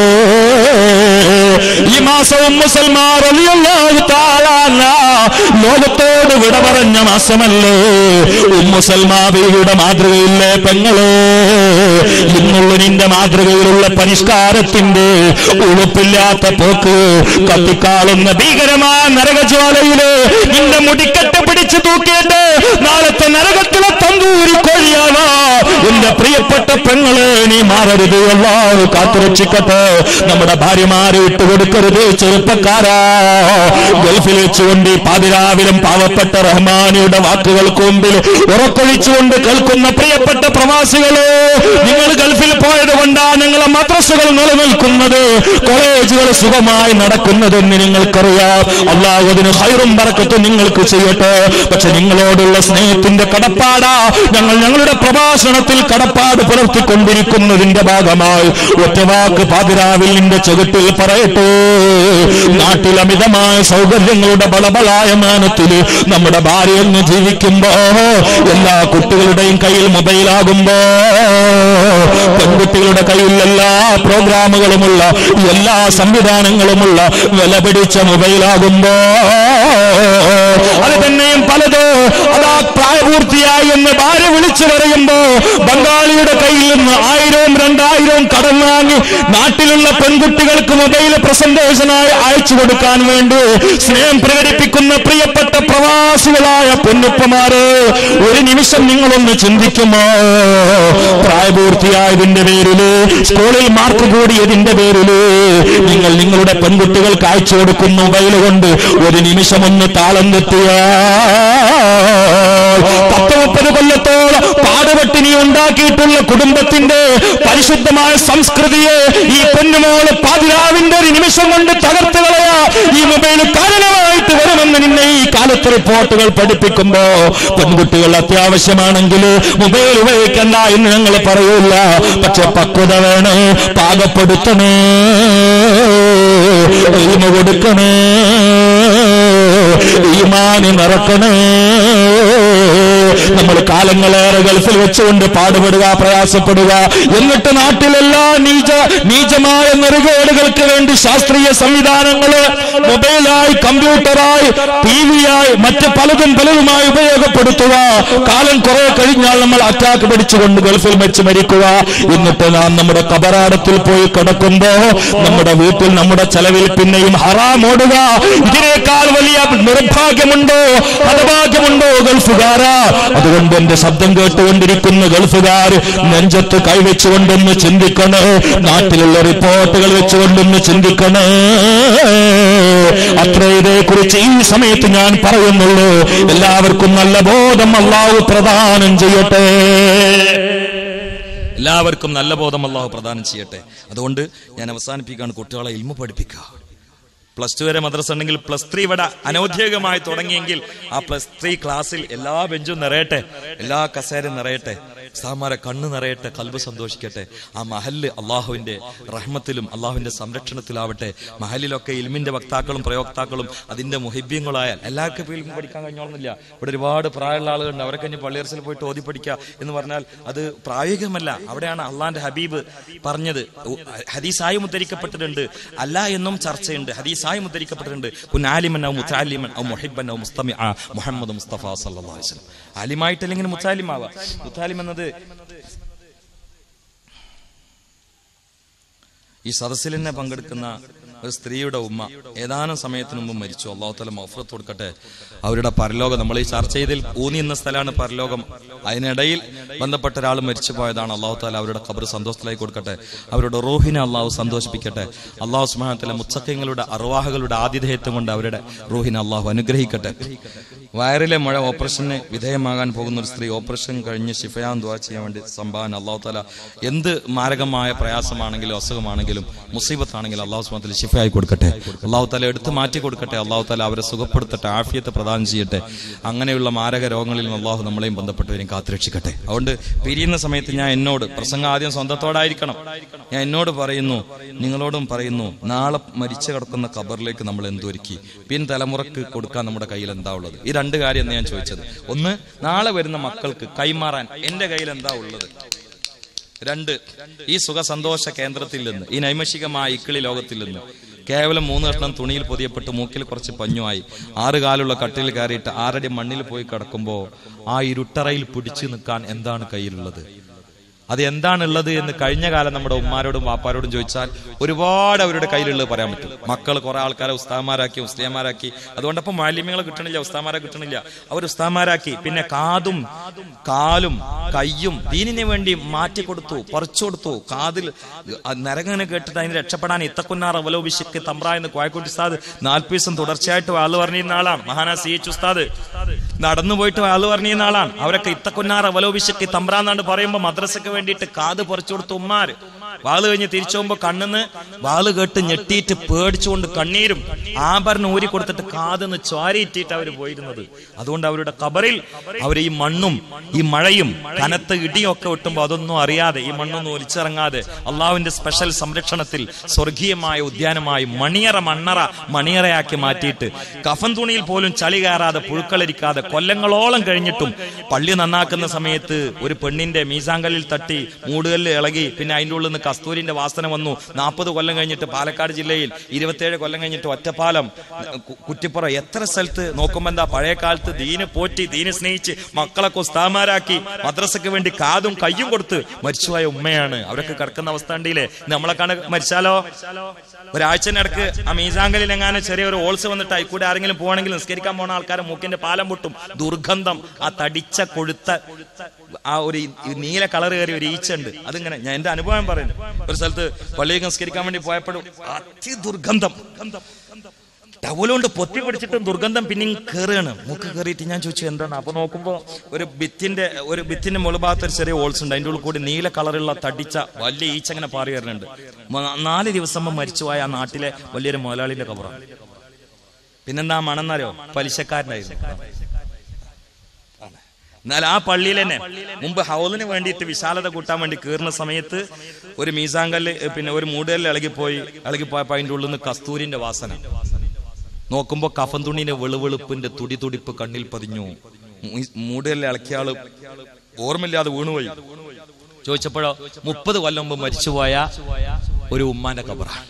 [SPEAKER 1] ഈ മാസവും മുസൽമാർ റളിയല്ലാഹു തആല അൻഹ ലോകത്തോട് വിട പറഞ്ഞ മാസമല്ലേ ഉമ്മുസൽമാ ബീവിയുടെ മാതൃകയില്ലേ പെങ്ങളെ ഇന്നുള്ള നിന്റെ മാതൃകയിലുള്ള പരിഷ്കാരത്തിന്റെ ഉളുപ്പില്ലാത്ത പോക്ക് കത്തിക്കാളുന്ന ഭീകരമായ നരകജ്വാലയില് നിന്റെ മുടിക്കട്ട പിടിച്ചു തൂക്കിയിട്ട് നാളത്തെ നരകത്തിലെ തന്തൂരി കൊഴിയാനോ എന്റെ പ്രിയപ്പെട്ട പെങ്ങളെ നീ മാറരുത് എല്ലാവരും കാത്തുരക്ഷിക്കട്ടെ നമ്മുടെ ഭാര്യമാരെ വിട്ടുകൊടുക്കരുത് ചെറുപ്പക്കാരാ ഗൾഫിൽ വെച്ചുകൊണ്ട് ഈ പാതിരാവിലും പാവപ്പെട്ട റഹ്മാനിയുടെ വാക്കുകൾക്ക് മുമ്പിൽ ഉറക്കൊഴിച്ചുകൊണ്ട് കേൾക്കുന്ന പ്രിയപ്പെട്ട പ്രവാസികളെ നിങ്ങൾ ഗൾഫിൽ പോയത് കൊണ്ടാണ് നിങ്ങളെ മദ്രസകൾ നിലനിൽക്കുന്നത് കോളേജുകൾ സുഖമായി നടക്കുന്നതെന്ന് നിങ്ങൾക്കറിയാം അള്ളാഹു അതിന് ഹൈറും പറക്കത്തും നിങ്ങൾക്ക് ചെയ്യട്ടെ പക്ഷെ നിങ്ങളോടുള്ള സ്നേഹത്തിന്റെ കടപ്പാടാ ഞങ്ങൾ ഞങ്ങളുടെ പ്രഭാഷണത്തിൽ കടപ്പാട് പുലർത്തിക്കൊണ്ടിരിക്കുന്നതിന്റെ ഭാഗമായി ഒറ്റവാക്ക് പാതിരാവിൽ നിന്റെ ചെകുട്ടിൽ പറയട്ടെ നാട്ടിൽ അമിതമായ സൗകര്യങ്ങളുടെ ബളബളായ മാനത്തില് നമ്മുടെ ഭാര്യ എന്ന് ജീവിക്കുമ്പോ എല്ലാ കുട്ടികളുടെയും കയ്യിൽ മൊബൈലാകുമ്പോ പെൺകുട്ടികളുടെ കയ്യിൽ എല്ലാ പ്രോഗ്രാമുകളുമുള്ള എല്ലാ സംവിധാനങ്ങളുമുള്ള വില പിടിച്ച മൊബൈലാകുമ്പോ അത് തന്നെയും പലതോ അതാ പ്രായപൂർത്തിയായി എന്ന് ഭാര്യ വിളിച്ചു പറയുമ്പോ ബംഗാളിയുടെ കയ്യിൽ നിന്ന് ആയിരവും രണ്ടായിരവും കടം വാങ്ങി നാട്ടിലുള്ള പെൺകുട്ടികൾക്ക് മൊബൈൽ പ്രസന്റേഷനായി അയച്ചു കൊടുക്കാൻ വേണ്ടി സ്നേഹം പ്രകടിപ്പിക്കുന്ന പ്രിയപ്പെട്ട പ്രവാസികളായ പൊന്നുപ്പമാര് ഒരു നിമിഷം നിങ്ങളൊന്ന് ചിന്തിക്കുമോ പ്രായപൂർത്തിയായതിന്റെ പേരില് സ്കൂളിൽ മാർക്ക് കൂടിയതിന്റെ പേരില് നിങ്ങൾ നിങ്ങളുടെ പെൺകുട്ടികൾക്ക് അയച്ചു കൊടുക്കുന്ന മൊബൈൽ കൊണ്ട് ഒരു നിമിഷം ഒന്ന് താളം തെറ്റിയ പത്ത് മുപ്പത് കൊല്ലത്തോളം പാടുപെട്ട് നീ ഉണ്ടാക്കി ഉണ്ടാക്കിയിട്ടുള്ള കുടുംബത്തിന്റെ പരിശുദ്ധമായ സംസ്കൃതിയെ ഈ പൊന്നുമോള് പാതിരാവിന്റെ ഒരു നിമിഷം കൊണ്ട് തകർത്ത് കളയാ ഈ മൊബൈൽ കാരണമായിട്ട് വരുമെന്ന് നിന്നെ ഈ കാലത്ത് റിപ്പോർട്ടുകൾ പഠിപ്പിക്കുമ്പോ പെൺകുട്ടികൾ അത്യാവശ്യമാണെങ്കിൽ മൊബൈൽ ഉപയോഗിക്കണ്ട എന്ന് ഞങ്ങൾ പറയൂല പക്ഷെ പക്വത വേണേ പാകപ്പെടുത്തണേ ഇമ കൊടുക്കണേ ഈമാനി നിറക്കണേ നമ്മൾ കാലങ്ങളേറെ ഗൾഫിൽ വെച്ചുകൊണ്ട് പാടുപെടുക പ്രയാസപ്പെടുക എന്നിട്ട് നാട്ടിലെല്ലാ നീച നീചമായ നെറുകേടുകൾക്ക് വേണ്ടി ശാസ്ത്രീയ സംവിധാനങ്ങള് മൊബൈലായി കമ്പ്യൂട്ടറായി ടി വിയായി മറ്റ് പലതും പലതുമായി ഉപയോഗപ്പെടുത്തുക കാലം കുറെ കഴിഞ്ഞാൽ നമ്മൾ അറ്റാക്ക് പിടിച്ചുകൊണ്ട് ഗൾഫിൽ വെച്ച് മരിക്കുക എന്നിട്ട് നാം നമ്മുടെ കബറാടത്തിൽ പോയി കിടക്കുമ്പോ നമ്മുടെ വീട്ടിൽ നമ്മുടെ ചെലവിൽ പിന്നെയും ഹറാം ഓടുക ഇതിനേക്കാൾ വലിയ നിർഭാഗ്യമുണ്ടോ ഹതഭാഗ്യമുണ്ടോ ഗൾഫുകാരാ അതുകൊണ്ട് എന്റെ ശബ്ദം കേട്ടുകൊണ്ടിരിക്കുന്ന ഗൾഫുകാർ നെഞ്ചത്ത് കൈവച്ചുകൊണ്ടൊന്ന് ചിന്തിക്കണേ നാട്ടിലുള്ള റിപ്പോർട്ടുകൾ വെച്ചുകൊണ്ടൊന്ന് ചിന്തിക്കണേ അത്ര ഇതേക്കുറിച്ച് ഈ സമയത്ത് ഞാൻ പറയുന്നുള്ളൂ എല്ലാവർക്കും നല്ല ബോധം അള്ളാഹു പ്രദാനം ചെയ്യട്ടെ
[SPEAKER 4] എല്ലാവർക്കും നല്ല ബോധം അള്ളാഹു പ്രദാനം ചെയ്യട്ടെ അതുകൊണ്ട് ഞാൻ അവസാനിപ്പിക്കുകയാണ് കുട്ടികളെ ഇൽമ പഠിപ്പിക്കുക പ്ലസ് ടു വരെ മദ്രസ ഉണ്ടെങ്കിൽ പ്ലസ് ത്രീ ഇവിടെ അനൗദ്യോഗികമായി തുടങ്ങിയെങ്കിൽ ആ പ്ലസ് ത്രീ ക്ലാസ്സിൽ എല്ലാ ബെഞ്ചും നിറയട്ടെ എല്ലാ കസേരയും നിറയട്ടെ ഉസ്താമാരെ കണ്ണ് നിറയട്ടെ കൽബ് സന്തോഷിക്കട്ടെ ആ മഹല് അള്ളാഹുവിന്റെ റഹ്മത്തിലും അള്ളാഹുവിന്റെ സംരക്ഷണത്തിലാവട്ടെ മഹലിലൊക്കെ ഇൽമിന്റെ വക്താക്കളും പ്രയോക്താക്കളും അതിന്റെ മുഹിബ്യങ്ങളായാൽ എല്ലാവർക്കും ഇപ്പം ഇൽമ പഠിക്കാൻ കഴിഞ്ഞോളുന്നില്ല ഇവിടെ ഒരുപാട് പ്രായമുള്ള ആളുകളുണ്ട് അവരൊക്കെ ഇനി പള്ളിയർസിൽ പോയിട്ട് ഓതി പഠിക്കുക എന്ന് പറഞ്ഞാൽ അത് പ്രായോഗികമല്ല അവിടെയാണ് അള്ളാന്റെ ഹബീബ് പറഞ്ഞത് ഉ- ഹദീസായി മുദ്രിക്കപ്പെട്ടിട്ടുണ്ട് അല്ല എന്നും ചർച്ചയുണ്ട് ഹദീസായി മുദ്രിക്കപ്പെട്ടിട്ടുണ്ട് കുൻ ആലിമൻ ഔ മുത്താലിമൻ ഔ മുഹിബൻ ഔ മുസ്തമി മുഹമ്മദ് മുസ്തഫ സല്ലല്ലാഹു അലൈഹി വസല്ലം ആലിമായിട്ടല്ലെങ്കിൽ മുത്താലിമാവാ മുത്താലിം എന്നത് ഈ സദസ്സിൽ തന്നെ പങ്കെടുക്കുന്ന ഒരു സ്ത്രീയുടെ ഉമ്മ ഏതാനും സമയത്തിന് മുമ്പ് മരിച്ചു അള്ളാഹു തല മഫറത്ത് കൊടുക്കട്ടെ അവരുടെ പരലോകം നമ്മൾ ഈ ചർച്ച ചെയ്തതിൽ ഊന്നി എന്ന സ്ഥലമാണ് പരലോകം അതിനിടയിൽ ബന്ധപ്പെട്ട ഒരാൾ മരിച്ചു പോയതാണ് അള്ളാഹു താല അവരുടെ ഖബർ സന്തോഷത്തിലായി കൊടുക്കട്ടെ അവരുടെ റൂഹിനെ അള്ളാഹു സന്തോഷിപ്പിക്കട്ടെ അള്ളാഹു സ്മഹത്തിലെ മുച്ചക്കങ്ങളുടെ അറുവാഹകളുടെ ആതിഥേയത്വം കൊണ്ട് അവരുടെ റൂഹിനെ അള്ളാഹു അനുഗ്രഹിക്കട്ടെ വയറിലെ മഴ ഓപ്പറേഷന് വിധേയമാകാൻ പോകുന്ന ഒരു സ്ത്രീ ഓപ്പറേഷൻ കഴിഞ്ഞ് ഷിഫയാൻ ദ്വാ ചെയ്യാൻ വേണ്ടി സംഭാവന അള്ളാഹു താല എന്ത് മാരകമായ പ്രയാസമാണെങ്കിലും അസുഖമാണെങ്കിലും മുസീബത്താണെങ്കിലും അള്ളാഹു സ്മത്തിൽ ഷിഫയായി കൊടുക്കട്ടെ അള്ളാഹു താല എടുത്ത് മാറ്റി കൊടുക്കട്ടെ അള്ളാഹു താല അവരെ സുഖപ്പെടുത്തട്ടെ ആഫിയത്ത് പ്രദാനം ചെയ്യട്ടെ അങ്ങനെയുള്ള മാരക രോഗങ്ങളിൽ നിന്ന് അള്ളാഹു നമ്മളെയും ബന്ധപ്പെട്ടവരെയും കാത്തുരക്ഷിക്കട്ടെ അതുകൊണ്ട് പിരിയുന്ന സമയത്ത് ഞാൻ എന്നോട് പ്രസംഗം ആദ്യം സ്വന്തത്തോടായിരിക്കണം ഞാൻ എന്നോട് പറയുന്നു നിങ്ങളോടും പറയുന്നു നാളെ മരിച്ചു കിടക്കുന്ന ഖബറിലേക്ക് നമ്മൾ എന്തൊരുക്കി പിൻ തലമുറക്ക് കൊടുക്കാൻ നമ്മുടെ കയ്യിൽ എന്താ ഉള്ളത് ഈ രണ്ട് കാര്യം ഞാൻ ചോദിച്ചത് ഒന്ന് നാളെ വരുന്ന മക്കൾക്ക് കൈമാറാൻ എന്റെ കയ്യിൽ എന്താ ഉള്ളത് രണ്ട് ഈ സുഖ സന്തോഷ കേന്ദ്രത്തിൽ നിന്ന് ഈ നൈമഷികമായ ഇക്കിളി ലോകത്തിൽ നിന്ന് കേവലം മൂന്ന് കഷ്ണം തുണിയിൽ പൊതിയപ്പെട്ട് മൂക്കിൽ കുറച്ച് പഞ്ഞുമായി ആറ് കാലുള്ള കട്ടിൽ കയറിയിട്ട് ആറടി മണ്ണിൽ പോയി കിടക്കുമ്പോൾ ആ ഇരുട്ടറയിൽ പിടിച്ചു നിൽക്കാൻ എന്താണ് കയ്യിലുള്ളത് അത് എന്താണുള്ളത് എന്ന് കഴിഞ്ഞ കാലം നമ്മുടെ ഉമ്മാരോടും വാപ്പാരോടും ചോദിച്ചാൽ ഒരുപാട് അവരുടെ കയ്യിലുള്ളത് പറയാൻ പറ്റും മക്കൾ കുറെ ആൾക്കാരെ ഉസ്താമാരാക്കി മുസ്ലിംമാരാക്കി അതുകൊണ്ടപ്പം മാലിന്യങ്ങളെ കിട്ടണില്ല ഉസ്താമാരെ കിട്ടണില്ല അവർ ഉസ്താമാരാക്കി പിന്നെ കാതും കാലും കയ്യും ദീനിന് വേണ്ടി മാറ്റി കൊടുത്തു പറിച്ചു കൊടുത്തു കാതിൽ നരകങ്ങനെ കേട്ടിട്ട് അതിന് രക്ഷപ്പെടാൻ ഇത്തക്കുന്നാർ അവലോപിശക്ക് തമ്പ്ര എന്ന് കോയക്കുട്ടി ഉസ്താദ് നാൽപ്പത് ദിവസം തുടർച്ചയായിട്ട് ആള് പറഞ്ഞിരുന്ന ആളാണ് മഹാനാ സി എച്ച് ഉസ്താദ് നടന്നു പോയിട്ട് ആള് പറഞ്ഞിരുന്ന ആളാണ് അവരൊക്കെ ഇത്തക്കുന്നാർ അവലോപിശക്ക് തമ്പ്ര എന്നാണ് പറയുമ്പോൾ മദ്രസക്ക് വേണ്ടിയിട്ട് കാത് പറിച്ചു കൊടുത്ത ഉമ്മാര് വാള് കഴിഞ്ഞ് തിരിച്ചു പോകുമ്പോ കണ്ണിന്ന് വാള് കേട്ട് ഞെട്ടിയിട്ട് പേടിച്ചുകൊണ്ട് കണ്ണീരും ആഭരണം ഊരി കൊടുത്തിട്ട് കാതെന്ന് ചാരിയിട്ടിട്ട് അവർ പോയിരുന്നത് അതുകൊണ്ട് അവരുടെ കബറിൽ അവർ ഈ മണ്ണും ഈ മഴയും കനത്ത ഇടിയും ഒക്കെ ഒട്ടുമ്പോ അതൊന്നും അറിയാതെ ഈ മണ്ണൊന്നും ഒലിച്ചിറങ്ങാതെ അള്ളാഹുവിന്റെ സ്പെഷ്യൽ സംരക്ഷണത്തിൽ സ്വർഗീയമായ ഉദ്യാനമായി മണിയറ മണ്ണറ മണിയറയാക്കി മാറ്റിയിട്ട് കഫൻ തുണിയിൽ പോലും ചളി കയറാതെ പുഴുക്കളരിക്കാതെ കൊല്ലങ്ങളോളം കഴിഞ്ഞിട്ടും പള്ളി നന്നാക്കുന്ന സമയത്ത് ഒരു പെണ്ണിന്റെ മീസാങ്കല്ലിൽ തട്ടി മൂടുകല്ല് ഇളകി പിന്നെ അതിൻ്റെ ഉള്ളിൽ നിന്ന് കസ്തൂരിന്റെ വാസന വന്നു നാൽപ്പത് കൊല്ലം കഴിഞ്ഞിട്ട് പാലക്കാട് ജില്ലയിൽ ഇരുപത്തേഴ് കൊല്ലം കഴിഞ്ഞിട്ട് ഒറ്റപ്പാലം കു- കുറ്റിപ്പുറം എത്ര സ്ഥലത്ത് നോക്കുമ്പോ എന്താ പഴയ കാലത്ത് ദീന് പോറ്റി ദീന് സ്നേഹിച്ച് മക്കളൊക്കെ ഉസ്താമാരാക്കി മദ്രസക്ക് വേണ്ടി കാതും കയ്യും കൊടുത്ത് മരിച്ചുപോയ ഉമ്മയാണ് അവരൊക്കെ കിടക്കുന്ന അവസ്ഥ ഉണ്ടല്ലേ നമ്മളെ കാണ മരിച്ചാലോ ഒരാഴ്ചനിടക്ക് ആ മീസാങ്കലിൽ എങ്ങാനും ചെറിയ ഒരു ഓൾസ് വന്നിട്ട് ആയിക്കൂടെ ആരെങ്കിലും പോവാണെങ്കിൽ നിസ്കരിക്കാൻ പോണ ആൾക്കാരെ മൂക്കിന്റെ പാലം പൊട്ടും ദുർഗന്ധം ആ തടിച്ച കൊഴുത്ത ആ ഒരു ഈ നീല കളർ കയറിയ ഒരു ഈച്ച ഉണ്ട് അതിങ്ങനെ ഞാൻ എന്റെ അനുഭവം പറയുന്നു ഒരു സ്ഥലത്ത് പള്ളിയിൽ നിസ്കരിക്കാൻ വേണ്ടി പോയപ്പോഴും അതി ദുർഗന്ധം ടവലുകൊണ്ട് പൊത്തി പിടിച്ചിട്ട് ദുർഗന്ധം പിന്നെയും കയറുകയാണ് മൂക്ക് കയറിയിട്ട് ഞാൻ ചോദിച്ചു എന്താണ് അപ്പൊ നോക്കുമ്പോ ഒരു ഭിത്തിന്റെ ഒരു ഭിത്തിന്റെ മുകളിഭാഗത്ത് ഒരു ചെറിയ ഹോൾസ് ഉണ്ട് അതിന്റെ ഉള്ളിൽ കൂടി നീല കളറുള്ള തടിച്ച വലിയ ഈച്ച അങ്ങനെ പാറി വരുന്നുണ്ട് മ- നാല് ദിവസം മുമ്പ് മരിച്ചുപോയ ആ നാട്ടിലെ വലിയൊരു മുതലാളിന്റെ കബറാണ് പിന്നെന്താ മണമെന്നറിയോ പലിശക്കാരനായിരുന്നു എന്നാൽ ആ പള്ളിയിൽ തന്നെ മുമ്പ് ഹൗലിന് വേണ്ടിയിട്ട് വിശാലത കൂട്ടാൻ വേണ്ടി കീറുന്ന സമയത്ത് ഒരു മീസാങ്കല്ല് പിന്നെ ഒരു മൂടുകല്ല് ഇളകിപ്പോയി ഇളകിപ്പോയപ്പോ അതിന്റെ ഉള്ളിൽ നിന്ന് കസ്തൂരിന്റെ വാസന നോക്കുമ്പോ കഫൻ തുണിന്റെ വെളുവെളുപ്പിന്റെ തുടി തുടിപ്പ് കണ്ണിൽ പതിഞ്ഞു മൂ- മൂടുകല്ല് ഇളക്കിയ ആള് ഓർമ്മയില്ലാതെ വീണുപോയി ചോദിച്ചപ്പോഴോ മുപ്പത് കൊല്ലം മുമ്പ് മരിച്ചുപോയ ഒരു ഉമ്മാന്റെ കബറാണ്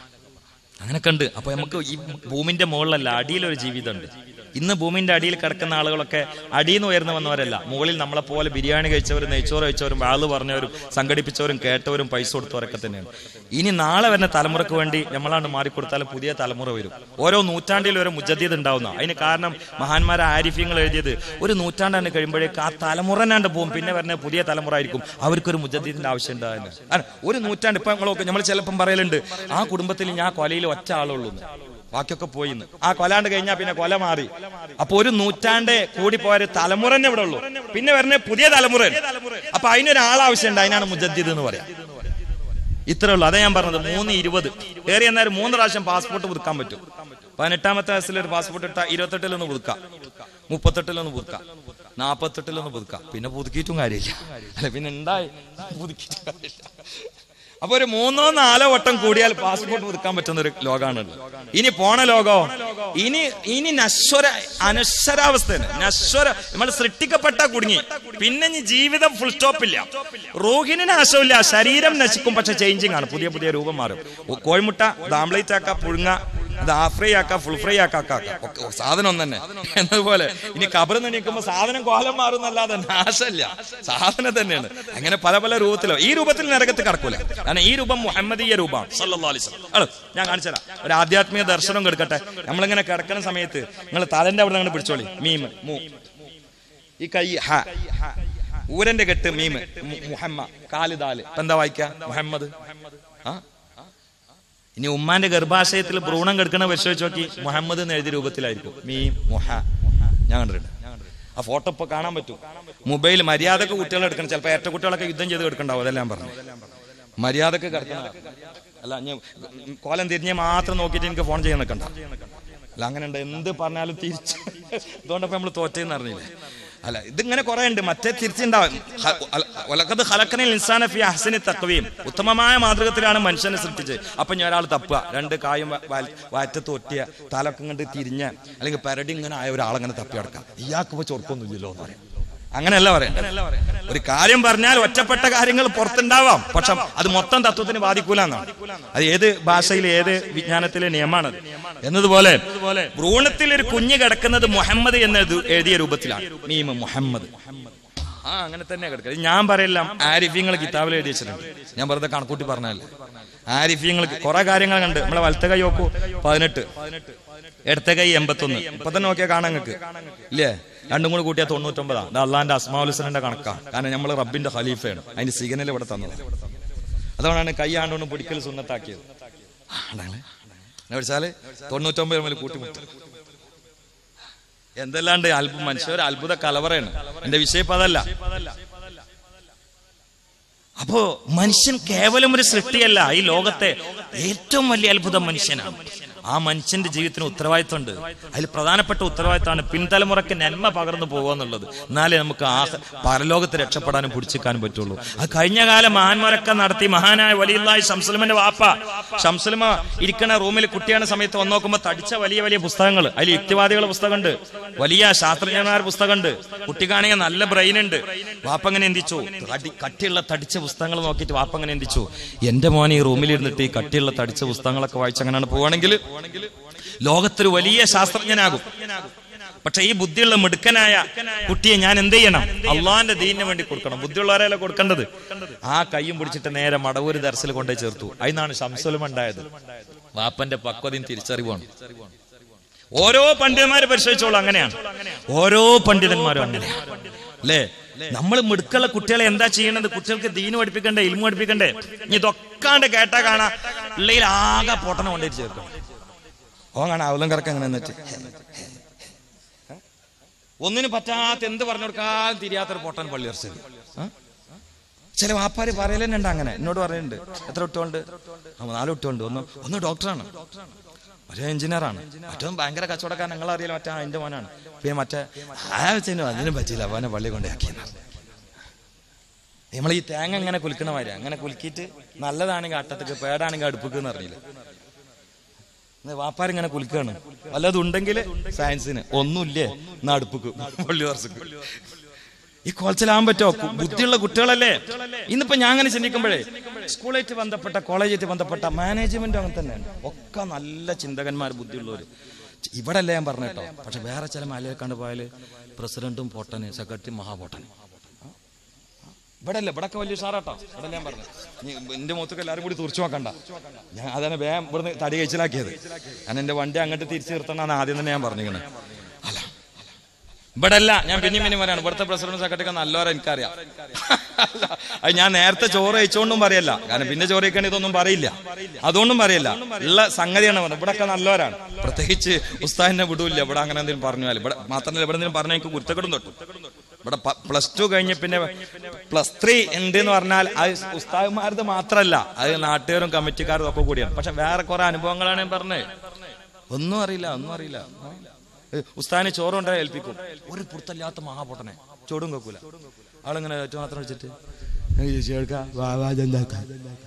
[SPEAKER 4] അങ്ങനെ കണ്ട് അപ്പൊ നമുക്ക് ഈ ഭൂമിന്റെ മുകളിലല്ല അടിയിലൊരു ജീവിതമുണ്ട് ഇന്ന് ഭൂമിന്റെ അടിയിൽ കിടക്കുന്ന ആളുകളൊക്കെ അടിയിൽ നിന്ന് ഉയർന്നു വന്നവരല്ല മുകളിൽ നമ്മളെ പോലെ ബിരിയാണി കഴിച്ചവരും നെയ്ച്ചോറ് കഴിച്ചവരും വാള് പറഞ്ഞവരും സംഘടിപ്പിച്ചവരും കേട്ടവരും പൈസ കൊടുത്തവരൊക്കെ തന്നെയാണ് ഇനി നാളെ വരുന്ന തലമുറക്ക് വേണ്ടി നമ്മളാണ്ട് മാറിക്കൊടുത്താൽ പുതിയ തലമുറ വരും ഓരോ നൂറ്റാണ്ടിൽ ഒരു മുജദ്ദീദ് ഉണ്ടാവുന്ന അതിന് കാരണം മഹാന്മാരെ ആരിഫ്യങ്ങൾ എഴുതിയത് ഒരു നൂറ്റാണ്ടാണ്ട് കഴിയുമ്പോഴേക്ക് ആ തലമുറനാണ്ട് പോകും പിന്നെ വരുന്ന പുതിയ തലമുറ ആയിരിക്കും അവർക്കൊരു മുജദ്ദീദിന്റെ ആവശ്യം ഉണ്ടാകുന്നത് അല്ല, ഒരു നൂറ്റാണ്ട് ഇപ്പൊ നമ്മളൊക്കെ നമ്മൾ ചിലപ്പം പറയലുണ്ട് ആ കുടുംബത്തിൽ ഞാൻ കൊലയിൽ ഒറ്റ ആളുള്ളൂ എന്ന്. ബാക്കിയൊക്കെ പോയി ഇന്ന്. ആ കൊലാണ്ട് കഴിഞ്ഞാൽ പിന്നെ കൊല മാറി അപ്പൊ ഒരു നൂറ്റാണ്ട് കൂടി പോയ ഒരു തലമുറ തന്നെ ഇവിടെ ഉള്ളൂ പിന്നെ വരുന്ന പുതിയ തലമുറ അപ്പൊ അതിനൊരാളാവശ്യം ഉണ്ട് അതിനാണ് മുജദ്ദീദ് എന്ന് പറയാം ഇത്രേ ഉള്ളൂ അതാ ഞാൻ പറഞ്ഞത് മൂന്ന് ഇരുപത് ഏറി എന്നാൽ മൂന്ന് പ്രാവശ്യം പാസ്പോർട്ട് പുതുക്കാൻ പറ്റും പതിനെട്ടാമത്തെ വയസ്സിൽ ഒരു പാസ്പോർട്ട് ഇട്ടാ ഇരുപത്തെട്ടിലൊന്ന് പുതുക്കാം മുപ്പത്തെട്ടിലൊന്ന് പുതുക്കാം നാപ്പത്തെട്ടിലൊന്ന് പുതുക്കാം പിന്നെ പുതുക്കിയിട്ടും കാര്യമില്ല അല്ല പിന്നെ ഉണ്ടായി പുതുക്കിയിട്ടും കാര്യമില്ല അപ്പൊ ഒരു മൂന്നോ നാലോ വട്ടം കൂടിയാൽ പാസ്പോർട്ട് പുതുക്കാൻ പറ്റുന്ന ഒരു ലോകമാണ് ഇനി പോണ ലോകോ ഇനി ഇനി നശ്വര അനശ്വരാവസ്ഥയാണ് നശ്വര നമ്മൾ സൃഷ്ടിക്കപ്പെട്ട കുടുങ്ങി പിന്നെ ഇനി ജീവിതം ഫുൾ സ്റ്റോപ്പ് ഇല്ല റോഹിന് നാശമില്ല ശരീരം നശിക്കും പക്ഷെ ചേഞ്ചിങ് ആണ് പുതിയ പുതിയ രൂപം മാറും ഓ, കോഴിമുട്ട ദാംബ്ലേറ്റ് ആക്ക പുഴുങ്ങ അത് ഹാഫ് ഫ്രൈ ആക്കാം ഫുൾ ഫ്രൈ ആക്കാം സാധനം ഒന്ന് തന്നെ എന്നതുപോലെ ഇനി കബറ് നീക്കുമ്പോ സാധനം കോലം മാറുന്നല്ലാതെ നാശമില്ല സാധനം തന്നെയാണ് അങ്ങനെ പല പല രൂപത്തിലോ ഈ രൂപത്തിൽ നരകത്ത് കടക്കൂല കാരണം ഈ രൂപം മുഹമ്മദീയ രൂപമാണ് സല്ലല്ലാഹു അലൈഹി വസല്ലം അള് ഞാൻ കാണിച്ചു തരാം ഒരു ആധ്യാത്മിക ദർശനം കെടുക്കട്ടെ നമ്മളിങ്ങനെ കിടക്കുന്ന സമയത്ത് നിങ്ങൾ തലന്റെ അവിടെ നിന്ന് പിടിച്ചോളി മീമ് മൂ ഈ കൈ ഹ ഊരന്റെ കെട്ട് മീമ് മു- മുഹമ്മ കാല് ദാല് ഇപ്പൊ എന്താ വായിക്ക മുഹമ്മദ് ആ ഇനി ഉമ്മാന്റെ ഗർഭാശയത്തിൽ ഭ്രൂണം കെടുക്കണ പരിശോധിച്ച് നോക്കി മുഹമ്മദ് എന്ന് എഴുതിയ രൂപത്തിലായിരിക്കും മീം മുഹ ഞാൻ കണ്ടിട്ടുണ്ട് ആ ഫോട്ടോ ഇപ്പൊ കാണാൻ പറ്റും മൊബൈൽ മര്യാദക്ക് കുട്ടികളെ എടുക്കണം ചിലപ്പോ ഏറ്റ കുട്ടികളൊക്കെ യുദ്ധം ചെയ്ത് എടുക്കണ്ടാവും അതെല്ലാം ഞാൻ പറഞ്ഞു മര്യാദക്ക് കിടക്കണം അല്ല ഞാൻ കോലം തിരിഞ്ഞ് മാത്രം നോക്കിയിട്ട് എനിക്ക് ഫോൺ ചെയ്യാൻ നിൽക്കണ്ട അല്ല അങ്ങനെ ഉണ്ട് എന്ത് പറഞ്ഞാലും തിരിച്ച് അതുകൊണ്ടപ്പോ നമ്മൾ തോറ്റെന്ന് അറിഞ്ഞില്ലേ അല്ല ഇതിങ്ങനെ കുറെ ഉണ്ട് മറ്റേ തിരിച്ചുണ്ടാവും ഒലക്കത് ഹലക്കനിൽ ഇൻസാന ഫി അഹ്സനി തക്വയും ഉത്തമമായ മാതൃകത്തിലാണ് മനുഷ്യനെ സൃഷ്ടിച്ചത് അപ്പൊ ഞാൻ ഒരാൾ തപ്പുക രണ്ട് കായും വ- വാൽ- വാറ്റത്ത് ഒറ്റിയ തലൊക്കെ ഇങ്ങോട്ട് തിരിഞ്ഞ അല്ലെങ്കിൽ പരടി ഇങ്ങനെ ആയ ഒരാളങ്ങനെ തപ്പി അടക്കാം ഇയാൾക്ക് ഇപ്പൊ ചൊറുക്കൊന്നുമില്ലല്ലോ എന്ന് പറയും അങ്ങനെയല്ല പറയണ്ട ഒരു കാര്യം പറഞ്ഞാൽ ഒറ്റപ്പെട്ട കാര്യങ്ങൾ പുറത്തുണ്ടാവാം പക്ഷെ അത് മൊത്തം തത്വത്തിന് ബാധിക്കൂല എന്നാണ് അത് ഏത് ഭാഷയിൽ ഏത് വിജ്ഞാനത്തിലെ നിയമാണത് എന്നതുപോലെ ഭ്രൂണത്തിൽ ഒരു കുഞ്ഞ് കിടക്കുന്നത് മുഹമ്മദ് എന്ന് എഴുതു- എഴുതിയ രൂപത്തിലാണ് മീമ് മുഹമ്മദ് ആ അങ്ങനെ തന്നെ കിടക്കുക ഞാൻ പറയില്ല ആരിഫ്യങ്ങൾ കിതാബിൽ എഴുതി വെച്ചിട്ടുണ്ട് ഞാൻ വെറുതെ കണക്കൂട്ടി പറഞ്ഞല്ലേ ആരിഫ്യങ്ങൾ കുറെ കാര്യങ്ങൾ കണ്ട് നമ്മളെ വലത്തെ കൈ നോക്കൂ പതിനെട്ട് ഇടത്തെ കൈ എൺപത്തൊന്ന് ഇപ്പൊ തന്നെ നോക്കിയാൽ കാണാൻ നിങ്ങൾക്ക് ഇല്ലേ രണ്ടും കൂടി കൂട്ടിയാൽ തൊണ്ണൂറ്റൊമ്പതാ ഇത് അള്ളാന്റെ അസ്മാവുലിസന്റെ കണക്കാണ് കാരണം നമ്മൾ റബ്ബിന്റെ ഖലീഫയാണ് അതിന്റെ സിഗ്നൽ ഇവിടെ തന്നത് അതുകൊണ്ടാണ് കൈ ആണ്ടോണ്ട് പിടിക്കൽ സുന്നത്താക്കിയത് ആണല്ലേ എന്ന് വെച്ചാല് തൊണ്ണൂറ്റൊമ്പത് മേലെ കൂട്ടിമുട്ട് എന്തെല്ലാണ്ട് അത്ഭുത മനുഷ്യർ അത്ഭുത കലവറയാണ് എന്റെ വിഷയം ഇപ്പൊ അതല്ല അപ്പോ മനുഷ്യൻ കേവലം ഒരു സൃഷ്ടിയല്ല ഈ ലോകത്തെ ഏറ്റവും വലിയ അത്ഭുതം മനുഷ്യനാണ് ആ മനുഷ്യന്റെ ജീവിതത്തിന് ഉത്തരവാദിത്തമുണ്ട് അതിൽ പ്രധാനപ്പെട്ട ഉത്തരവാദിത്തമാണ് പിൻതലമുറക്ക് നന്മ പകർന്നു പോകുക എന്നുള്ളത് എന്നാലേ നമുക്ക് ആ പരലോകത്ത് രക്ഷപ്പെടാനും പിടിച്ചിക്കാനും പറ്റുള്ളൂ അത് കഴിഞ്ഞ കാലം മഹാന്മാരൊക്കെ നടത്തി മഹാനായ വലിയ ഷംസുലമന്റെ വാപ്പ ഷംസുലമ ഇരിക്കണ റൂമിൽ കുട്ടിയാണ് സമയത്ത് വന്ന് നോക്കുമ്പോൾ തടിച്ച വലിയ വലിയ പുസ്തകങ്ങൾ അതിൽ യുക്തിവാദികളുടെ പുസ്തകമുണ്ട് വലിയ ശാസ്ത്രജ്ഞന്മാരുടെ പുസ്തകമുണ്ട് കുട്ടിക്കാണെങ്കിൽ നല്ല ബ്രെയിൻ ഉണ്ട് വാപ്പ അങ്ങനെ എന്തിച്ചു തടി കട്ടിയുള്ള തടിച്ച പുസ്തകങ്ങൾ നോക്കിയിട്ട് വാപ്പ അങ്ങനെ എന്തിച്ചു എന്റെ മോനെ ഈ റൂമിലിരുന്നിട്ട് ഈ കട്ടിയുള്ള തടിച്ച പുസ്തകങ്ങളൊക്കെ വായിച്ച് അങ്ങനെയാണ് പോവാണെങ്കിൽ ലോകത്തൊരു വലിയ ശാസ്ത്രജ്ഞനാകും പക്ഷെ ഈ ബുദ്ധിയുള്ള മിടുക്കനായ കുട്ടിയെ ഞാൻ എന്ത് ചെയ്യണം അള്ളാന്റെ ദീനിന് വേണ്ടി കൊടുക്കണം ബുദ്ധിയുള്ളവരെയല്ല കൊടുക്കേണ്ടത് ആ കയ്യും പിടിച്ചിട്ട് നേരെ മടവൂര് ദർശൽ കൊണ്ടേ ചേർത്തു അതിനാണ് ശംസുലം ഉണ്ടായത് വാപ്പന്റെ പക്വതയും തിരിച്ചറിവാണ് ഓരോ പണ്ഡിതന്മാരെ പരിശോധിച്ചോളൂ അങ്ങനെയാണ് ഓരോ പണ്ഡിതന്മാരും അങ്ങനെയാണ് അല്ലേ നമ്മൾ മിടുക്കുള്ള കുട്ടികളെ എന്താ ചെയ്യണത് കുട്ടികൾക്ക് ദീന് പഠിപ്പിക്കണ്ടേ ഇൽമു പഠിപ്പിക്കണ്ടേ ഇനി ഇതൊക്കാണ്ട് കേട്ടാ കാണാ ഉള്ളയിൽ ആകെ പൊട്ടണം കൊണ്ടേറ്റ് ചേർക്കണം ഓൻ കാണാൻ അവലും കറക്കം അങ്ങനെ നിന്നിട്ട് ഒന്നിനും പറ്റാത്ത എന്ത് പറഞ്ഞു കൊടുക്കാൻ തിരിയാത്തൊരു പൊട്ടൻ പള്ളി ഇറച്ചത് ചില വാപ്പാര് പറയലെന്നുണ്ട് അങ്ങനെ എന്നോട് പറയുന്നുണ്ട് എത്ര കുട്ടികളുണ്ട് ആ നാല് കുട്ടികളുണ്ട് ഒന്ന് ഒന്ന് ഡോക്ടറാണ് ഒരു എഞ്ചിനീയറാണ് മറ്റൊന്നും ഭയങ്കര കച്ചവടക്കാരൻ നിങ്ങൾ അറിയില്ല മറ്റേ അതിന്റെ മോനാണ് പിന്നെ മറ്റേ ആ വെച്ചു അതിനും പറ്റിയില്ല അവനെ പള്ളി കൊണ്ടാക്കിയെന്ന് നമ്മൾ ഈ തേങ്ങ ഇങ്ങനെ കുലുക്കണ മാതിരി അങ്ങനെ കുലുക്കിയിട്ട് നല്ലതാണെങ്കിൽ അട്ടത്തേക്ക് പേടാണെങ്കിൽ അടുപ്പിക്ക് എന്ന് അറിയില്ല വാപ്പാരിങ്ങനെ കുലുക്കാണ് വല്ലതും ഉണ്ടെങ്കിൽ സയൻസിന് ഒന്നുമില്ലേ എന്നാ അടുപ്പിക്ക് പള്ളി വർഷക്ക് ഈ കോളേജിലാകാൻ പറ്റോ കു- ബുദ്ധിയുള്ള കുട്ടികളല്ലേ ഇന്നിപ്പോ ഞാൻ അങ്ങനെ ചിന്തിക്കുമ്പോഴേ സ്കൂളായിട്ട് ബന്ധപ്പെട്ട കോളേജായിട്ട് ബന്ധപ്പെട്ട മാനേജ്മെന്റ് അങ്ങനെ തന്നെയാണ് ഒക്കെ നല്ല ചിന്തകന്മാർ ബുദ്ധിയുള്ളവർ ഇവിടെ അല്ലേ ഞാൻ പറഞ്ഞു കേട്ടോ പക്ഷെ വേറെ ചില മലയിൽ കണ്ടു പോയാല് പ്രസിഡന്റും പൊട്ടന് സെക്രട്ടറി മഹാപൊട്ടന് ഇവിടെ അല്ലേ ഇവിടെ വലിയ ഉഷാറാട്ടോ ഇവിടെ ഞാൻ പറഞ്ഞു നീ എന്റെ മുഖത്തൊക്കെ എല്ലാവരും കൂടി തുറച്ചു നോക്കണ്ട ഞാൻ അതാണ് വേഗം ഇവിടുന്ന് തടി കഴിച്ചിലാക്കിയത് ഞാൻ എന്റെ വണ്ടി അങ്ങോട്ട് തിരിച്ചു നിർത്തണമെന്ന് ആദ്യം തന്നെ ഞാൻ പറഞ്ഞിരിക്കണേ അല്ല ഇവിടെ അല്ല ഞാൻ പിന്നെയും പിന്നെയും പറയാണ് ഇവിടുത്തെ പ്രസിഡന്റ് സെക്രട്ടറി നല്ലവരെ എനിക്കറിയാം അല്ല, അത് ഞാൻ നേരത്തെ ചോറ് കഴിച്ചോണ്ടും പറയല്ല കാരണം പിന്നെ ചോറ് കഴിക്കണ ഇതൊന്നും പറയില്ല അതുകൊണ്ടും പറയല്ല ഉള്ള സംഗതിയാണ് പറഞ്ഞത് ഇവിടെ ഒക്കെ നല്ലവരാണ് പ്രത്യേകിച്ച് ഉസ്താദിനെ വിടൂല്ല ഇവിടെ അങ്ങനെ എന്തെങ്കിലും പറഞ്ഞാൽ ഇവിടെ മാത്രമല്ല ഇവിടെ എന്തെങ്കിലും പറഞ്ഞാൽ എനിക്ക് കുരുത്തക്കെടും തൊട്ടു ഇവിടെ പ്ലസ് ടു കഴിഞ്ഞ് പിന്നെ പ്ലസ് ത്രീ ഉണ്ട് എന്ന് പറഞ്ഞാൽ അത് ഉസ്താദ്മാരത് മാത്രമല്ല അത് നാട്ടുകാരും കമ്മിറ്റിക്കാരും ഒക്കെ കൂടിയാണ് പക്ഷെ വേറെ കുറെ അനുഭവങ്ങളാണ് ഞാൻ പറഞ്ഞത് ഒന്നും അറിയില്ല ഒന്നും അറിയില്ല ഏ, ഉസ്താദിനെ ചോറുണ്ടായി ഏൽപ്പിക്കും ഒരു പുറത്തല്ലാത്ത മഹാപൊട്ടനെ ചോടും കേൾക്കൂല ആളിങ്ങനെ ഏറ്റവും മാത്രം വെച്ചിട്ട് "ഏയ് ചേച്ചി എടുക്കാ, വാ, വാ, ഇതെന്താക്കാ?"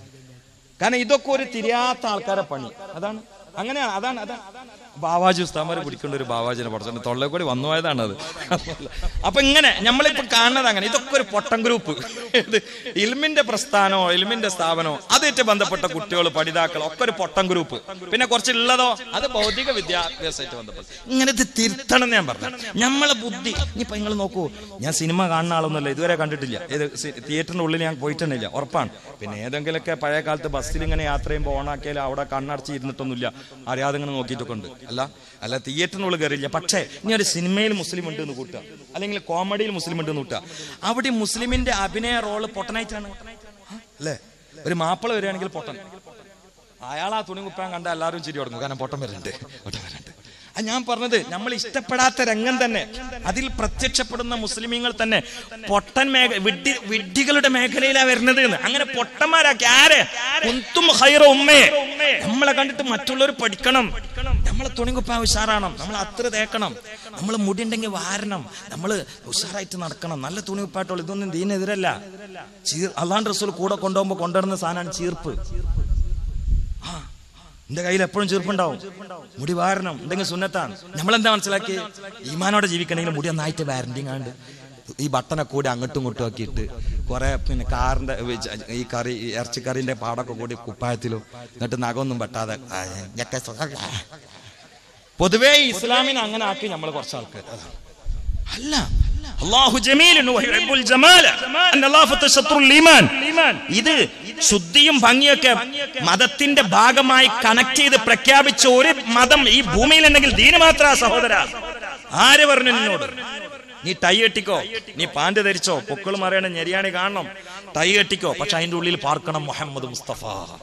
[SPEAKER 4] കാരണം ഇതൊക്കെ ഒരു തിരിയാത്ത ആൾക്കാരെ പണി അതാണ് അങ്ങനെയാണ് അതാണ് അതാണ് ബാവാജി ഉസ്താമാരെ പിടിക്കേണ്ട ഒരു ബാവാജിനെ പഠിച്ചിട്ടുണ്ട് തൊള്ളെ കൂടി വന്നു പോയതാണ് അത് അപ്പൊ ഇങ്ങനെ നമ്മളിപ്പോ കാണുന്നത് അങ്ങനെ ഇതൊക്കെ ഒരു പൊട്ടൻ ഗ്രൂപ്പ് ഇത് ഇൽമിന്റെ പ്രസ്ഥാനോ ഇൽമിന്റെ സ്ഥാപനോ അതായിട്ട് ബന്ധപ്പെട്ട കുട്ടികൾ പഠിതാക്കൾ ഒക്കെ ഒരു പൊട്ടൻ ഗ്രൂപ്പ് പിന്നെ കുറച്ചുള്ളതോ അത് ഭൗതിക വിദ്യാഭ്യാസമായിട്ട് ബന്ധപ്പെട്ട് ഇങ്ങനെ ഇത് തിരുത്തണം എന്ന് ഞാൻ പറഞ്ഞു നമ്മളെ ബുദ്ധി ഇനിയിപ്പൊ നിങ്ങൾ നോക്കൂ ഞാൻ സിനിമ കാണുന്ന ആളൊന്നുമല്ല ഇതുവരെ കണ്ടിട്ടില്ല ഏത് തിയേറ്ററിന്റെ ഉള്ളിൽ ഞാൻ പോയിട്ടുണ്ടില്ല ഉറപ്പാണ് പിന്നെ ഏതെങ്കിലുമൊക്കെ പഴയ കാലത്ത് ബസ്സിൽ ഇങ്ങനെ യാത്ര ചെയ്യുമ്പോൾ ഓണാക്കിയാൽ അവിടെ കണ്ണടച്ച് ഇരുന്നിട്ടൊന്നുമില്ല അറിയാതെ ഇങ്ങനെ നോക്കിയിട്ടൊക്കെ ഉണ്ട് അല്ല അല്ല തിയേറ്ററിനുള്ളിൽ കയറിയില്ല പക്ഷേ ഇനി ഒരു സിനിമയിൽ മുസ്ലിം ഉണ്ട് എന്ന് കൂട്ടുക അല്ലെങ്കിൽ കോമഡിയിൽ മുസ്ലിം ഉണ്ട് എന്ന് കൂട്ടുക അവിടെ മുസ്ലിമിന്റെ അഭിനയ റോള് പൊട്ടനായിട്ടാണ് ആ, അല്ലേ ഒരു മാപ്പിള വരികയാണെങ്കിൽ പൊട്ടൻ അയാൾ ആ തുണി കുപ്പാൻ കണ്ട എല്ലാവരും ചിരി തുടങ്ങും കാരണം പൊട്ടൻ വരുന്നുണ്ട് പൊട്ടൻ വരുന്നുണ്ട് ആ ഞാൻ പറഞ്ഞത് നമ്മൾ ഇഷ്ടപ്പെടാത്ത രംഗം തന്നെ അതിൽ പ്രത്യക്ഷപ്പെടുന്ന മുസ്ലിമീങ്ങൾ തന്നെ പൊട്ടൻ മേഖ വിഡ്ഢി വിഡ്ഢികളുടെ മേഖലയിലാ വരുന്നത് എന്ന് അങ്ങനെ പൊട്ടന്മാരാക്കി ആരെ കുന്തും ഹൈറ ഉമ്മയെ നമ്മളെ കണ്ടിട്ട് മറ്റുള്ളവർ പഠിക്കണം നമ്മളെ തുണികുപ്പാൻ ഉഷാറാണം നമ്മൾ അത്ര തേക്കണം നമ്മൾ മുടി ഉണ്ടെങ്കിൽ വാരണം നമ്മൾ ഉഷാറായിട്ട് നടക്കണം നല്ല തുണി ഉപ്പായിട്ടുള്ളൂ ഇതൊന്നും ദീനെതിരല്ല ചീർ അള്ളാണ്ട് റസൂൽ കൂടെ കൊണ്ടുപോകുമ്പോൾ കൊണ്ടുവരുന്ന സാധനമാണ് ചീർപ്പ് ആ, എന്റെ കയ്യിൽ എപ്പോഴും ചെറുപ്പുണ്ടാവും മുടി വാരണം എന്തെങ്കിലും സുന്നത്താണ് നമ്മളെന്താ മനസ്സിലാക്കി ഈമാനോടെ ജീവിക്കണമെങ്കിൽ മുടി ഒന്നായിട്ട് വാരണ്ടിങ്ങാണ്ട് ഈ ബട്ടനെ കൂടി അങ്ങോട്ടും ഇങ്ങോട്ടും ആക്കിയിട്ട് കുറെ പിന്നെ കാറിന്റെ ഈ കറി ഈ ഇറച്ചിക്കറിന്റെ പാടൊക്കെ കൂടി കുപ്പായത്തിലും എന്നിട്ട് നഖമൊന്നും വെട്ടാതെ ആ, ഞെക്കെ സുഖം. പൊതുവേ ഈ ഇസ്ലാമിനെ അങ്ങനെ ആക്കി നമ്മൾ കുറച്ച് ആൾക്കാർ അല്ല അല്ലാഹു ജമീലുൻ വയുഹിബ്ബുൽ ജമാല അന്നല്ലാഹു ശത്രുൽ ഈമാൻ ഇത് ശുദ്ധിയും ഭംഗിയൊക്കെ മതത്തിന്റെ ഭാഗമായി കണക്ട് ചെയ്ത് പ്രഖ്യാപിച്ച ഒരു മതം ഈ ഭൂമിയിൽ ഉണ്ടെങ്കിൽ ദീന് മാത്ര സഹോദര ആര് പറഞ്ഞു നിന്നോട് നീ ടൈ കെട്ടിക്കോ നീ പാൻറ് ധരിച്ചോ പൊക്കളും അറിയണം ഞെരിയാണി കാണണം ടൈ കെട്ടിക്കോ പക്ഷെ അതിന്റെ ഉള്ളിൽ പാർക്കണം മുഹമ്മദ് മുസ്തഫ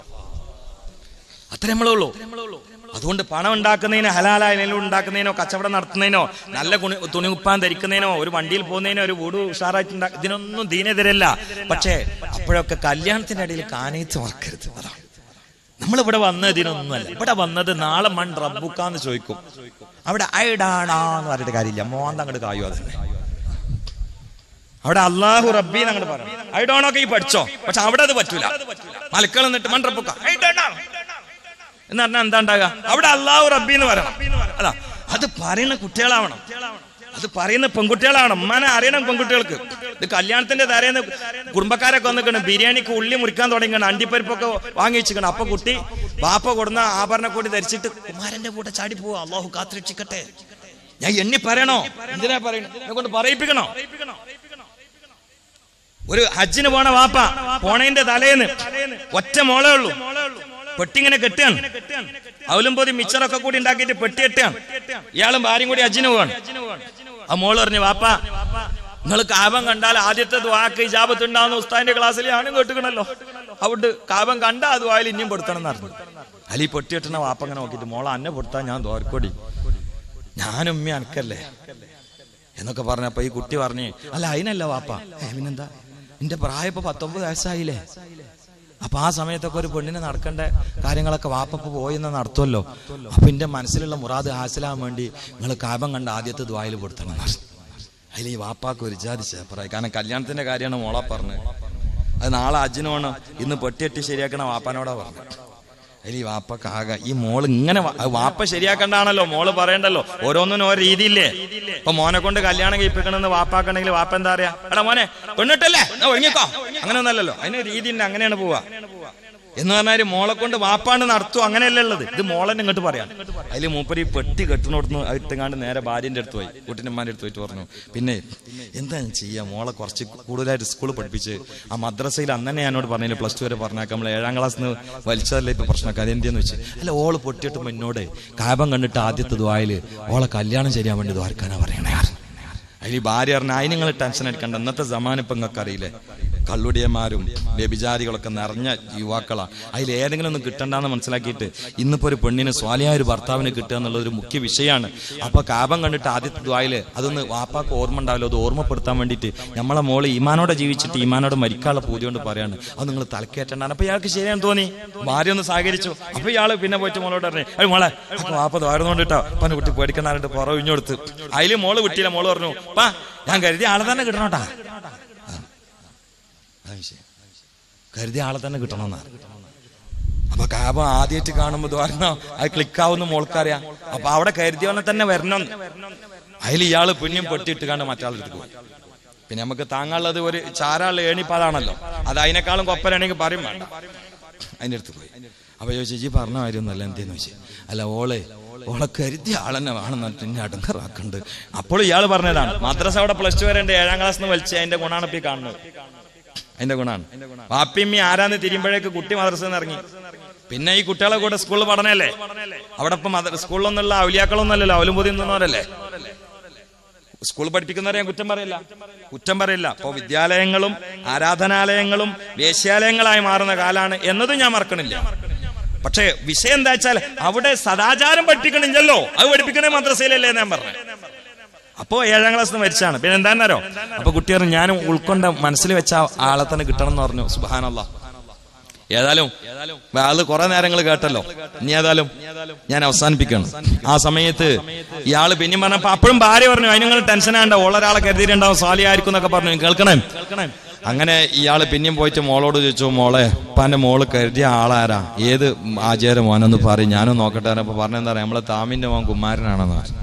[SPEAKER 4] അത്ര നമ്മളേ ഉള്ളൂ അതുകൊണ്ട് പണം ഉണ്ടാക്കുന്നതിനോ ഹലാലായ നില ഉണ്ടാക്കുന്നതിനോ കച്ചവടം നടത്തുന്നതിനോ നല്ല കുണി തുണി ഉപ്പാൻ ധരിക്കുന്നതിനോ ഒരു വണ്ടിയിൽ പോകുന്നതിനോ ഒരു വീട് ഉഷാറായിട്ട് ഉണ്ടാ- ഇതിനൊന്നും ദീനെതിരല്ല പക്ഷേ അപ്പോഴൊക്കെ കല്യാണത്തിന്റെ ഇടയിൽ കാനയിച്ച് മറക്കരുത് അതാണ് നമ്മൾ ഇവിടെ വന്നത് ഇതിനൊന്നുമല്ല ഇവിടെ വന്നത് നാളെ മൺ റബ്ബുക്കാന്ന് ചോദിക്കും അവിടെ ഐഡാണാന്ന് പറഞ്ഞിട്ട് കാര്യമില്ല മോന്ത അങ്ങോട്ട് കായോ അതന്നെ അവിടെ അള്ളാഹു റബ്ബി അങ്ങോട്ട് പറഞ്ഞു ഐഡോണൊക്കെ ഈ പഠിച്ചോ പക്ഷെ അവിടെ അത് പറ്റൂല മലക്കൾ എന്നിട്ട് മൺ റബ്ബുക്ക ഐഡോണോ എന്ന് പറഞ്ഞാൽ എന്താ ഉണ്ടാകുക അവിടെ അള്ളാഹു റബ്ബി എന്ന് പറയണം അതാ അത് പറയുന്ന കുട്ടികളാവണം അത് പറയുന്ന പെൺകുട്ടികളാവണം ഉമ്മാനെ അറിയണം പെൺകുട്ടികൾക്ക് ഇത് കല്യാണത്തിന്റെ തലേന്ന് കുടുംബക്കാരൊക്കെ വന്നിക്കണം ബിരിയാണിക്ക് ഉള്ളി മുറിക്കാൻ തുടങ്ങിക്കണം അണ്ടിപ്പരിപ്പൊക്കെ വാങ്ങി വെച്ചിക്കണം അപ്പൊ കുട്ടി ബാപ്പ കൊടുന്ന ആഭരണ കൂടി ധരിച്ചിട്ട് കുമാരന്റെ കൂടെ ചാടി പോവാ അള്ളാഹു കാത്തിരക്ഷിക്കട്ടെ ഞാൻ എണ്ണി പറയണോ എന്തിനാ പറയണോ എന്നെ കൊണ്ട് പറയിപ്പിക്കണോ ഒരു ഹജ്ജിന് പോണ വാപ്പ പോണേന്റെ തലേന്ന് ഒറ്റ മോളേ ഉള്ളൂ പെട്ടി ഇങ്ങനെ കെട്ടുകയാണ് അവലും പോതി മിച്ചറൊക്കെ കൂടി ഉണ്ടാക്കിയിട്ട് പെട്ടി കെട്ടുകയാണ് ഇയാളും ഭാര്യയും കൂടി ഹജ്ജിന് പോവാണ് ആ മോള് പറഞ്ഞു വാപ്പ നിങ്ങൾ കാപം കണ്ടാൽ ആദ്യത്തെ വാക്ക് ഇജാബത്ത് ഉണ്ടാവുന്ന ഉസ്താദിന്റെ ക്ലാസ്സിൽ ഞാനും കേട്ടുക്കണല്ലോ അവിടെ കാബം കണ്ട അത് വായിൽ ഇനിയും പൊടുത്തണം എന്നറിഞ്ഞു അല്ല ഈ പൊട്ടി കെട്ടണ വാപ്പ അങ്ങനെ നോക്കിയിട്ട് മോളെ അന്നെ പൊടുത്താ ഞാൻ തോർക്കൊടി ഞാനും ഉമ്മ അനക്കല്ലേ എന്നൊക്കെ പറഞ്ഞപ്പോ ഈ കുട്ടി പറഞ്ഞു അല്ല അതിനല്ല വാപ്പ "ഏ, പിന്നെന്താ നിന്റെ പ്രായം ഇപ്പൊ പത്തൊമ്പത് വയസ്സായില്ലേ അപ്പൊ ആ സമയത്തൊക്കെ ഒരു പെണ്ണിനെ നടക്കേണ്ട കാര്യങ്ങളൊക്കെ വാപ്പ പോയെന്ന് നടത്തുമല്ലോ അപ്പൊ എന്റെ മനസ്സിലുള്ള മുറാദ് ഹാസിലാൻ വേണ്ടി നിങ്ങൾ കാപം കണ്ട ആദ്യത്തെ ദ്വായിൽ കൊടുത്തണം അതിൽ ഈ വാപ്പാക്ക് ഒരു ജാതി ചേപ്പറായി കാരണം കല്യാണത്തിന്റെ കാര്യമാണ് മോളെ പറഞ്ഞത് അത് നാളെ അജിനോണ് ഇന്ന് പെട്ടിയെട്ടി ശരിയാക്കണ വാപ്പാനോടാ പറഞ്ഞത് അതിൽ ഈ വാപ്പക്ക് ആകെ ഈ മോള് ഇങ്ങനെ വാ- അത് വാപ്പ ശരിയാക്കണ്ടാണല്ലോ മോള് പറയണ്ടല്ലോ ഓരോന്നിനും ഓരോ രീതിയില്ലേ ഇപ്പൊ മോനെ കൊണ്ട് കല്യാണം കഴിപ്പിക്കണമെന്ന് വാപ്പാക്കണമെങ്കിൽ വാപ്പ എന്താ പറയാ എടാ മോനെ പെണ്ണിട്ടല്ലേ എന്നാ ഒഴുങ്ങിക്കോ അങ്ങനെ ഒന്നല്ലല്ലോ അതിന് രീതി ഉണ്ട് അങ്ങനെയാണ് പോവാ എന്ന് പറഞ്ഞാല് മോളെ കൊണ്ട് വാപ്പാണ്ട് നടത്തും അങ്ങനെയല്ല ഉള്ളത് ഇത് മോളെന്നെ ഇങ്ങോട്ട് പറയാം അതിൽ മൂപ്പര് ഈ പെട്ടി കെട്ടിനോടുന്ന് ഇട്ടുങ്ങാണ്ട് നേരെ ഭാര്യന്റെ അടുത്ത് പോയി കുട്ടിനമ്മാന്റെ അടുത്ത് പോയിട്ട് പറഞ്ഞു പിന്നെ എന്താ ഞാൻ ചെയ്യാ മോളെ കുറച്ച് കൂടുതലായിട്ട് സ്കൂളിൽ പഠിപ്പിച്ച് ആ മദ്രസയിൽ അന്ന് തന്നെ എന്നോട് പറഞ്ഞില്ല പ്ലസ് ടു വരെ പറഞ്ഞാൽ നമ്മൾ ഏഴാം ക്ലാസ്സിൽ നിന്ന് വലിച്ചതല്ലേ ഇപ്പൊ പ്രശ്നമൊക്കെ അതെന്തെന്ന് വെച്ച് അല്ല ഓള് പൊട്ടിയിട്ട് എന്നോട് കാപം കണ്ടിട്ട് ആദ്യത്തെ ദ്വായില് ഓളെ കല്യാണം ചെയ്യാൻ വേണ്ടി ദ്വാരക്കാനാ പറയണേ അതിൽ ഈ ഭാര്യ പറഞ്ഞ അതിന് നിങ്ങൾ ടെൻഷൻ എടുക്കണ്ട ഇന്നത്തെ സമാനം ഇപ്പൊ നിങ്ങൾക്ക് അറിയില്ലേ കള്ളുടിയന്മാരും വ്യഭിചാരികളൊക്കെ നിറഞ്ഞ യുവാക്കളാ അതിൽ ഏതെങ്കിലും ഒന്നും കിട്ടണ്ടെന്ന് മനസ്സിലാക്കിയിട്ട് ഇന്നിപ്പോ ഒരു പെണ്ണിന് സ്വാലിയായ ഒരു ഭർത്താവിന് കിട്ടുക എന്നുള്ളത് ഒരു മുഖ്യ വിഷയമാണ് അപ്പൊ കാപം കണ്ടിട്ട് ആദ്യത്തെ ദ്വായില് അതൊന്ന് വാപ്പാക്ക് ഓർമ്മ ഉണ്ടാവില്ല അത് ഓർമ്മപ്പെടുത്താൻ വേണ്ടിയിട്ട് നമ്മളെ മോള് ഈമാനോടെ ജീവിച്ചിട്ട് ഈമാനോട് മരിക്കാനുള്ള പൂജ കൊണ്ട് പറയാണ് അത് നിങ്ങൾ തലക്കേറ്റണ്ടാണ് അപ്പൊ ഇയാൾക്ക് ശരിയാന്ന് തോന്നി ഭാര്യ ഒന്ന് സഹകരിച്ചു അപ്പൊ ഇയാള് പിന്നെ പോയിട്ട് മോളോട് പറഞ്ഞു അത് മോളെ അപ്പൊ വാപ്പ ദ്വാരുന്നോണ്ടിട്ടോ അപ്പനെ കുട്ടി പേടിക്കണ്ടാറിട്ട് പുറം ഇഞ്ഞെടുത്ത് അതില് മോള് വിട്ടില്ല മോള് പറഞ്ഞു പാ ഞാൻ കരുതിയ ആളെ തന്നെ കിട്ടണോട്ടാ അതാ വിഷയം. കരുതിയ ആളെ തന്നെ കിട്ടണമെന്നാ അപ്പൊ കാബ ആദ്യമായിട്ട് കാണുമ്പോ ദ്വാരണ അത് ക്ലിക്കാവുന്ന മോൾക്കറിയാം അപ്പൊ അവിടെ കരുതിയവനെ തന്നെ വരണം അതിൽ ഇയാള് പുണ്യം പൊട്ടിയിട്ട് കണ്ട് മറ്റാളെടുത്ത് പോയി പിന്നെ നമുക്ക് താങ്ങാനുള്ളത് ഒരു ചാരാള് ഏണിപ്പതാണല്ലോ അത് അതിനേക്കാളും കൊപ്പരാണെങ്കിൽ പറയും വേണ്ട അതിന്റെ അടുത്ത് പോയി അപ്പൊ ചോദിച്ചു ജി പറഞ്ഞ കാര്യമൊന്നുമല്ല എന്തേന്ന് ചോദിച്ചു അല്ല ഓളെ ഓളെ കരുതിയ ആളെന്നെ വേണം പിന്നെ അടങ്ങറാക്കുന്നുണ്ട് അപ്പോൾ ഇയാൾ പറഞ്ഞതാണ് മദ്രസ അവിടെ പ്ലസ് ടു വരെ ഉണ്ട് ഏഴാം ക്ലാസ് നിന്ന് വലിച്ച് അതിന്റെ ഗുണാണ് ഇപ്പൊ ഈ കാണുന്നത് അതിന്റെ ഗുണാണ് വാപ്പിയമ്മി ആരാന്ന് തിരിയുമ്പോഴേക്ക് കുട്ടി മദ്രസയിൽ നിന്ന് ഇറങ്ങി പിന്നെ ഈ കുട്ടികളെ കൂടെ സ്കൂളിൽ പഠനമല്ലേ അവിടെ ഇപ്പൊ മദ്ര- സ്കൂളിലൊന്നുള്ള ഔലിയാക്കളൊന്നും അല്ലല്ലോ അവലും പൊതി നിന്നവരല്ലേ സ്കൂൾ പഠിപ്പിക്കുന്നവരെ ഞാൻ കുറ്റം പറയില്ല കുറ്റം പറയില്ല അപ്പോ വിദ്യാലയങ്ങളും ആരാധനാലയങ്ങളും വേശ്യാലയങ്ങളായി മാറുന്ന കാലാണ് എന്നതും ഞാൻ മറക്കണില്ല പക്ഷേ വിഷയം എന്താ വെച്ചാൽ അവിടെ സദാചാരം പഠിപ്പിക്കണില്ലല്ലോ അത് പഠിപ്പിക്കണേ മദ്രസയിലല്ലേ ഞാൻ പറഞ്ഞു അപ്പോ ഏഴാം ക്ലാസ് മരിച്ചാണ് പിന്നെ എന്താണെന്നോ അപ്പൊ കുട്ടി പറഞ്ഞു ഞാൻ ഉൾക്കൊണ്ട മനസ്സിൽ വെച്ച ആ ആളെ തന്നെ കിട്ടണം എന്ന് പറഞ്ഞു സുബാനല്ല ഏതായാലും അത് കുറെ നേരങ്ങൾ കേട്ടല്ലോ ഇനി ഏതായാലും ഞാൻ അവസാനിപ്പിക്കണം ആ സമയത്ത് ഇയാള് പിന്നെയും പറഞ്ഞപ്പോ അപ്പോഴും ഭാര്യ പറഞ്ഞു അതിന് നിങ്ങൾ ടെൻഷൻ ആണ്ട ഒരാളെ കരുതിയിട്ടുണ്ടാവും സ്വാലി ആയിരിക്കും എന്നൊക്കെ പറഞ്ഞു കേൾക്കണേ അങ്ങനെ ഇയാള് പിന്നെയും പോയിട്ട് മോളോട് ചോദിച്ചു മോളെ ഉപ്പാന്റെ മോള് കരുതിയ ആളാരാ ഏത് ആചാര മോനെന്ന് പറയും ഞാനും നോക്കട്ടെ അപ്പൊ പറഞ്ഞെന്താ പറയാ നമ്മളെ താമിന്റെ മോൻ കുമാരനാണെന്ന് പറഞ്ഞു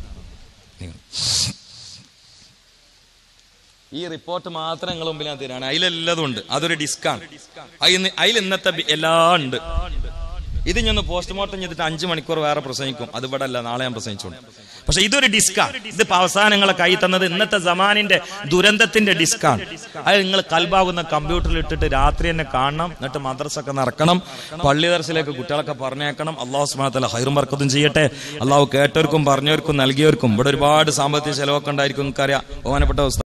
[SPEAKER 4] ഈ റിപ്പോർട്ട് മാത്രം നിങ്ങൾ മുമ്പിൽ ഞാൻ തരാണ് അതിലെല്ലതും ഉണ്ട് അതൊരു ഡിസ്കാണ് അതിൽ ഇന്നത്തെ ബി- എല്ലാം ഉണ്ട് ഇത് ഞാൻ പോസ്റ്റ്മോർട്ടം ചെയ്തിട്ട് അഞ്ചു മണിക്കൂർ വേറെ പ്രസംഗിക്കും അത് ഇവിടെ അല്ല നാളെ ഞാൻ പ്രസംഗിച്ചോണ്ട് പക്ഷെ ഇതൊരു ഡിസ്കാണ് ഇത് ഇപ്പൊ അവസാനം നിങ്ങളെ കൈ തന്നത് ഇന്നത്തെ സമാനിന്റെ ദുരന്തത്തിന്റെ ഡിസ്കാണ് അത് നിങ്ങൾ കൽബാകുന്ന കമ്പ്യൂട്ടറിൽ ഇട്ടിട്ട് രാത്രി തന്നെ കാണണം എന്നിട്ട് മദ്രസ ഒക്കെ നടക്കണം പള്ളി ദർശിലേക്ക് കുട്ടികളൊക്കെ പറഞ്ഞേക്കണം അള്ളാഹു സുമാത്തല ഹൈറും വർക്കത്തും ചെയ്യട്ടെ അള്ളാഹു കേട്ടവർക്കും പറഞ്ഞവർക്കും നൽകിയവർക്കും ഇവിടെ ഒരുപാട് സാമ്പത്തിക ചെലവൊക്കെ ഉണ്ടായിരിക്കും നിങ്ങൾക്കറിയാം ബഹുമാനപ്പെട്ട ഉസ്താദ്